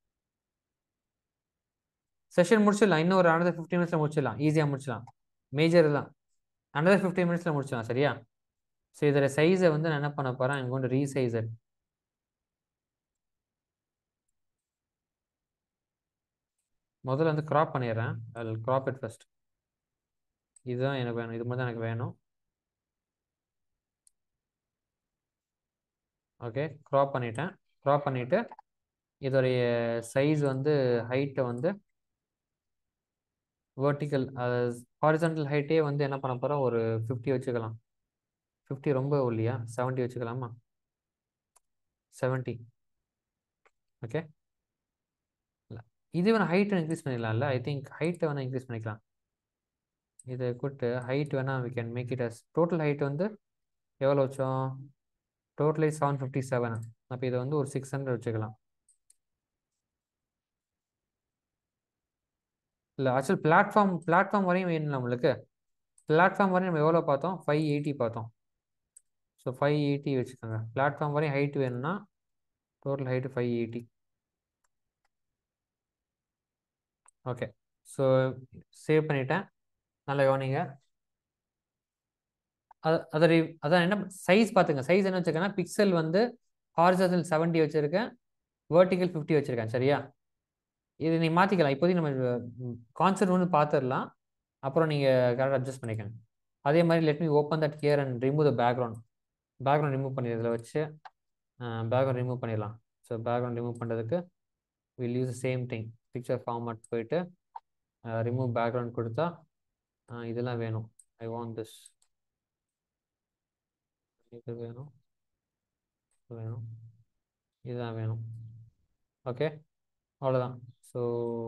S1: செஷன் முடிச்சிடலாம் இன்னும் ஒரு அனதர் ஃபிஃப்டி மினிட்ஸில் முடிச்சிடலாம் ஈஸியாக முடிச்சிடலாம் மேஜர் தான் அனதர் ஃபிஃப்டி மினிட்ஸில் முடிச்சிடலாம் சரியா ஸோ இதோட சைஸை வந்து நான் என்ன பண்ண போகிறேன் இங்கே கொண்டு ரீசைஸ் இட் முதல்ல வந்து க்ராப் பண்ணிடுறேன் அதில் க்ராப் இட் ஃபஸ்ட் இதுதான் எனக்கு வேணும் இது மட்டும் தான் எனக்கு வேணும் ஓகே க்ராப் பண்ணிட்டேன் க்ராப் பண்ணிவிட்டு இதோடைய சைஸ் வந்து ஹைட்டை வந்து வேர்ட்டிக்கல் ஹாரிசன்டல் ஹைட்டே வந்து என்ன பண்ண போகிறோம் ஒரு ஃபிஃப்டி வச்சுக்கலாம் ஃபிஃப்டி ரொம்ப இல்லையா செவன்ட்டி வச்சுக்கலாமா செவன்ட்டி ஓகே இல்லை இது வேணால் ஹைட்டை இன்க்ரீஸ் பண்ணிடலாம்ல ஐ திங்க் ஹைட்டை வேணால் இன்க்ரீஸ் பண்ணிக்கலாம் இதை கூட்டு ஹைட் வேணால் we can make it as total height வந்து எவ்வளோ வச்சோம் டோட்டலி செவன் ஃபிஃப்டி செவன் அப்போ இதை வந்து ஒரு சிக்ஸ் ஹண்ட்ரட் வச்சுக்கலாம் இல்லை ஆக்சுவல் பிளாட்ஃபார்ம் பிளாட்ஃபார்ம் வரையும் வேணும் நம்மளுக்கு பிளாட்ஃபார்ம் வரையும் நம்ம எவ்வளோ பார்த்தோம் ஃபைவ் எயிட்டி பார்த்தோம் ஸோ ஃபைவ் எயிட்டி வச்சுக்கோங்க பிளாட்ஃபார்ம் வரையும் ஹைட் வேணும்னா total height five eighty okay so save பண்ணிட்டேன் நல்லா கவனிங்க அது அதை அதான் என்ன சைஸ் பார்த்துங்க சைஸ் என்ன வச்சுருக்கேன்னா பிக்சல் வந்து ஹாரிசல் செவன்ட்டி வச்சுருக்கேன் வேர்ட்டிக்கல் ஃபிஃப்டி வச்சுருக்கேன் சரியா இது நீ மாற்றிக்கலாம் இப்போதைக்கு நம்ம கான்செப்ட் வந்து பார்த்துடலாம் அப்புறம் நீங்கள் கரெக்டாக அட்ஜஸ்ட் பண்ணிக்கோங்க அதே மாதிரி let me open that gear and remove the background background remove பண்ணி இதில் வச்சு பேக்ரவுண்ட் ரிமூவ் பண்ணிடலாம் ஸோ பேக்ரவுண்ட் ரிமூவ் பண்ணுறதுக்கு will use same thing picture format போயிட்டு ரிமூவ் பேக்ரவுண்ட் கொடுத்தா இதெல்லாம் வேணும் ஐ வாண்ட் திஸ் இது வேணும் வேணும் இதுதான் வேணும் ஓகே அவ்வளோதான் ஸோ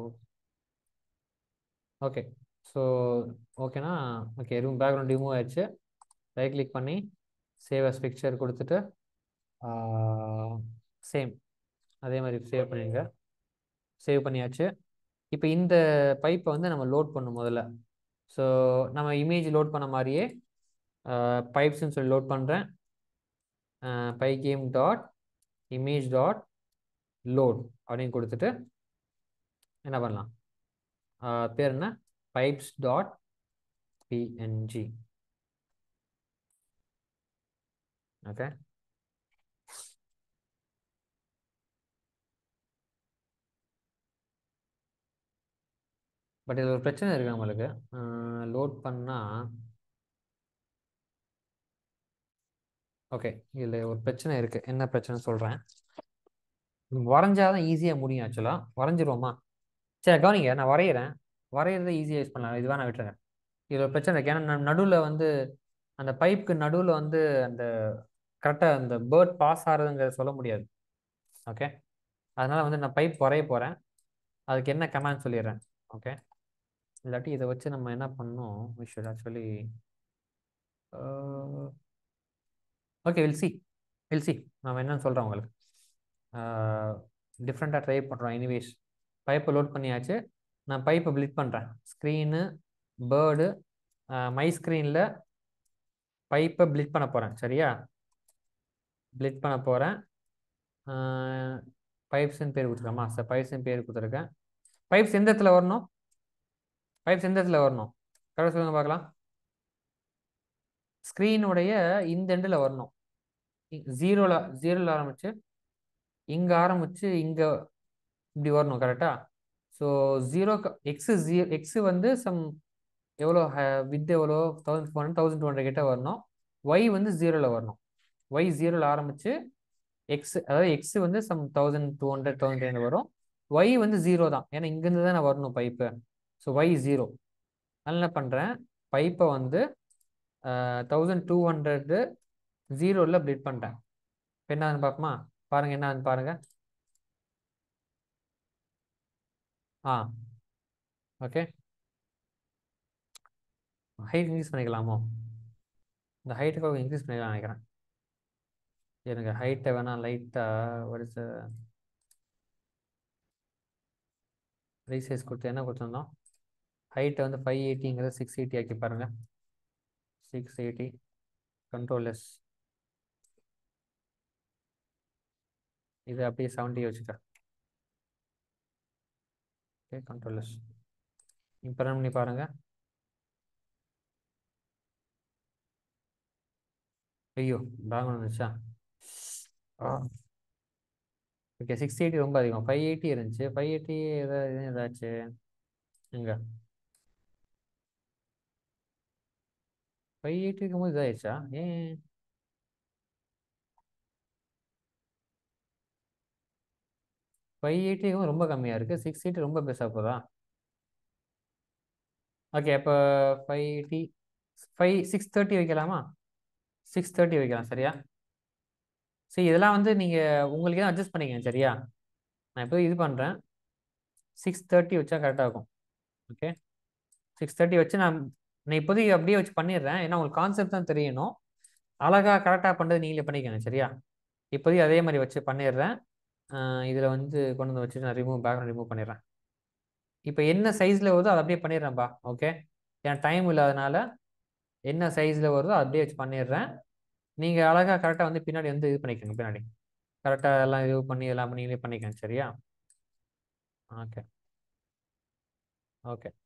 S1: ஓகே ஸோ ஓகேனா ஓகே ரூம் பேக்ரவுண்ட் ரிமூவ் ஆயிடுச்சு ரைட் கிளிக் பண்ணி சேவ் அஸ் பிக்சர் கொடுத்துட்டு சேம் அதே மாதிரி சேவ் பண்ணிடுங்க சேவ் பண்ணியாச்சு இப்போ இந்த பைப்பை வந்து நம்ம லோட் பண்ணும் முதல்ல ஸோ நம்ம இமேஜ் லோட் பண்ண மாதிரியே பைப்ஸ்ன்னு சொல்லி லோட் பண்ணுறேன் pygame dot image dot load அப்படின்னு கொடுத்துட்டு என்ன பண்ணலாம் ஆஹ் பேர் என்ன pipes dot PNG okay but இதில் ஒரு பிரச்சனை இருக்கு நம்மளுக்கு லோட் பண்ணால் ஓகே இதில் ஒரு பிரச்சனை இருக்குது என்ன பிரச்சனை சொல்கிறேன் வரைஞ்சாதான் ஈஸியாக முடியும் ஆக்சுவலாக வரைஞ்சிருவோமா சரி கவனிங்க நான் வரைகிறேன் வரைகிறத ஈஸியாக யூஸ் பண்ணலாம் இதுவாக நான் விட்டுறேன் இதில் ஒரு பிரச்சனை இருக்கு ஏன்னா நடுவில் வந்து அந்த பைப்புக்கு நடுவில் வந்து அந்த கரெக்டாக அந்த பேர்ட் பாஸ் ஆகுறதுங்கிறத சொல்ல முடியாது ஓகே அதனால் வந்து நான் பைப் வரைய போகிறேன் அதுக்கு என்ன கமாண்ட் சொல்லிடுறேன் ஓகே இல்லாட்டி இதை வச்சு நம்ம என்ன பண்ணணும் we should actually okay will see will see நம்ம என்னன்னு சொல்கிறோம் உங்களுக்கு டிஃப்ரெண்ட்டாக ட்ரை பண்ணுறோம் எனிவேஸ் பைப்பை லோட் பண்ணியாச்சு நான் பைப்பை பிளிட் பண்ணுறேன் ஸ்க்ரீனு பேர்டு மை ஸ்க்ரீனில் பைப்பை பிளிட் பண்ண போகிறேன் சரியா பிளிட் பண்ண போகிறேன் பைப்ஸ்ன்னு பேர் கொடுத்துருக்கேம்மா சார் பைப்ஸ்ன்னு பேர் கொடுத்துருக்கேன் பைப்ஸ் எந்த இடத்துல வரணும் பைப்ஸ் எந்த இடத்துல வரணும் கரெக்டாக சொல்லுங்க பார்க்கலாம் ஸ்க்ரீனுடைய இந்த எண்டில் வரணும் ஜீரோவில் ஜீரோவில் ஆரம்பிச்சு இங்கே ஆரம்பிச்சு இங்கே இப்படி வரணும் கரெக்டா ஸோ ஜீரோ எக்ஸு ஜீ எக்ஸு வந்து சம் எவ்வளோ வித் எவ்வளோ thousand four thousand two hundred கிட்ட வரணும் ஒய் வந்து ஜீரோவில் வரணும் ஒய் ஜீரோவில் ஆரம்பிச்சு எக்ஸ் அதாவது எக்ஸ் வந்து some thousand two hundred thousand three வரும் ஒய் வந்து ஜீரோ தான் ஏன்னா இங்கேருந்து தானே வரணும் பைப்பு ஸோ ஒய் ஜீரோ அதனால் என்ன பண்ணுறேன் பைப்பை வந்து தௌசண்ட் டூ ஹண்ட்ரடு ஜீரோவில் பிளிட் பண்ணிட்டேன் இப்போ என்னன்னு பார்ப்போமா பாருங்கள் என்னன்னு பாருங்கள் ஆ ஓகே ஹைட் இன்க்ரீஸ் பண்ணிக்கலாமோ இந்த ஹைட்டை கொஞ்சம் இன்க்ரீஸ் பண்ணிக்கலாம் நினைக்கிறேன் எனக்கு ஹைட்டை வேணால் லைட்டாக ஒரு ரீசைஸ் கொடுத்து என்ன கொடுத்துருந்தோம் ஹைட்டை வந்து ஃபைவ் எயிட்டிங்கிறத சிக்ஸ் எயிட்டி ஆக்கி பாருங்கள் சிக்ஸ் எயிட்டி கண்ட்ரோல் எஸ் இது அப்படியே செவன்ட்டி வச்சுக்க ஓகே கண்ட்ரோல் எஸ் இப்போ ரன் பண்ணி பாருங்க ஐயோ பேக் வந்துச்சா ஓகே சிக்ஸ் எயிட்டி ரொம்ப அதிகம் ஃபைவ் எயிட்டி இருந்துச்சு ஃபைவ் எயிட்டி ஏதாவது ஏதாச்சு எங்க ஃபைவ் எயிட்டி இருக்கும்போது இதாகிடுச்சா ஏன் ஃபைவ் எயிட்டி ரொம்ப கம்மியாக இருக்குது சிக்ஸ் எயிட்டி ரொம்ப பெருசாக போதா ஓகே அப்போ five eighty five six thirty வைக்கலாமா சிக்ஸ் தேர்ட்டி வைக்கலாம் சரியா சரி இதெல்லாம் வந்து நீங்கள் உங்களுக்கு தான் அட்ஜஸ்ட் பண்ணிக்கங்க சரியா நான் இப்போ இது பண்ணுறேன் சிக்ஸ் தேர்ட்டி வச்சா கரெக்டாக இருக்கும் ஓகே சிக்ஸ் தேர்ட்டி வச்சு நான் நான் இப்போதைக்கு அப்படியே வச்சு பண்ணிடுறேன் ஏன்னா உங்களுக்கு கான்செப்ட் தான் தெரியணும் அழகாக கரெக்டாக பண்ணுறது நீங்களே பண்ணிக்கணும் சரியா இப்போதைக்கு அதே மாதிரி வச்சு பண்ணிடுறேன் இதில் வந்து கொண்டு வந்து வச்சு நான் ரிமூவ் பேக்ரவுண்ட் ரிமூவ் பண்ணிடுறேன் இப்போ என்ன சைஸில் வருதோ அதை அப்படியே பண்ணிடுறேன்ப்பா ஓகே ஏன்னா டைம் இல்லாதனால என்ன சைஸில் வருதோ அப்படியே வச்சு பண்ணிடுறேன் நீங்கள் அழகாக கரெக்டாக வந்து பின்னாடி வந்து இது பண்ணிக்கோங்க பின்னாடி கரெக்டாக எல்லாம் இது பண்ணி எல்லாம் நீங்களே பண்ணிக்கோங்க சரியா ஓகே ஓகே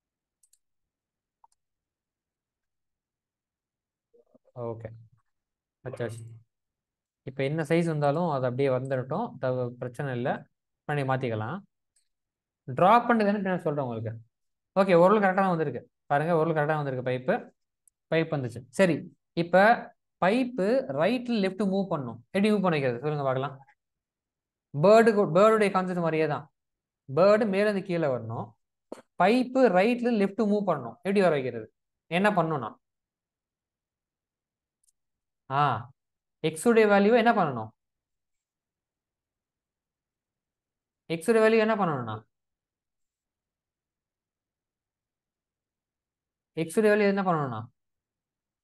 S1: ஓகே வச்சாச்சு இப்போ என்ன சைஸ் வந்தாலும் அது அப்படியே வந்துடட்டும் த- பிரச்சனை இல்லை பண்ணி மாற்றிக்கலாம் ட்ரா பண்ணுறதுன்னு நான் சொல்கிறேன் உங்களுக்கு ஓகே ஓரளவு கரெக்டாக தான் வந்திருக்கு பாருங்கள் ஓரளவு கரெக்டாக வந்திருக்கு பைப்பு பைப் வந்துச்சு சரி இப்போ பைப்பு ரைட்டில் லெஃப்ட் மூவ் பண்ணும் எப்படி மூவ் பண்ணிக்கிறது சொல்லுங்க பார்க்கலாம் பேர்டுக்கு பேர்டுடைய கான்செப்ட் மாதிரியே தான் பேர்டு மேலேருந்து கீழே வரணும் பைப்பு ரைட்ல லெஃப்ட் மூவ் பண்ணணும் எப்படி வர வைக்கிறது என்ன பண்ணணும்னா ஆ எக்ஸ் உடைய வேல்யூ என்ன பண்ணணும் எக்ஸ் உடைய வேல்யூ என்ன பண்ணணும்னா எக்ஸ் உடைய வேல்யூ என்ன பண்ணணும்னா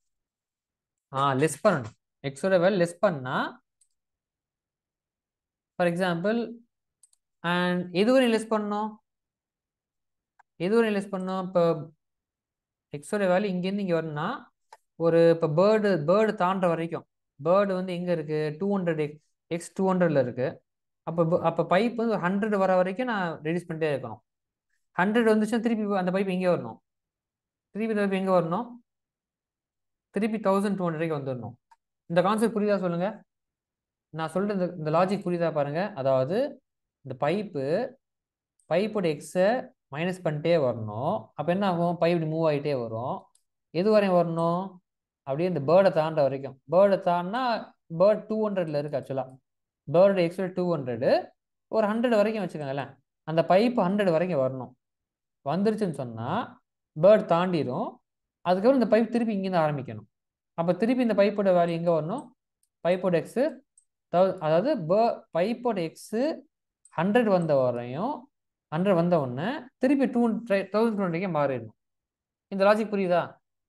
S1: ஆ லெஸ் பண்ணணும் எக்ஸ் உடைய வேல்யூ லெஸ் பண்ணா ஃபார் எக்ஸாம்பிள் அண்ட் எது வரையும் லெஸ் பண்ணணும் எது வரையும் லெஸ் பண்ணணும் இப்போ எக்ஸோட வேல்யூ இங்கேருந்து இங்கே வரணும்னா ஒரு இப்போ பேர்டு பேர்டு தாண்டுற வரைக்கும் பேர்டு வந்து எங்கே இருக்குது two hundred x x two ஹண்ட்ரடில் இருக்குது அப்போ அப்போ பைப் வந்து ஹண்ட்ரட் வர வரைக்கும் நான் ரெடியூஸ் பண்ணிட்டே இருக்கணும் ஹண்ட்ரட் வந்துச்சுன்னா திருப்பி அந்த பைப் எங்கே வரணும் திருப்பி இந்த பைப் எங்கே வரணும் திருப்பி தௌசண்ட் டூ ஹண்ட்ரடுக்கு வந்துடணும் இந்த கான்செப்ட் புரியுதா சொல்லுங்கள் நான் சொல்கிற இந்த இந்த லாஜிக் புரியுதா பாருங்கள் அதாவது இந்த பைப்பு பைப்போட எக்ஸை மைனஸ் பண்ணிட்டே வரணும் அப்போ என்ன ஆகும் பைப் இப்படி மூவ் ஆகிட்டே வரும் எது வரையும் வரணும் அப்படியே இந்த பேர்டை தாண்ட வரைக்கும் பேர்டை தாண்டினா பேர்ட் டூ ஹண்ட்ரட்ல இருக்கு ஆக்சுவலாக பேர்டு எக்ஸ்வல் டூ ஹண்ட்ரடு ஒரு ஹண்ட்ரட் வரைக்கும் வச்சுக்கோங்களேன் அந்த பைப் ஹண்ட்ரட் வரைக்கும் வரணும் வந்துருச்சுன்னு சொன்னால் பேர்ட் தாண்டிடும் அதுக்கப்புறம் இந்த பைப் திருப்பி இங்கேருந்து ஆரம்பிக்கணும் அப்போ திருப்பி இந்த பைப்போட வேல்யூ எங்கே வரணும் பைப்போட எக்ஸு அதாவது பே பைப்போட எக்ஸு ஹண்ட்ரட் வந்த வரையும் ஹண்ட்ரட் வந்த உடனே திருப்பி டூ தௌசண்ட் டூ ஹண்ட்ரட்கே மாறிடணும் இந்த லாஜிக் புரியுதா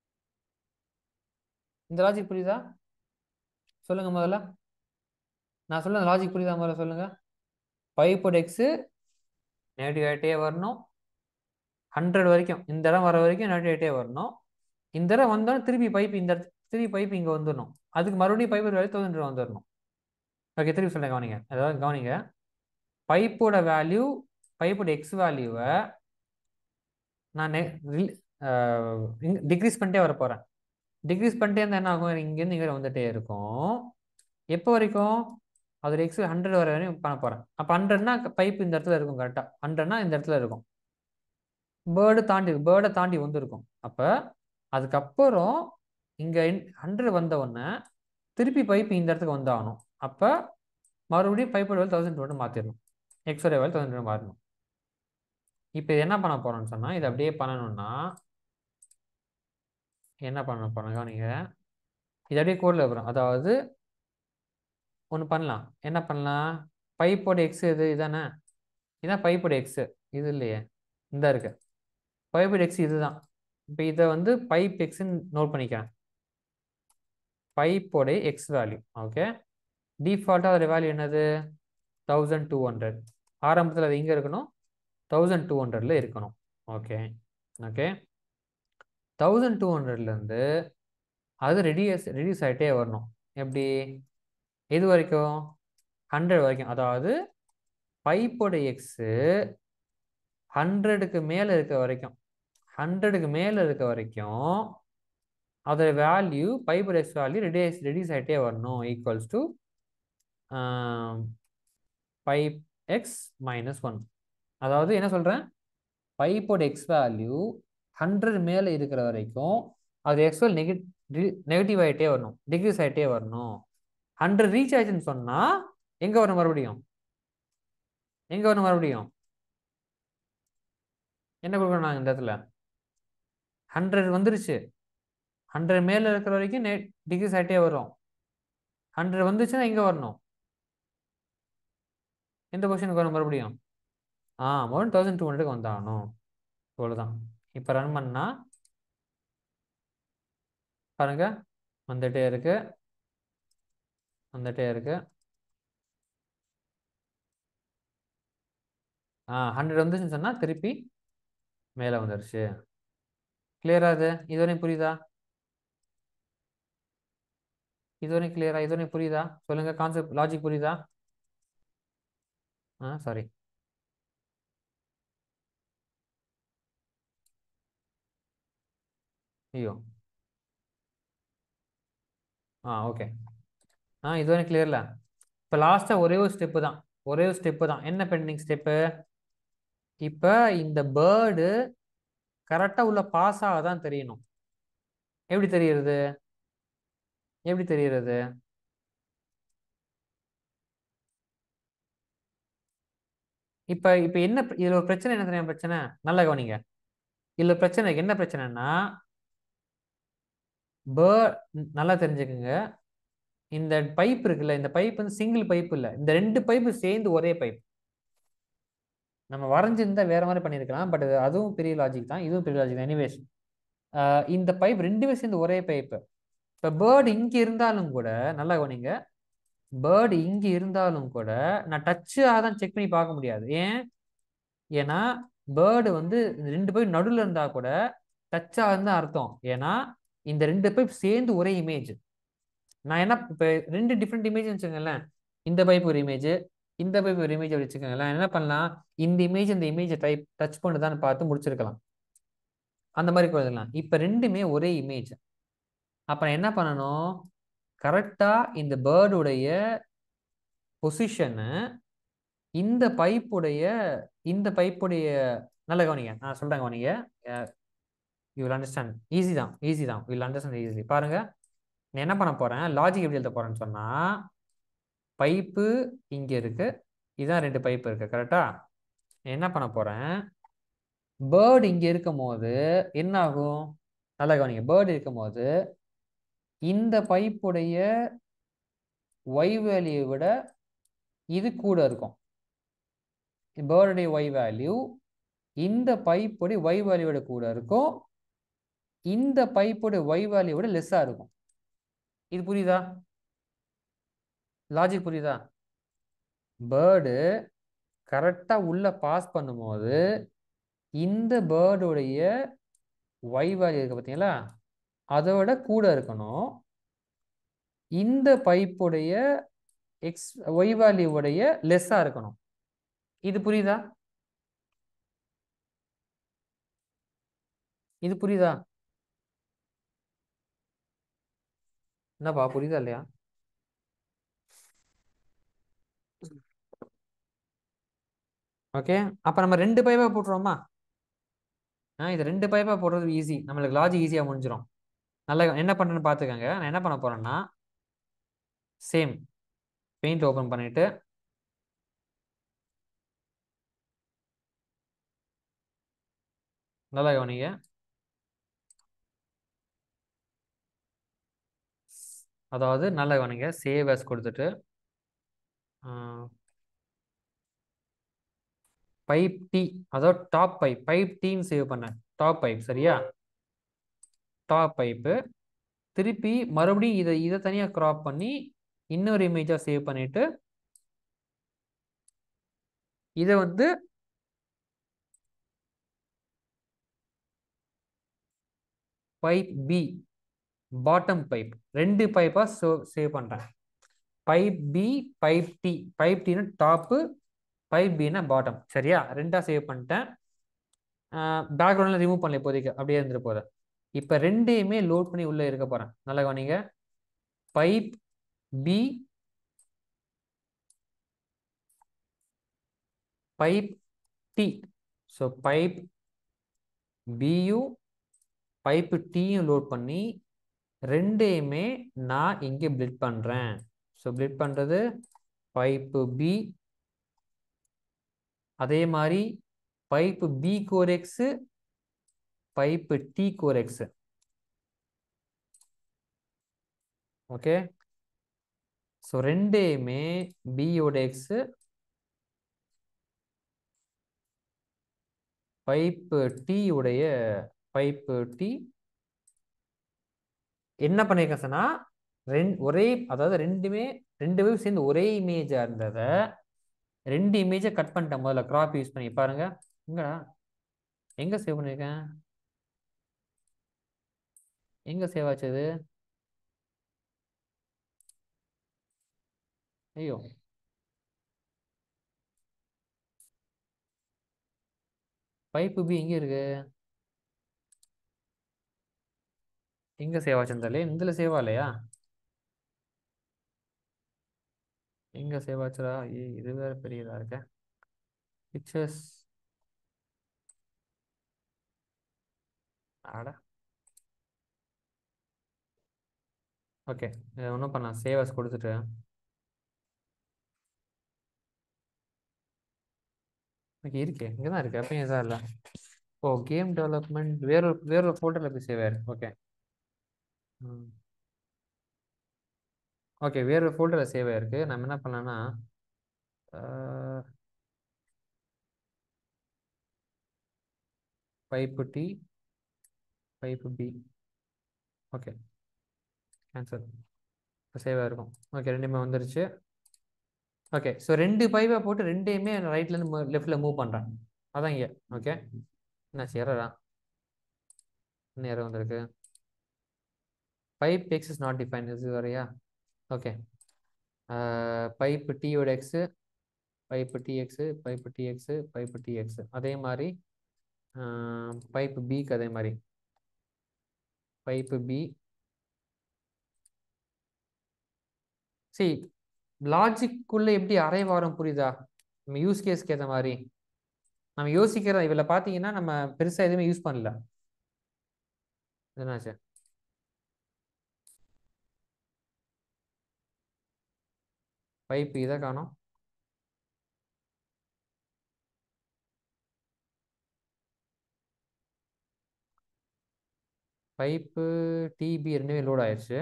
S1: இந்த லாஜிக் புரியுதா சொல்லுங்க முதல்ல நான் சொல்ல லாஜிக் புரியுதா முதல்ல சொல்லுங்க பைப்போட எக்ஸு நெகட்டிவ் ஆகிட்டே வரணும் ஹண்ட்ரட் வரைக்கும் இந்த இடம் வர வரைக்கும் நெகட்டிவ் ஆகிட்டே வரணும் இந்த இடம் வந்தோடனே திருப்பி பைப் இந்த திருப்பி பைப் இங்கே வந்துடணும் அதுக்கு மறுபடியும் பைப் வேல்யூ தௌசண்ட் வந்துடணும் ஓகே திருப்பி சொல்லுங்க கவனிங்க அதாவது கவனிங்க பைப்போட வேல்யூ பைப்போட எக்ஸ் வேல்யூவை நான் டிக்ரீஸ் பண்ணிட்டே வர போகிறேன் டிக்ரீஸ் பண்ணிட்டே இருந்தால் என்ன ஆகும் இங்கேருந்து இங்கே வந்துட்டே இருக்கும் எப்போ வரைக்கும் அதோட எக்ஸ் ஹண்ட்ரட் வர வரையும் பண்ண போகிறேன் அப்போ ஹண்ட்ரட்னா பைப் இந்த இடத்துல இருக்கும் கரெக்டாக ஹண்ட்ரட்னா இந்த இடத்துல இருக்கும் பேர்டு தாண்டி பேர்டை தாண்டி வந்துருக்கும் அப்போ அதுக்கப்புறம் இங்கே ஹண்ட்ரட் வந்த உடனே திருப்பி பைப் இந்த இடத்துக்கு வந்தாகணும் அப்போ மறுபடியும் பைப்போட வேல் தௌசண்ட் டூ மாற்றிடணும் எக்ஸோட வேல் தௌசண்ட் டூ மாறணும் இப்போ இது என்ன பண்ண போகிறோம்னு சொன்னால் இதை அப்படியே பண்ணணும்னா என்ன பண்ண போகிறோங்க நீங்கள் இது அப்படியே கோடில் வைக்கிறோம் அதாவது ஒன்று பண்ணலாம் என்ன பண்ணலாம் பைப்போட எக்ஸ் இது இதானே இதான் பைப்போட எக்ஸு இது இல்லையே இந்த இருக்கு பைப்போட எக்ஸ் இதுதான் இப்போ இதை வந்து பைப் எக்ஸ்ன்னு நோட் பண்ணிக்கிறேன் பைப்போட எக்ஸ் வேல்யூ ஓகே டிஃபால்ட்டாக அதோட வேல்யூ என்னது தௌசண்ட் டூ ஹண்ட்ரட் ஆரம்பத்தில் அது எங்கே இருக்கணும் தௌசண்ட் டூ ஹண்ட்ரடில் இருக்கணும் ஓகே ஓகே தௌசண்ட் டூ ஹண்ட்ரட்லேருந்து அது ரெடியூஸ் ரெடியூஸ் ஆகிட்டே வரணும் எப்படி எது வரைக்கும் ஹண்ட்ரட் வரைக்கும் அதாவது பைப்போட எக்ஸு ஹண்ட்ரடுக்கு மேலே இருக்க வரைக்கும் ஹண்ட்ரடுக்கு மேலே இருக்க வரைக்கும் அதோட வேல்யூ பைப்போட எக்ஸ் வேல்யூ ரெடியூஸ் ரெடியூஸ் ஆகிட்டே வரணும் equals to pipe x minus one அதாவது என்ன சொல்கிறேன் பைப்போட எக்ஸ் வேல்யூ ஹண்ட்ரட் மேலே இருக்கிற வரைக்கும் அது எக்ஸ்வல் நெகி நெகட்டிவ் ஆகிட்டே வரணும் டிக்ரீஸ் ஆகிட்டே வரணும் ஹண்ட்ரட் ரீச் ஆயிடுச்சுன்னு சொன்னால் எங்கே வரணும் மறுபடியும் எங்கே வரணும் மறுபடியும் என்ன கொடுக்கணும் நாங்கள் இந்த இடத்துல ஹண்ட்ரட் வந்துருச்சு ஹண்ட்ரட் மேலே இருக்கிற வரைக்கும் நெ டிக்ரீஸ் ஆகிட்டே வரும் ஹண்ட்ரட் வந்துச்சுன்னா எங்கே வரணும் எந்த பொசிஷனுக்கு வரும் மறுபடியும் ஆ மறுபடியும் தௌசண்ட் டூ ஹண்ட்ரடுக்கு வந்தாகணும் இவ்வளோதான் இப்போ ரன் பண்ணால் பாருங்க வந்துட்டே இருக்கு வந்துட்டே இருக்கு ஆ ஹண்ட்ரட் வந்துச்சுன்னு சொன்னால் திருப்பி மேலே வந்துருச்சு கிளியரா இது இதுவரையும் புரியுதா இதுவரையும் கிளியரா இதுவரையும் புரியுதா சொல்லுங்க கான்செப்ட் லாஜிக் புரியுதா ஆ சாரி ஐயோ ஆ ஓகே ஆ இதுவரை கிளியர்ல இப்போ லாஸ்ட்டாக ஒரே ஒரு ஸ்டெப்பு தான் ஒரே ஒரு ஸ்டெப்பு தான் என்ன பெண்டிங் ஸ்டெப்பு இப்போ இந்த பேர்டு கரெக்டாக உள்ள பாஸ் ஆகதான் தெரியணும் எப்படி தெரியறது எப்படி தெரியறது இப்போ இப்போ என்ன இதில் ஒரு பிரச்சனை என்ன தெரியும் பிரச்சனை நல்லா கவனிங்க இதில் பிரச்சனை என்ன பிரச்சனைனா பேர்ட் நல்லா தெரிஞ்சுக்குங்க இந்த பைப் இருக்குல்ல இந்த பைப் வந்து சிங்கிள் பைப் இல்லை இந்த ரெண்டு பைப்பு சேர்ந்து ஒரே பைப் நம்ம வரைஞ்சிருந்தா வேற மாதிரி பண்ணியிருக்கலாம் பட் அதுவும் பெரிய லாஜிக் தான் இதுவும் பெரிய லாஜிக் தான் எனிவேஸ் இந்த பைப் ரெண்டுமே சேர்ந்து ஒரே பைப்பு இப்போ பேர்டு இங்கே இருந்தாலும் கூட நல்லா கவனிங்க பேர்டு இங்க இருந்தாலும் கூட நான் டச்சாக தான் செக் பண்ணி பார்க்க முடியாது ஏன் ஏன்னா பேர்டு வந்து இந்த ரெண்டு பைப் நடுவில் இருந்தா கூட டச்சாக இருந்தா அர்த்தம் ஏன்னா இந்த ரெண்டு பைப் சேர்ந்து ஒரே இமேஜ் நான் என்ன இப்போ ரெண்டு டிஃப்ரெண்ட் இமேஜ் வச்சுக்கோங்களேன் இந்த பைப் ஒரு இமேஜ் இந்த பைப் ஒரு இமேஜ் வச்சுக்கோங்களேன் என்ன பண்ணலாம் இந்த இமேஜ் இந்த இமேஜை டைப் டச் பண்ணுதான்னு பார்த்து முடிச்சிருக்கலாம் அந்த மாதிரி கூட எழுதலாம் இப்போ ரெண்டுமே ஒரே இமேஜ் அப்போ என்ன பண்ணணும் கரெக்டாக இந்த பேர்டுடைய பொசிஷனை இந்த பைப்புடைய இந்த பைப்புடைய நல்ல கவனிங்க நான் சொல்கிறேன் கவனிங்க யூ வில் அண்டர்ஸ்டாண்ட் ஈஸி தான் ஈஸி தான் வில் அண்டர்ஸ்டாண்ட் ஈஸி பாருங்க நான் என்ன பண்ண போகிறேன் லாஜிக் எப்படி எழுத போகிறேன்னு சொன்னால் பைப்பு இங்கே இருக்கு இதான் ரெண்டு பைப்பு இருக்கு கரெக்டா என்ன பண்ண போகிறேன் பேர்டு இங்கே இருக்கும் போது என்ன ஆகும் நல்லா கவனிங்க பேர்டு இருக்கும் போது இந்த பைப்புடைய ஒய் வேல்யூ விட இது கூட இருக்கும் பேர்டுடைய ஒய் வேல்யூ இந்த பைப்புடைய ஒய் வேல்யூவோட கூட இருக்கும் இந்த பைப்புடைய ஒய் வேல்யூவோட லெஸ்ஸாக இருக்கும் இது புரியுதா லாஜிக் புரியுதா பேர்டு கரெக்டாக உள்ள பாஸ் பண்ணும்போது இந்த பேர்டுடைய ஒய் வேல்யூ இருக்கு பார்த்தீங்களா அதோட கூட இருக்கணும் இந்த பைப்புடைய எக்ஸ் ஒய் வேல்யூவுடைய லெஸ்ஸாக இருக்கணும் இது புரியுதா இது புரியுதா என்னப்பா புரியுதா இல்லையா ஓகே அப்போ நம்ம ரெண்டு பைப்பாக போட்டுருவோமா ஆ இது ரெண்டு பைப்பாக போடுறது ஈஸி நம்மளுக்கு லாஜிக் ஈஸியாக முடிஞ்சிடும் நல்லா என்ன பண்ணுறேன்னு பார்த்துக்கோங்க நான் என்ன பண்ண போகிறேன்னா சேம் பெயிண்ட் ஓப்பன் பண்ணிவிட்டு நல்லா கவனிங்க அதாவது நல்லா கவனிங்க சேவ் as கொடுத்துட்டு பைப் டி அதாவது டாப் பைப் பைப் டீன்னு சேவ் பண்ணேன் டாப் பைப் சரியா டாப் பைப்பு திருப்பி மறுபடியும் இதை இதை தனியாக க்ராப் பண்ணி இன்னொரு இமேஜாக சேவ் பண்ணிட்டு இதை வந்து பைப் பி பாட்டம் பைப் ரெண்டு பைப்பாக சோ சேவ் பண்ணுறேன் pipe B pipe T pipe டினா டாப்பு பைப் பின்னா பாட்டம் சரியா ரெண்டாக சேவ் பண்ணிட்டேன் பேக்ரவுண்டில் ரிமூவ் பண்ணல இப்போதைக்கு அப்படியே இருந்துட்டு போகுது இப்போ ரெண்டையுமே லோட் பண்ணி உள்ளே இருக்க போகிறேன் நல்லா கவனிங்க pipe B pipe T so pipe பியும் பைப்பு டீயும் லோட் பண்ணி ரெண்டையுமே நான் இங்கே பிளிட் பண்ணுறேன் ஸோ பிளிட் பண்ணுறது பைப்பு பி அதே மாதிரி பைப்பு பி கோர் எக்ஸு பைப்பு டி கோர் எக்ஸு ஓகே ஸோ ரெண்டையுமே பியோட எக்ஸு பைப்பு டி உடைய பைப்பு டி என்ன பண்ணியிருக்கேன் சொன்னா ரெண்டு ஒரே அதாவது ரெண்டுமே ரெண்டு பேரும் சேர்ந்து ஒரே இமேஜாக இருந்ததை ரெண்டு இமேஜை கட் பண்ணிட்டேன் முதல்ல கிராப் யூஸ் பண்ணி பாருங்க எங்கடா எங்க சேவ் பண்ணியிருக்கேன் எங்க சேவ் ஆச்சு இது ஐயோ பைப்பு பி எங்க இருக்கு எங்க சேவ் ஆச்சுன்னு தெரியல இதுல சேவ் ஆகலையா எங்க சேவ் ஆச்சுடா ஏய் இது வேற பெரியதா இருக்க பிக்சர்ஸ் ஆடா ஓகே இதை ஒன்றும் பண்ண சேவஸ் கொடுத்துட்டு ஓகே இருக்கே இங்கே தான் இருக்கு அப்பயும் எதாவது இல்லை ஓ கேம் டெவலப்மெண்ட் வேற ஒரு வேற ஒரு ஃபோல்டரில் போய் சேவ் ஆயிருக்கு ஓகே ஓகே வேற ஒரு ஃபோல்டரில் சேவ் ஆயிருக்கு நம்ம என்ன பண்ணலாம்னா pipe T pipe B okay cancel இப்போ சேவாக இருக்கும் ஓகே ரெண்டுமே வந்துருச்சு ஓகே ஸோ ரெண்டு பைப்பை போட்டு ரெண்டையுமே ரைட்லேருந்து லெஃப்டில் மூவ் பண்ணுறேன் அதான் இங்கே ஓகே என்னாச்சு எரரா என்ன எரர் வந்திருக்கு pipe x is not define இது வரையா ஓகே பைப்பு டியோட x pipe TX pipe TX pipe TX அதே மாதிரி பைப்பு பிக்கு அதே மாதிரி பைப்பு பி சரி லாஜிக்குள்ளே எப்படி அரை வாரம் புரியுதா நம்ம யூஸ் கேஸ்க்கு ஏற்ற மாதிரி நம்ம யோசிக்கிற இதில் பார்த்தீங்கன்னா நம்ம பெருசாக எதுவுமே யூஸ் பண்ணல என்னாச்சு பைப் இதை காணோம் பைப்பு டிபி ரெண்டுமே லோட் ஆயிடுச்சு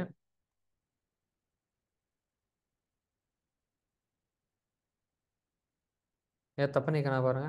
S1: ஏன் தப்பு நிற்கணா பாருங்க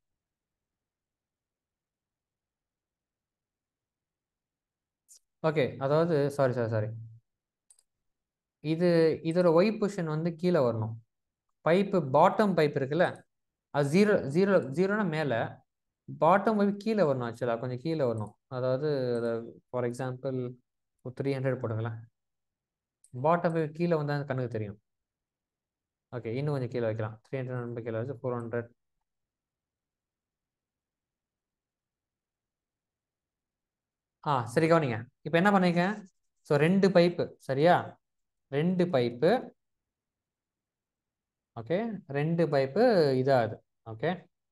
S1: ஓகே அதாவது சாரி சாரி சாரி இது இதோட ஒய் பொசிஷன் வந்து கீழே வரணும் பைப்பு பாட்டம் பைப் இருக்குல்ல அது ஜீரோ ஜீரோ ஜீரோனா மேலே பாட்டம் பைப் கீழே வரணும் ஆக்சுவலாக கொஞ்சம் கீழே வரணும் அதாவது ஃபார் எக்ஸாம்பிள் ஒரு த்ரீ ஹண்ட்ரட் போடுங்களேன் பாட்டம் பைப் கீழே வந்தால் கண்ணுக்கு தெரியும் ஓகே இன்னும் கொஞ்சம் கீழே வைக்கலாம் த்ரீ ஹண்ட்ரட் நம்பர் கீழே வச்சு ஃபோர் ஹண்ட்ரட் ஆ சரி கவனிங்க இப்போ என்ன பண்ணிருக்கேன் ஸோ ரெண்டு பைப்பு சரியா ரெண்டு பைப்பு ஓகே ரெண்டு பைப்பு இதாகுது ஓகே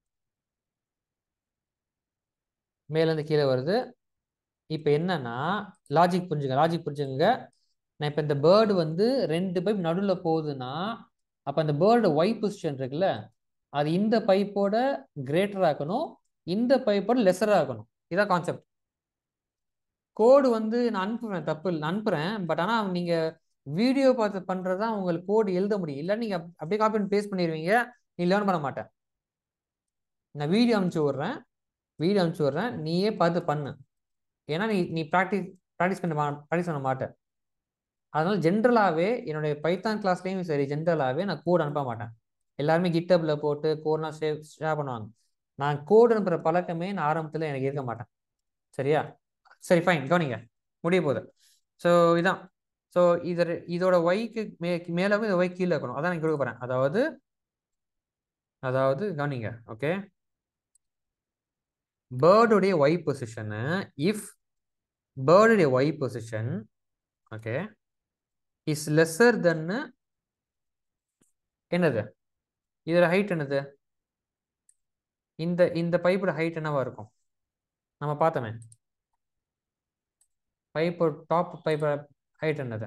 S1: மேலேருந்து கீழே வருது இப்போ என்னன்னா லாஜிக் புரிஞ்சுங்க லாஜிக் புரிஞ்சுங்க நான் இப்போ இந்த பேர்டு வந்து ரெண்டு பைப் நடுவில் போகுதுன்னா அப்போ அந்த பேர்டு ஒய் பொசிஷன் இருக்குல்ல அது இந்த பைப்போட கிரேட்டர் ஆக்கணும் இந்த பைப்போட லெஸர் ஆக்கணும் இதான் கான்செப்ட் கோடு வந்து நான் அனுப்புவேன் தப்பு இல்லை அனுப்புகிறேன் பட் ஆனால் நீங்கள் வீடியோ பார்த்து பண்ணுறது தான் உங்களுக்கு கோடு எழுத முடியும் இல்லை நீங்கள் அப்படியே காப்பி அண்ட் பேஸ்ட் பண்ணிடுவீங்க நீ லேர்ன் பண்ண மாட்டேன் நான் வீடியோ அனுப்பிச்சி விட்றேன் வீடியோ அனுப்பிச்சி விட்றேன் நீயே பார்த்து பண்ணு ஏன்னா நீ நீ ப்ராக்டிஸ் ப்ராக்டிஸ் பண்ண மா ப்ராக்டிஸ் பண்ண மாட்டேன் அதனால ஜென்ரலாகவே என்னுடைய பைத்தான் கிளாஸ்லேயும் சரி ஜென்ரலாகவே நான் கோட் அனுப்ப மாட்டேன் எல்லாருமே கிட்டப்பில் போட்டு கோட்லாம் ஷேர் ஷேர் பண்ணுவாங்க நான் கோடு அனுப்புகிற பழக்கமே நான் ஆரம்பத்தில் எனக்கு இருக்க மாட்டேன் சரியா சரி ஃபைன் கவனிங்க முடிய போகுது ஸோ இதான் ஸோ இது இதோட ஒய்க்கு மே மேலே இந்த ஒய் கீழே இருக்கணும் அதான் நான் கொடுக்க போகிறேன் அதாவது அதாவது கவனிங்க ஓகே பேர்டுடைய ஒய் பொசிஷனு இஃப் பேர்டுடைய y position okay is lesser தென்னு என்னது இதோட ஹைட் என்னது இந்த இந்த பைப்போட ஹைட் என்னவா இருக்கும் நம்ம பார்த்தோமே பைப்போ டாப் பைப்போட ஹைட் என்னது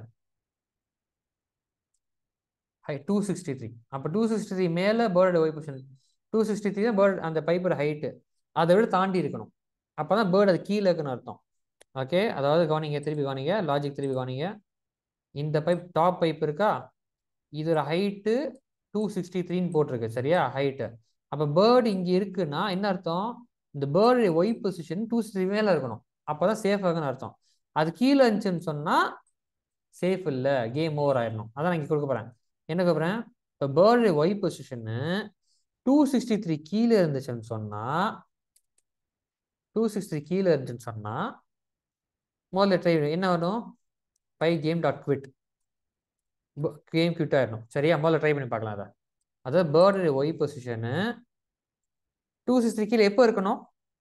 S1: ஹை டூ சிக்ஸ்டி த்ரீ அப்போ டூ சிக்ஸ்டி த்ரீ மேலே bird y position two sixty three தான் பேர்டு அந்த பைப்போட ஹைட்டு அதை விட தாண்டி இருக்கணும் அப்போ தான் பேர்டு அது கீழே இருக்குன்னு அர்த்தம் ஓகே அதாவது கவனிங்க திருப்பி கவனிங்க லாஜிக் திருப்பி கவனிங்க இந்த பைப் டாப் பைப் இருக்கா இதோட ஹைட்டு டூ சிக்ஸ்டி த்ரீன்னு போட்டிருக்கு சரியா ஹைட்டு அப்போ பேர்டு இங்கே இருக்குன்னா என்ன அர்த்தம் இந்த bird y position two sixty மேலே இருக்கணும் அப்போ தான் சேஃப் ஆகுன்னு அர்த்தம் அது கீழே இருந்துச்சுன்னு சொன்னால் சேஃப் இல்லை கேம் ஓவர் ஆயிடணும் அதான் நான் இங்கே கொடுக்க போகிறேன் என்ன கொடுக்குறேன் இப்போ bird y position two sixty three கீழே இருந்துச்சுன்னு சொன்னால் டூ சிக்ஸ்டி கீழே இருந்துச்சுன்னு சொன்னால் முதல்ல ட்ரை என்ன வரும் pygame dot quit game quit ஆயிடணும் சரியா முதல்ல ட்ரை பண்ணி பார்க்கலாம் அதை அதாவது bird y position two sixty கீழே எப்போ இருக்கணும்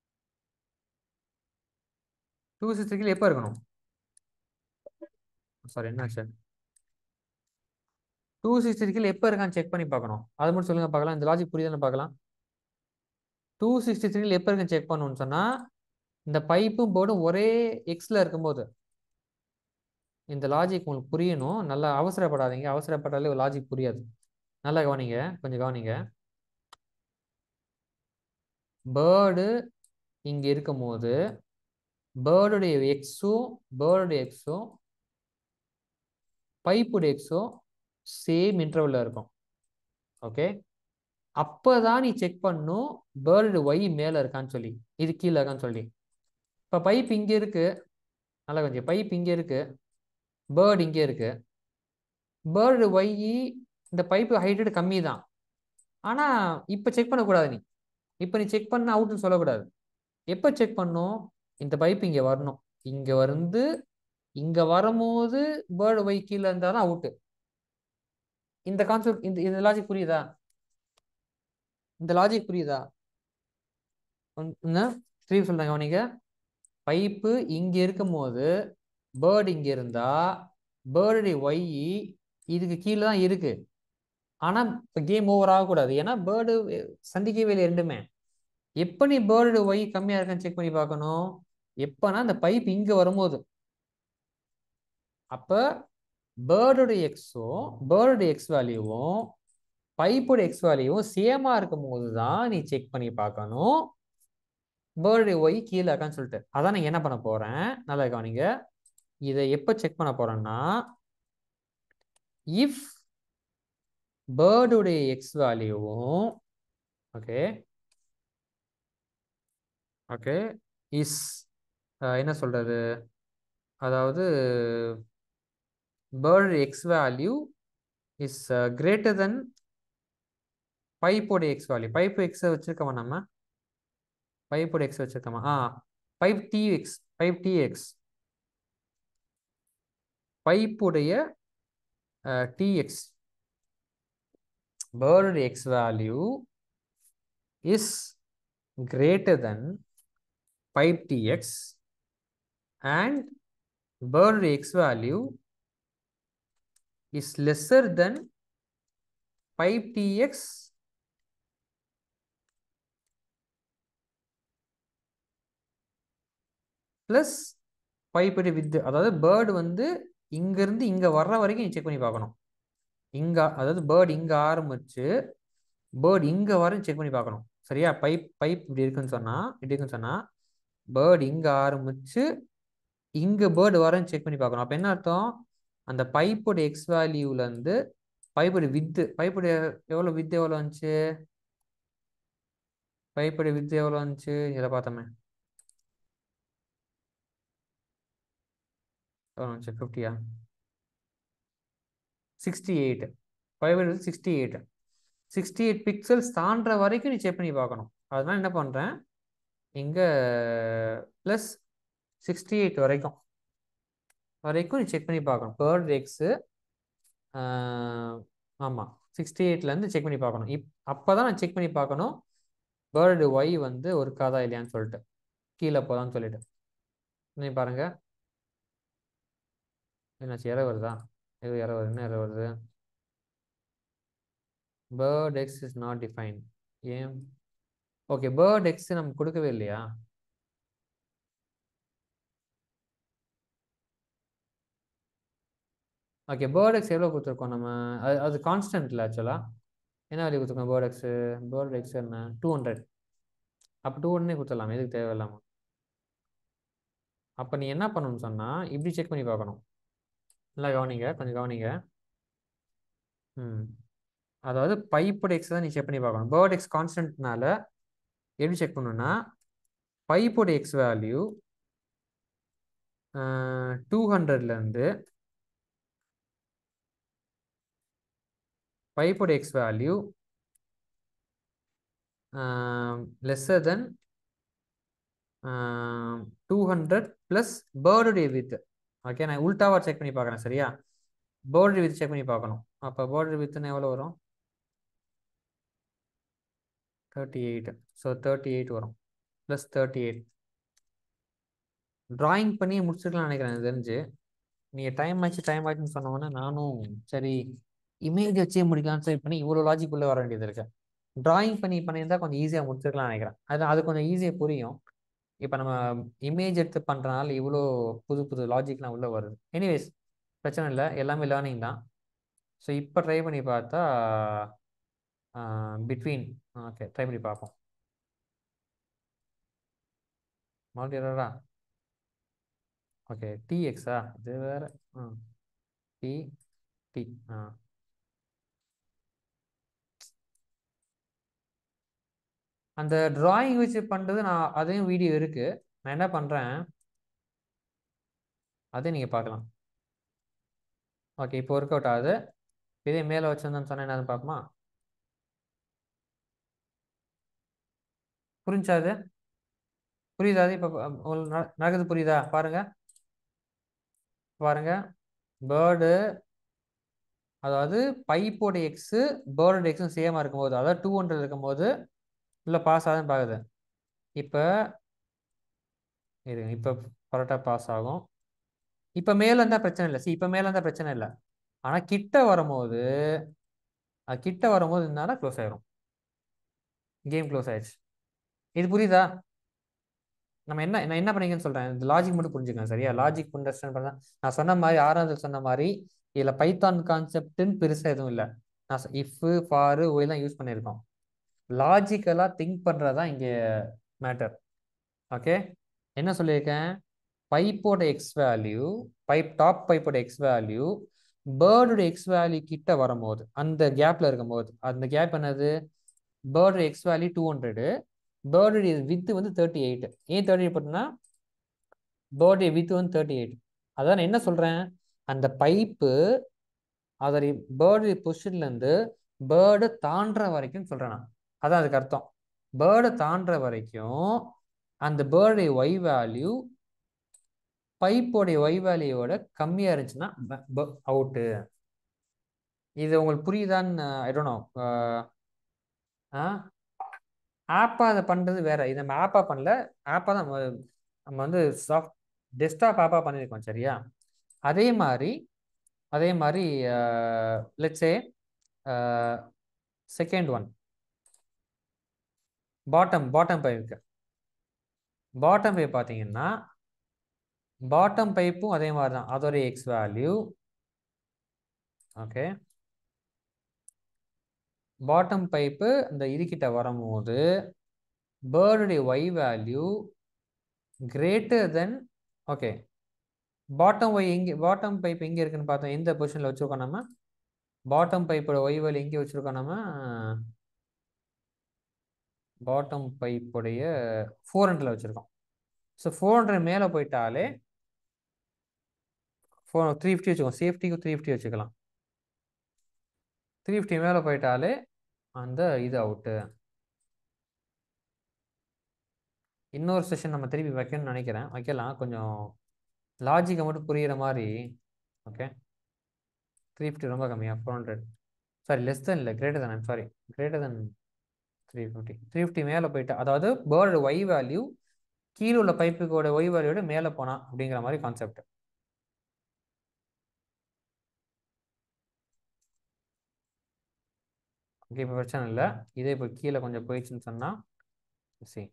S1: டூ சிக்ஸ்டி கீழே எப்போ இருக்கணும் சாரி என்ன ஆக்ஷன் டூ சிக்ஸ்டி கீழே எப்போ இருக்கான்னு செக் பண்ணி பார்க்கணும் அது மட்டும் சொல்லுங்க பார்க்கலாம் இந்த லாஜிக் புரியுதுன்னு பார்க்கலாம் டூ சிக்ஸ்டி த்ரீல எப்போ இருக்குன்னு செக் பண்ணணும்னு சொன்னால் இந்த பைப்பும் போர்டும் ஒரே எக்ஸில் இருக்கும்போது இந்த லாஜிக் உங்களுக்கு புரியணும் நல்லா அவசரப்படாதீங்க அவசரப்பட்டாலே ஒரு லாஜிக் புரியாது நல்லா கவனிங்க கொஞ்சம் கவனிங்க பேர்டு இங்கே இருக்கும் போது பேர்டுடைய எக்ஸும் பேர்டுடைய எக்ஸும் பைப்புடைய எக்ஸும் சேம் இன்டர்வலில் இருக்கும் ஓகே அப்போதான் நீ செக் பண்ணும் பேர்டு ஒய் மேலே இருக்கான்னு சொல்லி இது கீழே இருக்கான்னு சொல்லி இப்போ பைப் இங்கே இருக்கு நல்லா கொஞ்சம் பைப் இங்கே இருக்கு பேர்டு இங்கே இருக்கு பேர்டு ஒய் இந்த பைப்பு ஹைட்டு கம்மி தான் ஆனால் இப்போ செக் பண்ணக்கூடாது நீ இப்போ நீ செக் பண்ண அவுட்னு சொல்லக்கூடாது எப்போ செக் பண்ணும் இந்த பைப் இங்கே வரணும் இங்கே வந்து இங்கே வரும்போது பேர்டு ஒய் கீழே இருந்தால் தான் அவுட்டு இந்த கான்செப்ட் இந்த இந்த லாஜிக் புரியுதா இந்த லாஜிக் புரியுதா திருப்பி சொல்றேன் கவனிங்க பைப்பு இங்க இருக்கும்போது பேர்டு இங்க இருந்தா பேர்டு ஒய் இதுக்கு கீழே தான் இருக்கு ஆனா இப்போ கேம் ஓவர் ஆகக்கூடாது ஏன்னா பேர்டு சந்திக்கவே இல்லை ரெண்டுமே எப்போ நீ பேர்டு ஒய் கம்மியா இருக்கான்னு செக் பண்ணி பார்க்கணும் எப்போனா இந்த பைப் இங்க வரும்போது அப்ப பேர்டோட எக்ஸும் பேர்டோட எக்ஸ் வேல்யூவும் பைப்போட எக்ஸ் வேல்யூவும் சேமா இருக்கும் போது தான் நீ செக் பண்ணி பார்க்கணும் பேர்டு ஒய் கீழே இருக்கான்னு சொல்லிட்டு அதான் நான் என்ன பண்ண போறேன் நல்லா கவனிங்க இதை எப்போ செக் பண்ண போறேன்னா இஃப் பேர்டுடைய எக்ஸ் வேல்யூவும் ஓகே ஓகே இஸ் என்ன சொல்றது அதாவது bird x value is greater than பைப்போட எக்ஸ் வேல்யூ பைப் எக்ஸ் வச்சிருக்கோமா நம்ம பைப்போட எக்ஸ் வச்சிருக்கோமா ஆ pipe T x pipe T x பைப்புடைய TX bird x value is greater than pipe TX and bird x value is lesser than pipe tx plus பைப்படி width அதாவது bird வந்து இங்கேருந்து இங்கே வர்ற வரைக்கும் நீ செக் பண்ணி பார்க்கணும் இங்கே அதாவது பேர்டு இங்கே ஆரம்பிச்சு பேர்டு இங்கே வரையும் செக் பண்ணி பார்க்கணும் சரியா பைப் பைப் இப்படி இருக்குன்னு சொன்னால் இப்படி இருக்குன்னு சொன்னால் பேர்டு இங்கே ஆரம்பிச்சு இங்கே பேர்டு வரையும் செக் பண்ணி பார்க்கணும் அப்போ என்ன அர்த்தம் அந்த பைப்போட எக்ஸ் வேல்யூலேருந்து பைப்போட வித்து பைப்போடைய எவ்வளோ வித்து எவ்வளோ வந்துச்சு பைப்போடைய வித்து எவ்வளோ வந்துச்சு இதை பார்த்தோமே எவ்வளோ வந்துச்சு ஃபிஃப்டியா சிக்ஸ்டி எயிட் பைப்போட width sixty eight sixty eight pixels தாண்டுற வரைக்கும் நீ செக் பண்ணி பார்க்கணும் அதனால என்ன பண்ணுறேன் இங்கே ப்ளஸ் சிக்ஸ்டி எயிட் வரைக்கும் வரைக்கும் நீ செக் பண்ணி பார்க்கணும் பேர்ட் எக்ஸு ஆமாம் சிக்ஸ்டி எயிட்லேருந்து செக் பண்ணி பார்க்கணும் இப் அப்போ தான் நான் செக் பண்ணி பார்க்கணும் பேர்டு ஒய் வந்து ஒரு காதா இல்லையான்னு சொல்லிட்டு கீழே போதான்னு சொல்லிட்டு நீ பாருங்க என்னாச்சு இற வருதா எது இற வருது என்ன இற வருது bird x is not define ஏன் ஓகே பேர்ட் எக்ஸ் நம்ம கொடுக்கவே இல்லையா ஓகே பேர்ட் எக்ஸ் எவ்வளோ கொடுத்துருக்கோம் நம்ம அது அது கான்ஸ்டன்ட்ல ஆக்சுவலாக என்ன வேல்யூ கொடுத்துருக்கோம் பேர்ட் எக்ஸு பேர்ட் எக்ஸ் என்ன டூ ஹண்ட்ரட் அப்போ டூ ஹண்ட்ரே கொடுத்துடலாம் எதுக்கு தேவையில்லாமல் அப்போ நீ என்ன பண்ணணும்னு சொன்னால் இப்படி செக் பண்ணி பார்க்கணும் நல்லா கவனிங்க கொஞ்சம் கவனிங்க ம் அதாவது பைப்போட எக்ஸ் தான் நீ செக் பண்ணி பார்க்கணும் பேர்ட் எக்ஸ் கான்ஸ்டன்ட்னால எப்படி செக் பண்ணணும்னா பைப்போட எக்ஸ் வேல்யூ டூ ஹண்ட்ரட்லேருந்து பைப்போட X value lesser than two hundred plus பேர்டுடைய வித் ஓகே நான் உல்டாவா செக் பண்ணி பார்க்குறேன் சரியா பேர்டு வித் செக் பண்ணி பார்க்கணும் அப்போ பேர்டு வித்துன்னு எவ்வளோ வரும் thirty eight so thirty eight வரும் ப்ளஸ் தேர்ட்டி எயிட் ட்ராயிங் பண்ணி முடிச்சிருக்கலாம்னு நினைக்கிறேன் எனக்கு தெரிஞ்சு நீங்கள் டைம் ஆச்சு டைம் ஆச்சுன்னு சொன்னோன்னே நானும் சரி இமேஜ் வச்சே முடிக்கலாம்னு சொல்லி பண்ணி இவ்வளோ லாஜிக் உள்ளே வர வேண்டியது இருக்கு ட்ராயிங் பண்ணி பண்ணியிருந்தா கொஞ்சம் ஈஸியாக முடிச்சிருக்கலாம்னு நினைக்கிறேன் அது அது கொஞ்சம் ஈஸியாக புரியும் இப்போ நம்ம இமேஜ் எடுத்து பண்ணுறனால இவ்வளோ புது புது லாஜிக்லாம் உள்ளே வருது எனிவேஸ் பிரச்சனை இல்லை எல்லாமே லேர்னிங் தான் ஸோ இப்போ ட்ரை பண்ணி பார்த்தா பிட்வீன் ஓகே ட்ரை பண்ணி பார்ப்போம் மறுபடியும் ஓகே டிஎக்ஸா இது வேற ஆ டி டி ஆ அந்த டிராயிங் வச்சு பண்ணுறது நான் அதையும் வீடியோ இருக்கு நான் என்ன பண்ணுறேன் அதை நீங்கள் பார்க்கலாம் ஓகே இப்போ ஒர்க் அவுட் ஆகுது இதே மேலே வச்சிருந்தோன்னு சொன்னா என்னன்னு பார்ப்போமா புரிஞ்சா அது புரியுதா அது இப்போ உங்களுக்கு நட- நடக்குது புரியுதா பாருங்க பாருங்க பேர்டு அதாவது பைப்போட எக்ஸு பேர்டோட எக்ஸும் சேமாக இருக்கும்போது அதாவது டூ ஹண்ட்ரட் இருக்கும்போது இல்லை பாஸ் ஆகுதுன்னு பார்க்குது இப்போ இருங்க இப்போ கரெக்டாக பாஸ் ஆகும் இப்போ மேலே இருந்தால் பிரச்சனை இல்லை சி இப்போ மேலே இருந்தால் பிரச்சனை இல்லை ஆனால் கிட்ட வரும்போது அது கிட்ட வரும்போது இருந்தாலும் க்ளோஸ் ஆயிரும் கேம் க்ளோஸ் ஆயிடுச்சு இது புரியுதா நம்ம என்ன நான் என்ன பண்ணீங்கன்னு சொல்றேன் இந்த லாஜிக் மட்டும் புரிஞ்சுக்கங்க சரியா லாஜிக் அண்டர்ஸ்டாண்ட் பண்ணா நான் சொன்ன மாதிரி ஆறாவது சொன்ன மாதிரி இதுல பைத்தான் கான்செப்ட்னு பெருசா எதுவும் இல்லை நான் இஃப் ஃபார் தான் யூஸ் பண்ணியிருக்கோம் லாஜிக்கலா திங்க் பண்றதா இங்க மேட்டர் ஓகே என்ன சொல்லியிருக்கேன் பைப்போட எக்ஸ் வேல்யூ பைப் டாப் பைப்போட எக்ஸ் வேல்யூ பேர்டோட எக்ஸ் வேல்யூ கிட்ட வரும்போது அந்த கேப்ல இருக்கும்போது அந்த கேப் என்னது பேர்டோட எக்ஸ் வேல்யூ டூ ஹண்ட்ரடு பேர்டுடைய வித்து வந்து தேர்ட்டி எயிட் ஏன் தேர்ட்டி எயிட் போட்டோம்னா பேர்டுடைய வித்து வந்து தேர்ட்டி எயிட் அதான் நான் என்ன சொல்றேன் அந்த பைப்பு அதோடைய பேர்டு பொசிஷன்ல இருந்து பேர்டு தாண்டுற வரைக்கும் சொல்றேன் நான் அதான் அதுக்கு அர்த்தம் பேர்டை தாண்டுற வரைக்கும் அந்த பேர்டுடைய ஒய் வேல்யூ பைப்போடைய ஒய் வேல்யூவோட கம்மியா இருந்துச்சுன்னா அவுட்டு இது உங்களுக்கு புரியுதான்னு ஐ டோன்ட் நோ ஆ ஆப்பா அதை பண்ணுறது வேற இது நம்ம ஆப்பா பண்ணல ஆப்பா தான் நம்ம நம்ம வந்து சாஃப்ட் டெஸ்க்டாப் ஆப்பா பண்ணியிருக்கோம் சரியா அதே மாதிரி அதே மாதிரி let's say second one bottom bottom பைப்புக்கு பாட்டம் பைப் பார்த்தீங்கன்னா பாட்டம் பைப்பும் அதே மாதிரி தான் அதோட X value okay bottom pipe இந்த இதுகிட்ட வரும்போது பேர்டுடைய Y value greater than okay bottom Y எங்கே பாட்டம் பைப் எங்கே இருக்குன்னு பார்த்தோம் எந்த பொசிஷனில் வச்சுருக்கோம் நம்ம பாட்டம் பைப்போட ஒய் வேல்யூ எங்கே வச்சுருக்கோம் நம்ம பாட்டம் பைப்புடைய ஃபோர் ஹண்ட்ரட்ல வச்சுருக்கோம் ஸோ ஃபோர் ஹண்ட்ரட் மேலே போயிட்டாலே ஃபோர் த்ரீ ஃபிஃப்டி வச்சுக்கோம் சேஃப்டிக்கு த்ரீ ஃபிஃப்டி வச்சுக்கலாம் த்ரீ ஃபிஃப்டி மேலே போயிட்டாலே அந்த இது அவுட்டு இன்னொரு செஷன் நம்ம திருப்பி வைக்கணும்னு நினைக்கிறேன் வைக்கலாம் கொஞ்சம் லாஜிக்கை மட்டும் புரிகிற மாதிரி ஓகே த்ரீ ஃபிஃப்டி ரொம்ப கம்மியா four hundred sorry less than இல்லை greater than sorry greater than three fifty three fifty மேலே போயிட்டு அதாவது பேர்டு ஒய் வேல்யூ கீழே உள்ள பைப்புக்கோட ஒய் வேல்யூட மேலே போனா அப்படிங்கிற மாதிரி கான்செப்ட் ஓகே இப்போ பிரச்சனை இல்லை இதே இப்போ கீழே கொஞ்சம் போயிடுச்சுன்னு சொன்னால் சி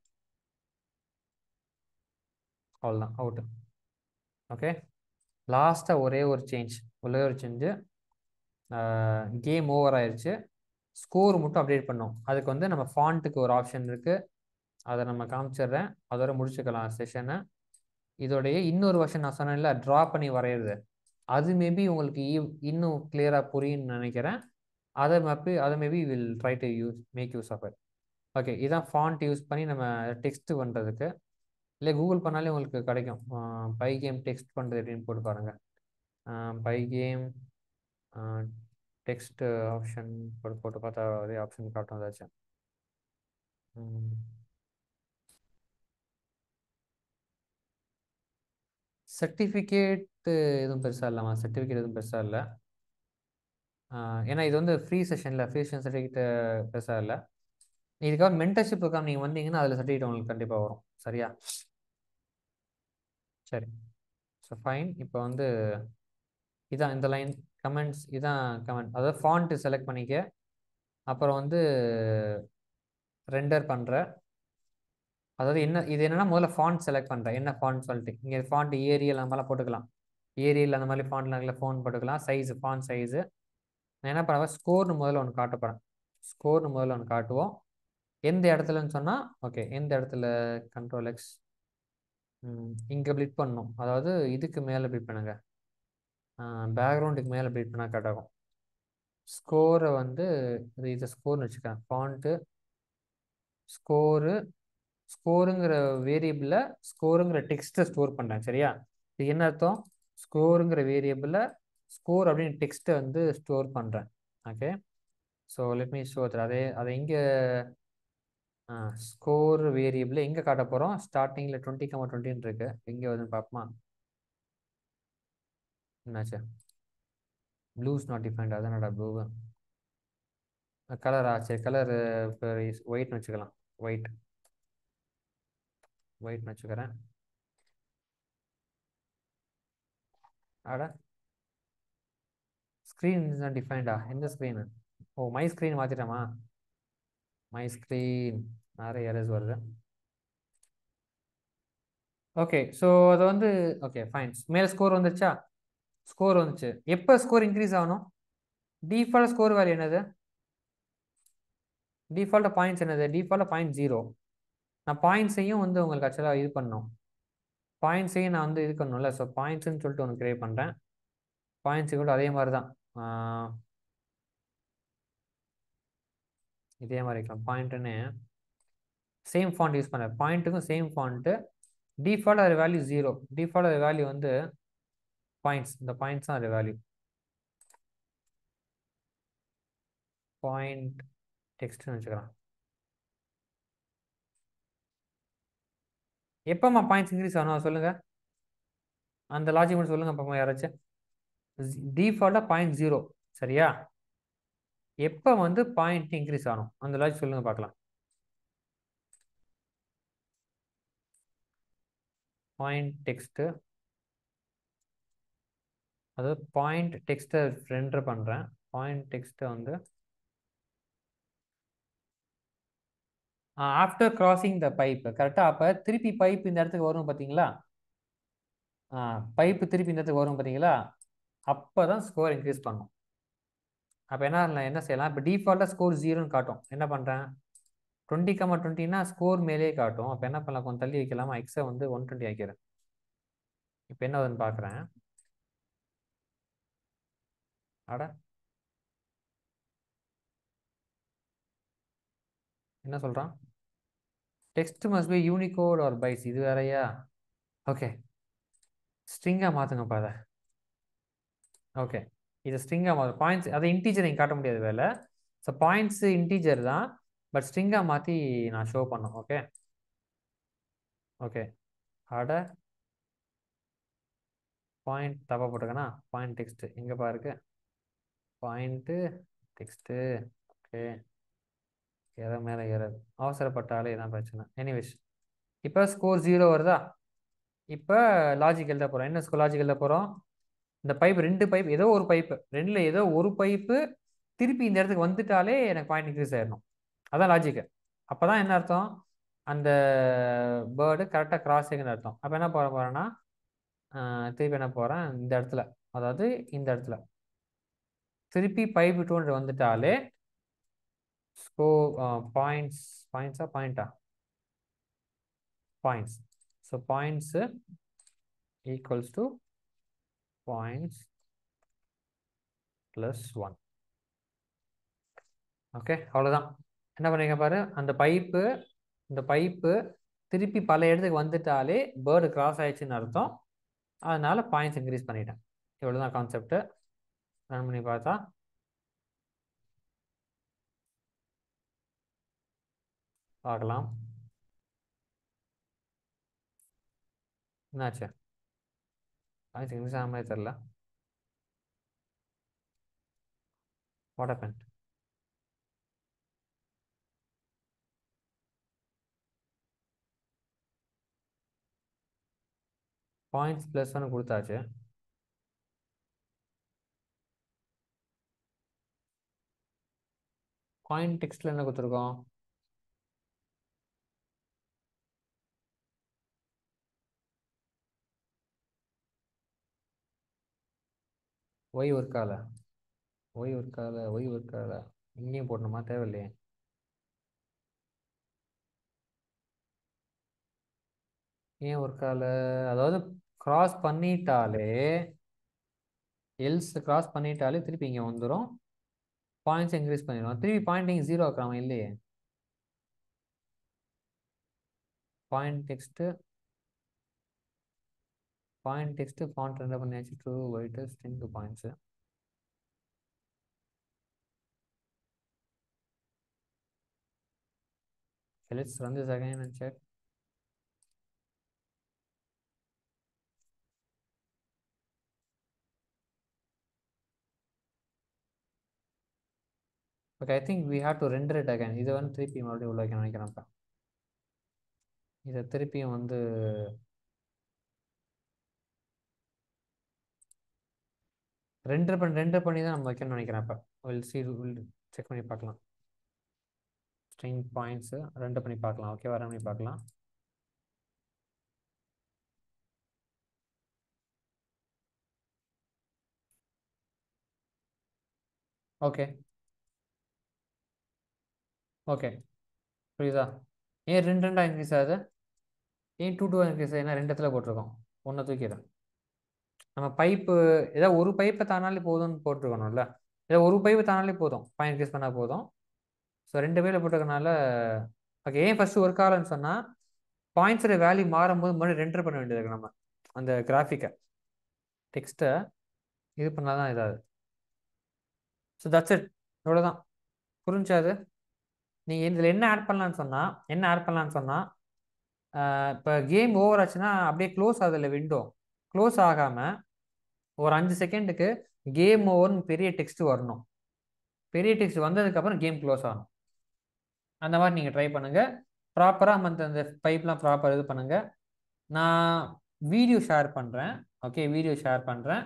S1: அவ்வளோதான் அவுட்டு ஓகே லாஸ்ட்டாக ஒரே ஒரு சேஞ்ச் ஒரே ஒரு சேஞ்சு கேம் ஓவர் ஆயிடுச்சு ஸ்கோர் மட்டும் அப்டேட் பண்ணோம் அதுக்கு வந்து நம்ம ஃபாண்ட்டுக்கு ஒரு ஆப்ஷன் இருக்குது அதை நம்ம காமிச்சிடுறேன் அதோட முடிச்சுக்கலாம் செஷனை இதோடைய இன்னொரு வருஷன் நான் சொன்னேன்ல ட்ரா பண்ணி வரைகிறது அது மேபி உங்களுக்கு இன்னும் கிளியராக புரியும்னு நினைக்கிறேன் அதை மேபி அதை maybe will try to use make use of it okay இதான் ஃபாண்ட் யூஸ் பண்ணி நம்ம டெக்ஸ்ட் பண்ணுறதுக்கு இல்லை கூகுள் பண்ணாலே உங்களுக்கு கிடைக்கும் பை கேம் டெக்ஸ்ட் பண்ணுறது எப்படின்னு போட்டு பாருங்கள் பை கேம் டெக்ஸ்ட் ஆப்ஷன் போட்டு போட்டு பார்த்தா அதே ஆப்ஷன் காட்டும் ஏதாச்சும் சர்டிஃபிகேட் எதுவும் பெருசாக இல்லைம்மா சர்டிஃபிகேட் எதுவும் பெருசாக இல்லை ஏன்னா இது வந்து ஃப்ரீ செஷனில் ஃப்ரீ செஷன் சர்டிஃபிகேட் பெருசாக இல்லை இதுக்காக மென்டர்ஷிப் ப்ரோக்ராம் நீங்கள் வந்தீங்கன்னா அதில் சர்டிஃபிகேட் உங்களுக்கு கண்டிப்பாக வரும் சரியா சரி ஸோ ஃபைன் இப்போ வந்து இதான் இந்த லைன் கமெண்ட்ஸ் இதான் கமெண்ட் அதாவது ஃபாண்ட்டு செலக்ட் பண்ணிக்க அப்புறம் வந்து ரெண்டர் பண்ணுற அதாவது என்ன இது என்னன்னா முதல்ல ஃபாண்ட் செலக்ட் பண்ணுறேன் என்ன ஃபாண்ட் சொல்லிட்டு இங்கே ஃபாண்ட் ஏரியல் அந்த மாதிரிலாம் போட்டுக்கலாம் ஏரியல் அந்த மாதிரி ஃபாண்ட்ல ஃபோன் போட்டுக்கலாம் சைஸு ஃபாண்ட் சைஸு நான் என்ன பண்ணுவேன் ஸ்கோர்னு முதல்ல ஒன்று காட்ட போகிறேன் ஸ்கோர்னு முதல்ல ஒன்று காட்டுவோம் எந்த இடத்துலன்னு சொன்னால் ஓகே எந்த இடத்துல கண்ட்ரோல் எக்ஸ் இங்கே பிளிட் பண்ணணும் அதாவது இதுக்கு மேலே பிளிட் பண்ணுங்க பேக்ரவுண்டுக்கு மேலே பிளிட் பண்ணால் கட் ஆகும் ஸ்கோரை வந்து இது இதை ஸ்கோர்னு வச்சுக்கிறேன் ஃபாண்ட்டு ஸ்கோரு ஸ்கோருங்கிற வேரியபிளில் ஸ்கோருங்கிற டெக்ஸ்ட்டை ஸ்டோர் பண்ணுறேன் சரியா இது என்ன அர்த்தம் ஸ்கோருங்கிற வேரியபிளில் ஸ்கோர் அப்படின்னு டெக்ஸ்ட்டை வந்து ஸ்டோர் பண்ணுறேன் okay so let me show அதே அதை இங்கே ஸ்கோர் வேரியபிள் எங்கே காட்ட போகிறோம் ஸ்டார்டிங்கில் டுவெண்ட்டி கமா டுவெண்ட்டின்னு இருக்கு எங்கே வருதுன்னு பார்ப்போமா என்னாச்சு ப்ளூஸ் நாட் டிஃபைன்ட் அதானடா ப்ளூ கலரா சரி கலர் இப்போ ஒயிட்னு வச்சுக்கலாம் ஒயிட் ஒயிட்னு வச்சுக்கிறேன் அட ஸ்க்ரீன் தான் டிஃபைன்டா எந்த ஸ்க்ரீனு ஓ மை ஸ்க்ரீன் மாற்றிட்டோமா மை ஸ்க்ரீன் நிறைய எரர்ஸ் வருது ஓகே ஸோ அது வந்து ஓகே ஃபைன் மேலே ஸ்கோர் வந்துருச்சா ஸ்கோர் வந்துச்சு எப்போ ஸ்கோர் இன்க்ரீஸ் ஆகணும் டிஃபால்ட் ஸ்கோர் வேல்யூ என்னது டிஃபால்ட் பாயிண்ட்ஸ் என்னது டிஃபால்ட் பாயிண்ட் ஜீரோ நான் பாயிண்ட்ஸையும் வந்து உங்களுக்கு ஆக்சுவலாக இது பண்ணணும் பாயிண்ட்ஸையும் நான் வந்து இது பண்ணணும்ல ஸோ பாயிண்ட்ஸ்னு சொல்லிட்டு ஒன்று க்ரியேட் பண்ணுறேன் பாயிண்ட்ஸு கூட அதே மாதிரி தான் இதே மாதிரி இருக்கலாம் பாயிண்ட்டுன்னு சேம் ஃபாண்ட் யூஸ் பண்ண பாயிண்ட்டுக்கும் சேம் ஃபாண்ட்டு டிஃபால்ட் அது வேல்யூ ஜீரோ டிஃபால்ட் அது வேல்யூ வந்து பாயிண்ட்ஸ் இந்த பாயிண்ட்ஸ் தான் அது வேல்யூ பாயிண்ட் டெக்ஸ்ட்னு வச்சுக்கலாம் எப்போம்மா பாயிண்ட்ஸ் இன்க்ரீஸ் ஆகணும் சொல்லுங்க அந்த லாஜிக் மட்டும் சொல்லுங்க பாப்போம் யாராச்சும் டிஃபால்ட்டாக பாயிண்ட் ஜீரோ சரியா எப்போ வந்து பாயிண்ட் இன்க்ரீஸ் ஆகணும் அந்த லாஜிக் சொல்லுங்க பார்க்கலாம் பாயிண்ட் டெக்ஸ்ட்டு அதாவது பாயிண்ட் டெக்ஸ்ட்டை ரெண்டர் பண்ணுறேன் பாயிண்ட் டெக்ஸ்ட்டை வந்து ஆஃப்டர் கிராசிங் த பைப் கரெக்டாக அப்போ திருப்பி பைப் இந்த இடத்துக்கு வரும் பார்த்தீங்களா பைப்பு திருப்பி இந்த இடத்துக்கு வரும் பார்த்தீங்களா அப்போ தான் ஸ்கோர் இன்க்ரீஸ் பண்ணும் அப்போ என்ன என்ன செய்யலாம் இப்போ டிஃபால்ட்டாக ஸ்கோர் ஜீரோன்னு காட்டும் என்ன பண்ணுறேன் டுவெண்ட்டி கமா டுவெண்ட்டினா ஸ்கோர் மேலே காட்டும் அப்போ என்ன பண்ணலாம் கொஞ்சம் தள்ளி வைக்கலாமா எக்ஸை வந்து ஒன் டுவெண்ட்டி ஆக்கிறேன் இப்போ என்ன வருதுன்னு பார்க்குறேன் அட என்ன சொல்கிறான் text must be Unicode or bytes இது வேறையா ஓகே ஸ்ட்ரிங்காக மாற்றுங்கப்பா அதை ஓகே இது ஸ்ட்ரிங்காக மாற்று பாயிண்ட்ஸ் அதை இன்டீஜர் நீங்கள் காட்ட முடியாது வேலை ஸோ பாயிண்ட்ஸு இன்டீஜர் தான் பட் ஸ்ட்ரிங்காக மாற்றி நான் ஷோ பண்ணோம் ஓகே ஓகே அட பாயிண்ட் தப்பாக போட்டிருக்கேனா பாயிண்ட் டெக்ஸ்ட்டு எங்கே பாருக்கு பாயிண்ட்டு டெக்ஸ்ட்டு ஓகே எதை மேலே ஏறது அவசரப்பட்டாலே இதான் பிரச்சனை எனிவேஸ் இப்போ ஸ்கோர் ஜீரோ வருதா இப்போ லாஜிக் எழுத போகிறோம் என்ன ஸ்கோர் லாஜிக் எழுத போகிறோம் இந்த பைப் ரெண்டு பைப் ஏதோ ஒரு பைப்பு ரெண்டில் ஏதோ ஒரு பைப்பு திருப்பி இந்த இடத்துக்கு வந்துட்டாலே எனக்கு பாயிண்ட் இன்க்ரீஸ் ஆயிடணும் அதான் லாஜிக்கு அப்போ தான் என்ன அர்த்தம் அந்த பேர்டு கரெக்டாக கிராஸ் ஆகுன்னு அர்த்தம் அப்போ என்ன போகிற போகிறேன்னா திருப்பி என்ன போகிறேன் இந்த இடத்துல அதாவது இந்த இடத்துல திருப்பி பைப் டூ ஹண்ட்ரட் வந்துட்டாலே ஸ்கோ பாயிண்ட்ஸ் பாயிண்ட்ஸா பாயிண்டா points so points equals to points plus one okay அவ்வளோதான் என்ன பண்ணுறீங்க பாரு அந்த பைப்பு இந்த பைப்பு திருப்பி பல இடத்துக்கு வந்துட்டாலே பேர்டு கிராஸ் ஆயிடுச்சுன்னு அர்த்தம் அதனால பாயிண்ட்ஸ் இன்க்ரீஸ் பண்ணிட்டேன் இவ்வளோ தான் கான்செப்ட்டு ரன் பண்ணி பார்த்தா பார்க்கலாம் என்னாச்சு பாயிண்ட்ஸ் இன்க்ரீஸ் ஆன மாதிரி தெரில வாட் ஹேப்பன் பாயிண்ட்ஸ் ப்ளஸ் ஒன்று கொடுத்தாச்சு பாயிண்ட் டெக்ஸ்ட்ல என்ன கொடுத்துருக்கோம் ஒய் ஒர்க்கால ஒய் ஒர்க்கால ஒய் ஒர்க்கால இங்கேயும் போடணுமா தேவையில்லையே ஏன் ஒர்க்கால அதாவது கிராஸ் பண்ணிட்டாலே எல்ஸ் கிராஸ் பண்ணிட்டாலே திருப்பி இங்கே வந்துடும் பாயிண்ட்ஸ் இன்க்ரீஸ் பண்ணிடுவோம் திருப்பி பாயிண்ட் இங்கே ஜீரோ ஆக்குறான் இல்லையே point text point text font render பண்ணியாச்சு true white string to points let's run this again and check okay i think we have to render it again இதை வந்து திருப்பி மறுபடியும் உள்ள வைக்க நினைக்கிறேன்ப்பா இதை திருப்பியும் வந்து ரெண்டர் பண்ணி ரெண்டர் பண்ணி தான் நம்ம வைக்கணும்னு நினைக்கிறேன் இப்போ வில் சி வில் செக் பண்ணி பார்க்கலாம் ஸ்ட்ரிங் பாயிண்ட்ஸு ரெண்டு பண்ணி பார்க்கலாம் ஓகே வர பண்ணி பார்க்கலாம் ஓகே ஓகே புரியுதா ஏன் ரெண்டு ரெண்டா இன்க்ரீஸ் ஆகுது ஏன் டூ டூ இன்க்ரீஸ் ஏன்னா ரெண்டு இடத்துல போட்டிருக்கோம் ஒன்றை தூக்கிடுறேன் நம்ம பைப்பு ஏதாவது ஒரு பைப்பை தானாலே போதும்னு போட்டிருக்கணும்ல ஏதோ ஒரு பைப்பு தானாலே போதும் பாயிண்ட் இன்க்ரீஸ் பண்ணால் போதும் ஸோ ரெண்டு பேரில் போட்டிருக்கனால ஓகே ஏன் ஃபஸ்ட்டு ஒர்க் ஆகலன்னு சொன்னால் பாயிண்ட்ஸோட வேல்யூ மாறும்போது மறுபடியும் ரெண்டர் பண்ண வேண்டியது இருக்கு நம்ம அந்த கிராஃபிக்கை டெக்ஸ்ட்டை இது பண்ணால் தான் இதாகுது ஸோ தட்ஸ் இட் இவ்வளோதான் புரிஞ்சாது நீங்கள் இதில் என்ன ஆட் பண்ணலான்னு சொன்னால் என்ன ஆட் பண்ணலான்னு சொன்னால் இப்போ கேம் ஓவர் ஆச்சுன்னா அப்படியே க்ளோஸ் ஆகுதில்ல விண்டோ க்ளோஸ் ஆகாமல் ஒரு அஞ்சு செகண்டுக்கு கேம் ஓவர்னு பெரிய டெக்ஸ்ட் வரணும் பெரிய டெக்ஸ்ட் வந்ததுக்கப்புறம் கேம் க்ளோஸ் ஆகணும் அந்த மாதிரி நீங்கள் ட்ரை பண்ணுங்கள் ப்ராப்பராக மற்ற அந்த பைப்லாம் ப்ராப்பர் இது பண்ணுங்கள் நான் வீடியோ ஷேர் பண்ணுறேன் ஓகே வீடியோ ஷேர் பண்ணுறேன்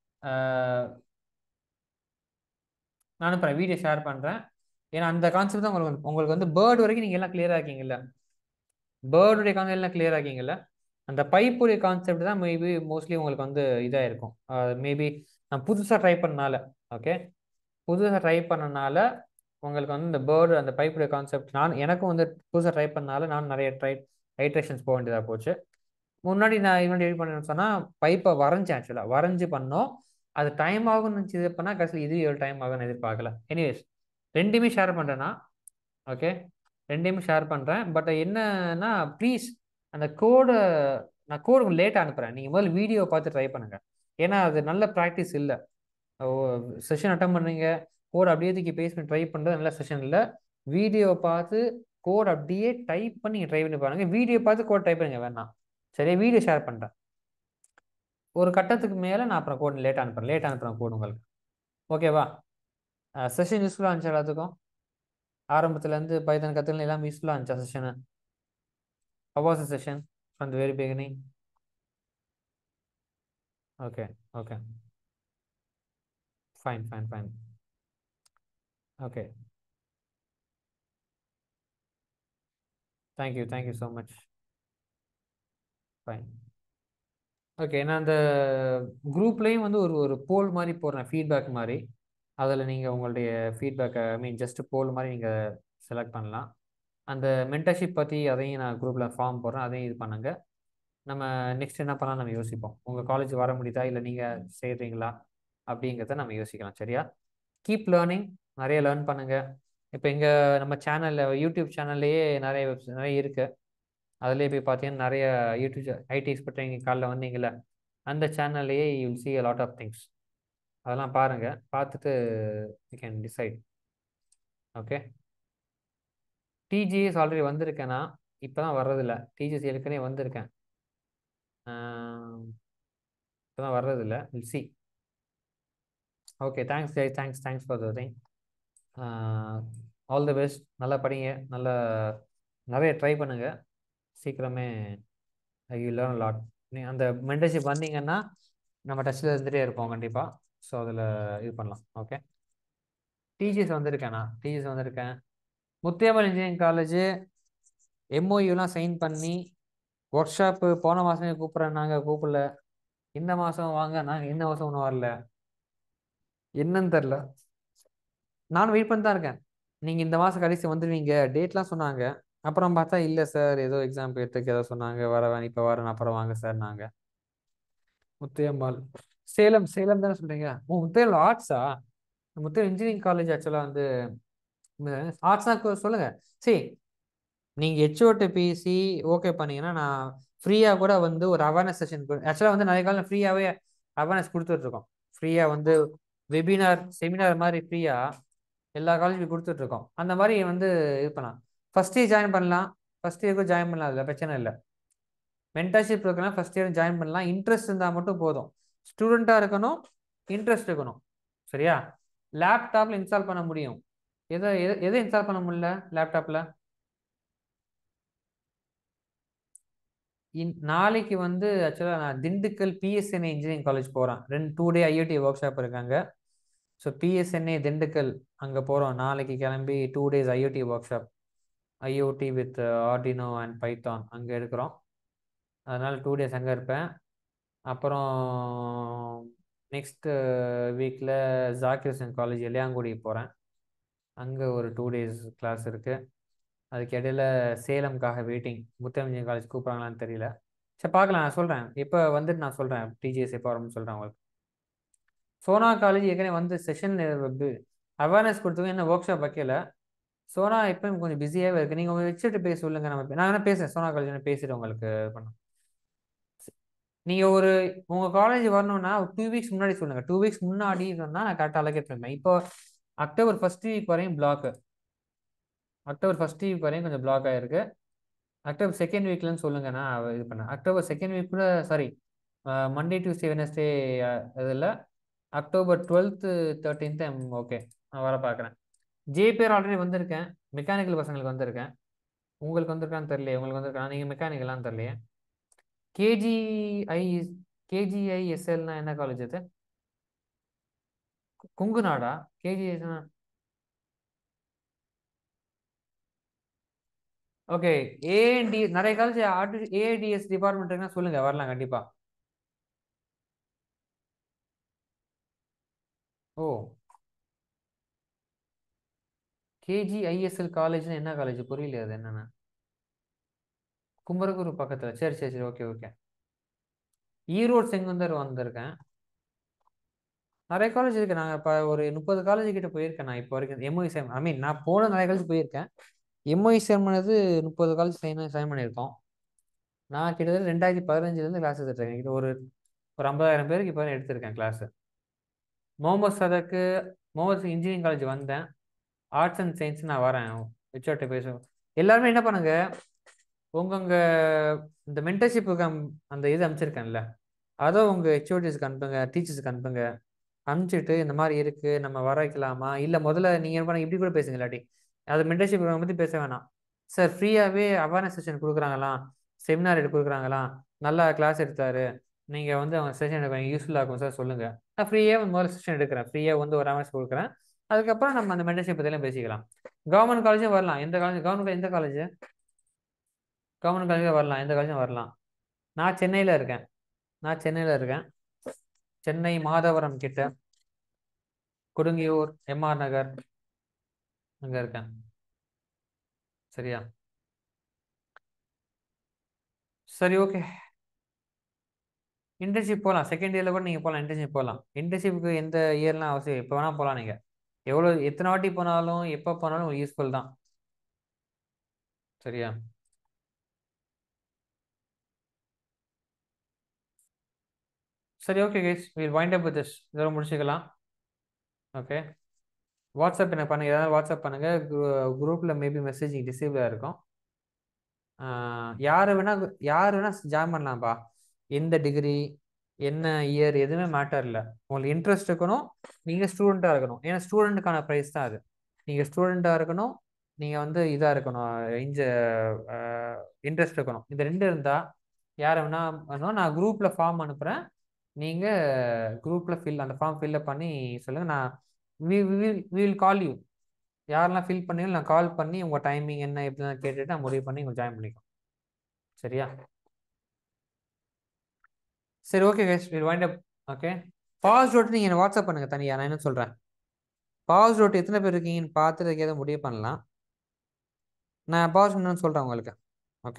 S1: நான் அனுப்புகிறேன் வீடியோ ஷேர் பண்ணுறேன் ஏன்னா அந்த கான்செப்ட் தான் உங்களுக்கு உங்களுக்கு வந்து பேர்டு வரைக்கும் நீங்கள் எல்லாம் கிளியராக இருக்கீங்கல்ல பேர்டுடைய கான்செப்ட் எல்லாம் கிளியராக இருக்கீங்கல்ல அந்த பைப்புடைய கான்செப்ட் தான் மேபி மோஸ்ட்லி உங்களுக்கு வந்து இதாக இருக்கும் மேபி நான் புதுசாக ட்ரை பண்ணனால ஓகே புதுசாக ட்ரை பண்ணனால உங்களுக்கு வந்து இந்த பேர்டு அந்த பைப்புடைய கான்செப்ட் நான் எனக்கும் வந்து புதுசாக ட்ரை பண்ணனால நான் நிறைய ட்ரை ஹைட்ரேஷன்ஸ் போக வேண்டியதாக போச்சு முன்னாடி நான் முன்னாடி எப்படி பண்ணேன்னு சொன்னால் பைப்பை வரைஞ்சேன் ஆக்சுவலாக வரைஞ்சி பண்ணோம் அது டைம் ஆகும்னு நினச்சி இது பண்ணால் கடைசியில் இது எவ்வளோ டைம் ஆகும்னு எதிர்பார்க்கல எனிவேஸ் ரெண்டுமே ஷேர் பண்ணுறேன்னா ஓகே ரெண்டையுமே ஷேர் பண்ணுறேன் பட் என்னன்னா ப்ளீஸ் அந்த கோடை நான் கோடு லேட்டாக அனுப்புகிறேன் நீங்கள் முதல்ல வீடியோ பார்த்து ட்ரை பண்ணுங்கள் ஏன்னா அது நல்ல ப்ராக்டிஸ் இல்லை செஷன் அட்டன் பண்ணுறீங்க கோட் அப்படியே தூக்கி பேஸ் பண்ணி ட்ரை பண்ணுறது நல்ல செஷன் இல்லை வீடியோ பார்த்து கோட் அப்படியே டைப் பண்ணி நீங்கள் ட்ரை பண்ணி பாருங்கள் வீடியோ பார்த்து கோட் டைப் பண்ணுங்க வேணாம் சரியா வீடியோ ஷேர் பண்ணுறேன் ஒரு கட்டத்துக்கு மேலே நான் அப்புறம் கோட் லேட் அனுப்புகிறேன் லேட் அனுப்புகிறேன் கோட் உங்களுக்கு ஓகேவா செஷன் யூஸ்ஃபுல்லாக இருந்துச்சு எல்லாத்துக்கும் ஆரம்பத்துலேருந்து பைத்தன் கற்றுக்கலாம் எல்லாம் யூஸ்ஃபுல்லாக இருந்துச்சா session how was session from the very beginning okay okay fine fine fine okay thank you thank you so much fine okay நான் அந்த குரூப்லேயும் வந்து ஒரு ஒரு போல் மாதிரி போடுறேன் ஃபீட்பேக் மாதிரி அதில் நீங்கள் உங்களுடைய ஃபீட்பேக்கை ஐ மீன் ஜஸ்ட் போல் மாதிரி நீங்கள் செலக்ட் பண்ணலாம் அந்த மென்டர்ஷிப் பற்றி அதையும் நான் குரூப்பில் ஃபார்ம் போடுறேன் அதையும் இது பண்ணுங்க நம்ம நெக்ஸ்ட் என்ன பண்ணலாம் நம்ம யோசிப்போம் உங்கள் காலேஜ் வர முடியுதா இல்லை நீங்கள் செய்கிறீங்களா அப்படிங்கிறத நம்ம யோசிக்கலாம் சரியா கீப் லேர்னிங் நிறைய லேர்ன் பண்ணுங்கள் இப்போ இங்கே நம்ம சேனலில் யூடியூப் சேனல்லையே நிறைய வெப்ஸ் நிறைய இருக்குது அதிலே போய் பார்த்தீங்கன்னா நிறைய யூடியூப் ஐடி எக்ஸ்பர்ட் நீங்கள் காலைல வந்தீங்கல்ல அந்த சேனல்லையே you will see a lot of things அதெல்லாம் பாருங்கள் பார்த்துட்டு you can decide okay DGS already வந்திருக்கேன்னா இப்போ தான் வர்றதில்ல டிஜிஎஸ் ஏற்கனவே வந்திருக்கேன் இப்போ தான் வர்றதில்ல will see okay thanks thanks thanks for the thing all the best நல்லா படிங்க நல்லா நிறைய ட்ரை பண்ணுங்கள் சீக்கிரமே யூ லேர்ன் லாட் நீ அந்த மென்டர்ஷிப் வந்தீங்கன்னா நம்ம டச்சில் இருந்துகிட்டே இருப்போம் கண்டிப்பாக ஸோ அதில் இது பண்ணலாம் ஓகே டிஜிஎஸ் வந்திருக்கேண்ணா டிஜிஎஸ் வந்திருக்கேன் முத்தியாமல் இன்ஜினியரிங் காலேஜ் எம்ஓயூலாம் சைன் பண்ணி ஒர்க் ஷாப்பு போன மாதமே கூப்பிட்றேன் நாங்கள் கூப்பிடல இந்த மாதம் வாங்க நாங்கள் இந்த மாதம் ஒன்றும் வரல என்னன்னு தெரில நானும் வெயிட் பண்ணி தான் இருக்கேன் நீங்கள் இந்த மாதம் கடைசி வந்துடுவீங்க டேட்லாம் சொன்னாங்க அப்புறம் பார்த்தா இல்லை சார் ஏதோ எக்ஸாம் பேர்த்துக்கு ஏதோ சொன்னாங்க வர இப்போ வரேன் அப்புறம் வாங்க சார் நாங்கள் முத்தையம்மாள் சேலம் சேலம் தானே சொல்கிறீங்க ஓ முத்தையம் ஆர்ட்ஸா முத்தையம் இன்ஜினியரிங் காலேஜ் ஆக்சுவலாக வந்து ஆர்ட்ஸ்னா சொல்லுங்கள் சரி நீங்கள் ஹெச்ஓட்ட பேசி ஓகே பண்ணீங்கன்னா நான் ஃப்ரீயாக கூட வந்து ஒரு அவேர்னஸ் செஷன் ஆக்சுவலாக வந்து நிறைய காலம் ஃப்ரீயாகவே அவேர்னஸ் கொடுத்துட்ருக்கோம் ஃப்ரீயாக வந்து வெபினார் செமினார் மாதிரி ஃப்ரீயாக எல்லா காலேஜும் கொடுத்துட்ருக்கோம் அந்த மாதிரி வந்து இது பண்ணலாம் ஃபஸ்ட் இயர் ஜாயின் பண்ணலாம் ஃபஸ்ட் இயருக்கு ஜாயின் பண்ணலாம் அதில் பிரச்சனை இல்லை மென்டர்ஷிப் இருக்கலாம் ஃபஸ்ட் இயர் ஜாயின் பண்ணலாம் இன்ட்ரெஸ்ட் இருந்தால் மட்டும் போதும் ஸ்டூடெண்ட்டாக இருக்கணும் இன்ட்ரெஸ்ட் இருக்கணும் சரியா லேப்டாப்பில் இன்ஸ்டால் பண்ண முடியும் எதை எதை எதை இன்ஸ்டால் பண்ண முடியல லேப்டாப்பில் இன் நாளைக்கு வந்து ஆக்சுவலாக நான் திண்டுக்கல் பிஎஸ்என்ஏ இன்ஜினியரிங் காலேஜ் போகிறேன் ரெண்டு two day IoT work shop இருக்காங்க ஸோ பிஎஸ்என்ஏ திண்டுக்கல் அங்கே போகிறோம் நாளைக்கு கிளம்பி two days IoT work shop IoT with Arduino and Python அங்கே இருக்கிறோம் அதனால் டூ டேஸ் அங்கே இருப்பேன் அப்புறம் நெக்ஸ்ட் வீக்கில் ஜாக்கிர் காலேஜ் எல்லையாங்குடி போகிறேன் அங்கே ஒரு டூ டேஸ் கிளாஸ் இருக்குது அதுக்கு இடையில சேலம்காக வெயிட்டிங் முத்தமிழ் காலேஜ் கூப்பிட்றாங்களான்னு தெரியல சரி பார்க்கலாம் நான் சொல்கிறேன் இப்போ வந்துட்டு நான் சொல்கிறேன் டிஜிஎஸ் எப்போ வரும்னு சொல்கிறேன் உங்களுக்கு சோனா காலேஜ் ஏற்கனவே வந்து செஷன் அவேர்னஸ் கொடுத்தவங்க என்ன ஒர்க் ஷாப் வைக்கல சோனா எப்பயும் கொஞ்சம் பிஸியாகவே இருக்குது நீங்கள் உங்கள் வச்சுட்டு பேச சொல்லுங்கள் நம்ம நான் வேணா பேசுகிறேன் சோனா காலேஜ் பேசிட்டு உங்களுக்கு பண்ண நீங்கள் ஒரு உங்கள் காலேஜ் வரணும்னா ஒரு டூ வீக்ஸ் முன்னாடி சொல்லுங்கள் டூ வீக்ஸ் முன்னாடி சொன்னால் நான் கரெக்டாக அலகேட் பண்ணுவேன் இப்போ அக்டோபர் ஃபர்ஸ்ட் வீக் வரையும் பிளாக்கு அக்டோபர் ஃபர்ஸ்ட் வீக் வரையும் கொஞ்சம் பிளாக் ஆகிருக்கு அக்டோபர் செகண்ட் வீக்லன்னு சொல்லுங்க நான் இது பண்ணேன் அக்டோபர் செகண்ட் வீக் கூட சாரி மண்டே டியூஸ்டே வெனஸ்டே இதில் அக்டோபர் டுவெல்த்து தேர்ட்டீன்த்து ஓகே நான் வர பார்க்குறேன் ஜே பேர் ஆல்ரெடி வந்திருக்கேன் மெக்கானிக்கல் பசங்களுக்கு வந்திருக்கேன் உங்களுக்கு வந்திருக்கான்னு தெரியலையே உங்களுக்கு வந்திருக்கான் நீங்கள் மெக்கானிக்கலான்னு தெரியலையே கேஜிஐ கேஜிஐஎஸ்எல்னா என்ன காலேஜ் அது குங்குநாடா கேஜிஎஸ்னா ஓகே ஏஎன்டி நிறைய காலேஜ் ஆர்டி ஏஐடிஎஸ் டிபார்ட்மெண்ட் இருக்குன்னா சொல்லுங்க வரலாம் கண்டிப்பா ஓ கேஜிஐஎஸ்எல் காலேஜ்னு என்ன காலேஜ் புரியல அது என்னன்னு குமரகுரு பக்கத்துல சரி சரி சரி ஓகே ஓகே ஈரோடு செங்குந்தர் வந்திருக்கேன் நிறைய காலேஜ் இருக்கு நாங்கள் இப்போ ஒரு முப்பது காலேஜ் கிட்ட போயிருக்கேன் நான் இப்போ வரைக்கும் எம்ஓஇ சைன் ஐ மீன் நான் போன நிறைய காலேஜ் போயிருக்கேன் எம்ஓஇ சைன் பண்ணது முப்பது காலேஜ் சைன் சைன் பண்ணியிருக்கோம் நான் கிட்டத்தட்ட ரெண்டாயிரத்தி பதினஞ்சுலேருந்து கிளாஸ் எடுத்துருக்கேன் கிட்ட ஒரு ஒரு ஐம்பதாயிரம் பேருக்கு இப்போ எடுத்திருக்கேன் class Mohammed Sathak Mohammed engineering college வந்தேன் ஆர்ட்ஸ் அண்ட் சயின்ஸ் நான் வரேன் ஹெச்ஓட்ட பேசுவேன் எல்லாருமே என்ன பண்ணுங்க உங்க இந்த மென்டர்ஷிப் அந்த இது அனுப்பிச்சிருக்கேன்ல அதை உங்க ஹெச்ஓடிஸ்க்கு அனுப்புங்க டீச்சர்ஸ்க்கு அனுப்புங்க அனுப்பிச்சிட்டு இந்த மாதிரி இருக்கு நம்ம வர வைக்கலாமா இல்லை முதல்ல நீங்க என்ன இப்படி கூட பேசுங்க இல்லாட்டி அது மென்டர்ஷிப் பற்றி பேச வேணாம் சார் ஃப்ரீயாகவே அவேர்னஸ் செஷன் கொடுக்குறாங்களாம் செமினார் எடுத்து கொடுக்குறாங்களாம் நல்லா கிளாஸ் எடுத்தாரு நீங்கள் வந்து அவங்க செஷன் எடுக்க யூஸ்ஃபுல்லாக இருக்கும் சார் சொல்லுங்கள் நான் ஃப்ரீயாக முதல்ல செஷன் எடுக்கிறேன் ஃப்ரீயாக வந்து ஒரு அவேர்னஸ் கொடுக்குறேன் அதுக்கப்புறம் நம்ம அந்த மென்டர்ஷிப் பற்றிலாம் பேசிக்கலாம் கவர்மெண்ட் காலேஜும் வரலாம் எந்த காலேஜ் கவர்மெண்ட் எந்த காலேஜ் கவர்மெண்ட் காலேஜில் வரலாம் எந்த காலேஜும் வரலாம் நான் சென்னையில் இருக்கேன் நான் சென்னையில் இருக்கேன் சென்னை மாதவரம் கிட்ட கொடுங்கியூர் எம்ஆர் நகர் அங்கே இருக்கேன் சரியா சரி ஓகே இன்டர்ன்ஷிப் போகலாம் செகண்ட் இயரில் கூட நீங்கள் போகலாம் இன்டர்ன்ஷிப் போகலாம் இன்டர்ன்ஷிப்புக்கு எந்த இயர்லாம் அவசியம் எப்போ வேணால் போகலாம் நீங்கள் எவ்வளோ எத்தனை வாட்டி போனாலும் எப்போ போனாலும் உங்களுக்கு யூஸ்ஃபுல் தான் சரியா சரி okay guys we'll wind up with this இதோட முடிச்சுக்கலாம் ஓகே வாட்ஸ்அப் என்ன பண்ணுங்க ஏதாவது வாட்ஸ்அப் பண்ணுங்க குரூப்பில் மேபி மெசேஜிங் டிசேபிளாக இருக்கும் யார் வேணா யார் வேணா ஜாயின் பண்ணலாம்ப்பா எந்த டிகிரி என்ன இயர் எதுவுமே மேட்டர் இல்லை உங்களுக்கு இன்ட்ரெஸ்ட் இருக்கணும் நீங்கள் ஸ்டூடெண்ட்டாக இருக்கணும் ஏன்னா ஸ்டூடெண்ட்டுக்கான ப்ரைஸ் தான் அது நீங்கள் ஸ்டூடெண்ட்டாக இருக்கணும் நீங்கள் வந்து இதாக இருக்கணும் இஞ்ச இன்ட்ரெஸ்ட் இருக்கணும் இந்த ரெண்டு இருந்தால் யார் வேணா வேணும் நான் குரூப்பில் ஃபார்ம் அனுப்புகிறேன் நீங்கள் குரூப்பில் ஃபில் அந்த ஃபார்ம் ஃபில்லப் பண்ணி சொல்லுங்கள் நான் we will will call you யாரெல்லாம் ஃபில் பண்ணீங்களோ நான் கால் பண்ணி உங்கள் டைமிங் என்ன எப்படின்னு கேட்டுட்டு நான் முடிவு பண்ணி உங்கள் ஜாயின் பண்ணிக்கோ சரியா சரி okay guys will wind up okay பாஸ் ரோட் நீங்கள் எனக்கு வாட்ஸ்அப் பண்ணுங்கள் தனியாக நான் என்ன சொல்கிறேன் பாஸ் ரோட் எத்தனை பேர் இருக்கீங்கன்னு பார்த்துட்டு ஏதாவது முடிவு பண்ணலாம் நான் பாஸ் என்னன்னு சொல்கிறேன் உங்களுக்கு okay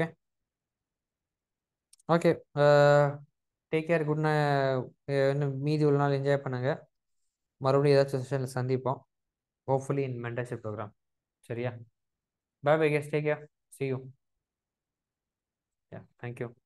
S1: okay take care good இன்னும் மீதி உள்ள நாள் என்ஜாய் பண்ணுங்கள் மறுபடியும் ஏதாச்சும் செஷனில் சந்திப்போம் ஹோப்ஃபுல்லி இன் மென்டர்ஷிப் ப்ரோக்ராம் சரியா bye bye guys take care see you yeah thank you